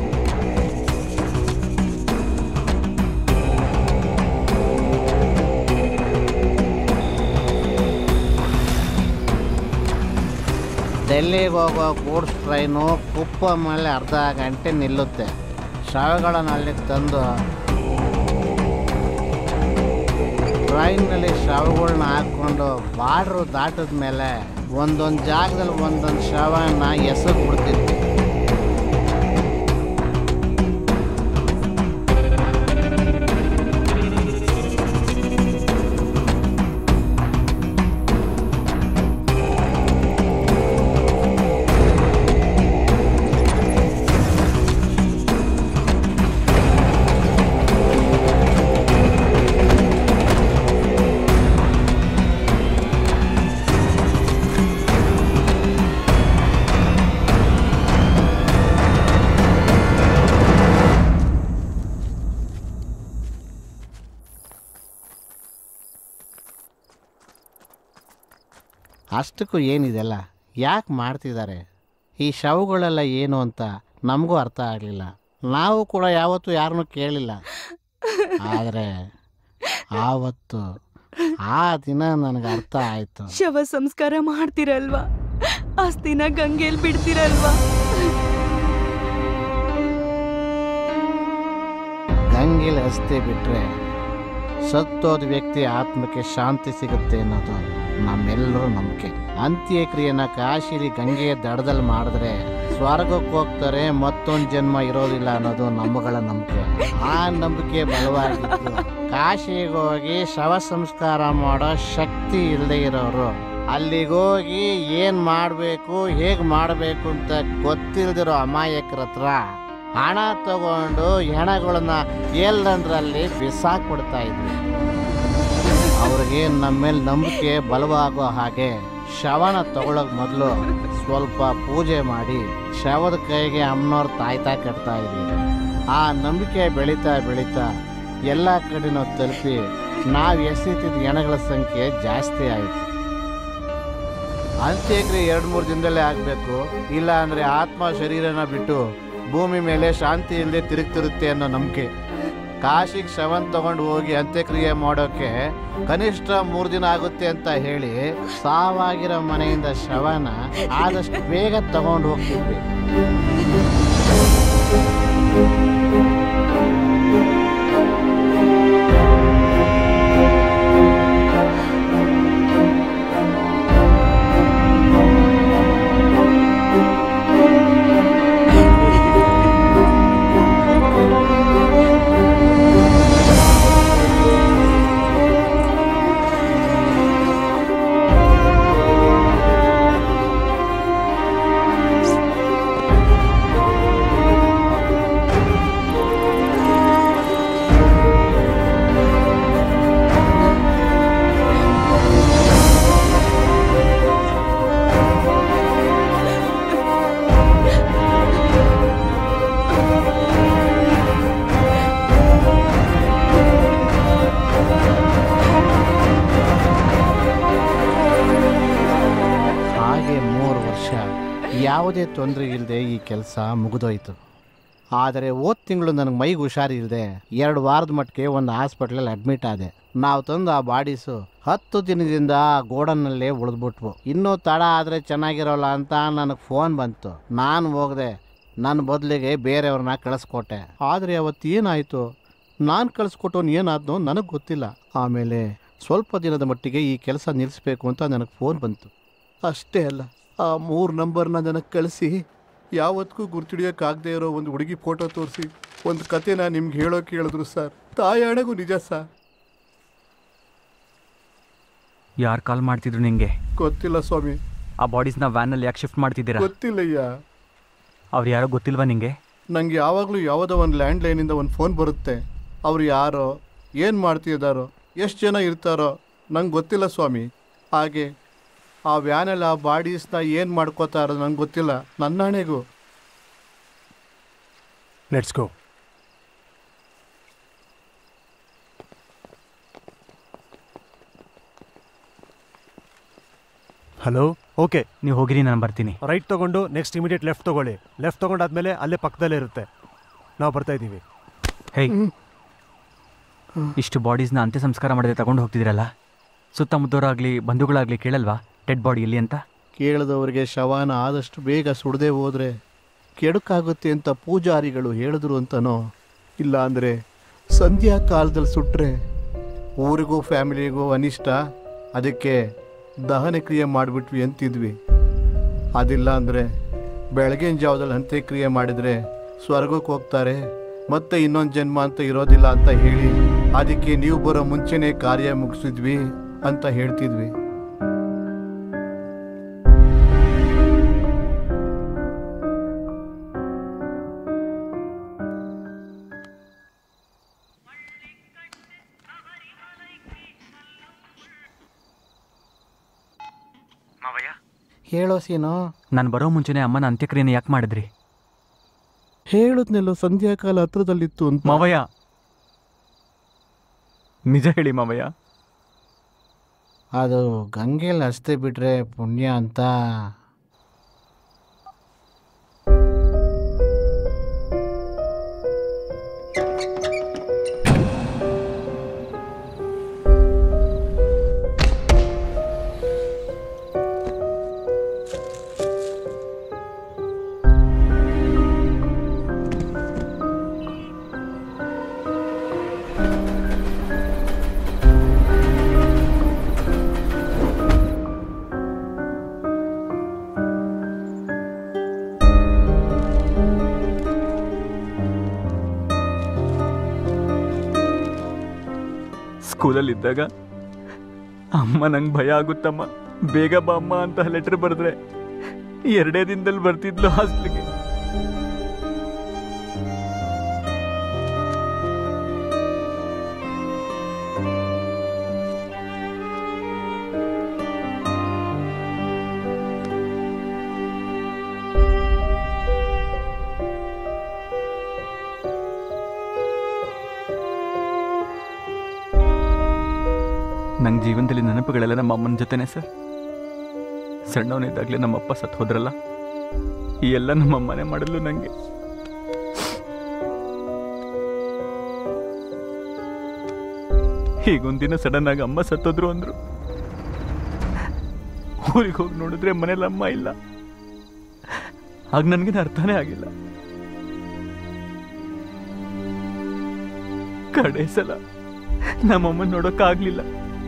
[SPEAKER 11] ಡೆಲ್ಲಿಗೆ ಹೋಗೋ ಗೂಡ್ಸ್ ಟ್ರೈನು ಕುಪ್ಪಮಲ್ಲಿ ಅರ್ಧ ಗಂಟೆ ನಿಲ್ಲುತ್ತೆ ಶವಗಳನ್ನು ಅಲ್ಲಿಗೆ ತಂದು ಟ್ರೈನ್ನಲ್ಲಿ ಶವಗಳನ್ನ ಹಾಕ್ಕೊಂಡು ಬಾರ್ಡ್ರು ದಾಟಿದ ಮೇಲೆ ಒಂದೊಂದು ಜಾಗದಲ್ಲಿ ಒಂದೊಂದು ಶವನ ಎಸಗ್ ಬಿಡ್ತಿದ್ವಿ ಅಷ್ಟಕ್ಕೂ ಏನಿದೆಲ್ಲ ಯಾಕೆ ಮಾಡ್ತಿದ್ದಾರೆ ಈ ಶವಗಳೆಲ್ಲ ಏನು ಅಂತ ನಮಗೂ ಅರ್ಥ ಆಗಲಿಲ್ಲ ನಾವು ಕೂಡ ಯಾವತ್ತೂ ಯಾರನ್ನೂ ಕೇಳಿಲ್ಲ ಆದರೆ ಆವತ್ತು ಆ ದಿನ ನನಗೆ ಅರ್ಥ ಆಯಿತು
[SPEAKER 17] ಶವ ಸಂಸ್ಕಾರ ಮಾಡ್ತಿರಲ್ವಾ ಅಸ್ತಿನ ಗಂಗೆಲ್ ಬಿಡ್ತಿರಲ್ವಾ
[SPEAKER 11] ಗಂಗೆಲ್ ಹಸ್ತೆ ಬಿಟ್ಟರೆ ಸತ್ತೋದ ವ್ಯಕ್ತಿ ಆತ್ಮಕ್ಕೆ ಶಾಂತಿ ಸಿಗುತ್ತೆ ಅನ್ನೋದು ನಮ್ಮೆಲ್ಲರೂ ನಂಬಿಕೆ ಅಂತ್ಯಕ್ರಿಯೆನ ಕಾಶಿಲಿ ಗಂಗೆಯ ದಡದಲ್ಲಿ ಮಾಡಿದ್ರೆ ಸ್ವರ್ಗಕ್ಕೆ ಹೋಗ್ತಾರೆ ಮತ್ತೊಂದು ಜನ್ಮ ಇರೋದಿಲ್ಲ ಅನ್ನೋದು ನಮ್ಮಗಳ ನಂಬಿಕೆ ಆ ನಂಬಿಕೆ ಬಲವಾಗಿದ್ದು ಕಾಶಿಗೆ ಹೋಗಿ ಶವ ಸಂಸ್ಕಾರ ಮಾಡೋ ಶಕ್ತಿ ಇಲ್ಲದೆ ಇರೋರು ಅಲ್ಲಿಗೋಗಿ ಏನ್ ಮಾಡಬೇಕು ಹೇಗೆ ಮಾಡಬೇಕು ಅಂತ ಗೊತ್ತಿಲ್ದಿರೋ ಅಮಾಯಕರ ಹತ್ರ ಹಣ ತಗೊಂಡು ಹೆಣಗಳನ್ನ ಎಲ್ಲಂದ್ರಲ್ಲಿ ಬಿಸಾಕ್ಬಿಡ್ತಾ ಇದ್ವಿ ಅವ್ರಿಗೆ ನಮ್ಮ ಮೇಲೆ ನಂಬಿಕೆ ಬಲವಾಗೋ ಹಾಗೆ ಶವನ ತಗೊಳಕ್ ಮೊದಲು ಸ್ವಲ್ಪ ಪೂಜೆ ಮಾಡಿ ಶವದ ಕೈಗೆ ಅಮ್ಮನವ್ರು ತಾಯ್ತಾ ಕಟ್ತಾ ಇದ್ವಿ ಆ ನಂಬಿಕೆ ಬೆಳೀತಾ ಬೆಳೀತಾ ಎಲ್ಲ ಕಡೆನೂ ತಲುಪಿ ನಾವು ಎಸೆತಿದ್ದ ಹೆಣಗಳ ಸಂಖ್ಯೆ ಜಾಸ್ತಿ ಆಯಿತು ಅಂತ್ಯಕ್ರಿಯೆ ಎರಡು ಮೂರು ದಿನದಲ್ಲೇ ಆಗಬೇಕು ಇಲ್ಲ ಅಂದರೆ ಆತ್ಮ ಶರೀರನ ಬಿಟ್ಟು ಭೂಮಿ ಮೇಲೆ ಶಾಂತಿ ಇಲ್ಲದೆ ತಿರುಗ್ತಿರುತ್ತೆ ಅನ್ನೋ ನಂಬಿಕೆ ಕಾಶಿಗೆ ಶವನ್ ತಗೊಂಡು ಹೋಗಿ ಅಂತ್ಯಕ್ರಿಯೆ ಮಾಡೋಕೆ ಕನಿಷ್ಠ ಮೂರು ದಿನ ಆಗುತ್ತೆ ಅಂತ ಹೇಳಿ ಸಾವಾಗಿರೋ ಮನೆಯಿಂದ ಶವನ ಆದಷ್ಟು ಬೇಗ ತಗೊಂಡು ಹೋಗ್ತಿದ್ವಿ ಹಾಗೆ ಮೂರು ವರ್ಷ ಯಾವುದೇ ತೊಂದರೆ ಇಲ್ಲದೆ ಈ ಕೆಲಸ ಮುಗಿದೋಯ್ತು ಆದರೆ ಹೋದ ತಿಂಗಳು ನನಗೆ ಮೈಗೆ ಹುಷಾರಿಲ್ಲದೆ ಎರಡು ವಾರದ ಮಟ್ಟಿಗೆ ಒಂದು ಹಾಸ್ಪಿಟ್ಲಲ್ಲಿ ಅಡ್ಮಿಟ್ ಆದೆ ನಾವು ತಂದು ಆ ಬಾಡೀಸು ಹತ್ತು ದಿನದಿಂದ ಆ ಗೋಡನ್ನಲ್ಲೇ ಉಳಿದ್ಬಿಟ್ವು ಇನ್ನೂ ತಡ ಆದರೆ ಚೆನ್ನಾಗಿರೋಲ್ಲ ಅಂತ ನನಗೆ ಫೋನ್ ಬಂತು ನಾನು ಹೋಗದೆ ನನ್ನ ಬದಲಿಗೆ ಬೇರೆಯವ್ರನ್ನ ಕಳಿಸ್ಕೊಟ್ಟೆ ಆದರೆ ಅವತ್ತು ಏನಾಯಿತು ನಾನು ಕಳಿಸ್ಕೊಟ್ಟವನು ಏನಾದ್ನೋ ನನಗೆ ಗೊತ್ತಿಲ್ಲ ಆಮೇಲೆ ಸ್ವಲ್ಪ ದಿನದ ಮಟ್ಟಿಗೆ ಈ ಕೆಲಸ ನಿಲ್ಲಿಸ್ಬೇಕು ಅಂತ ನನಗೆ ಫೋನ್ ಬಂತು ಅಷ್ಟೇ ಅಲ್ಲ ಆ ಮೂರು ನಂಬರ್ನ ನನಗೆ ಕಳಿಸಿ ಯಾವತ್ತಿಗೂ ಗುರ್ತಿಡಿಯೋಕ್ಕಾಗದೇ ಇರೋ ಒಂದು ಹುಡುಗಿ ಫೋಟೋ ತೋರಿಸಿ ಒಂದು ಕತೆನ ನಿಮ್ಗೆ ಹೇಳೋಕೆ ಹೇಳಿದ್ರು ಸರ್ ತಾಯಾಣಗೂ ನಿಜ ಸರ್
[SPEAKER 3] ಯಾರು ಕಾಲ್ ಮಾಡ್ತಿದ್ರು ನಿಂಗೆ
[SPEAKER 6] ಗೊತ್ತಿಲ್ಲ ಸ್ವಾಮಿ
[SPEAKER 3] ಆ ಬಾಡೀಸ್ನ ವ್ಯಾನಲ್ಲಿ ಯಾಕೆ ಶಿಫ್ಟ್ ಮಾಡ್ತಿದ್ದೀರಾ
[SPEAKER 6] ಗೊತ್ತಿಲ್ಲಯ್ಯ
[SPEAKER 3] ಅವ್ರು ಯಾರೋ ಗೊತ್ತಿಲ್ವಾ ನಿಂಗೆ
[SPEAKER 6] ನಂಗೆ ಯಾವಾಗಲೂ ಯಾವುದೋ ಒಂದು ಲ್ಯಾಂಡ್ ಲೈನಿಂದ ಒಂದು ಫೋನ್ ಬರುತ್ತೆ ಅವ್ರು ಯಾರೋ ಏನು ಮಾಡ್ತಿದ್ದಾರೋ ಎಷ್ಟು ಜನ ಇರ್ತಾರೋ ನಂಗೆ ಗೊತ್ತಿಲ್ಲ ಸ್ವಾಮಿ ಹಾಗೆ ಆ ವ್ಯಾನಲ್ಲಿ ಆ ಬಾಡೀಸ್ನ ಏನು ಮಾಡ್ಕೋತಾರೋ ನಂಗೆ ಗೊತ್ತಿಲ್ಲ ನನ್ನ ಹಣೆಗೂ ಲೆಟ್ಸ್ ಗೋ ಹಲೋ ಓಕೆ
[SPEAKER 3] ನೀವು ಹೋಗಿರಿ ನಾನು ಬರ್ತೀನಿ
[SPEAKER 6] ರೈಟ್ ತಗೊಂಡು ನೆಕ್ಸ್ಟ್ ಇಮಿಡಿಯೇಟ್ ಲೆಫ್ಟ್ ತಗೊಳ್ಳಿ ಲೆಫ್ಟ್ ತಗೊಂಡಾದ್ಮೇಲೆ ಅಲ್ಲೇ ಪಕ್ಕದಲ್ಲೇ ಇರುತ್ತೆ ನಾವು ಬರ್ತಾ ಇದ್ದೀವಿ
[SPEAKER 3] ಹೇ ಇಷ್ಟು ಬಾಡೀಸ್ನ ಅಂತ್ಯ ಸಂಸ್ಕಾರ ಮಾಡದೆ ತಗೊಂಡು ಹೋಗ್ತಿದ್ದೀರಲ್ಲ ಸುತ್ತಮುತ್ತವರಾಗಲಿ ಬಂಧುಗಳಾಗಲಿ ಕೇಳಲ್ವಾ ಡೆಡ್ ಬಾಡಿ ಎಲ್ಲಿ ಅಂತ
[SPEAKER 11] ಕೇಳಿದವರಿಗೆ ಶವನ ಆದಷ್ಟು ಬೇಗ ಸುಡದೆ ಹೋದರೆ ಕೆಡುಕಾಗುತ್ತೆ ಅಂತ ಪೂಜಾರಿಗಳು ಹೇಳಿದ್ರು ಅಂತನೋ ಇಲ್ಲ ಅಂದರೆ ಸಂಧ್ಯಾ ಕಾಲದಲ್ಲಿ ಸುಟ್ಟರೆ
[SPEAKER 6] ಊರಿಗೂ ಫ್ಯಾಮಿಲಿಗೂ ಅನಿಷ್ಟ ಅದಕ್ಕೆ ದಹನ ಕ್ರಿಯೆ ಮಾಡಿಬಿಟ್ವಿ ಅಂತಿದ್ವಿ ಅದಿಲ್ಲ ಅಂದರೆ ಬೆಳಗಿನ ಜಾವದಲ್ಲಿ ಅಂತ್ಯಕ್ರಿಯೆ ಮಾಡಿದರೆ ಸ್ವರ್ಗಕ್ಕೆ ಹೋಗ್ತಾರೆ ಮತ್ತೆ ಇನ್ನೊಂದು ಜನ್ಮ ಅಂತ ಇರೋದಿಲ್ಲ ಅಂತ ಹೇಳಿ ಅದಕ್ಕೆ ನೀವು ಬರೋ ಮುಂಚೆನೇ ಕಾರ್ಯ ಮುಗಿಸಿದ್ವಿ ಅಂತ ಹೇಳ್ತಿದ್ವಿ
[SPEAKER 11] ಹೇಳೋ ಸೀನು
[SPEAKER 3] ನಾನು ಬರೋ ಮುಂಚೆನೇ ಅಮ್ಮನ ಅಂತ್ಯಕ್ರಿಯೆನ ಯಾಕೆ ಮಾಡಿದ್ರಿ
[SPEAKER 6] ಹೇಳದ್ನೆಲ್ಲ ಸಂಧ್ಯಾಕಾಲ ಹತ್ರದಲ್ಲಿತ್ತು ಅಂತ
[SPEAKER 3] ಮಾವಯ್ಯ ನಿಜ ಹೇಳಿ ಮಾವಯ್ಯ
[SPEAKER 11] ಅದು ಗಂಗೆಯಲ್ಲಿ ಹಚ್ತೆ ಬಿಟ್ರೆ ಪುಣ್ಯ ಅಂತ
[SPEAKER 3] ಸ್ಕೂಲಲ್ಲಿದ್ದಾಗ ಅಮ್ಮ ನಂಗೆ ಭಯ ಆಗುತ್ತಮ್ಮ ಬೇಗ ಬಾ ಅಮ್ಮ ಅಂತ ಲೆಟರ್ ಬರೆದ್ರೆ ಎರಡೇ ದಿನದಲ್ಲಿ ಬರ್ತಿದ್ಲು ಹಾಸ್ಟ್ಲಿಗೆ ನಂಗೆ ಜೀವನದಲ್ಲಿ ನೆನಪುಗಳೆಲ್ಲ ನಮ್ಮ ಅಮ್ಮನ ಜೊತೆನೆ ಸರ್ ಸಣ್ಣವನಿದ್ದಾಗಲೇ ನಮ್ಮಪ್ಪ ಸತ್ತು ಹೋದ್ರಲ್ಲ ಈ ಎಲ್ಲ ನಮ್ಮ ಅಮ್ಮನೇ ಮಾಡಲು ನನಗೆ ಹೀಗೊಂದಿನ ಸಡನ್ ಆಗಿ ಅಮ್ಮ ಸತ್ತೋದ್ರು ಅಂದ್ರು ಊರಿಗೆ ಹೋಗಿ ನೋಡಿದ್ರೆ ಮನೇಲಿ ಅಮ್ಮ ಇಲ್ಲ ಆಗ ನನಗೆ ಅರ್ಥನೇ ಆಗಿಲ್ಲ ಕಡೆ ಸಲ ನಮ್ಮಮ್ಮನ ನೋಡೋಕ್ಕಾಗ್ಲಿಲ್ಲ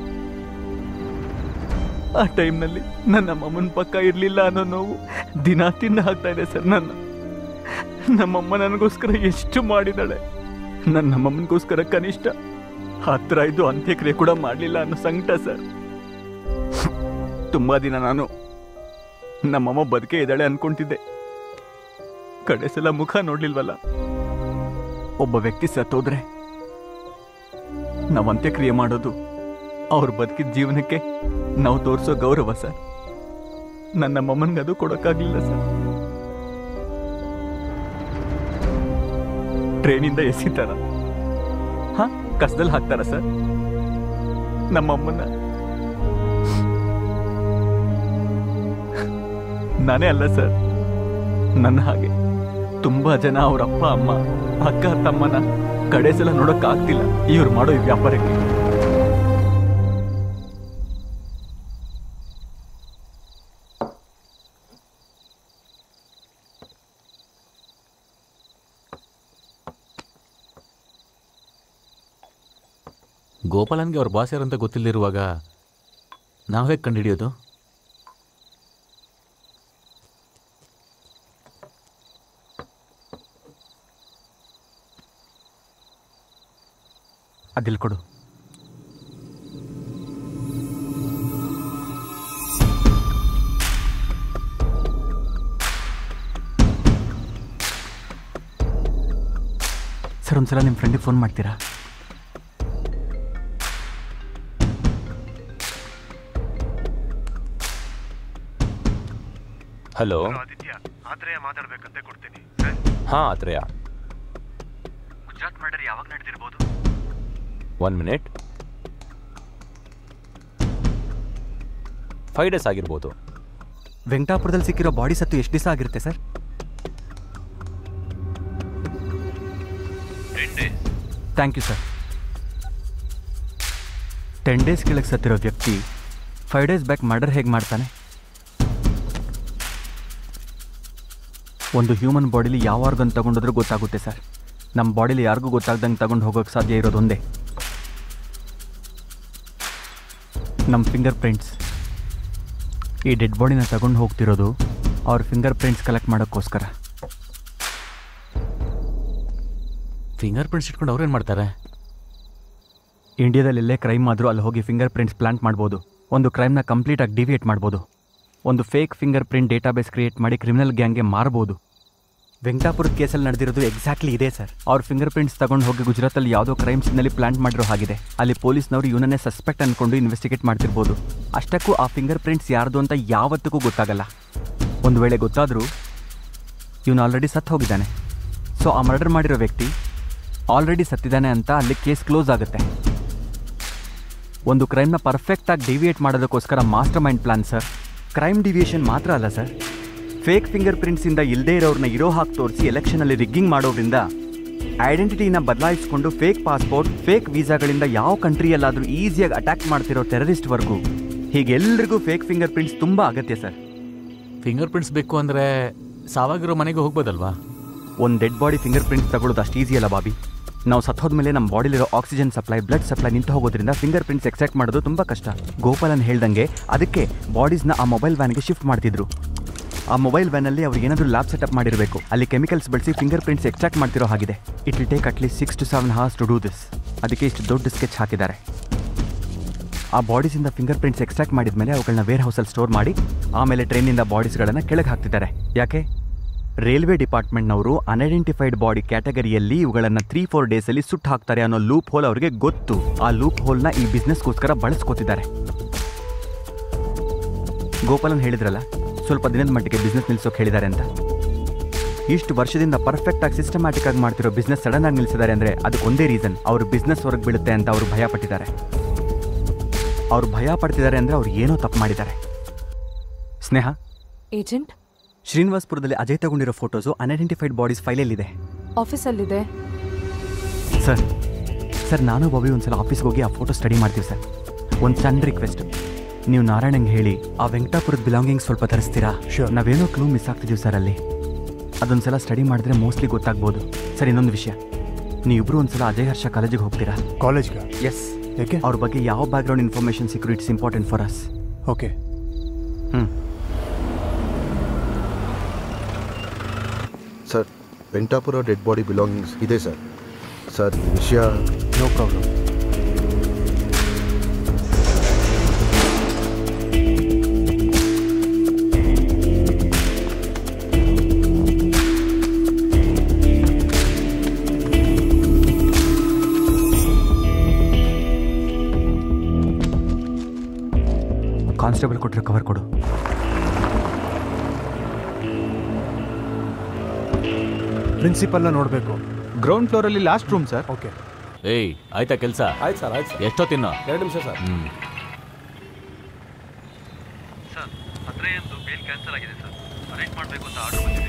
[SPEAKER 3] ಆ ಟೈಮ್ನಲ್ಲಿ ನನ್ನ ನಮ್ಮಮ್ಮನ ಪಕ್ಕ ಇರಲಿಲ್ಲ ಅನ್ನೋ ನೋವು ದಿನ ತಿಂದು ಹಾಕ್ತಾ ಇದೆ ಸರ್ ನನ್ನ ನಮ್ಮಮ್ಮ ನನಗೋಸ್ಕರ ಎಷ್ಟು ಮಾಡಿದಾಳೆ ನನ್ನ ನಮ್ಮಮ್ಮನಿಗೋಸ್ಕರ ಕನಿಷ್ಠ ಹತ್ರ ಇದ್ದು ಅಂತ್ಯಕ್ರಿಯೆ ಕೂಡ ಮಾಡಲಿಲ್ಲ ಅನ್ನೋ ಸಂಕಟ ಸರ್ ತುಂಬಾ ದಿನ ನಾನು ನಮ್ಮಮ್ಮ ಬದುಕೆ ಇದ್ದಾಳೆ ಅನ್ಕೊಂತಿದ್ದೆ ಕಡೆ ಸಲ ಮುಖ ನೋಡ್ಲಿಲ್ವಲ್ಲ ಒಬ್ಬ ವ್ಯಕ್ತಿ ಸತ್ತೋದ್ರೆ ನಾವು ಅಂತ್ಯಕ್ರಿಯೆ ಮಾಡೋದು ಅವ್ರು ಬದುಕಿದ ಜೀವನಕ್ಕೆ ನಾವು ತೋರಿಸೋ ಗೌರವ ಸರ್ ನನ್ನ ನಮ್ಮಮ್ಮನಿಗೆ ಅದು ಕೊಡೋಕ್ಕಾಗಲಿಲ್ಲ ಸರ್ ಟ್ರೈನಿಂದ ಎಸಿತಾರ ಹಾ ಕಸದಲ್ಲಿ ಹಾಕ್ತಾರ ಸರ್ ನಮ್ಮಮ್ಮನ್ನ ನಾನೇ ಅಲ್ಲ ಸರ್ ನನ್ನ ಹಾಗೆ ತುಂಬಾ ಜನ ಅವ್ರ ಅಪ್ಪ ಅಮ್ಮ ಅಕ್ಕ ತಮ್ಮನ ಕಡೆ ಸಲ ನೋಡೋಕ್ಕಾಗ್ತಿಲ್ಲ ಇವ್ರು ಮಾಡೋ ಈ ವ್ಯಾಪಾರಕ್ಕೆ
[SPEAKER 13] ಗೋಪಾಲನ್ಗೆ ಅವ್ರ ಬಾಸ್ ಯಾರಂತ ಗೊತ್ತಿಲ್ಲದಿರುವಾಗ ನಾವು ಹೇಗೆ ಕಂಡುಹಿಡಿಯೋದು
[SPEAKER 3] ಅದಿಲ್ ಕೊಡು ಸರ್ ಒಂದ್ಸಲ ನಿಮ್ಮ ಫ್ರೆಂಡಿಗೆ ಫೋನ್ ಮಾಡ್ತೀರಾ
[SPEAKER 2] ಹಲೋ
[SPEAKER 4] ಆದಿತ್ಯ ಆತ್ರೇಯ ಮಾತಾಡ್ಬೇಕಂತೆ ಕೊಡ್ತೀನಿ
[SPEAKER 2] ಹಾಂ ಆತ್ರೇಯ
[SPEAKER 4] ಗುಜರಾತ್ ಮರ್ಡರ್ ಯಾವಾಗ ನಡೆದಿರ್ಬೋದು
[SPEAKER 2] ಒನ್ ಮಿನಿಟ್ ಫೈವ್ ಡೇಸ್ ಆಗಿರ್ಬೋದು
[SPEAKER 3] ವೆಂಕಟಾಪುರದಲ್ಲಿ ಸಿಕ್ಕಿರೋ ಬಾಡಿ ಸತ್ತು ಎಷ್ಟು ದಿವಸ ಆಗಿರುತ್ತೆ sir thank you sir ten days ಕೆಳಗೆ ಸತ್ತಿರೋ ವ್ಯಕ್ತಿ ಫೈವ್ ಡೇಸ್ ಬ್ಯಾಕ್ ಮರ್ಡರ್ ಹೇಗೆ ಮಾಡ್ತಾನೆ ಒಂದು ಹ್ಯೂಮನ್ ಬಾಡಿಲಿ ಯಾವ ಆರ್ಗನ್ ತಗೊಂಡೋದ್ರೂ ಗೊತ್ತಾಗುತ್ತೆ ಸರ್ ನಮ್ಮ ಬಾಡಿಲಿ ಯಾರಿಗೂ ಗೊತ್ತಾಗ್ದಂಗೆ ತಗೊಂಡು ಹೋಗೋಕ್ಕೆ ಸಾಧ್ಯ ಇರೋದೊಂದೇ ನಮ್ಮ ಫಿಂಗರ್ ಪ್ರಿಂಟ್ಸ್ ಈ ಡೆಡ್ ಬಾಡಿನ ತಗೊಂಡು ಹೋಗ್ತಿರೋದು ಅವ್ರ ಫಿಂಗರ್ ಪ್ರಿಂಟ್ಸ್ ಕಲೆಕ್ಟ್ ಮಾಡೋಕ್ಕೋಸ್ಕರ
[SPEAKER 13] ಫಿಂಗರ್ ಪ್ರಿಂಟ್ಸ್ ಇಟ್ಕೊಂಡು ಅವ್ರೇನು ಮಾಡ್ತಾರೆ
[SPEAKER 3] ಇಂಡಿಯಾದಲ್ಲಿ ಎಲ್ಲೇ ಕ್ರೈಮ್ ಆದರೂ ಅಲ್ಲಿ ಹೋಗಿ ಫಿಂಗರ್ ಪ್ರಿಂಟ್ಸ್ ಪ್ಲಾಂಟ್ ಮಾಡ್ಬೋದು ಒಂದು ಕ್ರೈಮ್ನ ಕಂಪ್ಲೀಟಾಗಿ ಡಿವಿಯೇಟ್ ಮಾಡ್ಬೋದು ಒಂದು fake finger print database create ಮಾಡಿ ಕ್ರಿಮಿನಲ್ ಗ್ಯಾಂಗ್ಗೆ ಮಾರ್ಬೋದು ವೆಂಕಟಾಪುರದ ಕೇಸಲ್ಲಿ ನಡೆದಿರೋದು ಎಕ್ಸಾಕ್ಟ್ಲಿ ಇದೆ ಸರ್ ಅವ್ರ ಫಿಂಗರ್ ಪ್ರಿಂಟ್ಸ್ ತಗೊಂಡು ಹೋಗಿ ಗುಜರಾತಲ್ಲಿ ಯಾವುದೋ ಕ್ರೈಮ್ ಸೀನಲ್ಲಿ ಪ್ಲಾಂಟ್ ಮಾಡಿರೋ ಹಾಗಿದೆ ಅಲ್ಲಿ ಪೊಲೀಸ್ನವರು ಇವನನ್ನೇ ಸಸ್ಪೆಕ್ಟ್ ಅನ್ಕೊಂಡು ಇನ್ವೆಸ್ಟಿಗೇಟ್ ಮಾಡ್ತಿರ್ಬೋದು ಅಷ್ಟಕ್ಕೂ ಆ ಫಿಂಗರ್ ಪ್ರಿಂಟ್ಸ್ ಯಾರ್ದು ಅಂತ ಯಾವತ್ತಿಗೂ ಗೊತ್ತಾಗಲ್ಲ ಒಂದು ವೇಳೆ ಗೊತ್ತಾದರೂ ಇವನು ಆಲ್ರೆಡಿ ಸತ್ತು ಹೋಗಿದ್ದಾನೆ ಸೊ ಆ ಮರ್ಡರ್ ಮಾಡಿರೋ ವ್ಯಕ್ತಿ ಆಲ್ರೆಡಿ ಸತ್ತಿದ್ದಾನೆ ಅಂತ ಅಲ್ಲಿ ಕೇಸ್ ಕ್ಲೋಸ್ ಆಗುತ್ತೆ ಒಂದು ಕ್ರೈಮ್ನ ಪರ್ಫೆಕ್ಟಾಗಿ ಡಿವಿಯೇಟ್ ಮಾಡೋದಕ್ಕೋಸ್ಕರ master mind plan sir crime deviation ಮಾತ್ರ ಅಲ್ಲ ಸರ್ ಫೇಕ್ ಫಿಂಗರ್ ಪ್ರಿಂಟ್ಸಿಂದ ಇಲ್ಲದೇ ಇರೋರನ್ನ ಇರೋ ಹಾಕಿ ತೋರಿಸಿ ಎಲೆಕ್ಷನಲ್ಲಿ ರಿಗ್ಗಿಂಗ್ ಮಾಡೋದ್ರಿಂದ ಐಡೆಂಟಿಟಿನ ಬದಲಾಯಿಸಿಕೊಂಡು ಫೇಕ್ ಪಾಸ್ಪೋರ್ಟ್ ಫೇಕ್ ವೀಸಾಗಳಿಂದ ಯಾವ ಕಂಟ್ರಿಯಲ್ಲಾದರೂ ಈಸಿಯಾಗಿ ಅಟ್ಯಾಕ್ ಮಾಡ್ತಿರೋ ಟೆರರಿಸ್ಟ್ವರೆಗೂ ಹೀಗೆಲ್ಲರಿಗೂ ಫೇಕ್ ಫಿಂಗರ್ ಪ್ರಿಂಟ್ಸ್ ತುಂಬ ಅಗತ್ಯ ಸರ್
[SPEAKER 13] ಫಿಂಗರ್ ಪ್ರಿಂಟ್ಸ್ ಬೇಕು ಅಂದರೆ ಸಾವಾಗಿರೋ ಮನೆಗೆ ಹೋಗ್ಬೋದಲ್ವಾ
[SPEAKER 3] ಒಂದು ಡೆಡ್ ಬಾಡಿ ಫಿಂಗರ್ ಪ್ರಿಂಟ್ಸ್ ತಗೊಳ್ಳೋದು ಅಷ್ಟು ಈಸಿ ಅಲ್ಲ ಬಾಬಿ ನಾವು ಸತ್ತೋದ್ಮೇಲೆ ನಮ್ಮ ಬಾಡಿಲಿರೋ ಆಕ್ಸಿಜನ್ ಸಪ್ಲೈ ಬ್ಲಡ್ ಸಪ್ಲೈ ನಿಂತು ಹೋಗೋದ್ರಿಂದ ಫಿಂಗರ್ ಪ್ರಿಂಟ್ಸ್ ಎಕ್ಸ್ಟ್ರಾಕ್ಟ್ ಮಾಡೋದು ತುಂಬ ಕಷ್ಟ ಗೋಪಾಲನ್ ಹೇಳ್ದಂಗೆ ಅದಕ್ಕೆ ಬಾಡೀಸ್ನ ಆ ಮೊಬೈಲ್ ವ್ಯಾನ್ಗೆ ಶಿಫ್ಟ್ ಮಾಡ್ತಿದ್ರು ಆ ಮೊಬೈಲ್ ವ್ಯಾನಲ್ಲಿ ಅವ್ರು ಏನಾದರೂ ಲ್ಯಾಬ್ ಸೆಟಪ್ ಮಾಡಿರಬೇಕು ಅಲ್ಲಿ ಕೆಮಿಕಲ್ಸ್ ಬಳಸಿ ಫಿಂಗರ್ ಪ್ರಿಂಟ್ಸ್ ಎಕ್ಸ್ಟ್ರಾಕ್ಟ್ ಮಾಡ್ತಿರೋ ಹಾಗಿದೆ it will take at least six to seven hours to do this ಅದಕ್ಕೆ ಇಷ್ಟು ದೊಡ್ಡ ಸ್ಕೆಚ್ ಹಾಕಿದ್ದಾರೆ ಆ ಬಾಡೀಸಿಂದ ಫಿಂಗರ್ ಪ್ರಿಂಟ್ಸ್ ಎಕ್ಸ್ಟ್ರಾಕ್ಟ್ ಮಾಡಿದ್ಮೇಲೆ ಅವುಗಳನ್ನ ವೇರ್ ಹೌಸಲ್ಲಿ ಸ್ಟೋರ್ ಮಾಡಿ ಆಮೇಲೆ ಟ್ರೈನಿಂದ ಬಾಡೀಸ್ಗಳನ್ನು ಕೆಳಗೆ ಹಾಕ್ತಿದ್ದಾರೆ ಯಾಕೆ ರೈಲ್ವೆ ಡಿಪಾರ್ಟ್ಮೆಂಟ್ನವರು ಅನ್ಐಡೆಂಟಿಫೈಡ್ ಬಾಡಿ ಕ್ಯಾಟಗರಿಯಲ್ಲಿ ಇವುಗಳನ್ನು ತ್ರೀ ಫೋರ್ ಡೇಸಲ್ಲಿ ಸುಟ್ಟು ಹಾಕ್ತಾರೆ ಅನ್ನೋ ಲೂಪ್ ಹೋಲ್ ಅವರಿಗೆ ಗೊತ್ತು ಆ ಲೂಪ್ ಹೋಲ್ನ ಈ ಬಿಸ್ನೆಸ್ಗೋಸ್ಕರ ಬಳಸ್ಕೋತಿದ್ದಾರೆ ಗೋಪಾಲನ್ ಹೇಳಿದ್ರಲ್ಲ ಸ್ವಲ್ಪ ದಿನದ ಮಟ್ಟಿಗೆ ಬಿಸ್ನೆಸ್ ನಿಲ್ಸೋಕೆ ಹೇಳಿದ್ದಾರೆ ಅಂತ ಇಷ್ಟು ವರ್ಷದಿಂದ ಪರ್ಫೆಕ್ಟ್ ಆಗಿ ಸಿಸ್ಟಮ್ಯಾಟಿಕ್ ಆಗಿ ಮಾಡ್ತಿರೋ ಬಿಸ್ನೆಸ್ ಸಡನ್ ಆಗಿ ನಿಲ್ಸಿದ್ದಾರೆ ಅಂದರೆ ಅದಕ್ಕೆ ಒಂದೇ ರೀಸನ್ ಅವ್ರ ಬಿಸ್ನೆಸ್ ಹೊರಗೆ ಬೀಳುತ್ತೆ ಅಂತ ಅವರು ಭಯ ಪಟ್ಟಿದ್ದಾರೆ ಅವ್ರು ಭಯ ಪಡ್ತಿದ್ದಾರೆ ಅಂದರೆ ಅವ್ರು ಏನೋ ತಪ್ಪು ಮಾಡಿದ್ದಾರೆ ಸ್ನೇಹ
[SPEAKER 5] ಏಜೆಂಟ್
[SPEAKER 3] ಶ್ರೀನಿವಾಸ್ಪುರದಲ್ಲಿ ಅಜಯ್ ತಗೊಂಡಿರೋ ಫೋಟೋಸು ಅನ್ಐಡೆಂಟಿಫೈಡ್ ಬಾಡೀಸ್ ಫೈಲಲ್ಲಿದೆ
[SPEAKER 5] ಆಫೀಸಲ್ಲಿದೆ
[SPEAKER 3] ಸರ್ ಸರ್ ನಾನು ಬಾಬಿ ಒಂದ್ಸಲ ಆಫೀಸ್ಗೆ ಹೋಗಿ ಆ ಫೋಟೋ ಸ್ಟಡಿ ಮಾಡ್ತೀವಿ ಸರ್ ಒಂದು ಸಣ್ಣ ರಿಕ್ವೆಸ್ಟ್ ನೀವು ನಾರಾಯಣಂಗೆ ಹೇಳಿ ಆ ವೆಂಕಟಾಪುರದ ಬಿಲಾಂಗಿಂಗ್ ಸ್ವಲ್ಪ ತರಿಸ್ತೀರಾ ನಾವೇನೋ ಕ್ಲೂ ಮಿಸ್ ಆಗ್ತಿದ್ದೀವಿ ಸರ್ ಅಲ್ಲಿ ಅದೊಂದ್ಸಲ ಸ್ಟಡಿ ಮಾಡಿದ್ರೆ ಮೋಸ್ಟ್ಲಿ ಗೊತ್ತಾಗ್ಬೋದು ಸರ್ ಇನ್ನೊಂದು ವಿಷಯ ನೀವಿಬ್ರು ಒಂದ್ಸಲ ಅಜಯ್ ಹರ್ಷ ಕಾಲೇಜಿಗೆ ಹೋಗ್ತೀರಾ
[SPEAKER 7] ಕಾಲೇಜ್ಗೆ
[SPEAKER 3] ಎಸ್ ಯಾಕೆ ಅವ್ರ ಬಗ್ಗೆ ಯಾವ ಬ್ಯಾಕ್ಗ್ರೌಂಡ್ ಇನ್ಫಾರ್ಮೇಷನ್ ಸಿಕ್ರು it's important for us
[SPEAKER 7] okay
[SPEAKER 3] ಹ್ಞೂ
[SPEAKER 8] sir Venkatapura dead body belongings ಇದೆ ಸರ್ ಸರ್ ಈ ವಿಷಯ
[SPEAKER 7] ನೋ ಪ್ರಾಬ್ಲಮ್
[SPEAKER 3] ಕಾನ್ಸ್ಟೇಬಲ್ ಕೊಟ್ಟಿರೋ ಕವರ್ ಕೊಡು
[SPEAKER 7] ಪ್ರಿನ್ಸಿಪಲ್ನ ನೋಡಬೇಕು
[SPEAKER 9] ಗ್ರೌಂಡ್ ಫ್ಲೋರಲ್ಲಿ ಲಾಸ್ಟ್ ರೂಮ್ ಸರ್
[SPEAKER 7] ಓಕೆ
[SPEAKER 13] ಏಯ್ ಆಯ್ತಾ ಕೆಲಸ
[SPEAKER 15] ಆಯ್ತು ಸರ್ ಆಯ್ತು ಸರ್
[SPEAKER 13] ಎಷ್ಟೊತ್ತಿನ್ನು
[SPEAKER 15] ಎರಡು ನಿಮಿಷ ಸರ್
[SPEAKER 13] ಹ್ಞೂ
[SPEAKER 14] ಸರ್ ಅದ್ರಯ್ಯಂದು ಬೇಲ್ ಕ್ಯಾನ್ಸಲ್ ಆಗಿದೆ ಸರ್ ಅರೆಸ್ಟ್ ಮಾಡಬೇಕು ಅಂತ ಆರ್ಡರ್ ಬಂದಿದೆ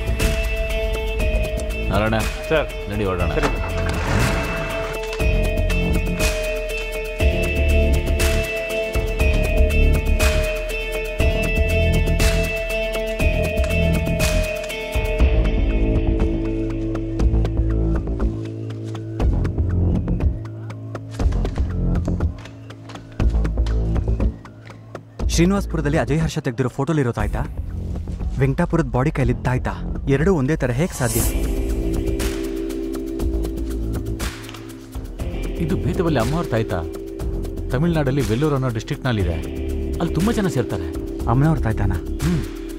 [SPEAKER 13] ನಾರಾಯಣ
[SPEAKER 15] ಸರ್
[SPEAKER 13] ನಡಿ ಹೊರಡೋಣ
[SPEAKER 3] ಶ್ರೀನಿವಾಸ್ಪುರದಲ್ಲಿ ಅಜಯ್ ಹರ್ಷ ತೆಗೆದಿರೋ ಫೋಟೋಲಿರೋ ತಾಯ್ತಾ ವೆಂಕಟಾಪುರದ ಬಾಡಿ ಕೈಲಿದ್ದ ತಾಯ್ತಾ ಎರಡೂ ಒಂದೇ ಥರ ಹೇಗೆ ಸಾಧ್ಯ
[SPEAKER 13] ಇದು ಬೇತವಲ್ಲಿ ಅಮ್ಮವ್ರ ತಾಯ್ತಾ ತಮಿಳ್ನಾಡಲ್ಲಿ ವೆಲ್ಲೂರ್ ಅನ್ನೋ ಡಿಸ್ಟ್ರಿಕ್ಟ್ನಲ್ಲಿದೆ ಅಲ್ಲಿ ತುಂಬ ಜನ ಸೇರ್ತಾರೆ
[SPEAKER 3] ಅಮ್ಮನವ್ರ ತಾಯ್ತಾನ
[SPEAKER 13] ಹ್ಞೂ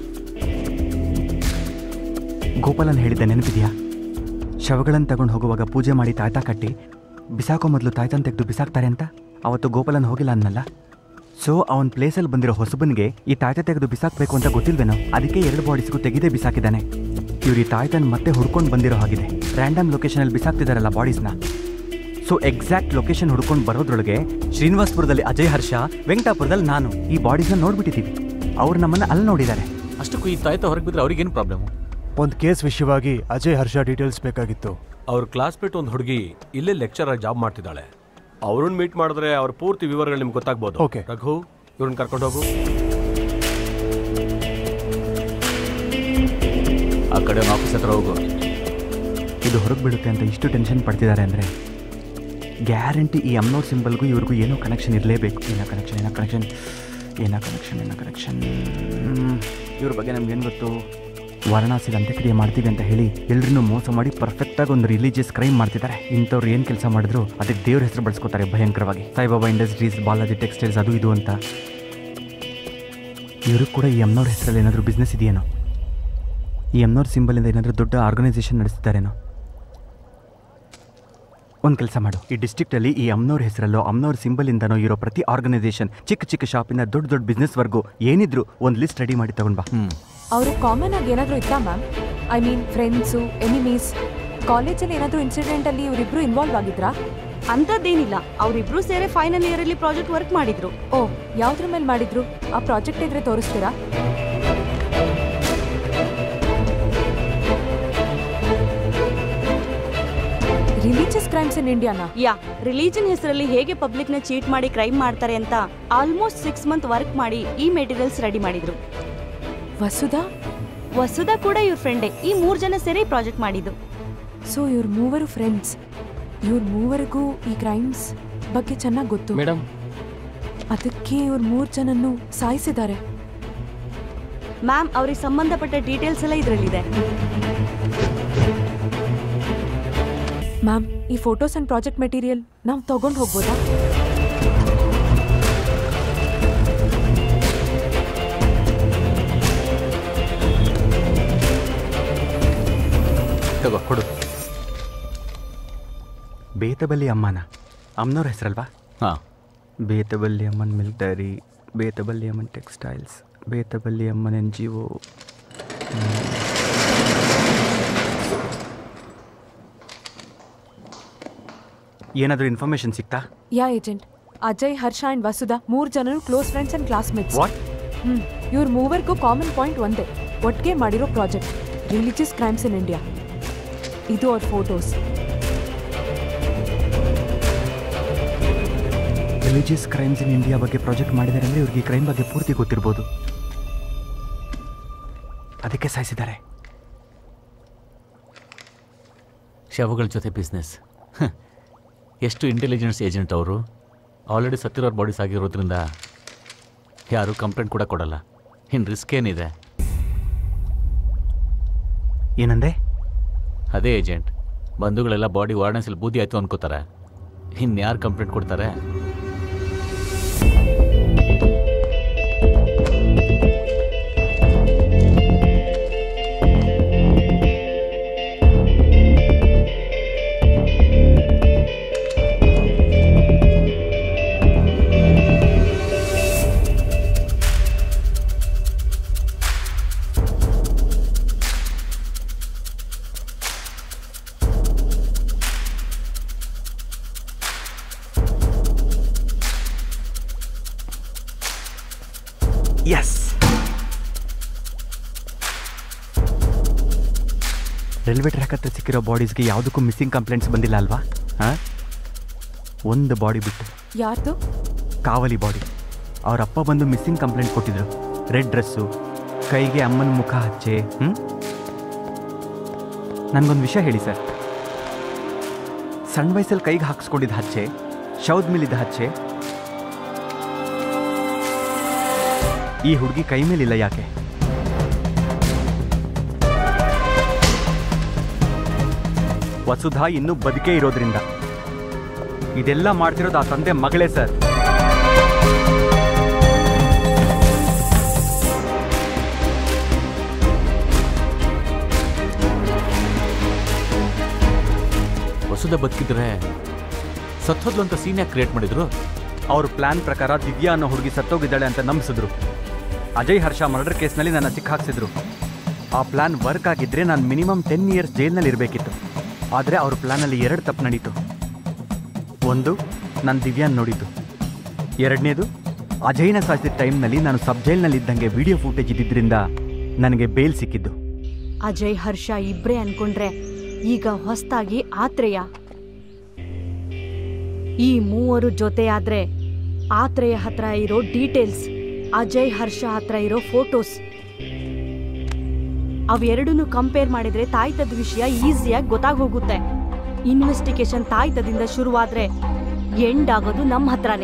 [SPEAKER 3] ಗೋಪಾಲನ್ ಹೇಳಿದ್ದೆ ನೆನಪಿದೆಯಾ ಶವಗಳನ್ನು ತಗೊಂಡು ಹೋಗುವಾಗ ಪೂಜೆ ಮಾಡಿ ತಾಯ್ತಾ ಕಟ್ಟಿ ಬಿಸಾಕೋ ಮೊದಲು ತಾಯ್ತನ್ ತೆಗೆದು ಬಿಸಾಕ್ತಾರೆ ಅಂತ ಅವತ್ತು ಗೋಪಾಲನ್ ಹೋಗಿಲ್ಲ ಅನ್ನಲ್ಲ ಸೊ ಅವನ ಪ್ಲೇಸಲ್ಲಿ ಬಂದಿರೋ ಹೊಸಬನಿಗೆ ಈ ತಾಯ್ತ ತೆಗೆದು ಬಿಸಾಕ್ಬೇಕು ಅಂತ ಗೊತ್ತಿಲ್ವೇನೋ ಅದಕ್ಕೆ ಎರಡು ಬಾಡೀಸ್ಗೂ ತೆಗೆದೇ ಬಿಸಾಕಿದ್ದಾನೆ ಇವ್ರು ಈ ತಾಯ್ತನ್ ಮತ್ತೆ ಹುಡ್ಕೊಂಡು ಬಂದಿರೋ ಹಾಗಿದೆ ರ್ಯಾಂಡಮ್ ಲೊಕೇಶನಲ್ಲಿ ಬಿಸಾಕ್ತಿದಾರಲ್ಲ ಬಾಡೀಸ್ನ ಸೊ ಎಕ್ಸಾಕ್ಟ್ ಲೊಕೇಶನ್ ಹುಡ್ಕೊಂಡು ಬರೋದ್ರೊಳಗೆ ಶ್ರೀನಿವಾಸ್ಪುರದಲ್ಲಿ ಅಜಯ್ ಹರ್ಷ ವೆಂಕಟಾಪುರದಲ್ಲಿ ನಾನು ಈ ಬಾಡೀಸ್ನ ನೋಡ್ಬಿಟ್ಟಿದ್ದೀವಿ ಅವ್ರು ನಮ್ಮನ್ನ ಅಲ್ಲಿ ನೋಡಿದ್ದಾರೆ
[SPEAKER 13] ಅಷ್ಟಕ್ಕೂ ಈ ತಾಯ್ತ ಹೊರಗೆ ಬಿದ್ದರೆ ಅವ್ರಿಗೇನು ಪ್ರಾಬ್ಲಮ್
[SPEAKER 7] ಒಂದು ಕೇಸ್ ವಿಷಯವಾಗಿ ಅಜಯ್ ಹರ್ಷ ಡೀಟೇಲ್ಸ್ ಬೇಕಾಗಿತ್ತು
[SPEAKER 15] ಅವ್ರ ಕ್ಲಾಸ್ಮೇಟ್ ಒಂದು ಹುಡುಗಿ ಇಲ್ಲೇ ಲೆಕ್ಚರ್ ಜಾಬ್ ಮಾಡ್ತಿದ್ದಾಳೆ ಅವ್ರನ್ನ ಮೀಟ್ ಮಾಡಿದ್ರೆ ಅವ್ರ ಪೂರ್ತಿ ವಿವರಗಳು ನಿಮ್ಗೆ ಗೊತ್ತಾಗ್ಬೋದು
[SPEAKER 7] Okay.
[SPEAKER 15] ರಘು ಇವ್ರನ್ನ ಕರ್ಕೊಂಡು ಹೋಗು
[SPEAKER 13] ಆ ಕಡೆ ಒಂದು ಆಫೀಸ್ ಹತ್ರ ಹೋಗು
[SPEAKER 3] ಇದು ಹೊರಗೆ ಬೀಳುತ್ತೆ ಅಂತ ಇಷ್ಟು ಟೆನ್ಷನ್ ಪಡ್ತಿದ್ದಾರೆ ಅಂದರೆ ಗ್ಯಾರಂಟಿ ಈ ಅಮ್ನೋರ್ ಸಿಂಬಲ್ಗೂ ಇವ್ರಿಗೂ ಏನೋ ಕನೆಕ್ಷನ್ ಇರಲೇಬೇಕು ಏನೋ ಕನೆಕ್ಷನ್ ಏನೋ ಕನೆಕ್ಷನ್ ಏನೋ ಕನೆಕ್ಷನ್ ಏನೋ ಕನೆಕ್ಷನ್ ಇವ್ರ ಬಗ್ಗೆ ನಮ್ಗೇನು ಗೊತ್ತು ವಾರಣಾಸಿಲಿ ಅಂತ್ಯಕ್ರಿಯೆ ಮಾಡ್ತೀವಿ ಅಂತ ಹೇಳಿ ಎಲ್ರನ್ನೂ ಮೋಸ ಮಾಡಿ ಪರ್ಫೆಕ್ಟಾಗಿ ಒಂದು ರಿಲಿಜಿಯಸ್ ಕ್ರೈಮ್ ಮಾಡ್ತಿದ್ದಾರೆ ಇಂಥವ್ರು ಏನು ಕೆಲಸ ಮಾಡಿದ್ರು ಅದಕ್ಕೆ ದೇವ್ರ ಹೆಸರು ಬಳಸ್ಕೋತಾರೆ ಭಯಂಕರವಾಗಿ ಸಾಯಿಬಾಬಾ ಇಂಡಸ್ಟ್ರೀಸ್ ಬಾಲಾಜಿ ಟೆಕ್ಸ್ಟೈಲ್ಸ್ ಅದು ಇದು ಅಂತ ಇವ್ರಿಗೆ ಕೂಡ ಈ ಅಮ್ನವ್ರ ಹೆಸರಲ್ಲಿ ಏನಾದರೂ ಬಿಸ್ನೆಸ್ ಇದೆಯೇನೋ ಈ ಅಮ್ನವ್ರ ಸಿಂಬಲಿಂದ ಏನಾದರೂ ದೊಡ್ಡ ಆರ್ಗನೈಸೇಷನ್ ನಡೆಸ್ತಿದ್ದಾರೇನೋ ಒಂದು ಕೆಲಸ ಮಾಡು ಈ ಡಿಸ್ಟ್ರಿಕ್ಟಲ್ಲಿ ಈ ಅಮ್ನವ್ರ ಹೆಸರಲ್ಲೋ ಅಮ್ನವ್ರ ಸಿಂಬಲಿಂದನೋ ಇರೋ ಪ್ರತಿ ಆರ್ಗನೈಸೇಷನ್ ಚಿಕ್ಕ ಚಿಕ್ಕ ಶಾಪಿಂದ ದೊಡ್ಡ ದೊಡ್ಡ ಬಿಸ್ನೆಸ್ವರೆಗೂ ಏನಿದ್ರು ಒಂದು ಲಿಸ್ಟ್ ರೆಡಿ ಮಾಡಿ ತಗೊಂಡ್ ಬಾ
[SPEAKER 5] ಅವರು ಕಾಮನ್ ಆಗಿ ಏನಾದರೂ ಇತ್ತಾ ma'am I mean friends enemies ಕಾಲೇಜಲ್ಲಿ ಏನಾದರೂ ಇನ್ಸಿಡೆಂಟಲ್ಲಿ ಇವರಿಬ್ರು ಇನ್ವಾಲ್ವ್ ಆಗಿದ್ರಾ
[SPEAKER 17] ಅಂಥದ್ದೇನಿಲ್ಲ ಅವರಿಬ್ರು ಸೇರಿ ಫೈನಲ್ ಇಯರ್ ಅಲ್ಲಿ ಪ್ರಾಜೆಕ್ಟ್ ವರ್ಕ್ ಮಾಡಿದ್ರು
[SPEAKER 5] ಓ ಯಾವ್ದ್ರ ಮೇಲೆ ಮಾಡಿದ್ರು ಆ ಪ್ರಾಜೆಕ್ಟ್ ಇದ್ರೆ ತೋರಿಸ್ತೀರಾ ರಿಲಿಜಿಯಸ್ ಕ್ರೈಮ್ಸ್ ಇನ್ ಇಂಡಿಯಾನಾ
[SPEAKER 17] ಯಾ ರಿಲಿಜನ್ ಹೆಸರಲ್ಲಿ ಹೇಗೆ ಪಬ್ಲಿಕ್ ನ ಚೀಟ್ ಮಾಡಿ ಕ್ರೈಮ್ ಮಾಡ್ತಾರೆ ಅಂತ ಆಲ್ಮೋಸ್ಟ್ ಸಿಕ್ಸ್ ಮಂತ್ ವರ್ಕ್ ಮಾಡಿ ಈ ಮೆಟೀರಿಯಲ್ಸ್ ರೆಡಿ ಮಾಡಿದ್ರು
[SPEAKER 5] ವಸುಧಾ
[SPEAKER 17] ವಸುಧಾ ಕೂಡ ಇವ್ರ ಫ್ರೆಂಡೇ ಈ ಮೂರ್ ಜನ ಸೇರಿ ಪ್ರಾಜೆಕ್ಟ್ ಮಾಡಿದ್ದು
[SPEAKER 5] ಸೊ ಇವ್ರ ಮೂವರು ಫ್ರೆಂಡ್ಸ್ ಇವ್ರ ಮೂವರಿಗೂ ಈ ಕ್ರೈಮ್ಸ್ ಬಗ್ಗೆ ಚೆನ್ನಾಗಿ ಗೊತ್ತು
[SPEAKER 10] ಮೇಡಮ್
[SPEAKER 5] ಅದಕ್ಕೆ ಇವ್ರ ಮೂರು ಜನನ್ನು ಸಾಯಿಸಿದ್ದಾರೆ
[SPEAKER 17] ಮ್ಯಾಮ್ ಅವ್ರಿಗೆ ಸಂಬಂಧಪಟ್ಟ ಡೀಟೇಲ್ಸ್ ಎಲ್ಲ ಇದರಲ್ಲಿದೆ
[SPEAKER 5] ಮ್ಯಾಮ್ ಈ ಫೋಟೋಸ್ ಅಂಡ್ ಪ್ರಾಜೆಕ್ಟ್ ಮೆಟೀರಿಯಲ್ ನಾವು ತಗೊಂಡು ಹೋಗ್ಬೋದಾ
[SPEAKER 2] ತಗೋ ಕೊಡು
[SPEAKER 3] ಬೇತಬಲ್ಲಿ ಅಮ್ಮನ ಅಮ್ಮನವ್ರ ಹೆಸರಲ್ವಾ
[SPEAKER 13] ಹಾಂ
[SPEAKER 3] ಬೇತಬಲ್ಲಿ ಅಮ್ಮನ್ ಮಿಲಿಟರಿ ಬೇತಬಲ್ಲಿ ಅಮ್ಮನ್ ಟೆಕ್ಸ್ಟೈಲ್ಸ್ ಬೇತಬಲ್ಲಿ ಅಮ್ಮನ್ ಎನ್ ಜಿ ಒ ಏನಾದರೂ ಇನ್ಫಾರ್ಮೇಶನ್ ಸಿಕ್ತಾ
[SPEAKER 5] yeah agent Ajay Harsha and Vasudha ಮೂರು ಜನರು close friends and classmates
[SPEAKER 3] what
[SPEAKER 5] hmm ಇವ್ರ ಮೂವರಿಗೂ ಕಾಮನ್ ಪಾಯಿಂಟ್ ಒಂದೇ ಒಟ್ಟಿಗೆ ಮಾಡಿರೋ project religious crimes in India ಇದು ಅವ್ರ photos
[SPEAKER 3] religious crimes in India ಬಗ್ಗೆ ಪ್ರಾಜೆಕ್ಟ್ ಮಾಡಿದ್ದಾರೆ ಅಂದರೆ ಇವ್ರಿಗೆ ಈ ಕ್ರೈಮ್ ಬಗ್ಗೆ ಪೂರ್ತಿ ಗೊತ್ತಿರ್ಬೋದು ಅದಕ್ಕೆ ಸಾಯಿಸಿದ್ದಾರೆ
[SPEAKER 13] ಶವಗಳ ಜೊತೆ ಬಿಸ್ನೆಸ್ ಎಷ್ಟು ಇಂಟೆಲಿಜೆನ್ಸ್ ಏಜೆಂಟ್ ಅವರು ಆಲ್ರೆಡಿ ಸತ್ತಿರೋರ್ ಬಾಡೀಸ್ ಆಗಿರೋದ್ರಿಂದ ಯಾರು ಕಂಪ್ಲೇಂಟ್ ಕೂಡ ಕೊಡಲ್ಲ ಇನ್ನು ರಿಸ್ಕ್ ಏನಿದೆ
[SPEAKER 3] ಏನಂದೆ
[SPEAKER 13] ಅದೇ ಏಜೆಂಟ್ ಬಂಧುಗಳೆಲ್ಲ ಬಾಡಿ ವಾರ್ಡನ್ಸಲ್ಲಿ ಬೂದಿ ಆಯಿತು ಅನ್ಕೋತಾರೆ ಇನ್ಯಾರು ಕಂಪ್ಲೇಂಟ್ ಕೊಡ್ತಾರೆ
[SPEAKER 3] ಎಸ್ ರೈಲ್ವೆ ಟ್ರ್ಯಾಕ್ ಹತ್ರ ಸಿಕ್ಕಿರೋ ಬಾಡೀಸ್ಗೆ ಯಾವುದಕ್ಕೂ ಮಿಸ್ಸಿಂಗ್ ಕಂಪ್ಲೇಂಟ್ಸ್ ಬಂದಿಲ್ಲ ಅಲ್ವಾ ಹಾಂ ಒಂದು ಬಾಡಿ ಬಿಟ್ಟು
[SPEAKER 5] ಯಾರ್ದು
[SPEAKER 3] ಕಾವಲಿ ಬಾಡಿ ಅವ್ರ ಅಪ್ಪ ಬಂದು ಮಿಸ್ಸಿಂಗ್ ಕಂಪ್ಲೇಂಟ್ ಕೊಟ್ಟಿದ್ರು ರೆಡ್ ಡ್ರೆಸ್ಸು ಕೈಗೆ ಅಮ್ಮನ ಮುಖ ಹಚ್ಚೆ ಹ್ಞೂ ನನಗೊಂದು ವಿಷಯ ಹೇಳಿ ಸರ್ ಸಣ್ಣ ವಯಸ್ಸಲ್ಲಿ ಕೈಗೆ ಹಾಕ್ಸ್ಕೊಂಡಿದ್ದ ಹಚ್ಚೆ ಶೌದ್ ಮೇಲಿದ್ದ ಹಚ್ಚೆ ಈ ಹುಡುಗಿ ಕೈ ಮೇಲಿಲ್ಲ ಯಾಕೆ ವಸುಧಾ ಇನ್ನೂ ಬದುಕೇ ಇರೋದ್ರಿಂದ ಇದೆಲ್ಲ ಮಾಡ್ತಿರೋದು ಆ ತಂದೆ ಮಗಳೇ ಸರ್
[SPEAKER 13] ವಸುದ ಬದುಕಿದ್ರೆ ಸತ್ತೋದ್ಲು ಅಂತ ಸೀನ್ ಯಾಕೆ ಕ್ರಿಯೇಟ್ ಮಾಡಿದ್ರು
[SPEAKER 3] ಅವ್ರ ಪ್ಲಾನ್ ಪ್ರಕಾರ ದಿವ್ಯಾ ಅನ್ನೋ ಹುಡುಗಿ ಸತ್ತೋಗಿದ್ದಾಳೆ ಅಂತ ನಂಬಿಸಿದ್ರು ಅಜಯ್ ಹರ್ಷ ಮರ್ಡರ್ ಕೇಸ್ನಲ್ಲಿ ನನ್ನ ಸಿಕ್ಕ ಹಾಕ್ಸಿದ್ರು ಆ ಪ್ಲಾನ್ ವರ್ಕ್ ಆಗಿದ್ರೆ ನಾನು ಮಿನಿಮಮ್ ಟೆನ್ ಇಯರ್ಸ್ ಜೈಲ್ನಲ್ಲಿ ಇರಬೇಕಿತ್ತು ಆದರೆ ಅವ್ರ ಪ್ಲಾನಲ್ಲಿ ಎರಡು ತಪ್ಪು ನಡೀತು ಒಂದು ನಾನು ದಿವ್ಯಾನ್ ನೋಡಿದ್ದು ಎರಡನೇದು ಅಜಯ್ನ ಸಾಯಿಸಿದ ಟೈಮ್ನಲ್ಲಿ ನಾನು ಸಬ್ ಜೈಲ್ನಲ್ಲಿ ಇದ್ದಂಗೆ ವಿಡಿಯೋ ಫುಟೇಜ್ ಇದ್ದಿದ್ದರಿಂದ ನನಗೆ ಬೇಲ್ ಸಿಕ್ಕಿದ್ದು
[SPEAKER 17] ಅಜಯ್ ಹರ್ಷ ಇಬ್ರೇ ಅನ್ಕೊಂಡ್ರೆ ಈಗ ಹೊಸ್ತಾಗಿ ಆತ್ರೇಯ ಈ ಮೂವರು ಜೊತೆಯಾದ್ರೆ ಆತ್ರೇಯ ಹತ್ರ ಇರೋ ಡೀಟೇಲ್ಸ್ ಅಜಯ್ ಹರ್ಷ ಹತ್ರ ಇರೋ ಫೋಟೋಸ್ ಅವೆರಡನ್ನು ಕಂಪೇರ್ ಮಾಡಿದ್ರೆ ತಾಯ್ತದ ವಿಷಯ ಈಸಿಯಾಗಿ ಗೊತ್ತಾಗೋಗುತ್ತೆ ಇನ್ವೆಸ್ಟಿಗೇಷನ್ ತಾಯ್ತದಿಂದ ಶುರುವಾದ್ರೆ ಎಂಡ್ ಆಗೋದು ನಮ್ಮ ಹತ್ರನೇ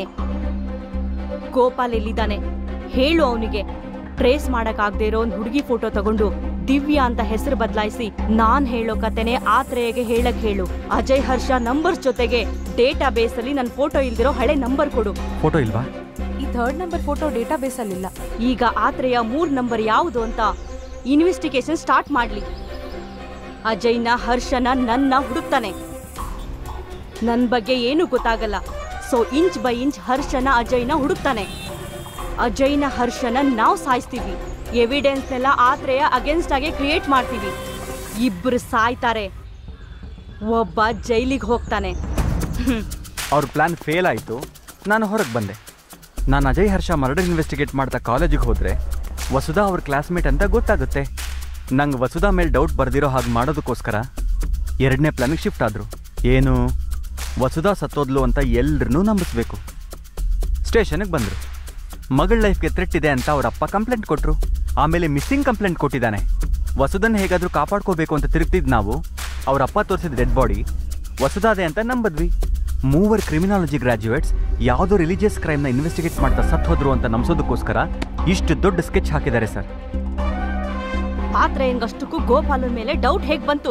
[SPEAKER 17] ಗೋಪಾಲ್ ಎಲ್ಲಿದ್ದಾನೆ ಹೇಳು ಅವನಿಗೆ ಟ್ರೇಸ್ ಮಾಡಕ್ಕಾಗದೇ ಇರೋ ಒಂದು ಹುಡುಗಿ ಫೋಟೋ ತಗೊಂಡು ದಿವ್ಯಾ ಅಂತ ಹೆಸರು ಬದಲಾಯಿಸಿ ನಾನ್ ಹೇಳೋ ಕತೆನೆ ಆತ್ರೇಯಗೆ ಹೇಳಕ್ ಹೇಳು ಅಜಯ್ ಹರ್ಷ ನಂಬರ್ಸ್ ಜೊತೆಗೆ ಡೇಟಾ ಬೇಸ್ ಅಲ್ಲಿ ನನ್ನ ಫೋಟೋ ಇಲ್ದಿರೋ ಹಳೆ ನಂಬರ್ ಕೊಡು
[SPEAKER 3] ಫೋಟೋ ಇಲ್ವಾ
[SPEAKER 5] ಈ ಥರ್ಡ್ ನಂಬರ್ ಫೋಟೋ ಡೇಟಾ ಬೇಸಲ್ಲಿಲ್ಲ
[SPEAKER 17] ಈಗ ಆತ್ರೇಯ ಮೂರ್ ನಂಬರ್ ಯಾವುದು ಅಂತ ಇನ್ವೆಸ್ಟಿಗೇಷನ್ ಸ್ಟಾರ್ಟ್ ಮಾಡ್ಲಿ ಅಜಯ್ನ ಹರ್ಷನ ನನ್ನ ಹುಡುಕ್ತಾನೆ ನನ್ ಬಗ್ಗೆ ಏನು ಗೊತ್ತಾಗಲ್ಲ ಸೊ ಇಂಚ್ ಬೈ ಇಂಚ್ ಹರ್ಷನ ಅಜಯ್ನ ಹುಡುಕ್ತಾನೆ ಅಜಯ್ನ ಹರ್ಷನ ನಾವು ಸಾಯಿಸ್ತೀವಿ ಎವಿಡೆನ್ಸ್ನೆಲ್ಲ ಆತ್ರೇಯ ಅಗೇನ್ಸ್ಟ್ ಆಗಿ ಕ್ರಿಯೇಟ್ ಮಾಡ್ತೀವಿ ಇಬ್ರು ಸಾಯ್ತಾರೆ ಒಬ್ಬ ಜೈಲಿಗೆ ಹೋಗ್ತಾನೆ ಹ್ಮ್.
[SPEAKER 3] ಅವ್ರ ಪ್ಲಾನ್ ಫೇಲ್ ಆಯಿತು ನಾನು ಹೊರಗೆ ಬಂದೆ ನಾನು ಅಜಯ್ ಹರ್ಷ ಮರ್ಡರ್ ಇನ್ವೆಸ್ಟಿಗೇಟ್ ಮಾಡ್ತಾ ಕಾಲೇಜಿಗೆ ಹೋದರೆ ವಸುಧಾ ಅವ್ರ ಕ್ಲಾಸ್ಮೇಟ್ ಅಂತ ಗೊತ್ತಾಗುತ್ತೆ ನಂಗೆ ವಸುಧಾ ಮೇಲೆ ಡೌಟ್ ಬರ್ದಿರೋ ಹಾಗೆ ಮಾಡೋದಕ್ಕೋಸ್ಕರ ಎರಡನೇ ಪ್ಲಾನಿಗೆ ಶಿಫ್ಟ್ ಆದರು ಏನು ವಸುಧಾ ಸತ್ತೋದ್ಲು ಅಂತ ಎಲ್ರನ್ನೂ ನಂಬಿಸ್ಬೇಕು ಸ್ಟೇಷನ್ಗೆ ಬಂದರು ಮಗಳ ಲೈಫ್ಗೆ ಥ್ರೆಟ್ ಇದೆ ಅಂತ ಅವ್ರ ಅಪ್ಪ ಕಂಪ್ಲೇಂಟ್ ಕೊಟ್ಟರು ಆಮೇಲೆ ಮಿಸ್ಸಿಂಗ್ ಕಂಪ್ಲೇಂಟ್ ಕೊಟ್ಟಿದ್ದಾನೆ ವಸುದನ್ ಹೇಗಾದರೂ ಕಾಪಾಡ್ಕೋಬೇಕು ಅಂತ ತಿರುಗ್ತಿದ್ ನಾವು ಅವ್ರ ಅಪ್ಪ ತೋರಿಸಿದ ಡೆಡ್ ಬಾಡಿ ವಸುದಾದೆ ಅಂತ ನಂಬದ್ವಿ ಮೂವರು ಕ್ರಿಮಿನಾಲಜಿ ಗ್ರಾಜ್ಯುಯೇಟ್ಸ್ ಯಾವುದೋ ರಿಲಿಜಿಯಸ್ ಕ್ರೈಮ್ನ ಇನ್ವೆಸ್ಟಿಗೇಟ್ ಮಾಡ್ತಾ ಸತ್ ಹೋದ್ರು ಅಂತ ನಂಬಿಸೋದಕ್ಕೋಸ್ಕರ ಇಷ್ಟು ದೊಡ್ಡ ಸ್ಕೆಚ್ ಹಾಕಿದ್ದಾರೆ ಸರ್
[SPEAKER 17] ಆತ್ರೇಯಂಗಷ್ಟಕ್ಕೂ ಗೋಪಾಲನ್ ಮೇಲೆ ಡೌಟ್ ಹೇಗ್ ಬಂತು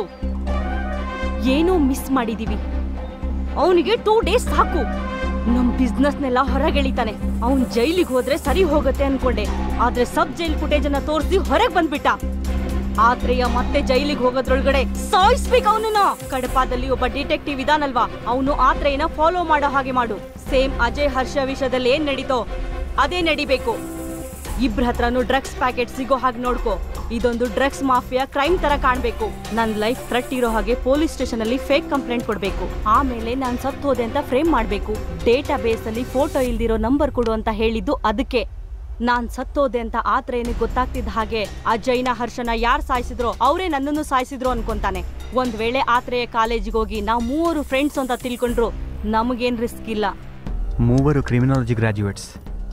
[SPEAKER 17] ಏನೋ ಮಿಸ್ ಮಾಡಿದೀವಿ ಅವನಿಗೆ ಟೂ ಡೇಸ್ ಸಾಕು ನಮ್ ಬಿಸ್ನೆಸ್ನೆಲ್ಲ ಹೊರಗೆಳಿತಾನೆ ಅವನ್ ಜೈಲಿಗೆ ಹೋದ್ರೆ ಸರಿ ಹೋಗುತ್ತೆ ಅನ್ಕೊಂಡೆ ಆದ್ರೆ ಸಬ್ ಜೈಲ್ ಫುಟೇಜ್ ಅನ್ನ ತೋರಿಸಿ ಹೊರಗೆ ಬಂದ್ಬಿಟ್ಟ ಆತ್ರೇಯ ಮತ್ತೆ ಜೈಲಿಗೆ ಹೋಗೋದ್ರೊಳಗಡೆ ಸಾಯಿಸ್ಬೇಕು ಅವನನ್ನ ಕಡಪಾದಲ್ಲಿ ಒಬ್ಬ ಡಿಟೆಕ್ಟಿವ್ ಇದಾನಲ್ವಾ ಅವನು ಆತ್ರೇಯನ ಫಾಲೋ ಮಾಡೋ ಹಾಗೆ ಮಾಡು ಸೇಮ್ ಅಜಯ್ ಹರ್ಷ ವಿಷಯದಲ್ಲಿ ಏನ್ ನಡೀತೋ ಅದೇ ನಡಿಬೇಕು ಇಬ್ರ ಹತ್ರನೂ ಡ್ರಗ್ಸ್ ಪ್ಯಾಕೆಟ್ ಸಿಗೋ ಹಾಗೆ ನೋಡ್ಕೋ ಇದೊಂದು ಡ್ರಗ್ಸ್ ಮಾಫಿಯಾ ಕ್ರೈಮ್ ತರ ಕಾಣ್ಬೇಕು ನನ್ ಲೈಫ್ ಥ್ರೆಟ್ ಇರೋ ಹಾಗೆ ಪೊಲೀಸ್ ಸ್ಟೇಷನ್ ಅಲ್ಲಿ ಫೇಕ್ ಕಂಪ್ಲೇಂಟ್ ಕೊಡ್ಬೇಕು ಆಮೇಲೆ ನಾನ್ ಸತ್ ಹೋದೆ ಅಂತ ಫ್ರೇಮ್ ಮಾಡ್ಬೇಕು ಡೇಟಾ ಬೇಸ್ ಅಲ್ಲಿ ಫೋಟೋ ಇಲ್ದಿರೋ ನಂಬರ್ ಕೊಡು ಅಂತ ಹೇಳಿದ್ದು ಅದಕ್ಕೆ ನಾನ್ ಸತ್ತೋದೆ ಅಂತ ಆತ್ರ ಏನಿಗೆ ಗೊತ್ತಾಗ್ತಿದ್ದ ಹಾಗೆ ಅಜಯ್ನ ಹರ್ಷನ ಯಾರ್ ಸಾಯಿಸಿದ್ರೋ ಅವರೇ ನನ್ನನ್ನು ಸಾಯಿಸಿದ್ರು ಅನ್ಕೊಂತಾನೆ ಒಂದ್ ವೇಳೆ ಆತ್ರೆಯ ಕಾಲೇಜಿಗೆ ಹೋಗಿ ನಾವು ಮೂವರು ಫ್ರೆಂಡ್ಸ್ ಅಂತ ತಿಳ್ಕೊಂಡ್ರು ನಮಗೇನ್ ರಿಸ್ಕ್ ಇಲ್ಲ
[SPEAKER 3] ಮೂವರು ಕ್ರಿಮಿನಾಲಜಿ ಗ್ರಾಜ್ಯುಯೇಟ್ಸ್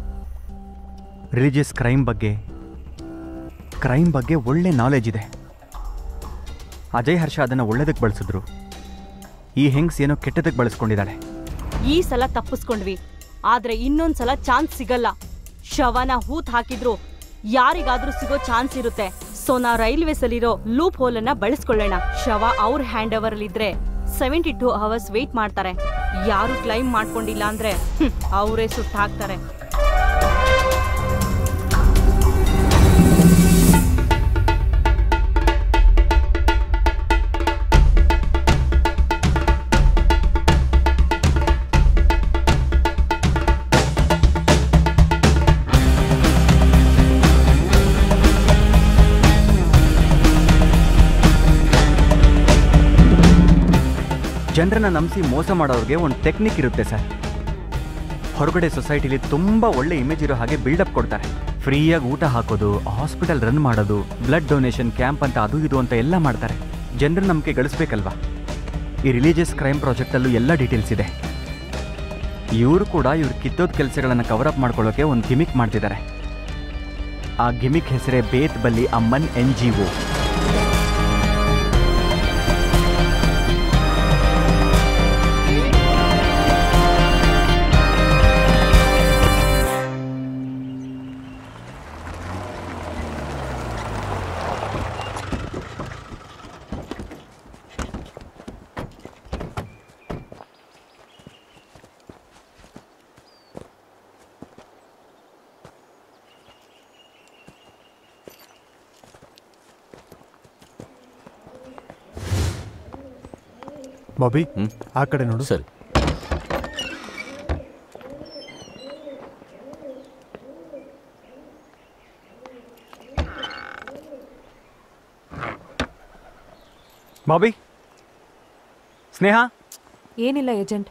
[SPEAKER 3] ರಿಲಿಜಿಯಸ್ ಕ್ರೈಮ್ ಬಗ್ಗೆ ಕ್ರೈಮ್ ಬಗ್ಗೆ ಒಳ್ಳೆ ನಾಲೆಜ್ ಇದೆ ಅಜಯ್ ಹರ್ಷ ಅದನ್ನು ಒಳ್ಳೇದಕ್ಕೆ ಬಳಸಿದ್ರು ಈ ಹೆಂಗ್ಸ್ ಏನೋ ಕೆಟ್ಟದಕ್ಕೆ ಬಳಸ್ಕೊಂಡಿದ್ದಾಳೆ
[SPEAKER 17] ಈ ಸಲ ತಪ್ಪಿಸ್ಕೊಂಡ್ವಿ ಆದ್ರೆ ಇನ್ನೊಂದ್ಸಲ ಚಾನ್ಸ್ ಸಿಗಲ್ಲ ಶವನ ಹೂತ್ ಹಾಕಿದ್ರು ಯಾರಿಗಾದ್ರೂ ಸಿಗೋ ಚಾನ್ಸ್ ಇರುತ್ತೆ ಸೊ ನಾ ರೈಲ್ವೇಸ್ ಅಲ್ಲಿರೋ ಲೂಪ್ ಹೋಲ್ ಅನ್ನ ಬಳಸ್ಕೊಳ್ಳೋಣ ಶವ ಅವ್ರ ಹ್ಯಾಂಡ್ ಓವರ್ ಅಲ್ಲಿ ಇದ್ರೆ ಸೆವೆಂಟಿ ಟೂ ಅವರ್ಸ್ ವೇಟ್ ಮಾಡ್ತಾರೆ ಯಾರು ಕ್ಲೈಮ್ ಮಾಡ್ಕೊಂಡಿಲ್ಲ ಅಂದ್ರೆ ಅವರೇ ಸುಟ್ಟು ಹಾಕ್ತಾರೆ
[SPEAKER 3] ಜನರನ್ನ ನಂಬಿಸಿ ಮೋಸ ಮಾಡೋರಿಗೆ ಒಂದು ಟೆಕ್ನಿಕ್ ಇರುತ್ತೆ ಸರ್ ಹೊರಗಡೆ ಸೊಸೈಟಿಲಿ ತುಂಬ ಒಳ್ಳೆ ಇಮೇಜ್ ಇರೋ ಹಾಗೆ ಬಿಲ್ಡಪ್ ಕೊಡ್ತಾರೆ ಫ್ರೀಯಾಗಿ ಊಟ ಹಾಕೋದು ಹಾಸ್ಪಿಟಲ್ ರನ್ ಮಾಡೋದು ಬ್ಲಡ್ ಡೊನೇಷನ್ ಕ್ಯಾಂಪ್ ಅಂತ ಅದು ಇದು ಅಂತ ಎಲ್ಲ ಮಾಡ್ತಾರೆ ಜನರ ನಂಬಿಕೆ ಗಳಿಸ್ಬೇಕಲ್ವಾ ಈ ರಿಲಿಜಿಯಸ್ ಕ್ರೈಮ್ ಪ್ರಾಜೆಕ್ಟಲ್ಲೂ ಎಲ್ಲ ಡೀಟೇಲ್ಸ್ ಇದೆ ಇವರು ಕೂಡ ಇವ್ರ ಕಿತ್ತೋದ್ ಕೆಲಸಗಳನ್ನು ಕವರ್ ಅಪ್ ಮಾಡ್ಕೊಳ್ಳೋಕೆ ಒಂದು ಗಿಮಿಕ್ ಮಾಡ್ತಿದ್ದಾರೆ ಆ ಗಿಮಿಕ್ ಹೆಸರೇ ಬೇತ್ ಬಲ್ಲಿ ಅಮ್ಮನ್ ಎನ್ ಜಿ ಒ
[SPEAKER 7] ಬಾಬಿ ಆ ಕಡೆ ನೋಡು
[SPEAKER 13] ಸರಿ
[SPEAKER 3] ಬಾಬಿ ಸ್ನೇಹ
[SPEAKER 5] ಏನಿಲ್ಲ ಏಜೆಂಟ್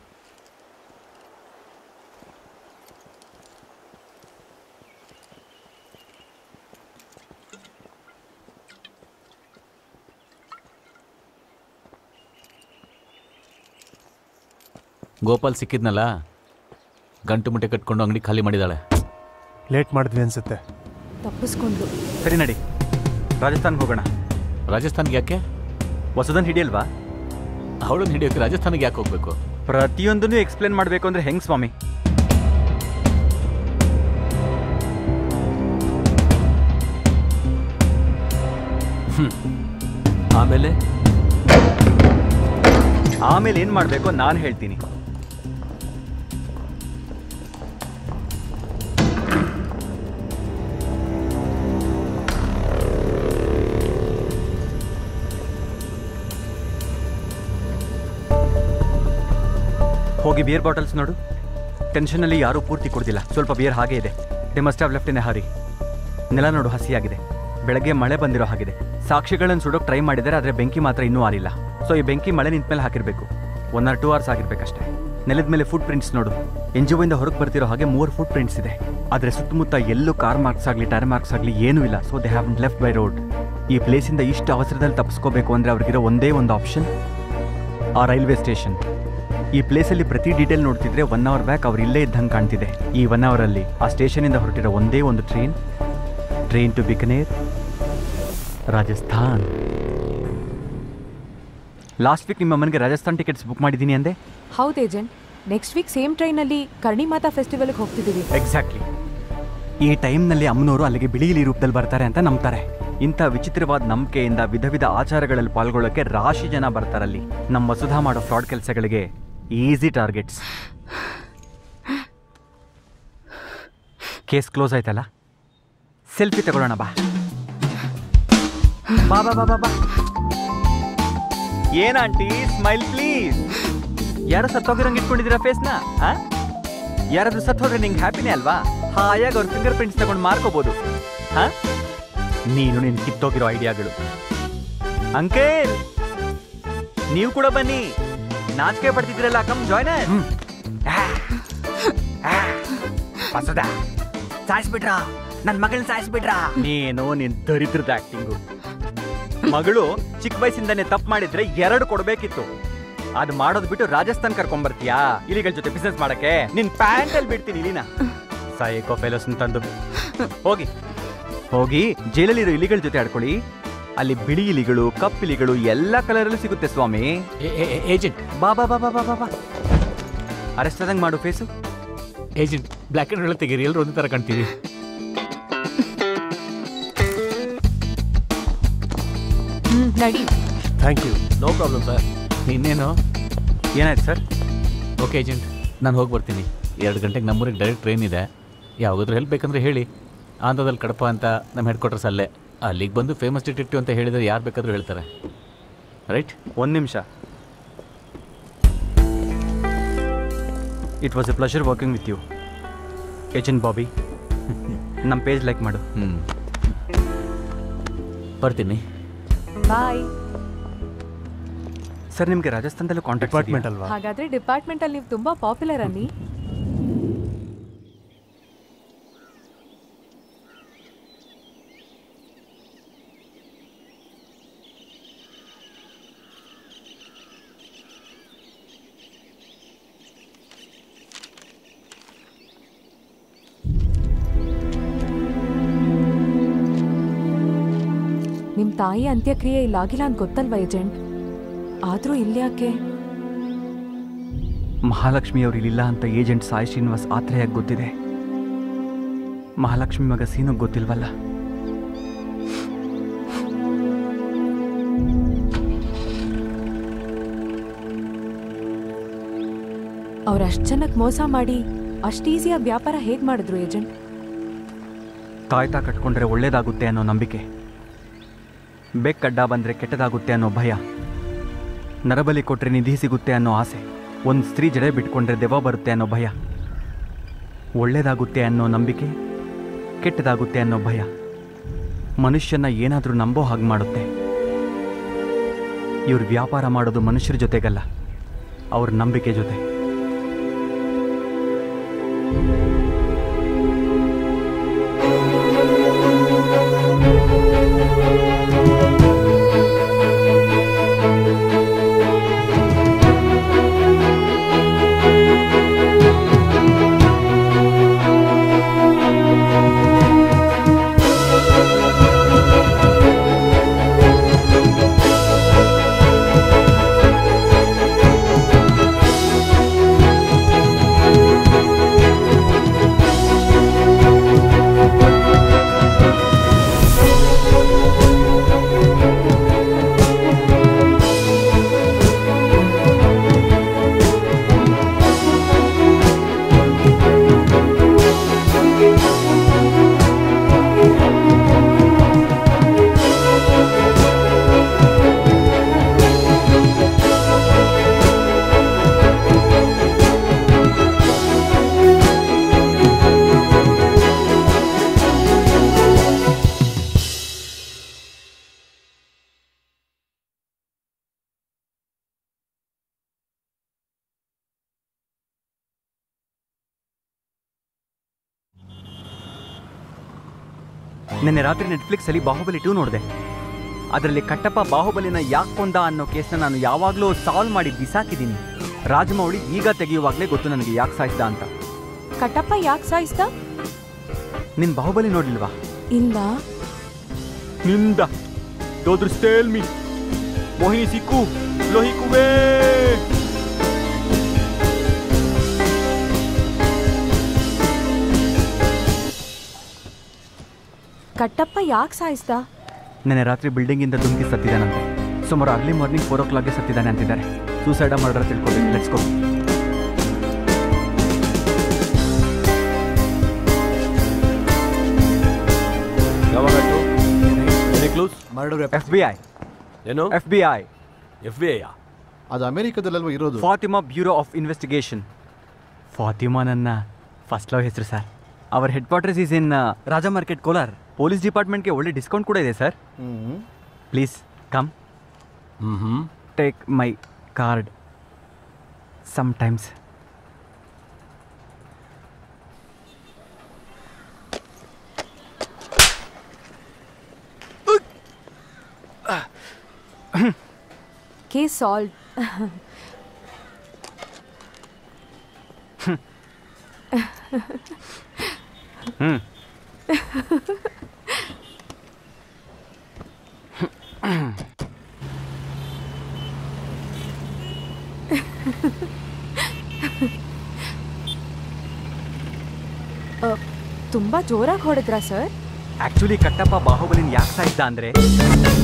[SPEAKER 13] ಗೋಪಾಲ್ ಸಿಕ್ಕಿದ್ನಲ್ಲ ಗಂಟು ಮುಟ್ಟೆ ಕಟ್ಕೊಂಡು ಅಂಗಡಿ ಖಾಲಿ ಮಾಡಿದಾಳೆ
[SPEAKER 7] ಲೇಟ್ ಮಾಡಿದ್ವಿ ಅನ್ಸುತ್ತೆ
[SPEAKER 5] ತಪ್ಪಿಸ್ಕೊಂಡ್ಲು
[SPEAKER 3] ಸರಿ ನಡಿ ರಾಜಸ್ಥಾನ್ಗೆ ಹೋಗೋಣ
[SPEAKER 13] ರಾಜಸ್ಥಾನ್ಗೆ ಯಾಕೆ
[SPEAKER 3] ಹೊಸದನ್ ಹಿಡಿಯಲ್ವಾ
[SPEAKER 13] ಅವಳನ್ನ ಹಿಡಿಯೋಕೆ ರಾಜಸ್ಥಾನಿಗೆ ಯಾಕೆ ಹೋಗ್ಬೇಕು
[SPEAKER 3] ಪ್ರತಿಯೊಂದನ್ನು ಎಕ್ಸ್ಪ್ಲೇನ್ ಮಾಡಬೇಕು ಅಂದ್ರೆ ಹೆಂಗ್ ಸ್ವಾಮಿ
[SPEAKER 15] ಆಮೇಲೆ
[SPEAKER 3] ಆಮೇಲೆ ಏನ್ ಮಾಡಬೇಕು ನಾನು ಹೇಳ್ತೀನಿ ಹೋಗಿ ಬಿಯರ್ ಬಾಟಲ್ಸ್ ನೋಡು ಟೆನ್ಷನಲ್ಲಿ ಯಾರೂ ಪೂರ್ತಿ ಕೊಡ್ದಿಲ್ಲ ಸ್ವಲ್ಪ ಬಿಯರ್ ಹಾಗೆ ಇದೆ they must have left in hurry ನೆಲ ನೋಡು ಹಸಿಯಾಗಿದೆ ಬೆಳಗ್ಗೆ ಮಳೆ ಬಂದಿರೋ ಹಾಗಿದೆ ಸಾಕ್ಷಿಗಳನ್ನು ಸುಡೋಕೆ ಟ್ರೈ ಮಾಡಿದರೆ ಆದರೆ ಬೆಂಕಿ ಮಾತ್ರ ಇನ್ನೂ ಆರಿಲ್ಲ ಸೊ ಈ ಬೆಂಕಿ ಮಳೆ ನಿಂತ ಮೇಲೆ ಹಾಕಿರಬೇಕು ಒನ್ ಆರ್ ಟೂ ಅವರ್ಸ್ ಆಗಿರ್ಬೇಕಷ್ಟೇ ನೆಲದ ಮೇಲೆ ಫುಟ್ ಪ್ರಿಂಟ್ಸ್ ನೋಡು ಎನ್ ಜಿ ಇಂದ ಹೊರಗೆ ಬರ್ತಿರೋ ಹಾಗೆ ಮೂರು ಫುಟ್ ಪ್ರಿಂಟ್ಸ್ ಇದೆ ಆದರೆ ಸುತ್ತಮುತ್ತ ಎಲ್ಲೂ ಕಾರ್ ಮಾರ್ಕ್ಸ್ ಆಗಲಿ ಟೈರ್ ಮಾರ್ಕ್ಸ್ ಆಗಲಿ ಏನೂ ಇಲ್ಲ so they have left by road ಈ ಪ್ಲೇಸಿಂದ ಇಷ್ಟು ಅವಸರದಲ್ಲಿ ತಪ್ಪಿಸ್ಕೋಬೇಕು ಅಂದರೆ ಅವ್ರಿಗಿರೋ ಒಂದೇ ಒಂದು ಆಪ್ಷನ್ ಆ ರೈಲ್ವೆ ಸ್ಟೇಷನ್ ಈ ಪ್ಲೇಸಲ್ಲಿ ಪ್ರತಿ ಡೀಟೇಲ್ ನೋಡ್ತಿದ್ರೆ ಒನ್ ಅವರ್ ಬ್ಯಾಕ್ ಅವ್ರು ಇಲ್ಲೇ ಇದ್ದಂಗೆ ಕಾಣ್ತಿದೆ ಈ ಒನ್ ಅವರಲ್ಲಿ ಆ ಸ್ಟೇಷನಿಂದ ಹೊರಟಿರೋ ಒಂದೇ ಒಂದು train train to Bikaner Rajasthan last week ನಿಮ್ಮ ಮನೆಗೆ ರಾಜಸ್ಥಾನ್ ಟಿಕೆಟ್ಸ್ ಬುಕ್ ಮಾಡಿದ್ದೀನಿ ಅಂದೆ
[SPEAKER 5] ಹೌದು ಏಜೆಂಟ್ ನೆಕ್ಸ್ಟ್ ವೀಕ್ ಸೇಮ್ ಟ್ರೈನಲ್ಲಿ ಕರ್ಣಿಮಾತಾ ಫೆಸ್ಟಿವಲ್ಗೆ ಹೋಗ್ತಿದ್ದೀವಿ
[SPEAKER 3] ಎಕ್ಸಾಕ್ಟ್ಲಿ ಈ ಟೈಮ್ನಲ್ಲಿ ಅಮ್ಮನವರು ಅಲ್ಲಿಗೆ ಬಿಳಿಗಿಲಿ ರೂಪದಲ್ಲಿ ಬರ್ತಾರೆ ಅಂತ ನಂಬ್ತಾರೆ ಇಂಥ ವಿಚಿತ್ರವಾದ ನಂಬಿಕೆಯಿಂದ ವಿಧ ವಿಧ ಆಚಾರಗಳಲ್ಲಿ ಪಾಲ್ಗೊಳ್ಳೋಕೆ ರಾಶಿ ಜನ ಬರ್ತಾರಲ್ಲಿ ನಮ್ಮ ವಸುಧಾ ಮಾಡೋ ಫ್ರಾಡ್ ಕೆಲಸಗಳಿಗೆ ಈಸಿ ಟಾರ್ಗೆಟ್ಸ್ ಕೇಸ್ ಕ್ಲೋಸ್ ಆಯ್ತಲ್ಲ ಸೆಲ್ಫಿ ತಗೊಳ್ಳೋಣ ಬಾ ಬಾ ಬಾ ಬಾ ಬಾ ಬಾ ಏನ ಆಂಟಿ ಸ್ಮೈಲ್ ಪ್ಲೀಸ್ ಯಾರು ಸತ್ತೋಗಿರಂಗೆ ಇಟ್ಕೊಂಡಿದ್ದೀರಾ ಫೇಸ್ನ ಯಾರಾದ್ರೂ ಸತ್ ಹೋದ್ರೆ ನಿಂಗೆ ಹ್ಯಾಪಿನೇ ಅಲ್ವಾ ಹಾಯಾಗಿ ಅವ್ರ ಫಿಂಗರ್ ಪ್ರಿಂಟ್ಸ್ ತಗೊಂಡು ಮಾರ್ಕೋಬಹುದು ಹಾ ನೀನು ನಿನ್ ಕಿತ್ತೋಗಿರೋ ಐಡಿಯಾಗಳು ಅಂಕಲ್ ನೀವು ಕೂಡ ಬನ್ನಿ ನಾಚಿಕೆ ಪಡ್ತಿದ್ದೀರಲ್ಲ ಕಮ್ ಜಾಯ್ನ್ ಹೊಸದ ಸಾಯಿಸ್ಬಿಟ್ರಾ ನನ್ನ ಮಗಳನ್ನ ಸಾಯಿಸ್ಬಿಟ್ರಾ ನೀನು ನಿನ್ ದರಿದ್ರದ ಆಕ್ಟಿಂಗು ಮಗಳು ಚಿಕ್ಕ ವಯಸ್ಸಿಂದಾನೆ ತಪ್ಪು ಮಾಡಿದ್ರೆ ಎರಡು ಕೊಡ್ಬೇಕಿತ್ತು ಅದು ಮಾಡೋದ್ ಬಿಟ್ಟು ರಾಜಸ್ಥಾನ್ ಕರ್ಕೊಂಡ್ ಬರ್ತೀಯಾ ಇಲಿಗಳ ಜೊತೆ ಬಿಸ್ನೆಸ್ ಮಾಡಕ್ಕೆ ನಿನ್ ಪ್ಯಾಂಟ್ ಅಲ್ಲಿ ಬಿಡ್ತೀನಿ ಇಲಿನ ಸಾಯಕೋ ಫೆಲೋಸ್ ತಂದು ಹೋಗಿ ಹೋಗಿ ಜೈಲಲ್ಲಿರೋ ಇಲಿಗಳ ಜೊತೆ ಆಡ್ಕೊಳ್ಳಿ ಅಲ್ಲಿ ಬಿಳಿ ಇಲಿಗಳು ಕಪ್ಪಿಲಿಗಳು ಎಲ್ಲ ಕಲರಲ್ಲೂ ಸಿಗುತ್ತೆ ಸ್ವಾಮಿ
[SPEAKER 13] ಏಜೆಂಟ್
[SPEAKER 3] ಬಾ ಬಾ ಬಾ ಬಾ ಬಾ ಬಾ ಬಾ ಅರೆಸ್ಟ್ ಆದಂಗೆ ಮಾಡು face
[SPEAKER 13] agent black and white ತೆಗೀರಿ ಎಲ್ಲರೂ ಒಂದೇ ಥರ ಕಾಣ್ತೀವಿ
[SPEAKER 5] ನಡಿ
[SPEAKER 15] thank you no problem sir
[SPEAKER 13] ಇನ್ನೇನು
[SPEAKER 3] ಏನಾಯ್ತು ಸರ್
[SPEAKER 13] ಓಕೆ ಏಜೆಂಟ್ ನಾನು ಹೋಗಿ ಬರ್ತೀನಿ ಎರಡು ಗಂಟೆಗೆ ನಮ್ಮೂರಿಗೆ ಡೈರೆಕ್ಟ್ ಟ್ರೈನ್ ಇದೆ ಯಾವುದಾದ್ರೂ ಹೆಲ್ಪ್ ಬೇಕಂದ್ರೆ ಹೇಳಿ ಆಂಧ್ರದಲ್ಲಿ ಕಡಪ ಅಂತ ನಮ್ಮ ಹೆಡ್ ಕ್ವಾರ್ಟರ್ಸ್ ಅಲ್ಲೇ ಅಲ್ಲಿಗೆ ಬಂದು ಫೇಮಸ್ ಡಿಟೆಕ್ಟಿವ್ ಅಂತ ಹೇಳಿದರೆ ಯಾರು ಬೇಕಾದರೂ ಹೇಳ್ತಾರೆ ರೈಟ್
[SPEAKER 3] ಒಂದು ನಿಮಿಷ it was a pleasure working with you agent Bobby ನಮ್ಮ ಪೇಜ್ ಲೈಕ್ ಮಾಡು
[SPEAKER 13] ಹ್ಞೂ ಬರ್ತೀನಿ
[SPEAKER 5] ಬಾಯ್
[SPEAKER 3] ಸರ್ ನಿಮಗೆ ರಾಜಸ್ಥಾನದಲ್ಲೂ ಕಾಂಟ್ಯಾಕ್ಟ್
[SPEAKER 15] ಡಿಪಾರ್ಟ್ಮೆಂಟ್ ಅಲ್ವಾ
[SPEAKER 5] ಹಾಗಾದ್ರೆ ಡಿಪಾರ್ಟ್ಮೆಂಟ್ ಅಲ್ಲಿ ನೀವು ತುಂಬಾ ಪಾಪ್ಯುಲರ್ ಅನ್ನಿ ನಿಮ್ ತಾಯಿ ಅಂತ್ಯಕ್ರಿಯೆ ಇಲ್ಲಾಗಿಲ್ಲ ಅಂತ ಗೊತ್ತಲ್ವಾ ಏಜೆಂಟ್ ಆದ್ರೂ ಇಲ್ಯಾಕೆ
[SPEAKER 3] ಮಹಾಲಕ್ಷ್ಮಿ ಅವ್ರು ಇಲ್ಲಿಲ್ಲ ಅಂತ ಏಜೆಂಟ್ ಸಾಯಿ ಶ್ರೀನಿವಾಸ್ ಆತ್ರೆಯಾಗಿ ಗೊತ್ತಿದೆ ಮಹಾಲಕ್ಷ್ಮಿ ಮಗ ಸೀನು ಗೊತ್ತಿಲ್ವಲ್ಲ
[SPEAKER 5] ಅವ್ರು ಅಷ್ಟ್ ಜನಕ್ಕೆ ಮೋಸ ಮಾಡಿ ಅಷ್ಟ್ ಈಸಿಯಾಗಿ ವ್ಯಾಪಾರ ಹೇಗ್ ಮಾಡಿದ್ರು ಏಜೆಂಟ್
[SPEAKER 3] ತಾಯ್ತಾ ಕಟ್ಕೊಂಡ್ರೆ ಒಳ್ಳೇದಾಗುತ್ತೆ ಅನ್ನೋ ನಂಬಿಕೆ ಬೆಕ್ಕಡ್ಡ ಬಂದರೆ ಕೆಟ್ಟದಾಗುತ್ತೆ ಅನ್ನೋ ಭಯ ನರಬಲಿ ಕೊಟ್ಟರೆ ನಿಧಿ ಸಿಗುತ್ತೆ ಅನ್ನೋ ಆಸೆ ಒಂದು ಸ್ತ್ರೀ ಜಡೆ ಬಿಟ್ಕೊಂಡ್ರೆ ದೆವ್ವ ಬರುತ್ತೆ ಅನ್ನೋ ಭಯ ಒಳ್ಳೇದಾಗುತ್ತೆ ಅನ್ನೋ ನಂಬಿಕೆ ಕೆಟ್ಟದಾಗುತ್ತೆ ಅನ್ನೋ ಭಯ ಮನುಷ್ಯನ ಏನಾದರೂ ನಂಬೋ ಹಾಗೆ ಮಾಡುತ್ತೆ ಇವ್ರು ವ್ಯಾಪಾರ ಮಾಡೋದು ಮನುಷ್ಯರ ಜೊತೆಗಲ್ಲ ಅವ್ರ ನಂಬಿಕೆ ಜೊತೆ ನಿನ್ನೆ ರಾತ್ರಿ ನೆಟ್ಫ್ಲಿಕ್ಸಲ್ಲಿ ಬಾಹುಬಲಿ ಟೂ ನೋಡಿದೆ ಅದರಲ್ಲಿ ಕಟ್ಟಪ್ಪ ಬಾಹುಬಲಿನ ಯಾಕೆ ಕೊಂದ ಅನ್ನೋ ಕೇಸ್ನ ನಾನು ಯಾವಾಗಲೂ ಸಾಲ್ವ್ ಮಾಡಿ ಬಿಸಾಕಿದ್ದೀನಿ ರಾಜಮೌಳಿ ಈಗ ತೆಗೆಯುವಾಗಲೇ ಗೊತ್ತು ನನಗೆ ಯಾಕೆ ಸಾಯಿಸ್ದ ಅಂತ
[SPEAKER 5] ಕಟ್ಟಪ್ಪ ಯಾಕೆ ಸಾಯಿಸ್ದ
[SPEAKER 3] ನಿನ್ ಬಾಹುಬಲಿ ನೋಡ್ಲಿಲ್ವಾ
[SPEAKER 5] ಇಲ್ಲ
[SPEAKER 3] ನಿಂದ ದೋದ್ರ ಸ್ಟೇಲ್ ಮೀ ಮೋಹಿನಿ ಸಿಕ್ಕು ಲೋಹಿ ಕುವೇ
[SPEAKER 5] ಕಟ್ಟಪ್ಪ ಯಾಕೆ ಸಾಯಿಸ್ದ
[SPEAKER 3] ನೆನ್ನೆ ರಾತ್ರಿ ಬಿಲ್ಡಿಂಗಿಂದ ಧುಮುಕಿ ಸತ್ತಿದ್ದಾನಂತೆ ಸುಮಾರು ಅರ್ಲಿ ಮಾರ್ನಿಂಗ್ ಫೋರ್ ಓ ಕ್ಲಾಕ್ಗೆ ಸತ್ತಿದ್ದಾನೆ ಅಂತಿದ್ದಾರೆ ಸೂಸೈಡ ಮರ್ಡರ್ ತಿಳ್ಕೊಬೇಕು ಲೆಟ್ಸ್ ಗೋ
[SPEAKER 15] ಯಾವಾಗಾಯ್ತು any clues
[SPEAKER 6] murder
[SPEAKER 3] F B I
[SPEAKER 15] ಏನು
[SPEAKER 3] F B I
[SPEAKER 15] F B I
[SPEAKER 6] ಅದು ಅಮೆರಿಕದಲ್ಲಲ್ವ ಇರೋದು
[SPEAKER 3] Fatima bureau of investigation Fatima ನನ್ನ ಫಸ್ಟ್ ಲವ್ ಹೆಸರು sir our headquarters is in Raja market Kolar police ಡಿಪಾರ್ಟ್ಮೆಂಟ್ಗೆ ಒಳ್ಳೆ ಡಿಸ್ಕೌಂಟ್ ಕೂಡ ಇದೆ sir
[SPEAKER 6] hmm
[SPEAKER 3] please come
[SPEAKER 15] hmm
[SPEAKER 3] take my card sometimes
[SPEAKER 5] case solve
[SPEAKER 3] ಹ್ಞೂ
[SPEAKER 5] ತುಂಬಾ ಜೋರಾಗಿ ಹೊಡೆದ್ರಾ ಸರ್
[SPEAKER 3] ಆಕ್ಚುಲಿ ಕಟ್ಟಪ್ಪ ಬಾಹುಬಲಿನ ಯಾಕೆ ಸಾಯಿಸ್ದ ಅಂದ್ರೆ